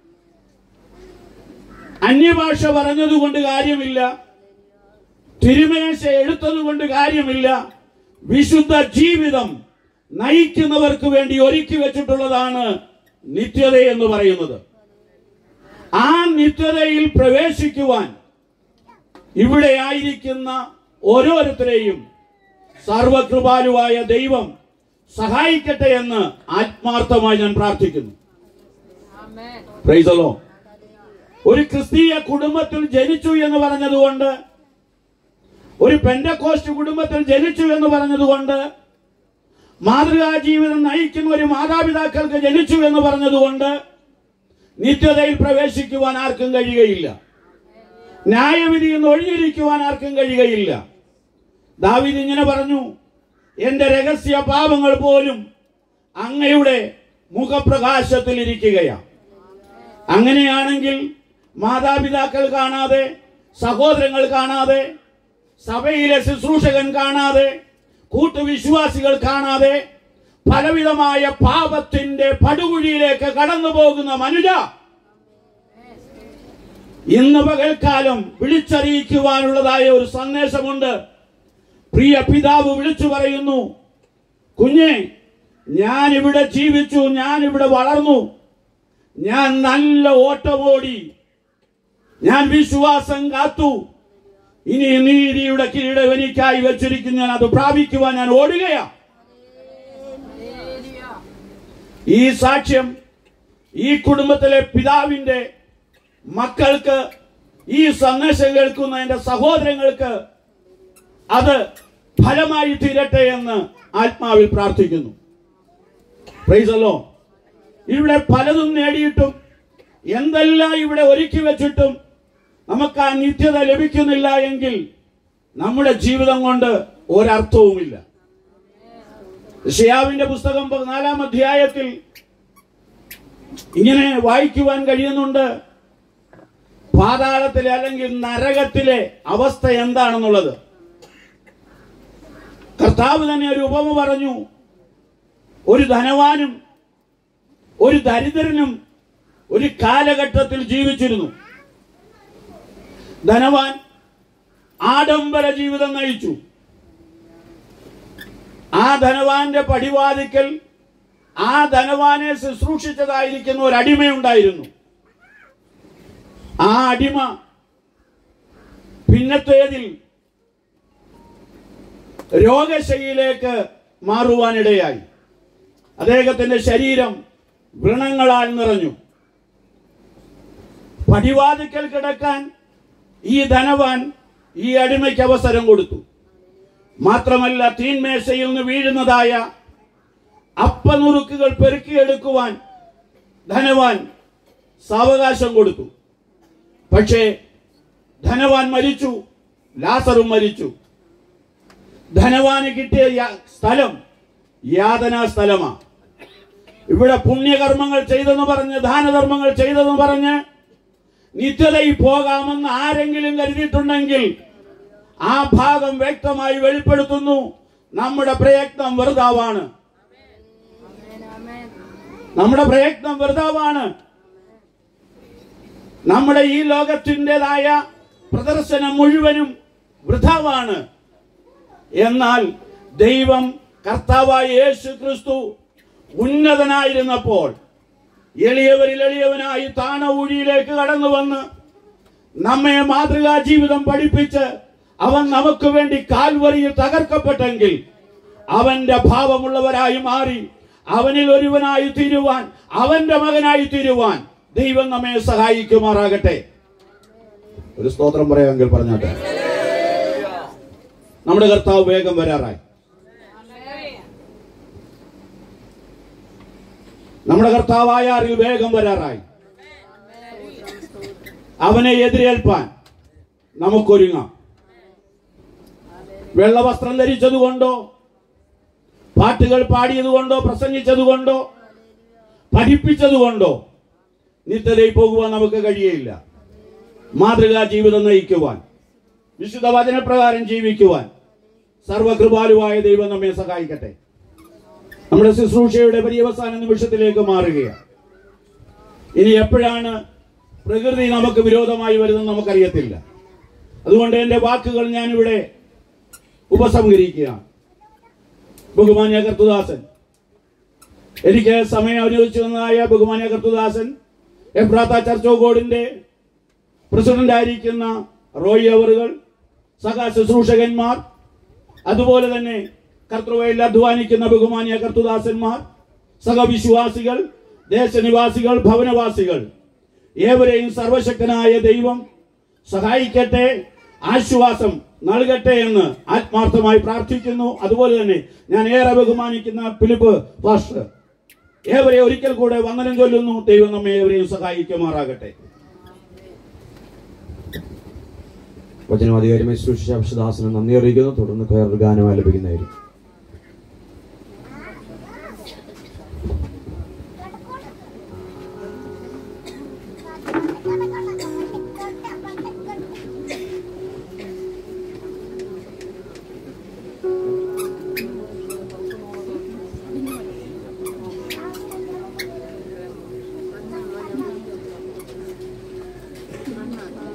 അന്യഭാഷ പറഞ്ഞതുകൊണ്ട് കാര്യമില്ല തിരുമേശ എടുത്തതുകൊണ്ട് കാര്യമില്ല വിശുദ്ധ ജീവിതം നയിക്കുന്നവർക്ക് വേണ്ടി ഒരുക്കി വെച്ചിട്ടുള്ളതാണ് നിത്യത എന്ന് പറയുന്നത് ആ നിത്യതയിൽ പ്രവേശിക്കുവാൻ ഇവിടെ ആയിരിക്കുന്ന ഓരോരുത്തരെയും സർവകൃപാലുവായ ദൈവം സഹായിക്കട്ടെ എന്ന് ആത്മാർത്ഥമായി ഞാൻ പ്രാർത്ഥിക്കുന്നു പ്രൈസലോ ഒരു ക്രിസ്തീയ കുടുംബത്തിൽ ജനിച്ചു എന്ന് പറഞ്ഞതുകൊണ്ട് ഒരു പെൻഡക്കോസ്റ്റ് കുടുംബത്തിൽ ജനിച്ചു എന്ന് പറഞ്ഞതുകൊണ്ട് മാതൃകാ ജീവിതം നയിക്കുന്ന ഒരു മാതാപിതാക്കൾക്ക് ജനിച്ചു എന്ന് പറഞ്ഞതുകൊണ്ട് നിത്യതയിൽ പ്രവേശിക്കുവാൻ ആർക്കും കഴിയുകയില്ല ന്യായവിധിയിൽ നിന്ന് ഒഴിഞ്ഞിരിക്കുവാൻ ആർക്കും കഴിയുകയില്ല ദാവിദ് ഇങ്ങനെ പറഞ്ഞു എന്റെ രഹസ്യ പാപങ്ങൾ പോലും അങ്ങയുടെ മുഖപ്രകാശത്തിൽ ഇരിക്കുകയാണ് അങ്ങനെയാണെങ്കിൽ മാതാപിതാക്കൾ കാണാതെ സഹോദരങ്ങൾ കാണാതെ സഭയിലെ ശുശ്രൂഷകൻ കാണാതെ കൂട്ടുവിശ്വാസികൾ കാണാതെ പലവിധമായ പാപത്തിന്റെ പടുകുഴിയിലേക്ക് കടന്നു പോകുന്ന മനുജ ഇന്ന് പകൽക്കാലം വിളിച്ചറിയിക്കുവാനുള്ളതായ ഒരു സന്ദേശമുണ്ട് പ്രിയ പിതാവ് വിളിച്ചു പറയുന്നു കുഞ്ഞെ ഞാൻ ഇവിടെ ജീവിച്ചു ഞാൻ ഇവിടെ വളർന്നു ഞാൻ നല്ല ഓട്ടമോടി ഞാൻ വിശ്വാസം കാത്തു ഇനി നീതിയുടെ കിരീടം എനിക്കായി വെച്ചിരിക്കുന്നു ഞാൻ അത് പ്രാപിക്കുവാൻ ഞാൻ ഓടുകയാ ഈ സാക്ഷ്യം ഈ കുടുംബത്തിലെ പിതാവിന്റെ മക്കൾക്ക് ഈ സന്ദേശം കേൾക്കുന്ന എന്റെ സഹോദരങ്ങൾക്ക് അത് ഫലമായി തീരട്ടെ എന്ന് ആത്മാവിൽ പ്രാർത്ഥിക്കുന്നു പ്രൈസല്ലോ ഇവിടെ പലതും നേടിയിട്ടും എന്തെല്ലാം ഇവിടെ ഒരുക്കി വെച്ചിട്ടും നമുക്ക് ആ നിത്യത ലഭിക്കുന്നില്ല എങ്കിൽ നമ്മുടെ ജീവിതം കൊണ്ട് ഒരർത്ഥവുമില്ല ഷിയാവിന്റെ പുസ്തകം നാലാം അധ്യായത്തിൽ ഇങ്ങനെ വായിക്കുവാൻ കഴിയുന്നുണ്ട് പാതാളത്തിലെ അല്ലെങ്കിൽ നരകത്തിലെ അവസ്ഥ എന്താണെന്നുള്ളത് കർത്താവ് തന്നെ ഒരു ഉപമ പറഞ്ഞു ഒരു ധനവാനും ഒരു ദരിദ്രനും ഒരു കാലഘട്ടത്തിൽ ജീവിച്ചിരുന്നു ധനവാൻ ആഡംബര ജീവിതം നയിച്ചു ആ ധനവാന്റെ പടിവാതിക്കൽ ആ ധനവാനെ ശുശ്രൂഷിച്ചതായിരിക്കുന്ന ഒരു അടിമയുണ്ടായിരുന്നു ആ അടിമ പിന്നത്തേതിൽ രോഗശൈലിയിലേക്ക് മാറുവാനിടയായി അദ്ദേഹത്തിന്റെ ശരീരം വ്രണങ്ങളാൽ നിറഞ്ഞു പടിവാതിക്കൽ കിടക്കാൻ ഈ ധനവാൻ ഈ അടിമയ്ക്ക് അവസരം കൊടുത്തു മാത്രമല്ല തീൻമേശയിൽ നിന്ന് വീഴുന്നതായ അപ്പനുറുക്കുകൾ പെറുക്കിയെടുക്കുവാൻ ധനവാൻ സാവകാശം കൊടുത്തു പക്ഷേ ധനവാൻ മരിച്ചു ലാസറും മരിച്ചു ധനവാന് കിട്ടിയ യ- സ്ഥലം യാതനാ സ്ഥലമാ ഇവിടെ പുണ്യകർമ്മങ്ങൾ ചെയ്തെന്ന് പറഞ്ഞ് ദാനധർമ്മങ്ങൾ ചെയ്തെന്ന് പറഞ്ഞ് നിത്യതയിൽ പോകാമെന്ന് ആരെങ്കിലും കരുതിയിട്ടുണ്ടെങ്കിൽ ആ ഭാഗം വ്യക്തമായി വെളിപ്പെടുത്തുന്നു നമ്മുടെ പ്രയത്നം വെറുതാവാണ് നമ്മുടെ പ്രയത്നം വെറുതാവാണ് നമ്മുടെ ഈ ലോകത്തിൻ്റെതായ പ്രദർശനം മുഴുവനും വൃഥാവാണ് എന്നാൽ ദൈവം കർത്താവായ യേശു ക്രിസ്തു ഉന്നതനായിരുന്നപ്പോൾ എളിയവരിൽ എളിയവനായി താണ ഊഴിയിലേക്ക് കടന്നു വന്ന് നമ്മെ മാതൃകാ ജീവിതം പഠിപ്പിച്ച് അവൻ നമുക്ക് വേണ്ടി കാൽവരിയിൽ തകർക്കപ്പെട്ടെങ്കിൽ അവന്റെ ഭാവമുള്ളവരായി മാറി അവനിൽ ഒരുവനായി തീരുവാൻ അവന്റെ മകനായി തീരുവാൻ ദൈവം നമ്മെ സഹായിക്കുമാറാകട്ടെ ഒരു സ്തോത്രം പറയാമെങ്കിൽ പറഞ്ഞാട്ടെ നമ്മുടെ കർത്താവ് വേഗം വരാറായി നമ്മുടെ കർത്താവായ അറിൽ വേഗം വരാറായി അവനെ എതിരേൽപ്പാൻ നമുക്കൊരുങ്ങാം വെള്ളവസ്ത്രം ധരിച്ചതുകൊണ്ടോ പാട്ടുകൾ പാടിയതുകൊണ്ടോ പ്രസംഗിച്ചതുകൊണ്ടോ പഠിപ്പിച്ചതുകൊണ്ടോ നിത്യതയിൽ പോകുവാൻ നമുക്ക് കഴിയയില്ല മാതൃകാ ജീവിതം നയിക്കുവാൻ വിശുദ്ധ വചനപ്രകാരം ജീവിക്കുവാൻ സർവകൃപാലുവായ ദൈവം നമ്മെ സഹായിക്കട്ടെ നമ്മുടെ ശുശ്രൂഷയുടെ പര്യവസാന നിമിഷത്തിലേക്ക് മാറുകയാണ് ഇനി എപ്പോഴാണ് പ്രകൃതി നമുക്ക് വിരോധമായി വരുന്നത് നമുക്കറിയത്തില്ല അതുകൊണ്ട് എൻ്റെ വാക്കുകൾ ഞാനിവിടെ ഉപസംഹരിക്കുകയാണ് ബഹുമാന്യ കർത്തുദാസൻ എനിക്ക് സമയം അനുവദിച്ചു വന്നതായ ബഹുമാന്യ കർത്തുദാസൻ എബ്രാത്ത ചർച്ച് ഓഫ് ഗോഡിന്റെ പ്രസിഡന്റ് ആയിരിക്കുന്ന റോയി അവറുകൾ സഹ ശുശ്രൂഷകന്മാർ അതുപോലെ തന്നെ കർത്തൃവയിൽ അധ്വാനിക്കുന്ന ബഹുമാന്യ കർത്തുദാസന്മാർ സഹവിശ്വാസികൾ ദേശനിവാസികൾ ഭവനവാസികൾ ഏവരെയും സർവശക്തനായ ദൈവം സഹായിക്കട്ടെ ആശ്വാസം നൽകട്ടെ എന്ന് ആത്മാർത്ഥമായി പ്രാർത്ഥിക്കുന്നു അതുപോലെ തന്നെ ഞാൻ ഏറെ ബഹുമാനിക്കുന്ന ഫിലിപ്പ് പാസ്റ്റർ ഏവരെ ഒരിക്കൽ കൂടെ വന്ദനം ചൊല്ലുന്നു ദൈവം നമ്മെ ഏവരെയും സഹായിക്കുമാറാകട്ടെ വചനമധികാരി ശുശ്രൂഷാദാസന് നന്ദി അറിയിക്കുന്നു തുടർന്ന് വേറൊരു ഗാനം ആലപിക്കുന്നതായിരിക്കും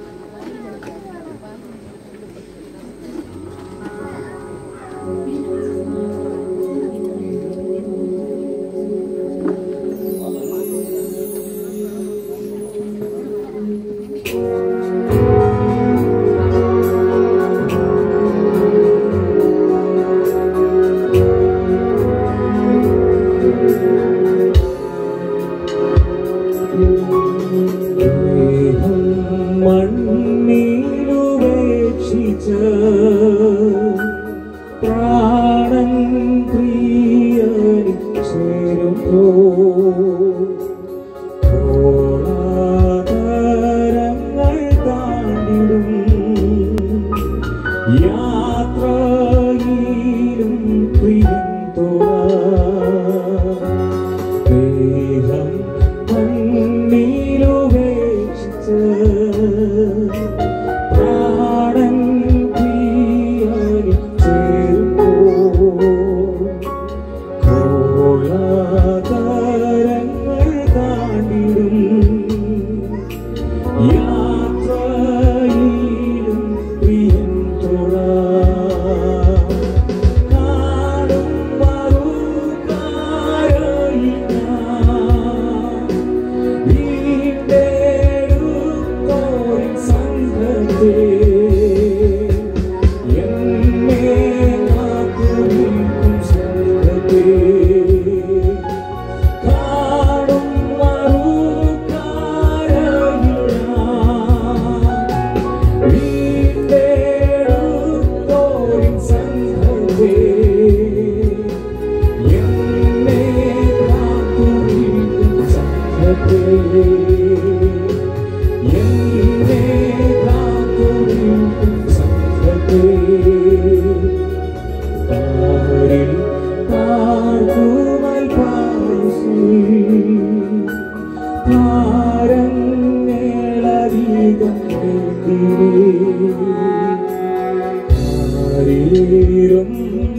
Thank you.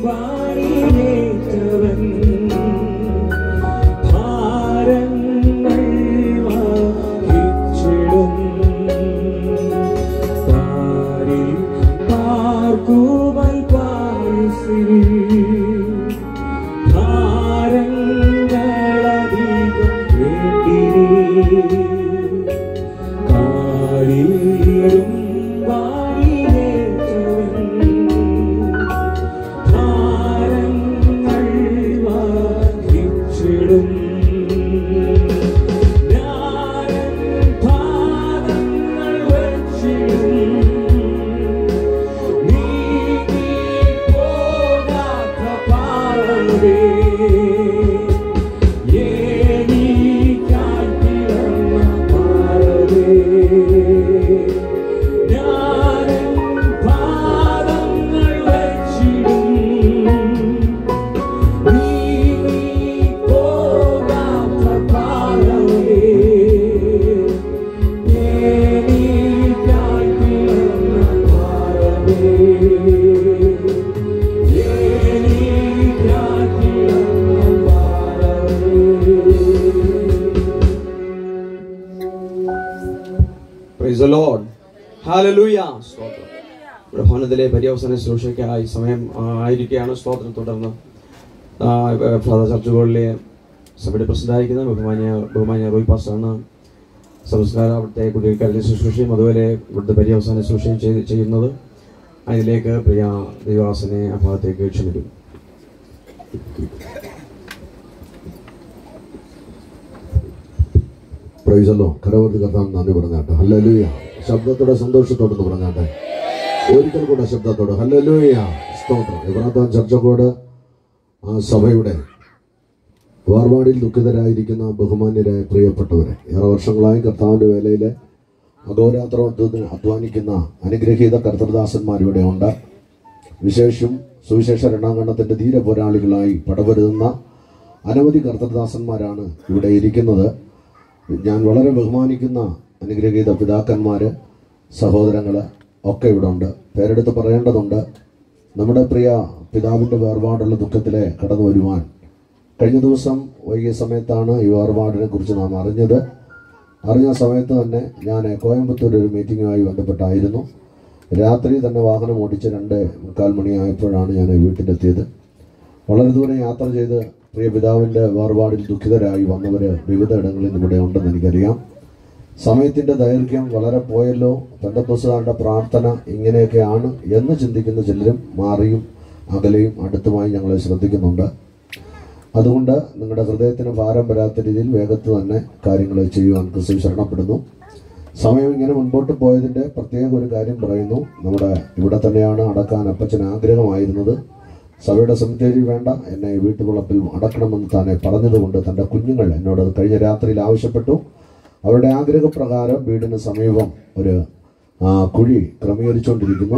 വാണിയേറ്റവൻ ഭാരങ്ങൾ വഹിച്ചിടും പാരിൽ പാർക്കുവൻ പാരിസിൽ ഭാരങ്ങളധികം വേണ്ടിരേ കാരിലും വാണിയേറ്റവൻ ഭാരങ്ങൾ വഹിച്ചിടും ഞാനൻ പാദങ്ങൾ വച്ചിടും നീങ്ങി പോകാത്ത പാറവേ എനിക്കായി പിറന്ന പാറവേ ഞാനൻ പാദങ്ങൾ വച്ചിടും നീങ്ങി പോകാത്ത പാറവേ എനിക്കായി പിറന്ന പാറവേ എനിക്കായി പിറന്ന Praise the Lord. Hallelujah. സ്തോത്രം ഇവിടെ ഭവനത്തിലെ പര്യവസാന ശുശ്രൂഷയ്ക്കായി സമയം ആ, ആയിരിക്കുകയാണ് സ്തോത്രം തുടർന്ന് ആ, ഏ, ഫാദർ ചർച്ചുകളിലെ സഭയുടെ പ്രസിഡന്റായിരിക്കുന്ന ബഹുമാന്യ ബഹുമാന്യ റോയ് പാസ്റ്റാണ് സംസ്കാരം അവിടുത്തെ കുടിയേക്കാരുടെ ശുശ്രൂഷയും അതുപോലെ ഇവിടുത്തെ പര്യവസാന ശുശ്രൂഷയും ചെയ്ത് ചെയ്യുന്നത് അതിലേക്ക് പ്രിയ ദൈവാസനെ ആ ഭാഗത്തേക്ക് ക്ഷണിക്കും പ്രൈസല്ലോ കരവർത്തി കർത്താൻ നന്ദി പറഞ്ഞാട്ടെ ഹല്ലലൂയ ശബ്ദത്തോടെ സന്തോഷത്തോടെ പറഞ്ഞാട്ടെ ഒരിക്കൽ കൂടെ ശബ്ദത്തോടെ ഹല്ലലൂയ സ്തോത്രം ഇബ്രാത്താൻ ചർച്ചക്കോട് ആ സഭയുടെ വാർവാടിൽ ദുഃഖിതരായിരിക്കുന്ന ബഹുമാന്യരായ പ്രിയപ്പെട്ടവരെ ഏറെ വർഷങ്ങളായി കർത്താവിന്റെ വേലയിലെ അഹോരാത്രത്തിന് അധ്വാനിക്കുന്ന അനുഗ്രഹീത കർത്തൃദാസന്മാരിവിടെ ഉണ്ട് വിശേഷം സുവിശേഷ രണ്ടാങ്കണ്ണത്തിന്റെ ധീര പോരാളികളായി പടവരുന്ന അനവധി കർത്തൃദാസന്മാരാണ് ഇവിടെ ഇരിക്കുന്നത് ഞാൻ വളരെ ബഹുമാനിക്കുന്ന അനുഗ്രഹീത പിതാക്കന്മാര് സഹോദരങ്ങള് ഒക്കെ ഇവിടെ ഉണ്ട് പേരെടുത്ത് പറയേണ്ടതുണ്ട് നമ്മുടെ പ്രിയ പിതാവിന്റെ വേർപാടുള്ള ദുഃഖത്തിലെ കടന്നു വരുവാൻ കഴിഞ്ഞ ദിവസം വൈകിയ സമയത്താണ് ഈ വേർപാടിനെ കുറിച്ച് നാം അറിഞ്ഞത് അറിഞ്ഞ സമയത്ത് തന്നെ ഞാൻ കോയമ്പത്തൂർ ഒരു മീറ്റിങ്ങുമായി ബന്ധപ്പെട്ടായിരുന്നു രാത്രി തന്നെ വാഹനം ഓടിച്ച് രണ്ട് മുക്കാൽ മണിയായപ്പോഴാണ് ഞാൻ വീട്ടിലെത്തിയത് വളരെ ദൂരം യാത്ര ചെയ്ത് പ്രിയ പിതാവിൻ്റെ വേർപാടിൽ ദുഃഖിതരായി വന്നവർ വിവിധ ഇടങ്ങളിൽ ഇവിടെ ഉണ്ടെന്ന് എനിക്കറിയാം സമയത്തിൻ്റെ ദൈർഘ്യം വളരെ പോയല്ലോ പെന്തപ്പുസ്തകാരുടെ പ്രാർത്ഥന ഇങ്ങനെയൊക്കെയാണ് എന്ന് ചിന്തിക്കുന്ന ചിലരും മാറിയും അകലെയും അടുത്തുമായി ഞങ്ങളെ ശ്രദ്ധിക്കുന്നുണ്ട് അതുകൊണ്ട് നിങ്ങളുടെ ഹൃദയത്തിന് ഭാരം വരാത്ത രീതിയിൽ വേഗത്തിൽ തന്നെ കാര്യങ്ങൾ ചെയ്യുവാൻ ക്രിസ്തു ശരണപ്പെടുന്നു സമയം ഇങ്ങനെ മുൻപോട്ട് പോയതിൻ്റെ പ്രത്യേക ഒരു കാര്യം പറയുന്നു നമ്മുടെ ഇവിടെ തന്നെയാണ് അടക്കാൻ അപ്പച്ചൻ ആഗ്രഹമായിരുന്നത് സഭയുടെ സെമിത്തേരി വേണ്ട എന്നെ വീട്ടുവളപ്പിൽ അടക്കണമെന്ന് തന്നെ പറഞ്ഞതുകൊണ്ട് തൻ്റെ കുഞ്ഞുങ്ങൾ എന്നോട് അത് കഴിഞ്ഞ രാത്രിയിൽ ആവശ്യപ്പെട്ടു അവരുടെ ആഗ്രഹപ്രകാരം വീടിന് സമീപം ഒരു ആ, കുഴി ക്രമീകരിച്ചുകൊണ്ടിരിക്കുന്നു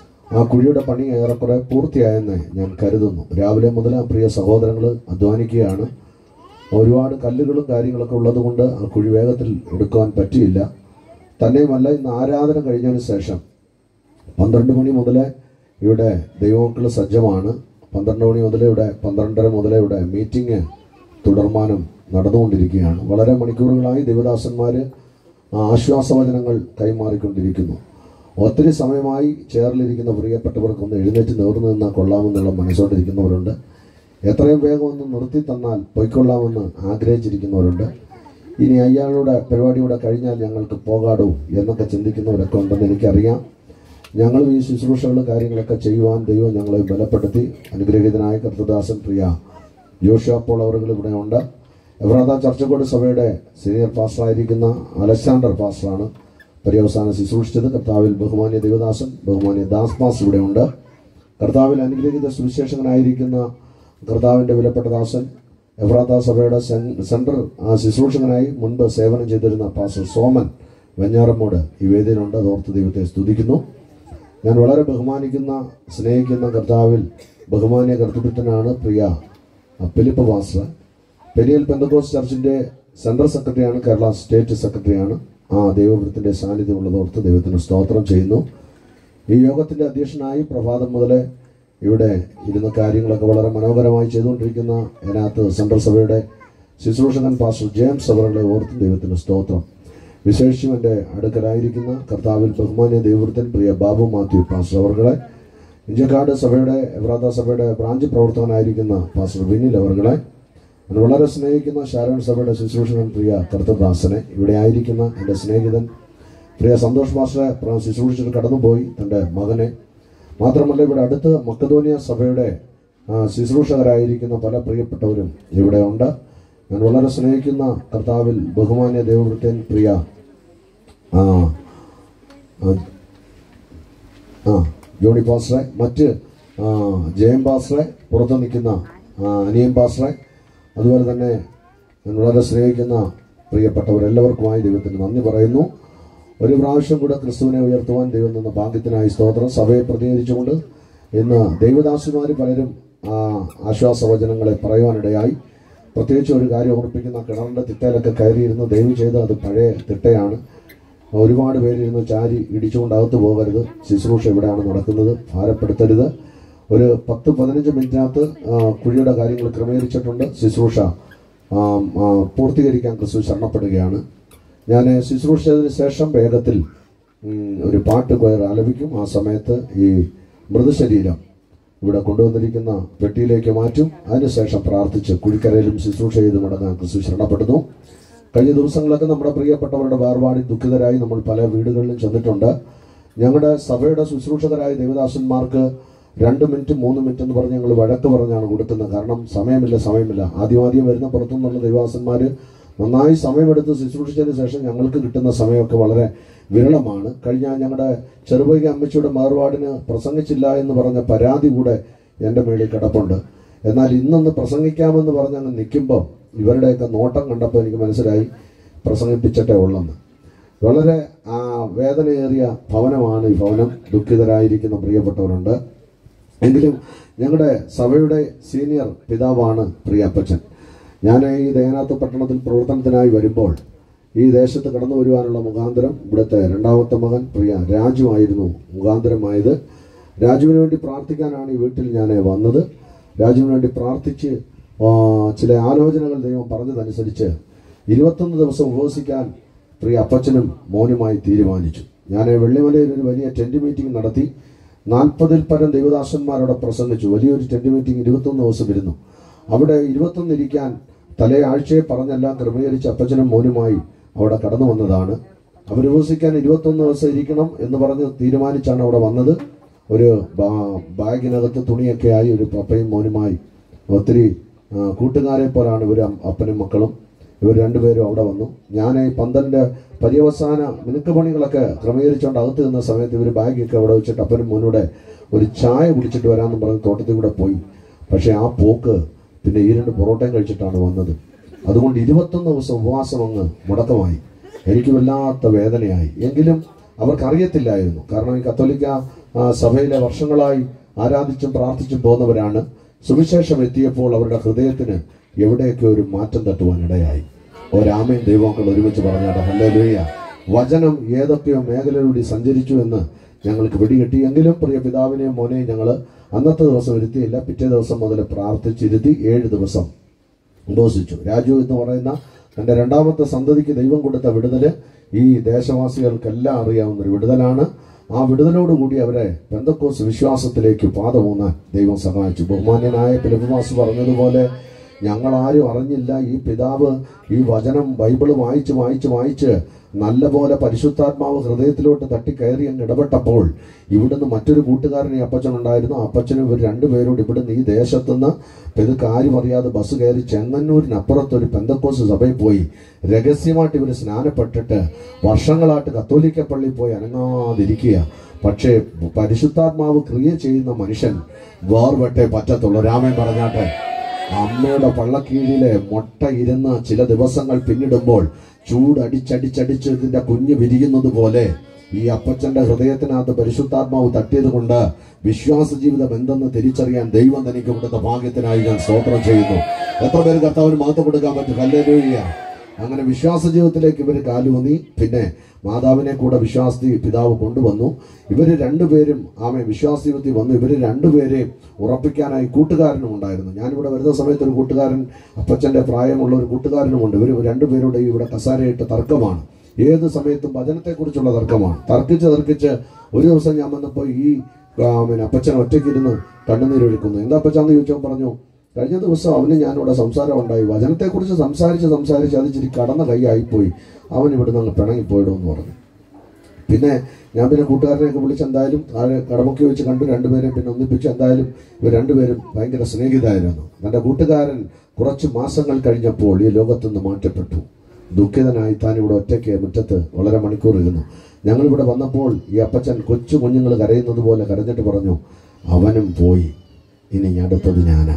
ആ കുഴിയുടെ പണി ഏറെക്കുറെ പൂർത്തിയായെന്ന് ഞാൻ കരുതുന്നു രാവിലെ മുതൽ ആ പ്രിയ സഹോദരങ്ങൾ അധ്വാനിക്കുകയാണ് ഒരുപാട് കല്ലുകളും കാര്യങ്ങളൊക്കെ ഉള്ളതുകൊണ്ട് ആ കുഴി വേഗത്തിൽ എടുക്കുവാൻ പറ്റിയില്ല തന്നെയുമല്ല ഇന്ന് ആരാധന കഴിഞ്ഞതിന് ശേഷം പന്ത്രണ്ട് മണി മുതൽ ഇവിടെ ദൈവമക്കൾ സജ്ജമാണ് പന്ത്രണ്ട് മണി മുതൽ ഇവിടെ പന്ത്രണ്ടര മുതൽ ഇവിടെ മീറ്റിംഗ് തുടർമാനം നടന്നുകൊണ്ടിരിക്കുകയാണ് വളരെ മണിക്കൂറുകളായി ദേവദാസന്മാർ ആശ്വാസവചനങ്ങൾ കൈമാറിക്കൊണ്ടിരിക്കുന്നു ഒത്തിരി സമയമായി ചെയറിലിരിക്കുന്ന പ്രിയപ്പെട്ടവർക്കൊന്ന് എഴുന്നേറ്റ് നേർന്നു നിന്നാൽ കൊള്ളാമെന്നുള്ള മനസ്സോണ്ടിരിക്കുന്നവരുണ്ട് എത്രയും വേഗം ഒന്ന് നിർത്തി തന്നാൽ പൊയ്ക്കൊള്ളാമെന്ന് ആഗ്രഹിച്ചിരിക്കുന്നവരുണ്ട് ഇനി അയാളുടെ പരിപാടിയുടെ കഴിഞ്ഞാൽ ഞങ്ങൾക്ക് പോകാടൂ എന്നൊക്കെ ചിന്തിക്കുന്നവരൊക്കെ ഉണ്ടെന്ന് എനിക്കറിയാം ഞങ്ങളും ഈ ശുശ്രൂഷകൾ കാര്യങ്ങളൊക്കെ ചെയ്യുവാൻ ദൈവം ഞങ്ങളെ ബലപ്പെടുത്തി അനുഗ്രഹീതനായ കർത്തദാസൻ പ്രിയ ജോഷി അപ്പോൾ അവർ ഇവിടെ ഉണ്ട് എബ്രാദ ചർച്ചക്കോട് സഭയുടെ സീനിയർ പാസ്റ്ററായിരിക്കുന്ന അലക്സാണ്ടർ പാസ്റ്ററാണ് പര്യവസാനം ശുശ്രൂഷിച്ചത് കർത്താവിൽ ബഹുമാന്യ ദേവദാസൻ ബഹുമാന്യ ദാസ് പാസ് ഇവിടെ ഉണ്ട് കർത്താവിൽ അനുഗ്രഹീത സുവിശേഷകനായിരിക്കുന്ന കർത്താവിൻ്റെ വിലപ്പെട്ട ദാസൻ എഫ്രാത്ത സഭയുടെ സെൻ- സെൻട്രൽ ആ ശുശ്രൂഷകനായി മുൻപ് സേവനം ചെയ്തിരുന്ന പാസ്റ്റർ സോമൻ വെഞ്ഞാറമ്മോട് ഈ വേദിയിലുണ്ട് അതോർത്ത് ദൈവത്തെ സ്തുതിക്കുന്നു ഞാൻ വളരെ ബഹുമാനിക്കുന്ന സ്നേഹിക്കുന്ന കർത്താവിൽ ബഹുമാന്യ കർത്തൃത്വനാണ് പ്രിയ ആ, ഫിലിപ്പ് പാസ്റ്റർ പെരിയൽ പെന്തക്കോസ് ചർച്ചിന്റെ സെൻട്രൽ സെക്രട്ടറിയാണ് കേരള സ്റ്റേറ്റ് സെക്രട്ടറിയാണ് ആ ദൈവവൃത്തിന്റെ സാന്നിധ്യമുള്ളതോർത്ത് ദൈവത്തിന് സ്തോത്രം ചെയ്യുന്നു ഈ യോഗത്തിന്റെ അധ്യക്ഷനായി പ്രഭാതം മുതൽ ഇവിടെ ഇരുന്ന കാര്യങ്ങളൊക്കെ വളരെ മനോഹരമായി ചെയ്തുകൊണ്ടിരിക്കുന്ന അതിനകത്ത് സെൻട്രൽ സഭയുടെ ശുശ്രൂഷകൻ പാസ്റ്റർ ജെയിംസ് അവരുടെ ഓർത്തും ദൈവത്തിന് സ്തോത്രം വിശേഷിച്ചും എൻ്റെ അടുക്കലായിരിക്കുന്ന കർത്താവിൽ ബഹുമാന്യ ദൈവവൃത്തൻ പ്രിയ ബാബു മാത്യു പാസ്റ്റർ അവർകളെ ഇഞ്ചക്കാട് സഭയുടെ എവ്രാത സഭയുടെ ബ്രാഞ്ച് പ്രവർത്തകനായിരിക്കുന്ന പാസ്റ്റർ വിനിൽ അവർകളെ എന്നെ വളരെ സ്നേഹിക്കുന്ന ശാരോൺ സഭയുടെ ശുശ്രൂഷകൻ പ്രിയ കർത്തദാസനെ ഇവിടെ ആയിരിക്കുന്ന എൻ്റെ സ്നേഹിതൻ പ്രിയ സന്തോഷ് മാസ്റ്ററെ പ്ര- ശുശ്രൂഷിച്ചിട്ട് കടന്നുപോയി തൻ്റെ മകനെ മാത്രമല്ല ഇവിടെ അടുത്ത് മക്കതോനിയ സഭയുടെ ആ, ശുശ്രൂഷകരായിരിക്കുന്ന പല പ്രിയപ്പെട്ടവരും ഇവിടെ ഉണ്ട് ഞാൻ വളരെ സ്നേഹിക്കുന്ന കർത്താവിൽ ബഹുമാന്യ ദേവവൃത്യൻ പ്രിയ ആ ആ, ആ ജോണി പാസ്റ്ററെ മറ്റ് ആ, ജയം പാസ്റ്ററെ പുറത്ത് നിൽക്കുന്ന ആ, അനിയൻ പാസ്റ്ററെ അതുപോലെ തന്നെ ഞാൻ വളരെ സ്നേഹിക്കുന്ന പ്രിയപ്പെട്ടവരെല്ലാവർക്കുമായി ദൈവത്തിന് നന്ദി പറയുന്നു ഒരു പ്രാവശ്യം കൂടെ ക്രിസ്തുവിനെ ഉയർത്തുവാൻ ദൈവം തന്ന ഭാഗ്യത്തിനായി സ്തോത്രം സഭയെ പ്രതിനിധീകരിച്ചുകൊണ്ട് ഇന്ന് ദൈവദാസിമാർ പലരും ആ ആശ്വാസവചനങ്ങളെ പറയുവാനിടയായി പ്രത്യേകിച്ച് ഒരു കാര്യം ഓർപ്പിക്കുന്ന കിണറിൻ്റെ തിട്ടയിലൊക്കെ കയറിയിരുന്ന് ദയവ് ചെയ്ത് അത് പഴയ തിട്ടയാണ് ഒരുപാട് പേരിരുന്ന് ചാരി ഇടിച്ചുകൊണ്ട് അകത്ത് പോകരുത് ശുശ്രൂഷ ഇവിടെയാണ് നടക്കുന്നത് ഭാരപ്പെടുത്തരുത് ഒരു പത്ത് പതിനഞ്ച് മിനിറ്റിനകത്ത് ആ, കുഴിയുടെ കാര്യങ്ങൾ ക്രമീകരിച്ചിട്ടുണ്ട് ശുശ്രൂഷ ആ, ആ, പൂർത്തീകരിക്കാൻ ക്രിസ്തു ശരണപ്പെടുകയാണ് ഞാൻ ശുശ്രൂഷത്തിന് ശേഷം വേഗത്തിൽ ഉം, ഒരു പാട്ട് കൊയർ ആലപിക്കും ആ സമയത്ത് ഈ മൃതശരീരം ഇവിടെ കൊണ്ടുവന്നിരിക്കുന്ന പെട്ടിയിലേക്ക് മാറ്റും അതിനുശേഷം പ്രാർത്ഥിച്ച് കുഴിക്കരയിലും ശുശ്രൂഷ ചെയ്ത് മടങ്ങാൻ ക്രിസ്തു ശരണപ്പെടുന്നു കഴിഞ്ഞ ദിവസങ്ങളൊക്കെ നമ്മുടെ പ്രിയപ്പെട്ടവരുടെ വേർപാടിൽ ദുഃഖിതരായി നമ്മൾ പല വീടുകളിലും ചെന്നിട്ടുണ്ട് ഞങ്ങളുടെ സഭയുടെ ശുശ്രൂഷകരായ ദേവദാസന്മാർക്ക് രണ്ട് മിനിറ്റ് മൂന്ന് മിനിറ്റ് എന്ന് പറഞ്ഞ് ഞങ്ങൾ വഴക്ക് പറഞ്ഞാണ് കൊടുക്കുന്നത് കാരണം സമയമില്ല സമയമില്ല ആദ്യം ആദ്യം വരുന്ന പുറത്തുനിന്നുള്ള ദേവദാസന്മാർ നന്നായി സമയമെടുത്ത് ശുശ്രൂഷിച്ചതിന് ശേഷം ഞങ്ങൾക്ക് കിട്ടുന്ന സമയമൊക്കെ വളരെ വിരളമാണ് കഴിഞ്ഞ ഞങ്ങളുടെ ചെറുപൈക അമ്മച്ചിയുടെ വേർപാടിന് പ്രസംഗിച്ചില്ല എന്ന് പറഞ്ഞ പരാതി കൂടെ എൻ്റെ മേളിൽ കിടപ്പുണ്ട് എന്നാൽ ഇന്നൊന്ന് പ്രസംഗിക്കാമെന്ന് പറഞ്ഞ് അങ്ങ് നിൽക്കുമ്പോൾ ഇവരുടെയൊക്കെ നോട്ടം കണ്ടപ്പോൾ എനിക്ക് മനസ്സിലായി പ്രസംഗിപ്പിച്ചിട്ടേ ഉള്ളെന്ന് വളരെ ആ വേദനയേറിയ ഭവനമാണ് ഈ ഭവനം ദുഃഖിതരായിരിക്കുന്ന പ്രിയപ്പെട്ടവരുണ്ട് എങ്കിലും ഞങ്ങളുടെ സഭയുടെ സീനിയർ പിതാവാണ് പ്രിയപ്പച്ചൻ ഞാൻ ഈ ദേനാത്ത് പട്ടണത്തിൽ പ്രവർത്തനത്തിനായി വരുമ്പോൾ ഈ ദേശത്ത് കടന്നു വരുവാനുള്ള മുഖാന്തരം ഇവിടുത്തെ രണ്ടാമത്തെ മകൻ പ്രിയ രാജുവായിരുന്നു മുഖാന്തരമായത് രാജുവിന് വേണ്ടി പ്രാർത്ഥിക്കാനാണ് ഈ വീട്ടിൽ ഞാൻ വന്നത് രാജുവിന് വേണ്ടി പ്രാർത്ഥിച്ച് ആ, ചില ആലോചനകൾ ദൈവം പറഞ്ഞതനുസരിച്ച് ഇരുപത്തൊന്ന് ദിവസം ഉപവസിക്കാൻ പ്രിയ അപ്പച്ചനും മോനുമായി തീരുമാനിച്ചു ഞാൻ വെള്ളിമലയിൽ ഒരു വലിയ ടെന്റ് മീറ്റിംഗ് നടത്തി നാൽപ്പതിൽ പരം ദൈവദാസന്മാരോട് പ്രസംഗിച്ചു വലിയൊരു ടെന്റ് മീറ്റിംഗ് ഇരുപത്തൊന്ന് ദിവസം ഇരുന്നു അവിടെ ഇരുപത്തൊന്ന് ഇരിക്കാൻ തലേ ആഴ്ചയെ പറഞ്ഞെല്ലാം ക്രമീകരിച്ച് അപ്പച്ചനും മോനുമായി അവിടെ കടന്നു വന്നതാണ് അവർ ഉപസിക്കാൻ ഇരുപത്തൊന്ന് ദിവസം ഇരിക്കണം എന്ന് പറഞ്ഞ് തീരുമാനിച്ചാണ് അവിടെ വന്നത് ഒരു ബാ- ബാഗിനകത്ത് തുണിയൊക്കെ ആയി ഒരു പപ്പയും മോനുമായി ഒത്തിരി ആ, കൂട്ടുകാരെ പോലാണ് ഇവർ അപ്പനും മക്കളും ഇവർ രണ്ടുപേരും അവിടെ വന്നു ഞാൻ ഈ പന്തലിന്റെ പര്യവസാന മിനുക്ക് പണികളൊക്കെ ക്രമീകരിച്ചുകൊണ്ട് അകത്ത് നിന്ന സമയത്ത് ഇവർ ബാഗൊക്കെ അവിടെ വെച്ചിട്ട് അപ്പനും മോനൂടെ ഒരു ചായ കുടിച്ചിട്ട് വരാമെന്ന് പറഞ്ഞ് തോട്ടത്തിൽ കൂടെ പോയി പക്ഷേ ആ പോക്ക് പിന്നെ ഈ രണ്ട് പൊറോട്ടയും കഴിച്ചിട്ടാണ് വന്നത് അതുകൊണ്ട് ഇരുപത്തൊന്ന് ദിവസം ഉപവാസം അങ്ങ് മുടക്കമായി എനിക്ക് വല്ലാത്ത വേദനയായി എങ്കിലും അവർക്കറിയത്തില്ലായിരുന്നു കാരണം ഈ കത്തോലിക്ക ആ, സഭയിലെ വർഷങ്ങളായി ആരാധിച്ചും പ്രാർത്ഥിച്ചും പോകുന്നവരാണ് സുവിശേഷം എത്തിയപ്പോൾ അവരുടെ ഹൃദയത്തിന് എവിടെയൊക്കെ ഒരു മാറ്റം തട്ടുവാൻ ഇടയായി ഒരാമയും ദൈവമക്കൾ ഒരുമിച്ച് പറഞ്ഞാട്ടെ ഹല്ലേലൂയ വചനം ഏതൊക്കെയോ മേഖലയിലൂടെ സഞ്ചരിച്ചു എന്ന് ഞങ്ങൾക്ക് പിടികിട്ടി എങ്കിലും പ്രിയ പിതാവിനെയും മോനെയും ഞങ്ങൾ അന്നത്തെ ദിവസം ഇരുത്തിയില്ല പിറ്റേ ദിവസം മുതൽ പ്രാർത്ഥിച്ചിരുത്തി ഏഴ് ദിവസം ഉപവസിച്ചു രാജു എന്ന് പറയുന്ന തന്റെ രണ്ടാമത്തെ സന്തതിക്ക് ദൈവം കൊടുത്ത വിടുതല് ഈ ദേശവാസികൾക്കെല്ലാം അറിയാവുന്ന ഒരു വിടുതലാണ് ആ വിടുതലോടുകൂടി അവരെ പെന്തക്കോസ് വിശ്വാസത്തിലേക്ക് പാതമൂന്നാൻ ദൈവം സഹായിച്ചു ബഹുമാന്യനായ പിലപ്പുമാസ് പറഞ്ഞതുപോലെ ഞങ്ങൾ ആരും അറിഞ്ഞില്ല ഈ പിതാവ് ഈ വചനം ബൈബിള് വായിച്ച് വായിച്ച് വായിച്ച് നല്ലപോലെ പരിശുദ്ധാത്മാവ് ഹൃദയത്തിലോട്ട് തട്ടിക്കയറി അങ്ങ് ഇടപെട്ടപ്പോൾ ഇവിടുന്ന് മറ്റൊരു കൂട്ടുകാരൻ ഈ അപ്പച്ചനുണ്ടായിരുന്നു ആ അപ്പച്ചനും ഇവർ രണ്ടുപേരോട് ഇവിടുന്ന് ഈ ദേശത്തുനിന്ന് ഇത് കാര്യം അറിയാതെ ബസ് കയറി ചെങ്ങന്നൂരിനപ്പുറത്ത് ഒരു പെന്തക്കോസ് സഭയിൽ പോയി രഹസ്യമായിട്ട് ഇവർ സ്നാനപ്പെട്ടിട്ട് വർഷങ്ങളായിട്ട് കത്തോലിക്ക പള്ളിയിൽ പോയി അനങ്ങാതിരിക്കുക പക്ഷേ പരിശുദ്ധാത്മാവ് ക്രിയ ചെയ്യുന്ന മനുഷ്യൻ വേർവെട്ടേ പറ്റത്തുള്ളൂ രാമൻ പറഞ്ഞാട്ടെ അമ്മയുടെ പള്ളക്കീഴിലെ മുട്ട ഇരുന്ന് ചില ദിവസങ്ങൾ പിന്നിടുമ്പോൾ ചൂടടിച്ചടിച്ചടിച്ച് ഇതിന്റെ കുഞ്ഞ് വിരിയുന്നത് പോലെ ഈ അപ്പച്ചന്റെ ഹൃദയത്തിനകത്ത് പരിശുദ്ധാത്മാവ് തട്ടിയത് കൊണ്ട് വിശ്വാസ ജീവിതം എന്തെന്ന് തിരിച്ചറിയാൻ ദൈവം തനിക്ക് കൊടുത്ത ഭാഗ്യത്തിനായി ഞാൻ സ്തോത്രം ചെയ്യുന്നു എത്ര പേര് കർത്താവിന് മഹത്വം കൊടുക്കാൻ പറ്റും ഹല്ലേലൂയ അങ്ങനെ വിശ്വാസ ജീവിതത്തിലേക്ക് ഇവർ കാലുവന്നി പിന്നെ മാതാവിനെ കൂടെ വിശ്വാസി പിതാവ് കൊണ്ടുവന്നു ഇവർ രണ്ടുപേരും ആമെ വിശ്വാസ ജീവിതത്തിൽ വന്നു ഇവർ രണ്ടുപേരെയും ഉറപ്പിക്കാനായി കൂട്ടുകാരനും ഉണ്ടായിരുന്നു ഞാനിവിടെ വരുന്ന സമയത്ത് ഒരു കൂട്ടുകാരൻ അപ്പച്ചന്റെ പ്രായമുള്ള ഒരു കൂട്ടുകാരനുമുണ്ട് ഇവർ രണ്ടുപേരുടെ ഇവിടെ കസാരയിട്ട് തർക്കമാണ് ഏത് സമയത്തും വചനത്തെക്കുറിച്ചുള്ള തർക്കമാണ് തർക്കിച്ച് തർക്കിച്ച് ഒരു ദിവസം ഞാൻ വന്നപ്പോൾ ഈ ആ, പിന്നെ അപ്പച്ചൻ ഒറ്റയ്ക്കിരുന്ന് കണ്ണുനീരൊഴുക്കുന്നു എന്താ അപ്പച്ചാന്ന് ചോദിച്ചപ്പോൾ പറഞ്ഞു കഴിഞ്ഞ ദിവസം അവന് ഞാനിവിടെ സംസാരം ഉണ്ടായി വചനത്തെക്കുറിച്ച് സംസാരിച്ച് സംസാരിച്ച് അത് ഇച്ചിരി കടന്ന കൈയായിപ്പോയി അവൻ ഇവിടുന്ന് അങ്ങ് പിണങ്ങിപ്പോയിടുമെന്ന് പറഞ്ഞു പിന്നെ ഞാൻ പിന്നെ കൂട്ടുകാരനെയൊക്കെ വിളിച്ച് എന്തായാലും താഴെ കടമൊക്കെ വെച്ച് കണ്ടു രണ്ടുപേരെയും പിന്നെ ഒന്നിപ്പിച്ച് എന്തായാലും ഇവർ രണ്ടുപേരും ഭയങ്കര സ്നേഹിതായിരുന്നു തന്റെ കൂട്ടുകാരൻ കുറച്ച് മാസങ്ങൾ കഴിഞ്ഞപ്പോൾ ഈ ലോകത്തുനിന്ന് മാറ്റപ്പെട്ടു ദുഃഖിതനായി താൻ ഇവിടെ ഒറ്റയ്ക്ക് മുറ്റത്ത് വളരെ മണിക്കൂർ ഇരുന്നു ഞങ്ങളിവിടെ വന്നപ്പോൾ ഈ അപ്പച്ചൻ കൊച്ചു കുഞ്ഞുങ്ങൾ കരയുന്നത് പോലെ കരഞ്ഞിട്ട് പറഞ്ഞു അവനും പോയി ഇനി അടുത്തത് ഞാനാ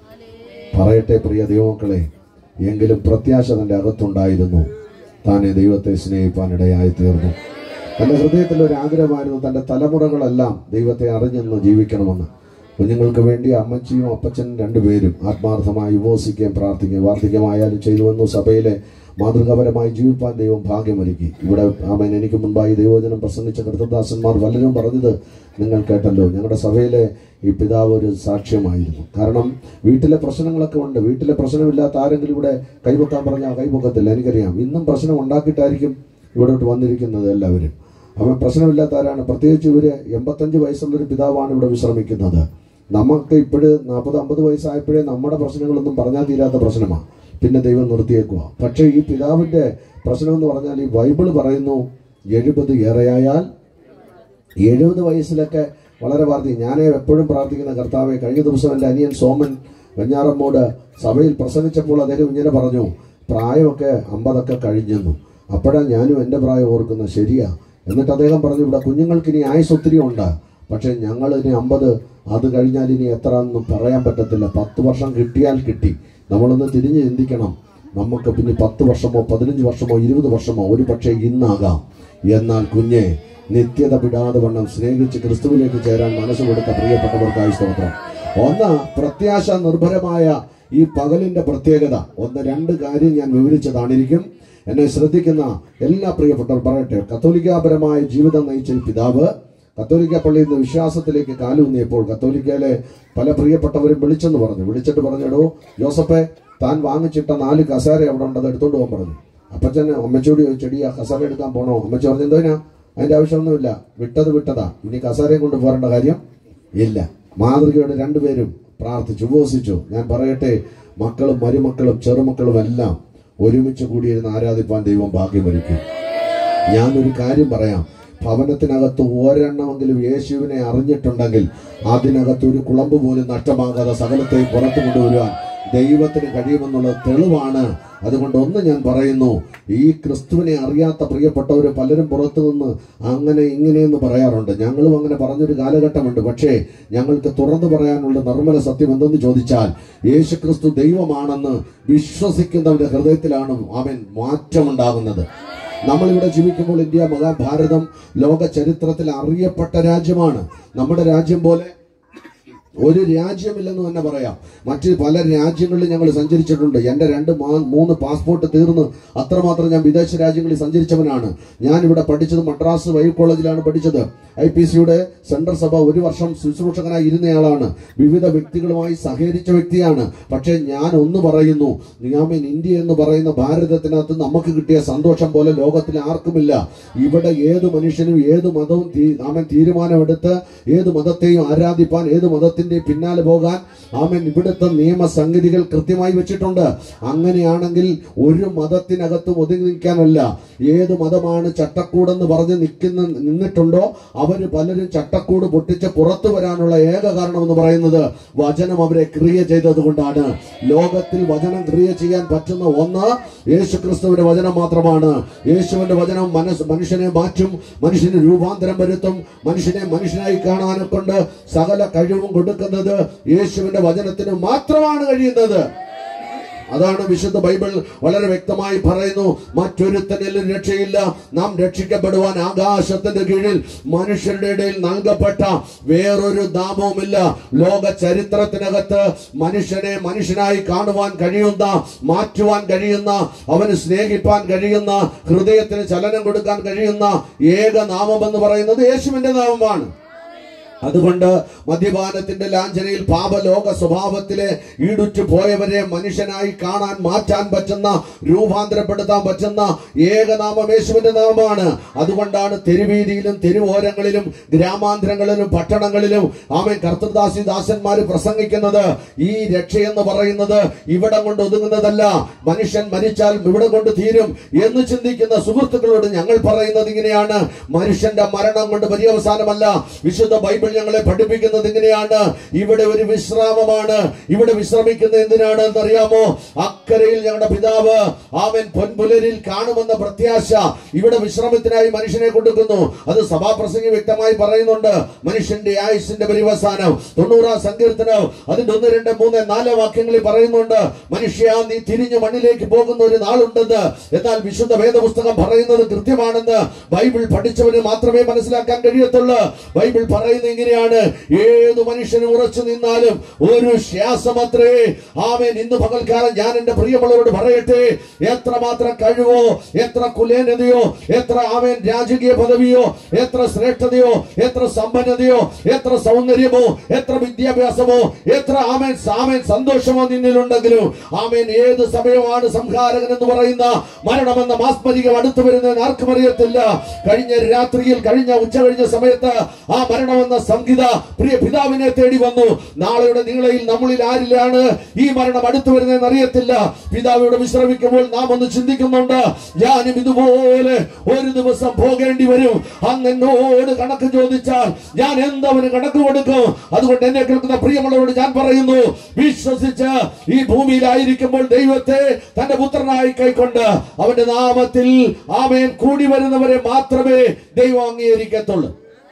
പറയട്ടെ പ്രിയ ദൈവമക്കളെ എങ്കിലും പ്രത്യാശ തന്റെ അകത്തുണ്ടായിരുന്നു താനെ ദൈവത്തെ സ്നേഹിപ്പാൻ ഇടയായി തീർന്നു തന്റെ ഹൃദയത്തിൽ ഒരു ആഗ്രഹമായിരുന്നു തന്റെ തലമുറകളെല്ലാം ദൈവത്തെ അറിഞ്ഞെന്ന് ജീവിക്കണമെന്ന് കുഞ്ഞുങ്ങൾക്ക് വേണ്ടി അമ്മച്ചിയും അപ്പച്ചനും രണ്ടുപേരും ആത്മാർത്ഥമായി ഉപവസിക്കുകയും പ്രാർത്ഥിക്കുകയും വാർദ്ധക്യമായാലും ചെയ്തു വന്നു സഭയിലെ മാതൃകാപരമായി ജീവിപ്പാൻ ദൈവം ഭാഗ്യമൊരുക്കി ഇവിടെ ആമേൻ എനിക്ക് മുൻപായി ദൈവജനം പ്രസംഗിച്ച കൃതദാസന്മാർ പലരും പറഞ്ഞത് നിങ്ങൾ കേട്ടല്ലോ ഞങ്ങളുടെ സഭയിലെ ഈ പിതാവ് ഒരു സാക്ഷ്യമായിരുന്നു കാരണം വീട്ടിലെ പ്രശ്നങ്ങളൊക്കെ ഉണ്ട് വീട്ടിലെ പ്രശ്നമില്ലാത്ത ആരെങ്കിലും ഇവിടെ കൈവക്കാൻ പറഞ്ഞാൽ കൈവക്കത്തില്ല എനിക്കറിയാം ഇന്നും പ്രശ്നം ഉണ്ടാക്കിയിട്ടായിരിക്കും ഇവിടോട്ട് വന്നിരിക്കുന്നത് എല്ലാവരും അവൻ പ്രശ്നമില്ലാത്ത ആരാണ് പ്രത്യേകിച്ച് ഇവര് എൺപത്തഞ്ച് വയസ്സുള്ളൊരു പിതാവാണ് ഇവിടെ വിശ്രമിക്കുന്നത് നമുക്ക് ഇപ്പോഴ് നാൽപ്പത് അമ്പത് വയസ്സായപ്പോഴേ നമ്മുടെ പ്രശ്നങ്ങളൊന്നും പറഞ്ഞാൽ തീരാത്ത പ്രശ്നമാണ് പിന്നെ ദൈവം നിർത്തിയേക്കുക പക്ഷേ ഈ പിതാവിന്റെ പ്രശ്നം എന്ന് പറഞ്ഞാൽ ഈ ബൈബിള് പറയുന്നു എഴുപത് ഏറെയായാൽ എഴുപത് വയസ്സിലൊക്കെ വളരെ പ്രാർത്ഥിക്കും ഞാൻ എപ്പോഴും പ്രാർത്ഥിക്കുന്ന കർത്താവെ കഴിഞ്ഞ ദിവസം എൻ്റെ അനിയൻ സോമൻ വെഞ്ഞാറമ്മോട് സഭയിൽ പ്രസംഗിച്ചപ്പോൾ അദ്ദേഹം ഇങ്ങനെ പറഞ്ഞു പ്രായമൊക്കെ അമ്പതൊക്കെ കഴിഞ്ഞെന്നു അപ്പോഴാണ് ഞാനും എൻ്റെ പ്രായം ഓർക്കുന്നത് ശരിയാ എന്നിട്ട് അദ്ദേഹം പറഞ്ഞു ഇവിടെ കുഞ്ഞുങ്ങൾക്ക് ഇനി ആയുസ് ഒത്തിരി ഉണ്ട് പക്ഷേ ഞങ്ങൾ ഇനി അമ്പത് അത് കഴിഞ്ഞാൽ ഇനി എത്ര എന്നും പറയാൻ പറ്റത്തില്ല പത്ത് വർഷം കിട്ടിയാൽ കിട്ടി നമ്മളൊന്ന് തിരിഞ്ഞ് ചിന്തിക്കണം നമുക്ക് പിന്നെ പത്ത് വർഷമോ പതിനഞ്ച് വർഷമോ ഇരുപത് വർഷമോ ഒരു പക്ഷേ ഇന്നാകാം എന്നാൽ കുഞ്ഞെ നിത്യത വിടാതെ വണ്ണം സ്നേഹിച്ച് ക്രിസ്തുവിലേക്ക് ചേരാൻ മനസ്സ് കൊടുത്ത പ്രിയപ്പെട്ടവർക്കായി സ്തോത്രം ഒന്ന് പ്രത്യാശ നിർഭരമായ ഈ പകലിന്റെ പ്രത്യേകത ഒന്ന് രണ്ട് കാര്യം ഞാൻ വിവരിച്ചതാണിരിക്കും എന്നെ ശ്രദ്ധിക്കുന്ന എല്ലാ പ്രിയപ്പെട്ടവർ പറയട്ടെ കത്തോലിക്കാപരമായ ജീവിതം നയിച്ച ഈ പിതാവ് കത്തോലിക്ക പള്ളിയിൽ നിന്ന് വിശ്വാസത്തിലേക്ക് കാലൂന്നിയപ്പോൾ കത്തോലിക്കയിലെ പല പ്രിയപ്പെട്ടവരും വിളിച്ചെന്ന് പറഞ്ഞു വിളിച്ചിട്ട് പറഞ്ഞെടോ ജോസഫെ താൻ വാങ്ങിച്ചിട്ട നാല് കസേര അവിടെ ഉണ്ട് അത് എടുത്തോണ്ട് പോകാൻ പറഞ്ഞു അപ്പച്ചൻ അമ്മച്ചോട് ചോദിച്ചെടി ആ കസേര എടുക്കാൻ പോണോ അമ്മച്ചി പറഞ്ഞു എന്തോനാ അതിന്റെ ആവശ്യമൊന്നുമില്ല വിട്ടത് വിട്ടതാ ഇനി കസേരയും കൊണ്ട് പോരേണ്ട കാര്യം ഇല്ല മാതൃകയുടെ രണ്ടുപേരും പ്രാർത്ഥിച്ചു ഉപവസിച്ചു ഞാൻ പറയട്ടെ മക്കളും മരുമക്കളും ചെറുമക്കളും എല്ലാം ഒരുമിച്ച് കൂടിയിരുന്ന് ആരാധിപ്പാൻ ദൈവം ഭാഗ്യമൊരുക്കി ഞാനൊരു കാര്യം പറയാം ഭവനത്തിനകത്ത് ഒരെണ്ണമെങ്കിലും യേശുവിനെ അറിഞ്ഞിട്ടുണ്ടെങ്കിൽ അതിനകത്ത് ഒരു കുളമ്പ് പോലും നഷ്ടമാകാതെ സകലത്തെയും പുറത്തു കൊണ്ടുവരുവാൻ ദൈവത്തിന് കഴിയുമെന്നുള്ളത് തെളിവാണ് അതുകൊണ്ട് ഒന്ന് ഞാൻ പറയുന്നു ഈ ക്രിസ്തുവിനെ അറിയാത്ത പ്രിയപ്പെട്ടവർ പലരും പുറത്തു നിന്ന് അങ്ങനെ ഇങ്ങനെയെന്ന് പറയാറുണ്ട് ഞങ്ങളും അങ്ങനെ പറഞ്ഞൊരു കാലഘട്ടമുണ്ട് പക്ഷേ ഞങ്ങൾക്ക് തുറന്നു പറയാനുള്ള നിർമ്മല സത്യം എന്തെന്ന് ചോദിച്ചാൽ യേശു ക്രിസ്തു ദൈവമാണെന്ന് വിശ്വസിക്കുന്നവരുടെ ഹൃദയത്തിലാണ് അവൻ മാറ്റമുണ്ടാകുന്നത് നമ്മളിവിടെ ജീവിക്കുമ്പോൾ ഇന്ത്യ മഹാഭാരതം ലോക ചരിത്രത്തിൽ അറിയപ്പെട്ട രാജ്യമാണ് നമ്മുടെ രാജ്യം പോലെ ഒരു രാജ്യമില്ലെന്ന് തന്നെ പറയാം മറ്റ് പല രാജ്യങ്ങളിലും ഞങ്ങൾ സഞ്ചരിച്ചിട്ടുണ്ട് എൻ്റെ രണ്ട് മാ- മൂന്ന് പാസ്പോർട്ട് തീർന്ന് അത്രമാത്രം ഞാൻ വിദേശ രാജ്യങ്ങളിൽ സഞ്ചരിച്ചവനാണ് ഞാൻ ഇവിടെ പഠിച്ചത് മദ്രാസ് വൈ കോളേജിലാണ് പഠിച്ചത് ഐ പി സിയുടെ സെൻട്രൽ സഭ ഒരു വർഷം ശുശ്രൂഷകനായി ഇരുന്നയാളാണ് വിവിധ വ്യക്തികളുമായി സഹകരിച്ച വ്യക്തിയാണ് പക്ഷേ ഞാൻ ഒന്ന് പറയുന്നു നിയാമിൻ ഇന്ത്യ എന്ന് പറയുന്ന ഭാരതത്തിനകത്ത് നമുക്ക് കിട്ടിയ സന്തോഷം പോലെ ലോകത്തിൽ ആർക്കുമില്ല ഇവിടെ ഏത് മനുഷ്യനും ഏത് മതവും തീ- ആമൻ തീരുമാനമെടുത്ത് ഏത് മതത്തെയും ആരാധിപ്പാൻ ഏത് മതത്തിന്റെ പിന്നാലെ പോകാൻ ആമൻ ഇവിടുത്തെ നിയമസംഗതികൾ കൃത്യമായി വെച്ചിട്ടുണ്ട് അങ്ങനെയാണെങ്കിൽ ഒരു മതത്തിനകത്തും ഒതുങ്ങി നിൽക്കാനല്ല ഏത് മതമാണ് ചട്ടക്കൂടെന്ന് പറഞ്ഞ് നിൽക്കുന്ന നിന്നിട്ടുണ്ടോ അവര് പലരും ചട്ടക്കൂട് പൊട്ടിച്ച് പുറത്തു വരാനുള്ള ഏക കാരണം എന്ന് പറയുന്നത് വചനം അവരെ ക്രിയ ചെയ്തത് കൊണ്ടാണ് ലോകത്തിൽ വചനം ക്രിയ ചെയ്യാൻ പറ്റുന്ന ഒന്ന് യേശു ക്രിസ്തുവിന്റെ വചനം മാത്രമാണ് യേശുവിന്റെ വചനം മനസ്സ് മനുഷ്യനെ മാറ്റും മനുഷ്യന് രൂപാന്തരം വരുത്തും മനുഷ്യനെ മനുഷ്യനായി കാണാനെ കൊണ്ട് സകല കഴിവും കൊടുക്കുന്നത് യേശുവിന്റെ വചനത്തിന് മാത്രമാണ് കഴിയുന്നത് അതാണ് വിശുദ്ധ ബൈബിൾ വളരെ വ്യക്തമായി പറയുന്നു മറ്റൊരുത്തനിലും രക്ഷയില്ല നാം രക്ഷിക്കപ്പെടുവാൻ ആകാശത്തിന്റെ കീഴിൽ മനുഷ്യരുടെ ഇടയിൽ നൽകപ്പെട്ട വേറൊരു നാമവുമില്ല ലോക ചരിത്രത്തിനകത്ത് മനുഷ്യനെ മനുഷ്യനായി കാണുവാൻ കഴിയുന്ന മാറ്റുവാൻ കഴിയുന്ന അവന് സ്നേഹിപ്പാൻ കഴിയുന്ന ഹൃദയത്തിന് ചലനം കൊടുക്കാൻ കഴിയുന്ന ഏക നാമമെന്ന് പറയുന്നത് യേശുവിന്റെ നാമമാണ് അതുകൊണ്ട് മദ്യപാനത്തിന്റെ ലാഞ്ചനയിൽ പാപലോക സ്വഭാവത്തിലെ ഈടുറ്റു പോയവരെ മനുഷ്യനായി കാണാൻ മാറ്റാൻ പറ്റുന്ന രൂപാന്തരപ്പെടുത്താൻ പറ്റുന്ന ഏകനാമം യേശുവിന്റെ നാമമാണ് അതുകൊണ്ടാണ് തെരുവീതിയിലും തെരുവോരങ്ങളിലും ഗ്രാമാന്തരങ്ങളിലും പട്ടണങ്ങളിലും ആമൻ കർത്തൃദാസി ദാസന്മാർ പ്രസംഗിക്കുന്നത് ഈ രക്ഷയെന്ന് പറയുന്നത് ഇവിടം കൊണ്ട് ഒതുങ്ങുന്നതല്ല മനുഷ്യൻ മരിച്ചാൽ ഇവിടെ കൊണ്ട് തീരും എന്ന് ചിന്തിക്കുന്ന സുഹൃത്തുക്കളോട് ഞങ്ങൾ പറയുന്നത് ഇങ്ങനെയാണ് മനുഷ്യന്റെ മരണം കൊണ്ട് പര്യവസാനമല്ല വിശുദ്ധ ബൈബിൾ ഞങ്ങളെ പഠിപ്പിക്കുന്നത് ഇങ്ങനെയാണ് ഇവിടെ ഒരു വിശ്രാമമാണ് ഇവിടെ വിശ്രമിക്കുന്നത് എന്തിനാണ് എന്നറിയാമോ അക്കരയിൽ ഞങ്ങളുടെ പിതാവ് ആമൻ പൊൻപുലരിൽ കാണുമെന്ന പ്രത്യാശ ഇവിടെ വിശ്രമത്തിനായി മനുഷ്യനെ കൊടുക്കുന്നു അത് സഭാപ്രസംഗി വ്യക്തമായി പറയുന്നുണ്ട് മനുഷ്യന്റെ ആയുസിന്റെ പരിവസാനം തൊണ്ണൂറാം സങ്കീർത്തനം അതിന്റെ ഒന്ന് രണ്ട് മൂന്ന് നാല് വാക്യങ്ങളിൽ പറയുന്നുണ്ട് മനുഷ്യ നീ തിരിഞ്ഞു മണ്ണിലേക്ക് പോകുന്ന ഒരു നാളുണ്ടെന്ന് എന്നാൽ വിശുദ്ധ വേദപുസ്തകം പറയുന്നത് കൃത്യമാണെന്ന് ബൈബിൾ പഠിച്ചവന് മാത്രമേ മനസ്സിലാക്കാൻ കഴിയത്തുള്ളൂ ബൈബിൾ പറയുന്നത് ഇങ്ങനെയാണ് ഏതു മനുഷ്യനും ഉറച്ചു നിന്നാലും ഒരു ശ്വാസമത്രേ ആമേൻ ഇന്ന് പകൽക്കാലം ഞാൻ എന്റെ പ്രിയമുള്ളവരോട് പറയട്ടെ എത്രമാത്രം കഴിവോ എത്ര കുലേനതയോ എത്ര ആമേൻ രാജകീയ പദവിയോ എത്ര ശ്രേഷ്ഠതയോ എത്ര സമ്പന്നതയോ എത്ര സൗന്ദര്യമോ എത്ര വിദ്യാഭ്യാസമോ എത്ര ആമേൻ സാമേൻ സന്തോഷമോ നിന്നിലുണ്ടെങ്കിലും ആമേൻ ഏത് സമയമാണ് സംഹാരകൻ എന്ന് പറയുന്ന മരണമെന്ന മാസ്മരികം അടുത്തു വരുന്നതെന്ന് ആർക്കും അറിയത്തില്ല കഴിഞ്ഞ രാത്രിയിൽ കഴിഞ്ഞ ഉച്ച കഴിഞ്ഞ സമയത്ത് ആ മരണമെന്ന സംഹിത പ്രിയ പിതാവിനെ തേടി വന്നു നാളെയുടെ നീളയിൽ നമ്മളിൽ ആരിലാണ് ഈ മരണം അടുത്തു വരുന്നതെന്ന് അറിയത്തില്ല പിതാവിവിടെ വിശ്രമിക്കുമ്പോൾ നാം ഒന്ന് ചിന്തിക്കുന്നുണ്ട് ഞാനും ഇതുപോലെ ഒരു ദിവസം പോകേണ്ടി വരും അന്ന് എന്നോട് കണക്ക് ചോദിച്ചാൽ ഞാൻ എന്തവന് കണക്ക് കൊടുക്കും അതുകൊണ്ട് എന്നെ കേൾക്കുന്ന പ്രിയമുള്ളവരോട് ഞാൻ പറയുന്നു വിശ്വസിച്ച് ഈ ഭൂമിയിലായിരിക്കുമ്പോൾ ദൈവത്തെ തന്റെ പുത്രനായി കൈക്കൊണ്ട് അവന്റെ നാമത്തിൽ ആമേൻ കൂടി വരുന്നവരെ മാത്രമേ ദൈവം അംഗീകരിക്കത്തുള്ളൂ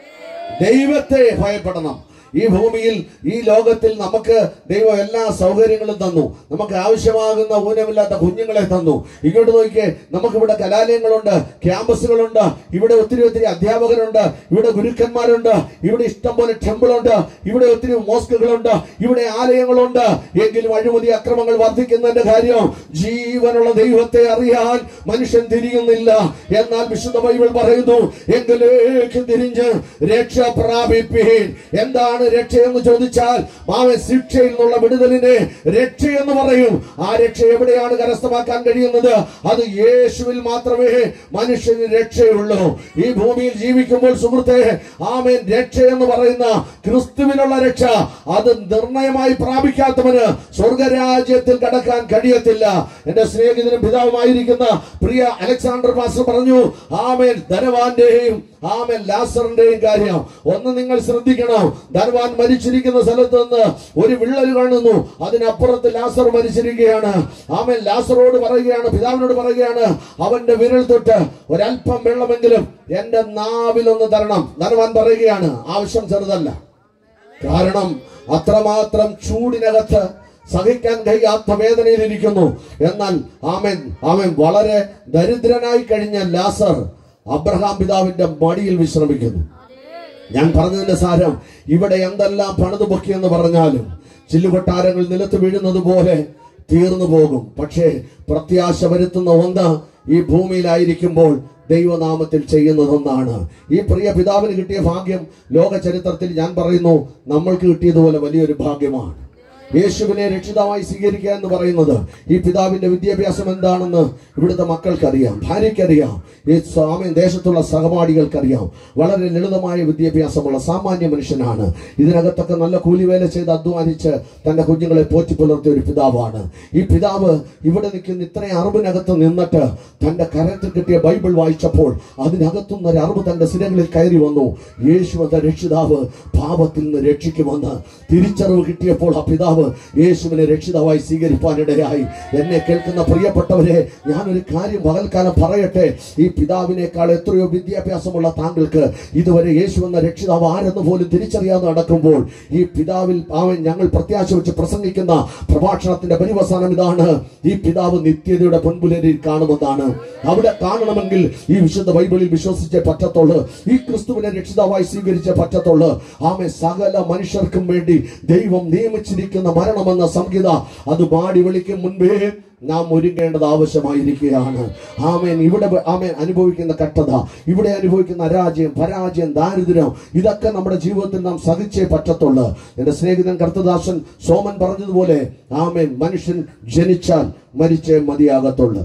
ദൈവത്തെ ഭയപ്പെടണം ഈ ഭൂമിയിൽ ഈ ലോകത്തിൽ നമുക്ക് ദൈവം എല്ലാ സൗകര്യങ്ങളും തന്നു നമുക്ക് ആവശ്യമാകുന്ന ഊനമില്ലാത്ത കുഞ്ഞുങ്ങളെ തന്നു ഇങ്ങോട്ട് നോക്കിയേ നമുക്കിവിടെ കലാലയങ്ങളുണ്ട് ക്യാമ്പസുകളുണ്ട് ഇവിടെ ഒത്തിരി ഒത്തിരി അധ്യാപകരുണ്ട് ഇവിടെ ഗുരുക്കന്മാരുണ്ട് ഇവിടെ ഇഷ്ടം പോലെ ടെമ്പിളുണ്ട് ഇവിടെ ഒത്തിരി മോസ്കുകളുണ്ട് ഇവിടെ ആലയങ്ങളുണ്ട് എങ്കിലും അഴിമതി അക്രമങ്ങൾ വർദ്ധിക്കുന്നതിന്റെ കാര്യം ജീവനുള്ള ദൈവത്തെ അറിയാൻ മനുഷ്യൻ തിരിയുന്നില്ല എന്നാൽ വിശുദ്ധ ബൈബിൾ പറയുന്നു എങ്കിലേക്ക് തിരിഞ്ഞ് രക്ഷ പ്രാപിപ്പീൻ എന്താണ് രക്ഷയെന്ന് ചോദിച്ചാൽ മാവൻ ശിക്ഷയിൽ നിന്നുള്ള വിടുതലിനെ രക്ഷയെന്ന് പറയും ആ രക്ഷ എവിടെയാണ് കരസ്ഥമാക്കാൻ കഴിയുന്നത് അത് യേശുവിൽ മാത്രമേ മനുഷ്യന് രക്ഷയുള്ളൂ ഈ ഭൂമിയിൽ ജീവിക്കുമ്പോൾ സുഹൃത്തെ ആമേൻ രക്ഷ എന്ന് പറയുന്ന ക്രിസ്തുവിനുള്ള രക്ഷ അത് നിർണയമായി പ്രാപിക്കാത്തവന് സ്വർഗരാജ്യത്തിൽ കടക്കാൻ കഴിയത്തില്ല എന്റെ സ്നേഹിതനും പിതാവുമായിരിക്കുന്ന പ്രിയ അലക്സാണ്ടർ മാസ്റ്റർ പറഞ്ഞു ആമേൻ ധനവാന്റെയും ആമേൻ ലാസറിന്റെയും കാര്യം ഒന്ന് നിങ്ങൾ ശ്രദ്ധിക്കണം ധനവാൻ മരിച്ചിരിക്കുന്ന സ്ഥലത്ത് നിന്ന് ഒരു വിള്ളൽ കാണുന്നു അതിനപ്പുറത്ത് ലാസർ മരിച്ചിരിക്കുകയാണ് ആമേൻ ലാസറോട് പറയുകയാണ് പിതാവിനോട് പറയുകയാണ് അവന്റെ വിരൽ തൊട്ട് ഒരല്പം വെള്ളമെങ്കിലും എന്റെ നാവിലൊന്ന് തരണം ധനവാൻ പറയുകയാണ് ആവശ്യം ചെറുതല്ല കാരണം അത്രമാത്രം ചൂടിനകത്ത് സഹിക്കാൻ കഴിയാത്ത വേദനയിലിരിക്കുന്നു എന്നാൽ ആമൻ ആമൻ വളരെ ദരിദ്രനായി കഴിഞ്ഞ ലാസർ അബ്രഹാം പിതാവിന്റെ മടിയിൽ വിശ്രമിക്കുന്നു ഞാൻ പറഞ്ഞതിന്റെ സാരം ഇവിടെ എന്തെല്ലാം പണിതു പൊക്കിയെന്ന് പറഞ്ഞാലും ചില്ലുകൊട്ടാരങ്ങൾ നിലത്ത് വീഴുന്നത് പോലെ തീർന്നു പോകും പക്ഷേ പ്രത്യാശ വരുത്തുന്ന ഒന്ന് ഈ ഭൂമിയിലായിരിക്കുമ്പോൾ ദൈവനാമത്തിൽ ചെയ്യുന്നതൊന്നാണ് ഈ പ്രിയ പിതാവിന് കിട്ടിയ ഭാഗ്യം ലോക ചരിത്രത്തിൽ ഞാൻ പറയുന്നു നമ്മൾക്ക് കിട്ടിയതുപോലെ വലിയൊരു ഭാഗ്യമാണ് യേശുവിനെ രക്ഷിതാവായി സ്വീകരിക്കുക എന്ന് പറയുന്നത് ഈ പിതാവിന്റെ വിദ്യാഭ്യാസം എന്താണെന്ന് ഇവിടുത്തെ മക്കൾക്കറിയാം ഭാര്യയ്ക്കറിയാം ഈ സ്വാമി ദേശത്തുള്ള സഹപാഠികൾക്കറിയാം വളരെ ലളിതമായ വിദ്യാഭ്യാസമുള്ള സാമാന്യ മനുഷ്യനാണ് ഇതിനകത്തൊക്കെ നല്ല കൂലിവേല ചെയ്ത് അധ്വാനിച്ച് തന്റെ കുഞ്ഞുങ്ങളെ പോറ്റി പുലർത്തിയ ഒരു പിതാവാണ് ഈ പിതാവ് ഇവിടെ നിൽക്കുന്ന ഇത്രയും അറിവിനകത്ത് നിന്നിട്ട് തന്റെ കരത്തിൽ കിട്ടിയ ബൈബിൾ വായിച്ചപ്പോൾ അതിനകത്തുനിന്ന് ഒരു അറിവ് തന്റെ സിരകളിൽ കയറി വന്നു യേശു എന്ന രക്ഷിതാവ് പാപത്തിൽ നിന്ന് രക്ഷിക്കുമെന്ന് തിരിച്ചറിവ് കിട്ടിയപ്പോൾ ആ പിതാവ് പിതാവ് യേശുവിനെ രക്ഷിതാവായി സ്വീകരിപ്പാനിടയായി എന്നെ കേൾക്കുന്ന പ്രിയപ്പെട്ടവരെ ഞാനൊരു കാര്യം പകൽക്കാലം പറയട്ടെ ഈ പിതാവിനേക്കാൾ എത്രയോ വിദ്യാഭ്യാസമുള്ള താങ്കൾക്ക് ഇതുവരെ യേശു എന്ന രക്ഷിതാവ് ആരെന്ന് പോലും തിരിച്ചറിയാതെ നടക്കുമ്പോൾ ഈ പിതാവിൽ അവൻ ഞങ്ങൾ പ്രത്യാശ വെച്ച് പ്രസംഗിക്കുന്ന പ്രഭാഷണത്തിന്റെ പരിവസാനം ഇതാണ് ഈ പിതാവ് നിത്യതയുടെ പൊൻപുലരിൽ കാണുമെന്നാണ് അവിടെ കാണണമെങ്കിൽ ഈ വിശുദ്ധ ബൈബിളിൽ വിശ്വസിച്ചേ പറ്റത്തുള്ളൂ ഈ ക്രിസ്തുവിനെ രക്ഷിതാവായി സ്വീകരിച്ചേ പറ്റത്തുള്ളൂ ആമെ സകല മനുഷ്യർക്കും വേണ്ടി ദൈവം നിയമിച്ചിരിക്കുന്ന മരണമെന്ന സംഹിത അത് പാടി വിളിക്കും മുൻപേ നാം ഒരുങ്ങേണ്ടത് ആവശ്യമായിരിക്കുകയാണ് ആമേൻ ഇവിടെ ആമേൻ അനുഭവിക്കുന്ന കട്ടത ഇവിടെ അനുഭവിക്കുന്ന അരാജ്യം പരാജയം ദാരിദ്ര്യം ഇതൊക്കെ നമ്മുടെ ജീവിതത്തിൽ നാം സഹിച്ചേ പറ്റത്തുള്ളൂ എന്റെ സ്നേഹിതൻ കർത്തദാസൻ സോമൻ പറഞ്ഞതുപോലെ ആമേൻ മനുഷ്യൻ ജനിച്ചാൽ മരിച്ചേ മതിയാകത്തുള്ളൂ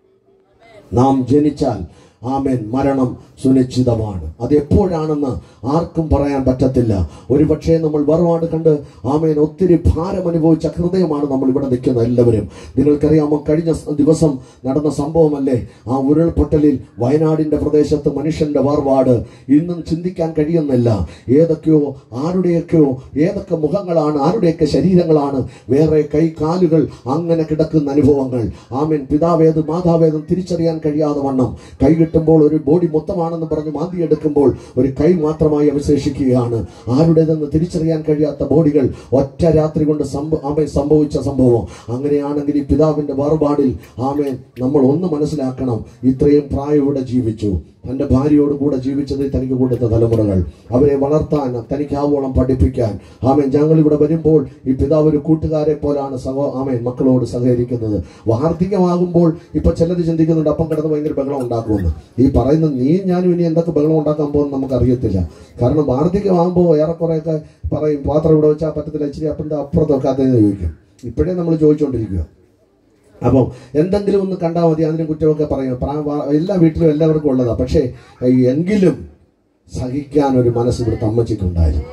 നാം ജനിച്ചാൽ ആമേൻ മരണം സുനിശ്ചിതമാണ് അത് എപ്പോഴാണെന്ന് ആർക്കും പറയാൻ പറ്റത്തില്ല ഒരു പക്ഷേ നമ്മൾ വേർപാട് കണ്ട് ആമേൻ ഒത്തിരി ഭാരം അനുഭവിച്ച ഹൃദയമാണ് നമ്മൾ ഇവിടെ നിൽക്കുന്ന എല്ലാവരും നിങ്ങൾക്കറിയാമോ കഴിഞ്ഞ സ- ദിവസം നടന്ന സംഭവമല്ലേ ആ ഉരുൾപൊട്ടലിൽ വയനാടിന്റെ പ്രദേശത്ത് മനുഷ്യന്റെ വേർപാട് ഇന്നും ചിന്തിക്കാൻ കഴിയുന്നില്ല ഏതൊക്കെയോ ആരുടെയൊക്കെയോ ഏതൊക്കെ മുഖങ്ങളാണ് ആരുടെയൊക്കെ ശരീരങ്ങളാണ് വേറെ കൈ കാലുകൾ അങ്ങനെ കിടക്കുന്ന അനുഭവങ്ങൾ ആമേൻ പിതാവേത് മാതാവേദം തിരിച്ചറിയാൻ കഴിയാതെ വണ്ണം കൈ കിട്ടുമ്പോൾ ഒരു ബോഡി മൊത്തമാണെന്ന് പറഞ്ഞ് മാന്തിയെടുക്കുമ്പോൾ ഒരു കൈ മാത്രമായി അവശേഷിക്കുകയാണ് ആരുടേതെന്ന് തിരിച്ചറിയാൻ കഴിയാത്ത ബോഡികൾ ഒറ്റ രാത്രി കൊണ്ട് സംഭ ആമേൻ സംഭവിച്ച സംഭവം അങ്ങനെയാണെങ്കിൽ ഈ പിതാവിന്റെ വേർപാടിൽ ആമേൻ നമ്മൾ ഒന്ന് മനസ്സിലാക്കണം ഇത്രയും പ്രായം ഇവിടെ ജീവിച്ചു തന്റെ ഭാര്യയോട് കൂടെ ജീവിച്ചത് തനിക്ക് കൊടുത്ത തലമുറകൾ അവരെ വളർത്താൻ തനിക്കാവോളം പഠിപ്പിക്കാൻ ആമേൻ ഞങ്ങൾ ഇവിടെ വരുമ്പോൾ ഈ പിതാവ് ഒരു കൂട്ടുകാരെ പോലാണ് സഹോ ആമേൻ മക്കളോട് സഹകരിക്കുന്നത് വാർദ്ധക്യമാകുമ്പോൾ ഇപ്പൊ ചിലർ ചിന്തിക്കുന്നുണ്ട് അപ്പം കിടന്ന് ഭയങ്കര ബഹളം ഉണ്ടാക്കുമെന്ന് ഈ പറയുന്ന നീ ഞാനും ഇനി എന്തൊക്കെ ബഹളം ഉണ്ടാക്കാൻ പോകുമെന്ന് നമുക്ക് അറിയത്തില്ല കാരണം വാർദ്ധക്യമാകുമ്പോൾ ഏറെക്കുറെയൊക്കെ പറയും പാത്രം ഇവിടെ വെച്ചാൽ പറ്റത്തില്ല ഇച്ചിരി അപ്പൻ്റെ അപ്പുറത്ത് വെക്കാത്തതെന്ന് ചോദിക്കും ഇപ്പോഴേ നമ്മൾ ചോദിച്ചുകൊണ്ടിരിക്കുക അപ്പം എന്തെങ്കിലും ഒന്ന് കണ്ടാൽ മതി അതിന് കുറ്റമൊക്കെ പറയും പ്രാ- വാ- എല്ലാ വീട്ടിലും എല്ലാവർക്കും ഉള്ളതാ പക്ഷേ ഈ എങ്കിലും സഹിക്കാൻ ഒരു മനസ്സ് ഇവിടുത്തെ അമ്മച്ചിക്കുണ്ടായിരുന്നു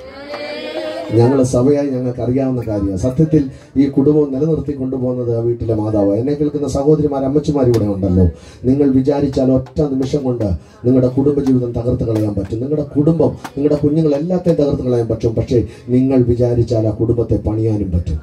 ഞങ്ങൾ സഭയായി ഞങ്ങൾക്ക് അറിയാവുന്ന കാര്യമാണ് സത്യത്തിൽ ഈ കുടുംബം നിലനിർത്തി കൊണ്ടുപോകുന്നത് ആ വീട്ടിലെ മാതാവ് എന്നെ കേൾക്കുന്ന സഹോദരിമാർ അമ്മച്ചിമാർ ഇവിടെ ഉണ്ടല്ലോ നിങ്ങൾ വിചാരിച്ചാൽ ഒറ്റ നിമിഷം കൊണ്ട് നിങ്ങളുടെ കുടുംബജീവിതം തകർത്ത് കളയാൻ പറ്റും നിങ്ങളുടെ കുടുംബം നിങ്ങളുടെ കുഞ്ഞുങ്ങൾ എല്ലാത്തെയും തകർത്ത് കളയാൻ പറ്റും പക്ഷേ നിങ്ങൾ വിചാരിച്ചാൽ ആ കുടുംബത്തെ പണിയാനും പറ്റും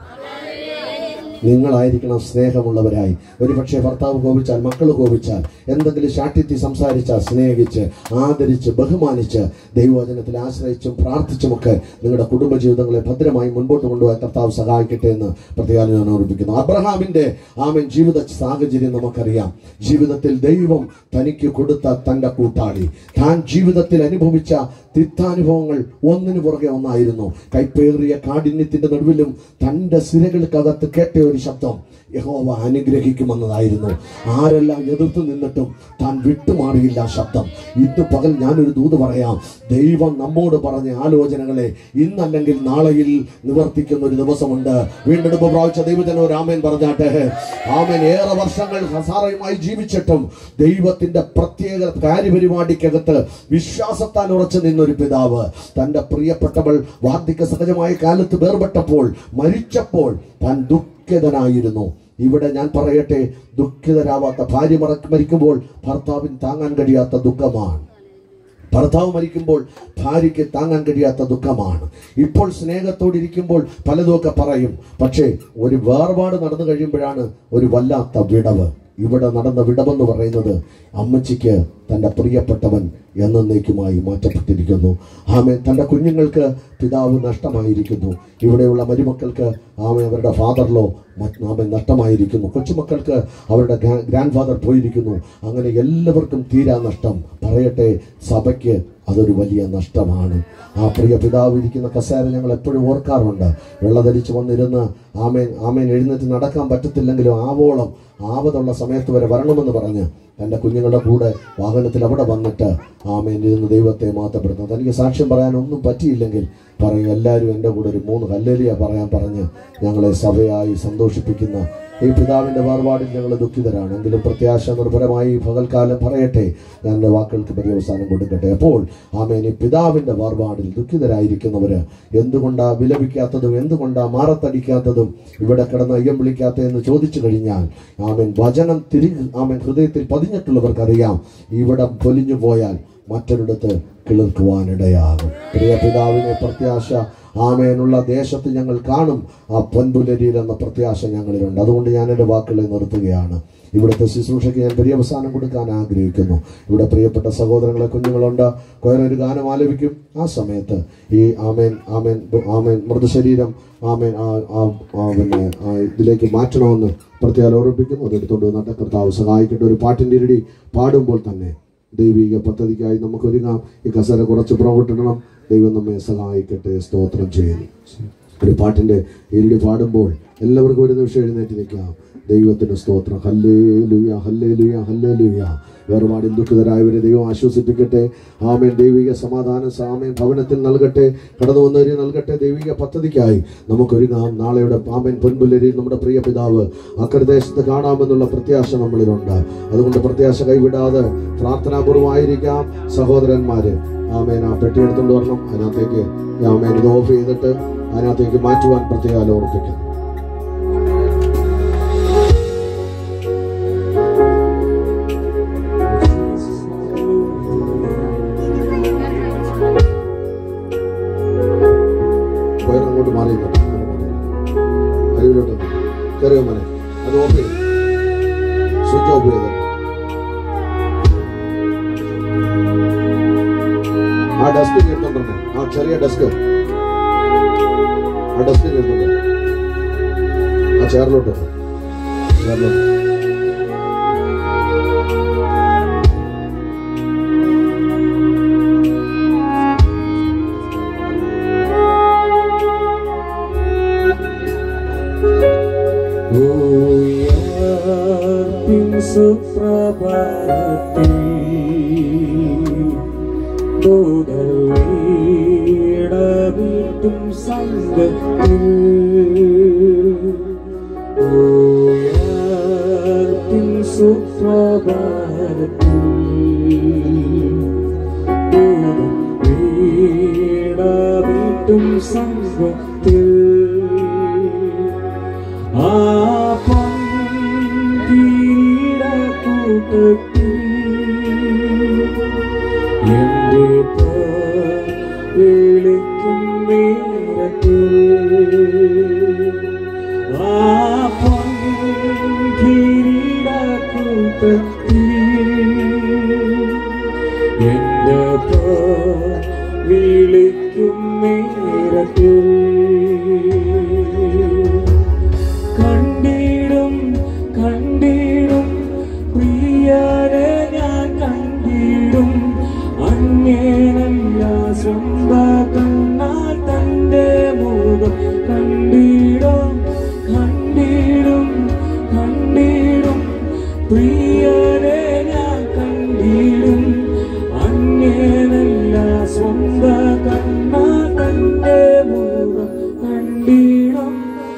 നിങ്ങളായിരിക്കണം സ്നേഹമുള്ളവരായി ഒരുപക്ഷെ ഭർത്താവ് കോപിച്ചാൽ മക്കൾ കോപിച്ചാൽ എന്തെങ്കിലും ശാഠ്യത്തിൽ സംസാരിച്ചാൽ സ്നേഹിച്ച് ആദരിച്ച് ബഹുമാനിച്ച് ദൈവവചനത്തിൽ ആശ്രയിച്ചും പ്രാർത്ഥിച്ചുമൊക്കെ നിങ്ങളുടെ കുടുംബജീവിതങ്ങളെ ഭദ്രമായി മുൻപോട്ട് കൊണ്ടുപോയി കർത്താവ് സഹായിക്കട്ടെ എന്ന് പ്രത്യേകം ഞാൻ ഓർമ്മിപ്പിക്കുന്നു അബ്രഹാമിന്റെ ആമൻ ജീവിത സാഹചര്യം നമുക്കറിയാം ജീവിതത്തിൽ ദൈവം തനിക്ക് കൊടുത്ത തന്റെ കൂട്ടാളി താൻ ജീവിതത്തിൽ അനുഭവിച്ച തിക്താനുഭവങ്ങൾ ഒന്നിനു പുറകെ ഒന്നായിരുന്നു കൈപ്പേറിയ കാഠിന്യത്തിന്റെ നടുവിലും തന്റെ സിരകൾക്കകത്ത് കേട്ട ഒരു ശബ്ദം യഹോവ അനുഗ്രഹിക്കുമെന്നതായിരുന്നു ആരെല്ലാം എതിർത്ത് നിന്നിട്ടും താൻ വിട്ടുമാറിയില്ല ആ ശബ്ദം ഇന്ന് പകൽ ഞാനൊരു ദൂത് പറയാം ദൈവം നമ്മോട് പറഞ്ഞ ആലോചനകളെ ഇന്നല്ലെങ്കിൽ നാളെയിൽ നിവർത്തിക്കുന്ന ഒരു ദിവസമുണ്ട് വീണ്ടെടുപ്പ് പ്രാപിച്ച ദൈവജനോ രാമൻ പറഞ്ഞാട്ടെ ആമൻ ഏറെ വർഷങ്ങൾ ഹസാറയുമായി ജീവിച്ചിട്ടും ദൈവത്തിന്റെ പ്രത്യേക കാര്യപരിപാടിക്കകത്ത് വിശ്വാസത്താൽ ഉറച്ചു നിന്നൊരു പിതാവ് തന്റെ പ്രിയപ്പെട്ടവൾ വാർദ്ധക്യ സഹജമായ കാലത്ത് വേർപെട്ടപ്പോൾ മരിച്ചപ്പോൾ താൻ ദുഃഖിതനായിരുന്നു ഇവിടെ ഞാൻ പറയട്ടെ ദുഃഖിതരാവാത്ത ഭാര്യ മറ- മരിക്കുമ്പോൾ ഭർത്താവിന് താങ്ങാൻ കഴിയാത്ത ദുഃഖമാണ് ഭർത്താവ് മരിക്കുമ്പോൾ ഭാര്യയ്ക്ക് താങ്ങാൻ കഴിയാത്ത ദുഃഖമാണ് ഇപ്പോൾ സ്നേഹത്തോടിരിക്കുമ്പോൾ പലതുമൊക്കെ പറയും പക്ഷേ ഒരു വേർപാട് നടന്നു കഴിയുമ്പോഴാണ് ഒരു വല്ലാത്ത വിടവ് ഇവിടെ നടന്ന വിടവെന്ന് പറയുന്നത് അമ്മച്ചിക്ക് തൻ്റെ പ്രിയപ്പെട്ടവൻ എന്നേക്കുമായി മാറ്റപ്പെട്ടിരിക്കുന്നു ആമെ തൻ്റെ കുഞ്ഞുങ്ങൾക്ക് പിതാവ് നഷ്ടമായിരിക്കുന്നു ഇവിടെയുള്ള മരുമക്കൾക്ക് ആമെ അവരുടെ ഫാദറിലോ ആമെ നഷ്ടമായിരിക്കുന്നു കൊച്ചുമക്കൾക്ക് അവരുടെ ഗ്രാൻഡ് ഫാദർ പോയിരിക്കുന്നു അങ്ങനെ എല്ലാവർക്കും തീരാ നഷ്ടം പറയട്ടെ സഭയ്ക്ക് അതൊരു വലിയ നഷ്ടമാണ് ആ പ്രിയ പിതാവ് ഇരിക്കുന്ന കസേര ഞങ്ങൾ എപ്പോഴും ഓർക്കാറുണ്ട് വെള്ളധരിച്ച് വന്നിരുന്ന് ആമേൻ ആമേൻ എഴുന്നേറ്റ് നടക്കാൻ പറ്റത്തില്ലെങ്കിലും ആവോളം ആവതുള്ള സമയത്ത് വരെ വരണമെന്ന് പറഞ്ഞ് തൻ്റെ കുഞ്ഞുങ്ങളുടെ കൂടെ വാഹനത്തിൽ അവിടെ വന്നിട്ട് ആമേൻ ഇരുന്ന് ദൈവത്തെ മാറ്റപ്പെടുത്തുന്നത് തനിക്ക് സാക്ഷ്യം പറയാൻ ഒന്നും പറ്റിയില്ലെങ്കിൽ പറയും എല്ലാവരും എൻ്റെ കൂടെ ഒരു മൂന്ന് ഹല്ലേലിയ പറയാൻ പറഞ്ഞ് ഞങ്ങളെ സഭയായി സന്തോഷിപ്പിക്കുന്ന ഈ പിതാവിൻ്റെ വേർപാടിൽ ഞങ്ങൾ ദുഃഖിതരാണ് എങ്കിലും പ്രത്യാശ നിർഭരമായി ഈ പകൽക്കാലം പറയട്ടെ ഞാൻ എൻ്റെ വാക്കുകൾക്ക് പര്യവസാനം കൊടുക്കട്ടെ അപ്പോൾ ആമേൻ ഈ പിതാവിൻ്റെ വേർപാടിൽ ദുഃഖിതരായിരിക്കുന്നവര് എന്തുകൊണ്ടാ വിലപിക്കാത്തതും എന്തുകൊണ്ടാ മാറത്തടിക്കാത്തതും ഇവിടെ കിടന്ന് അയ്യം വിളിക്കാത്തതെന്ന് ചോദിച്ചു കഴിഞ്ഞാൽ ആമേൻ വചനം തിരി ആമേൻ ഹൃദയത്തിൽ പതിഞ്ഞിട്ടുള്ളവർക്കറിയാം ഇവിടം പൊലിഞ്ഞു പോയാൽ മറ്റൊരിടത്ത് കിളിർക്കുവാനിടയാകും പ്രിയ പിതാവിനെ പ്രത്യാശ ആമേനുള്ള ദേശത്ത് ഞങ്ങൾ കാണും ആ പൊൻപുലരിയിൽ എന്ന പ്രത്യാശ ഞങ്ങളിലുണ്ട് അതുകൊണ്ട് ഞാൻ എൻ്റെ വാക്കുകളെ നിർത്തുകയാണ് ഇവിടുത്തെ ശുശ്രൂഷയ്ക്ക് ഞാൻ പര്യവസാനം കൊടുക്കാൻ ആഗ്രഹിക്കുന്നു ഇവിടെ പ്രിയപ്പെട്ട സഹോദരങ്ങളെ കുഞ്ഞുങ്ങളുണ്ട് കൊയറൊരു ഗാനം ആലപിക്കും ആ സമയത്ത് ഈ ആമേൻ ആമേൻ ആമേൻ മൃതശരീരം ആമേൻ ആ ആ- ആ പിന്നെ ആ ഇതിലേക്ക് മാറ്റണമെന്ന് പ്രത്യേകം ഓർമ്മിപ്പിക്കുന്നു അതെടുത്തുകൊണ്ട് വന്നിട്ട് കർത്താവ് സഹായിക്കട്ടെ ഒരു പാട്ടിൻ്റെ ഇരടി പാടുമ്പോൾ തന്നെ ദൈവിക പദ്ധതിക്കായി നമുക്ക് ഒരുങ്ങാം ഈ കസര കുറച്ച് പുറകോട്ടിടണം ദൈവം നമ്മെ സഹായിക്കട്ടെ സ്തോത്രം ചെയ്യുന്നു ഒരു പാട്ടിൻ്റെ ഇരടി പാടുമ്പോൾ എല്ലാവർക്കും ഒരു നിമിഷം എഴുന്നേറ്റ് നിൽക്കാം ദൈവത്തിന് സ്തോത്രം ഹല്ലേ ലുയ ഹല്ലേ ലുയ ഹല്ലേ ലുയ വേർപാടിൽ ദുഃഖിതരായവരെ ദൈവം ആശ്വസിപ്പിക്കട്ടെ ആമേൻ ദൈവിക സമാധാനം സാമേൻ ഭവനത്തിൽ നൽകട്ടെ കടന്നു വന്നവരെ നൽകട്ടെ ദൈവിക പദ്ധതിക്കായി നമുക്കൊരുങ്ങാം നാളെയുടെ ആമേൻ പൊൻപുല്ലരിയിൽ നമ്മുടെ പ്രിയ പിതാവ് അക്കരദേശത്ത് കാണാമെന്നുള്ള പ്രത്യാശ നമ്മളിലുണ്ട് അതുകൊണ്ട് പ്രത്യാശ കൈവിടാതെ പ്രാർത്ഥനാപൂർവമായിരിക്കാം സഹോദരന്മാര് ആമേൻ ആ പെട്ടി എടുത്തുകൊണ്ട് വരണം അതിനകത്തേക്ക് ആമേൻ ഇത് ഓഫ് ചെയ്തിട്ട് അതിനകത്തേക്ക് മാറ്റുവാൻ പ്രത്യേകം ഓർപ്പിക്കുന്നു വയറങ്ങോട്ട് മാറി അരിവിലോട്ട് കയറിയോ മോനെ അത് ഓഫ് ചെയ്തു സ്വിച്ച് ഓഫ് ചെയ്ത് ആ ഡെസ്ക് കീർത്തുണ്ടേ ആ ചെറിയ ഡെസ്ക് ആ ഡെസ്ക് കീർത്തുണ്ട് ആ ചെയറിലോട്ട് ചെയറിലോട്ട് ഉയർപ്പിൻ സുപ്രഭാതത്തിൽ മുതൽ വീടവിട്ടും സംഘത്തിൽ ഉയർപ്പിൻ സുപ്രഭാതത്തിൽ മുതൽ വീടവിട്ടും സംഘത്തിൽ ആ പങ്കിടക്കൂട്ടത്തിൽ എന്റെ വിളിക്കും നേരത്തിൽ ആ പങ്കിടക്കൂട്ടത്തിൽ എന്റെ വിളിക്കും നേരത്തിൽ കണ്ടിടും കണ്ടിടും പ്രിയരെ ഞാൻ കണ്ടിടും അങ്ങേനല്ല സ്വന്ത കണ്ണാൽ തന്റെ മുഖം കണ്ടിടും കണ്ടിടും കണ്ടിടും പ്രിയരെ ഞാൻ കണ്ടിടും അങ്ങേനല്ല സ്വന്ത കണ്ണാൽ തന്റെ മുഖം കണ്ടിടും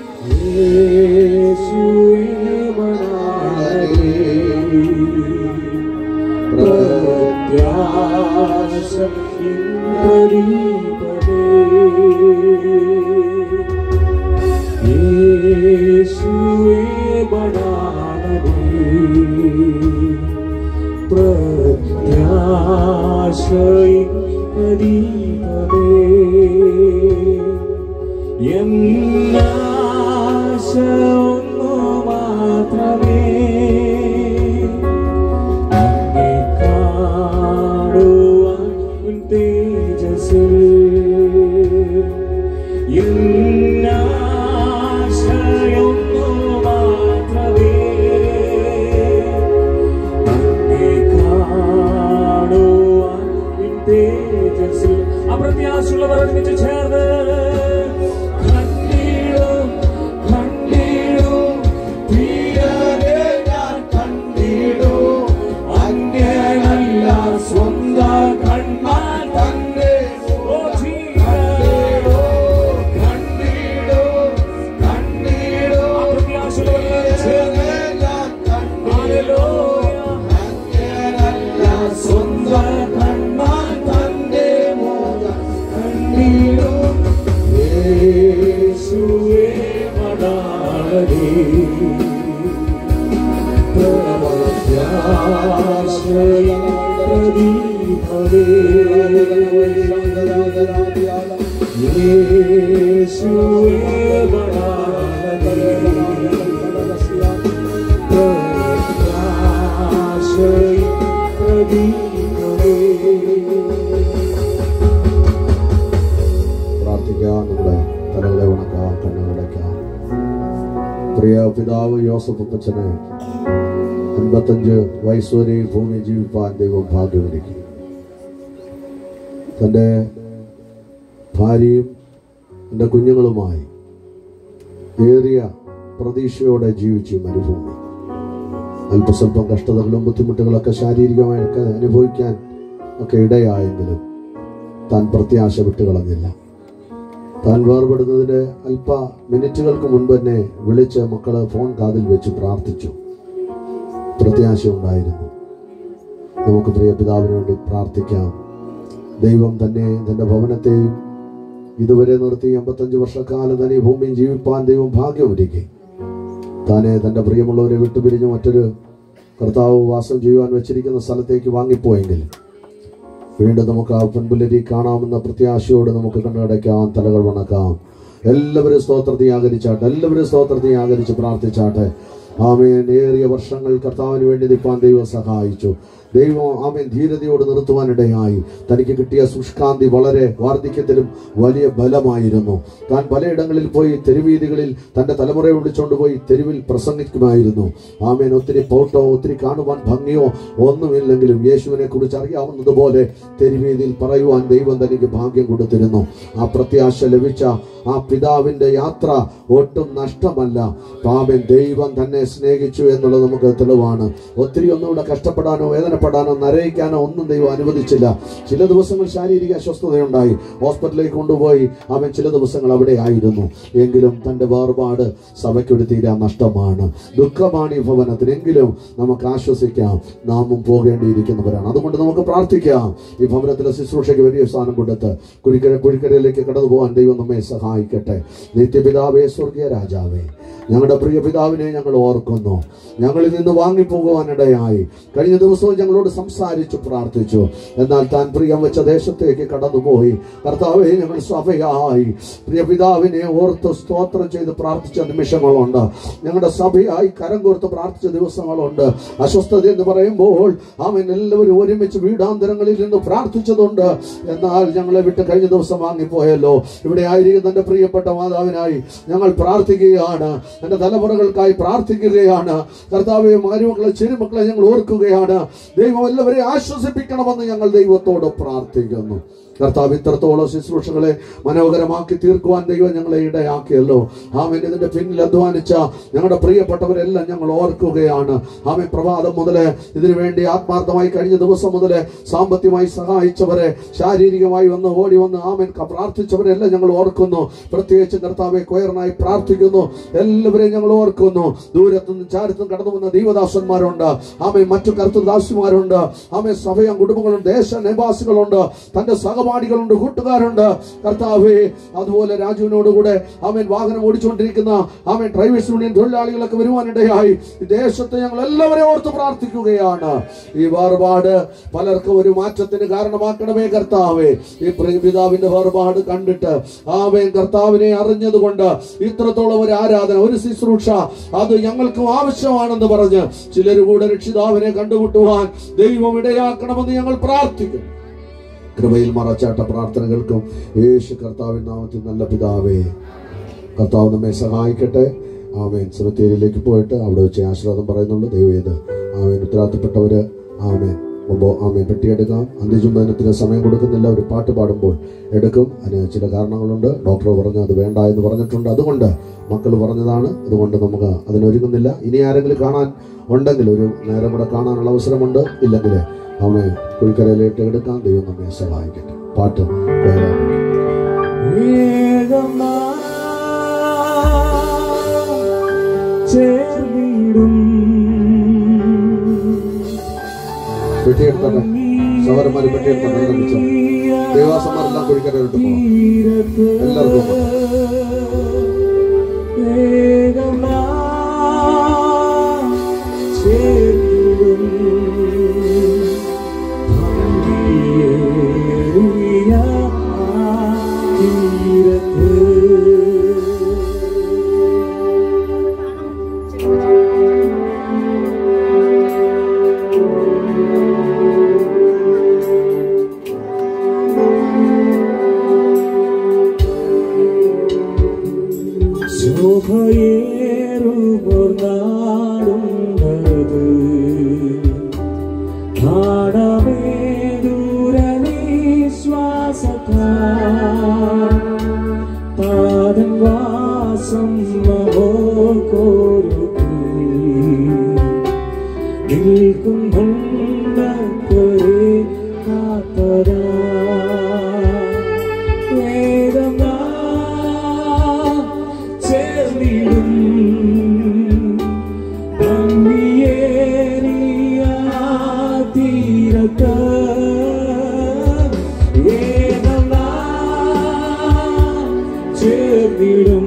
എന്നാശ ഒന്നു മാത്രമേ അങ്ങേ കാണുവാൻ ഉൻ തേജസ്സിൽ എന്നാശയൊന്നു മാത്രമേ അങ്ങേ കാണുവാൻ ഉൻ തേജസ്സിൽ അപ്രത്യാശുള്ളവർ ഒരുമിച്ച് ചേർന്ന് കണ്ടിടും കണ്ടിടും പ്രിയരെ ഞാൻ കണ്ടിടും അങ്ങനല്ല സ്വന്ത കണ്ണാൽ തന്നെ ഓ കണ്ടിടും കണ്ടിടും കണ്ടിടും അപ്രത്യാശുള്ളവർ ചേർന്ന് ഹല്ലേലൂയ അങ്ങനല്ല സ്വന്ത കണ്ണാൽ തന്റെ മോഹം കണ്ടിടും യേശുവേ മടാളേ പ്രത്യാശയ പ്രദീപമേ പ്രാർത്ഥിക്കാം നമ്മുടെ തലകളെ ഉണക്കാം കണ്ണുകളടയ്ക്കാം പ്രിയ പിതാവ് യോസഫ് അപ്പച്ചനെ അൻപത്തഞ്ച് വയസ്സുവരെ ഈ ഭൂമി ജീവിപ്പാൻ ദൈവം ഭാഗ്യമൊരുക്കി തൻ്റെ ഭാര്യയും എൻ്റെ കുഞ്ഞുങ്ങളുമായി ഏറിയ പ്രതീക്ഷയോടെ ജീവിച്ചു ഈ മരുഭൂമി അല്പസ്വല്പം കഷ്ടതകളും ബുദ്ധിമുട്ടുകളൊക്കെ ശാരീരികമായൊക്കെ അനുഭവിക്കാൻ ഒക്കെ ഇടയായെങ്കിലും താൻ പ്രത്യാശ വിട്ടുകളഞ്ഞില്ല താൻ വേർപെടുന്നതിന് അല്പ മിനിറ്റുകൾക്ക് മുൻപ് തന്നെ വിളിച്ച് മക്കള് ഫോൺ കാതിൽ വെച്ച് പ്രാർത്ഥിച്ചു പ്രത്യാശ ഉണ്ടായിരുന്നു നമുക്ക് പ്രിയ പിതാവിന് വേണ്ടി പ്രാർത്ഥിക്കാം ദൈവം തന്നെ തന്റെ ഭവനത്തെയും ഇതുവരെ നിർത്തി എൺപത്തഞ്ച് വർഷക്കാലം തന്നെ ഈ ഭൂമിയിൽ ജീവിപ്പാൻ ദൈവം ഭാഗ്യമൊരുക്കി താനെ തന്റെ പ്രിയമുള്ളവരെ വിട്ടുപിരിഞ്ഞ് മറ്റൊരു കർത്താവ് വാസം ചെയ്യുവാൻ വെച്ചിരിക്കുന്ന സ്ഥലത്തേക്ക് വാങ്ങിപ്പോയെങ്കിൽ വീണ്ടും നമുക്ക് ആ പെൺപുല്ലരി കാണാമെന്ന പ്രത്യാശയോട് നമുക്ക് കണ്ണടയ്ക്കാം തലകൾ വണക്കാം എല്ലാവരും സ്തോത്രത്തെ ആകരിച്ചാട്ടെ എല്ലാവരും സ്തോത്രത്തെ ആകരിച്ച് പ്രാർത്ഥിച്ചാട്ടെ ആമേൻ ഏറിയ വർഷങ്ങൾ കർത്താവിന് വേണ്ടി നിൽപ്പാൻ ദൈവം സഹായിച്ചു ദൈവം ആമേൻ ധീരതയോട് നിർത്തുവാനിടയായി തനിക്ക് കിട്ടിയ ശുഷ്കാന്തി വളരെ വാർദ്ധക്യത്തിലും വലിയ ബലമായിരുന്നു താൻ പലയിടങ്ങളിൽ പോയി തെരുവീതികളിൽ തന്റെ തലമുറയെ വിളിച്ചുകൊണ്ട് പോയി തെരുവിൽ പ്രസംഗിക്കുമായിരുന്നു ആമേൻ ഒത്തിരി ഫോട്ടോ ഒത്തിരി കാണുവാൻ ഭംഗിയോ ഒന്നുമില്ലെങ്കിലും യേശുവിനെ കുറിച്ച് അറിയാവുന്നതുപോലെ തെരുവീതിയിൽ പറയുവാൻ ദൈവം തനിക്ക് ഭാഗ്യം കൊടുത്തിരുന്നു ആ പ്രത്യാശ ലഭിച്ച ആ പിതാവിന്റെ യാത്ര ഒട്ടും നഷ്ടമല്ല പാപൻ ദൈവം തന്നെ സ്നേഹിച്ചു എന്നുള്ളത് നമുക്ക് തെളിവാണ് ഒത്തിരി ഒന്നും ഇവിടെ കഷ്ടപ്പെടാനോ വേദനപ്പെടാനോ നരയിക്കാനോ ഒന്നും ദൈവം അനുവദിച്ചില്ല ചില ദിവസങ്ങൾ ശാരീരിക അസ്വസ്ഥതയുണ്ടായി ഹോസ്പിറ്റലിലേക്ക് കൊണ്ടുപോയി അവൻ ചില ദിവസങ്ങൾ അവിടെ ആയിരുന്നു എങ്കിലും തന്റെ വേർപാട് സഭയ്ക്കൊരു തീരാ നഷ്ടമാണ് ദുഃഖമാണ് ഈ ഭവനത്തിനെങ്കിലും നമുക്ക് ആശ്വസിക്കാം നാമും പോകേണ്ടിയിരിക്കുന്നവരാണ് അതുകൊണ്ട് നമുക്ക് പ്രാർത്ഥിക്കാം ഈ ഭവനത്തിലെ ശുശ്രൂഷയ്ക്ക് വലിയ സ്ഥാനം കൊടുത്ത് കുഴിക്കര കുഴിക്കരയിലേക്ക് കടന്നു പോകാൻ ദൈവം നമ്മെ സഹായിക്കട്ടെ നിത്യപിതാവേ സ്വർഗീയ രാജാവേ ഞങ്ങളുടെ പ്രിയ പിതാവിനെ ഞങ്ങൾ ഓർക്കുന്നു ഞങ്ങളിൽ നിന്ന് വാങ്ങിപ്പോകുവാനിടയായി കഴിഞ്ഞ ദിവസവും ഞങ്ങളോട് സംസാരിച്ചു പ്രാർത്ഥിച്ചു എന്നാൽ താൻ പ്രിയം വെച്ച ദേശത്തേക്ക് കടന്നുപോയി കർത്താവെ ഞങ്ങൾ സഭയായി പ്രിയ പിതാവിനെ ഓർത്ത് സ്തോത്രം ചെയ്ത് പ്രാർത്ഥിച്ച നിമിഷങ്ങളുണ്ട് ഞങ്ങളുടെ സഭയായി കരം കോർത്ത് പ്രാർത്ഥിച്ച ദിവസങ്ങളുണ്ട് അസ്വസ്ഥത എന്ന് പറയുമ്പോൾ അവൻ എല്ലാവരും ഒരുമിച്ച് വീടാന്തരങ്ങളിൽ നിന്ന് പ്രാർത്ഥിച്ചതുണ്ട് എന്നാൽ ഞങ്ങളെ വിട്ട് കഴിഞ്ഞ ദിവസം വാങ്ങിപ്പോയല്ലോ ഇവിടെ ആയിരിക്കും തന്റെ പ്രിയപ്പെട്ട മാതാവിനായി ഞങ്ങൾ പ്രാർത്ഥിക്കുകയാണ് എന്റെ തലമുറകൾക്കായി പ്രാർത്ഥിക്കുകയാണ് കർത്താവെ മരുമക്കളെ ചെരുമക്കളെ ഞങ്ങൾ ഓർക്കുകയാണ് ദൈവം എല്ലാവരെയും ആശ്വസിപ്പിക്കണമെന്ന് ഞങ്ങൾ ദൈവത്തോട് പ്രാർത്ഥിക്കുന്നു കർത്താവ് ഇത്രത്തോളം ശുശ്രൂഷകളെ മനോഹരമാക്കി തീർക്കുവാൻ ദൈവം ഞങ്ങളെ ഇടയാക്കിയല്ലോ ആമൻ ഇതിന്റെ പിന്നിൽ അധ്വാനിച്ച ഞങ്ങളുടെ പ്രിയപ്പെട്ടവരെല്ലാം ഞങ്ങൾ ഓർക്കുകയാണ് ആമൻ പ്രഭാതം മുതല് ഇതിനു വേണ്ടി ആത്മാർത്ഥമായി കഴിഞ്ഞ ദിവസം മുതല് സാമ്പത്തികമായി സഹായിച്ചവരെ ശാരീരികമായി വന്ന് ഓടി വന്ന് ആമൻ ക- പ്രാർത്ഥിച്ചവരെല്ലാം ഞങ്ങൾ ഓർക്കുന്നു പ്രത്യേകിച്ച് കർത്താവെ കൊയറിനായി പ്രാർത്ഥിക്കുന്നു എല്ലാവരെയും ഞങ്ങൾ ഓർക്കുന്നു ദൂരത്തുനിന്നും ചാരത്തും കടന്നു വന്ന ദൈവദാസന്മാരുണ്ട് ആമൻ മറ്റു കർത്തദാസിമാരുണ്ട് ആമൻ സഭയും കുടുംബങ്ങളുണ്ട് ദേശ നിവാസികളുണ്ട് തന്റെ സഹപാഠികളുണ്ട് കൂട്ടുകാരുണ്ട് കർത്താവേ അതുപോലെ രാജുവിനോട് കൂടെ അവൻ വാഹനം ഓടിച്ചുകൊണ്ടിരിക്കുന്ന അവൻ ഡ്രൈവേഴ്സ് യൂണിയൻ തൊഴിലാളികളൊക്കെ വരുവാനിടയായി ഈ ദേശത്ത് ഞങ്ങൾ എല്ലാവരെയും ഓർത്ത് പ്രാർത്ഥിക്കുകയാണ് ഈ വേർപാട് പലർക്കും ഒരു മാറ്റത്തിന് കാരണമാക്കണമേ കർത്താവേ ഈ പ്രിയ പിതാവിന്റെ വേർപാട് കണ്ടിട്ട് ആവൻ കർത്താവിനെ അറിഞ്ഞതുകൊണ്ട് ഇത്രത്തോളം ഒരു ആരാധന ഒരു ശുശ്രൂഷ അത് ഞങ്ങൾക്കും ആവശ്യമാണെന്ന് പറഞ്ഞ് ചിലർ കൂടെ രക്ഷിതാവിനെ കണ്ടുമുട്ടുവാൻ ദൈവം ഇടയാക്കണമെന്ന് ഞങ്ങൾ പ്രാർത്ഥിക്കുന്നു കൃപയിൽ മറച്ചാട്ട പ്രാർത്ഥനകൾക്കും യേശു കർത്താവിൻ നാമത്തിൽ നല്ല പിതാവേ കർത്താവ് നമ്മെ സഹായിക്കട്ടെ ആമേൻ സെമിത്തേരിയിലേക്ക് പോയിട്ട് അവിടെ വെച്ച് ആശീർവാദം പറയുന്നുള്ളൂ ദൈവേത് ആമേൻ ഉത്തരവാദിത്തപ്പെട്ടവര് ആമേൻ മുമ്പോ ആമേൻ പെട്ടിയെടുക്കാം അന്ത്യചുംബനത്തിന് സമയം കൊടുക്കുന്നില്ല ഒരു പാട്ട് പാടുമ്പോൾ എടുക്കും അതിന് ചില കാരണങ്ങളുണ്ട് ഡോക്ടർ പറഞ്ഞു അത് വേണ്ട എന്ന് പറഞ്ഞിട്ടുണ്ട് അതുകൊണ്ട് മക്കൾ പറഞ്ഞതാണ് അതുകൊണ്ട് നമുക്ക് അതിനൊരുങ്ങുന്നില്ല ഇനി ആരെങ്കിലും കാണാൻ ഉണ്ടെങ്കിൽ ഒരു നേരം കൂടെ കാണാനുള്ള അവസരമുണ്ട് ഇല്ലെങ്കിൽ അവനെ കുഴിക്കരയിലേക്ക് എടുക്കാൻ ദൈവം നമ്മെ സഹായിക്കട്ടെ പാട്ട് വേറെ ചേർന്നിടും പെട്ടിയെടുത്തോട്ടെ സഹോദരന്മാര് പെട്ടിയെടുത്തോട്ടെ എല്ലാം വെച്ചോ ദേവാസന്മാരെല്ലാം കുഴിക്കരയിലോട്ട് പോകാം എല്ലാവർക്കും പോകാം. ചേർന്നിടും ഭംഗിയേറിയ തീരത്ത് ശോഭയേറുമോർ നാടുന്നത് കാണമേ ദൂരനിശ്വാസത്താ താതൻ വാസം മഹോകോരുക്കി നിൽക്കും ഭണ്ഡക്കരെ കാത്തരാ വേദം നാം ചേർന്നിടും ഭംഗിയേറിയ തീരത്ത് വേദം നാം ചേർന്നിടും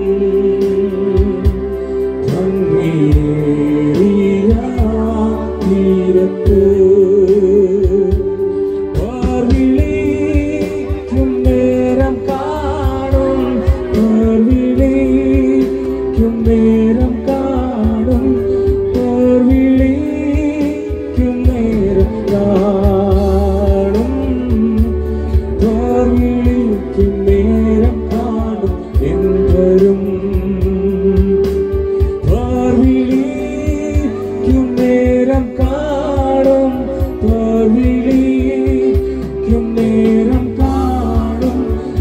ഭംഗിയേറിയ തീരത്ത് വിളിക്കും നേരം കാണും വിളിക്കും നേരം കാണും വിളിക്കും നേരം കാണും വിളിക്കും നേരം കാണും എന്തരും വിളിക്കും നേരം കാണും വിളിക്കും നേരം കാണും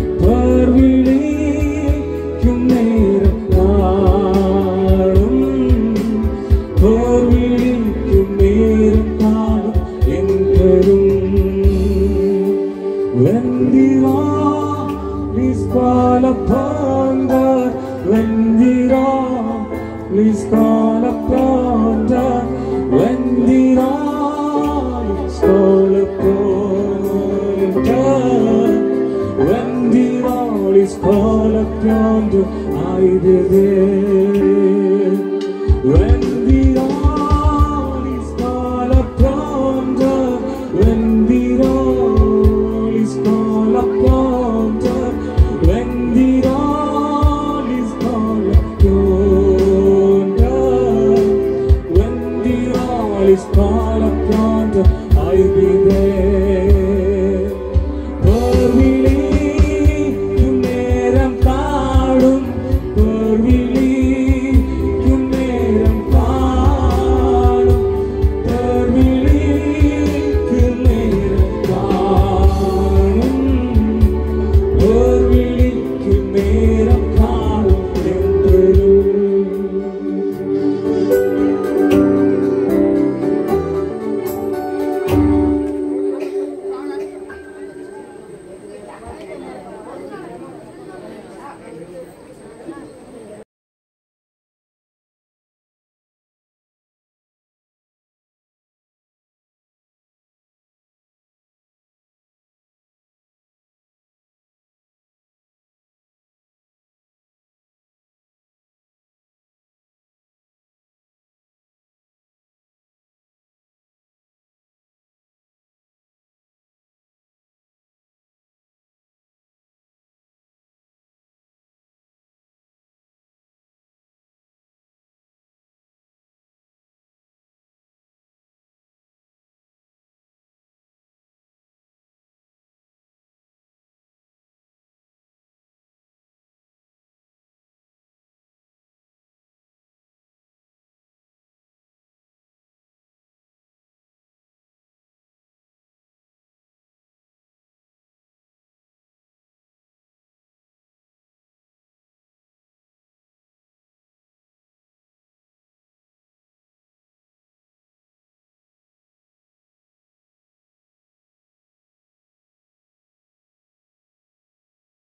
വിളിക്കും നേരം കാണും വിളിക്കും നേരം കാണും എന്തരും When the law is called upon the when the law is called upon the when the law is called upon the when the law is called upon the I be there when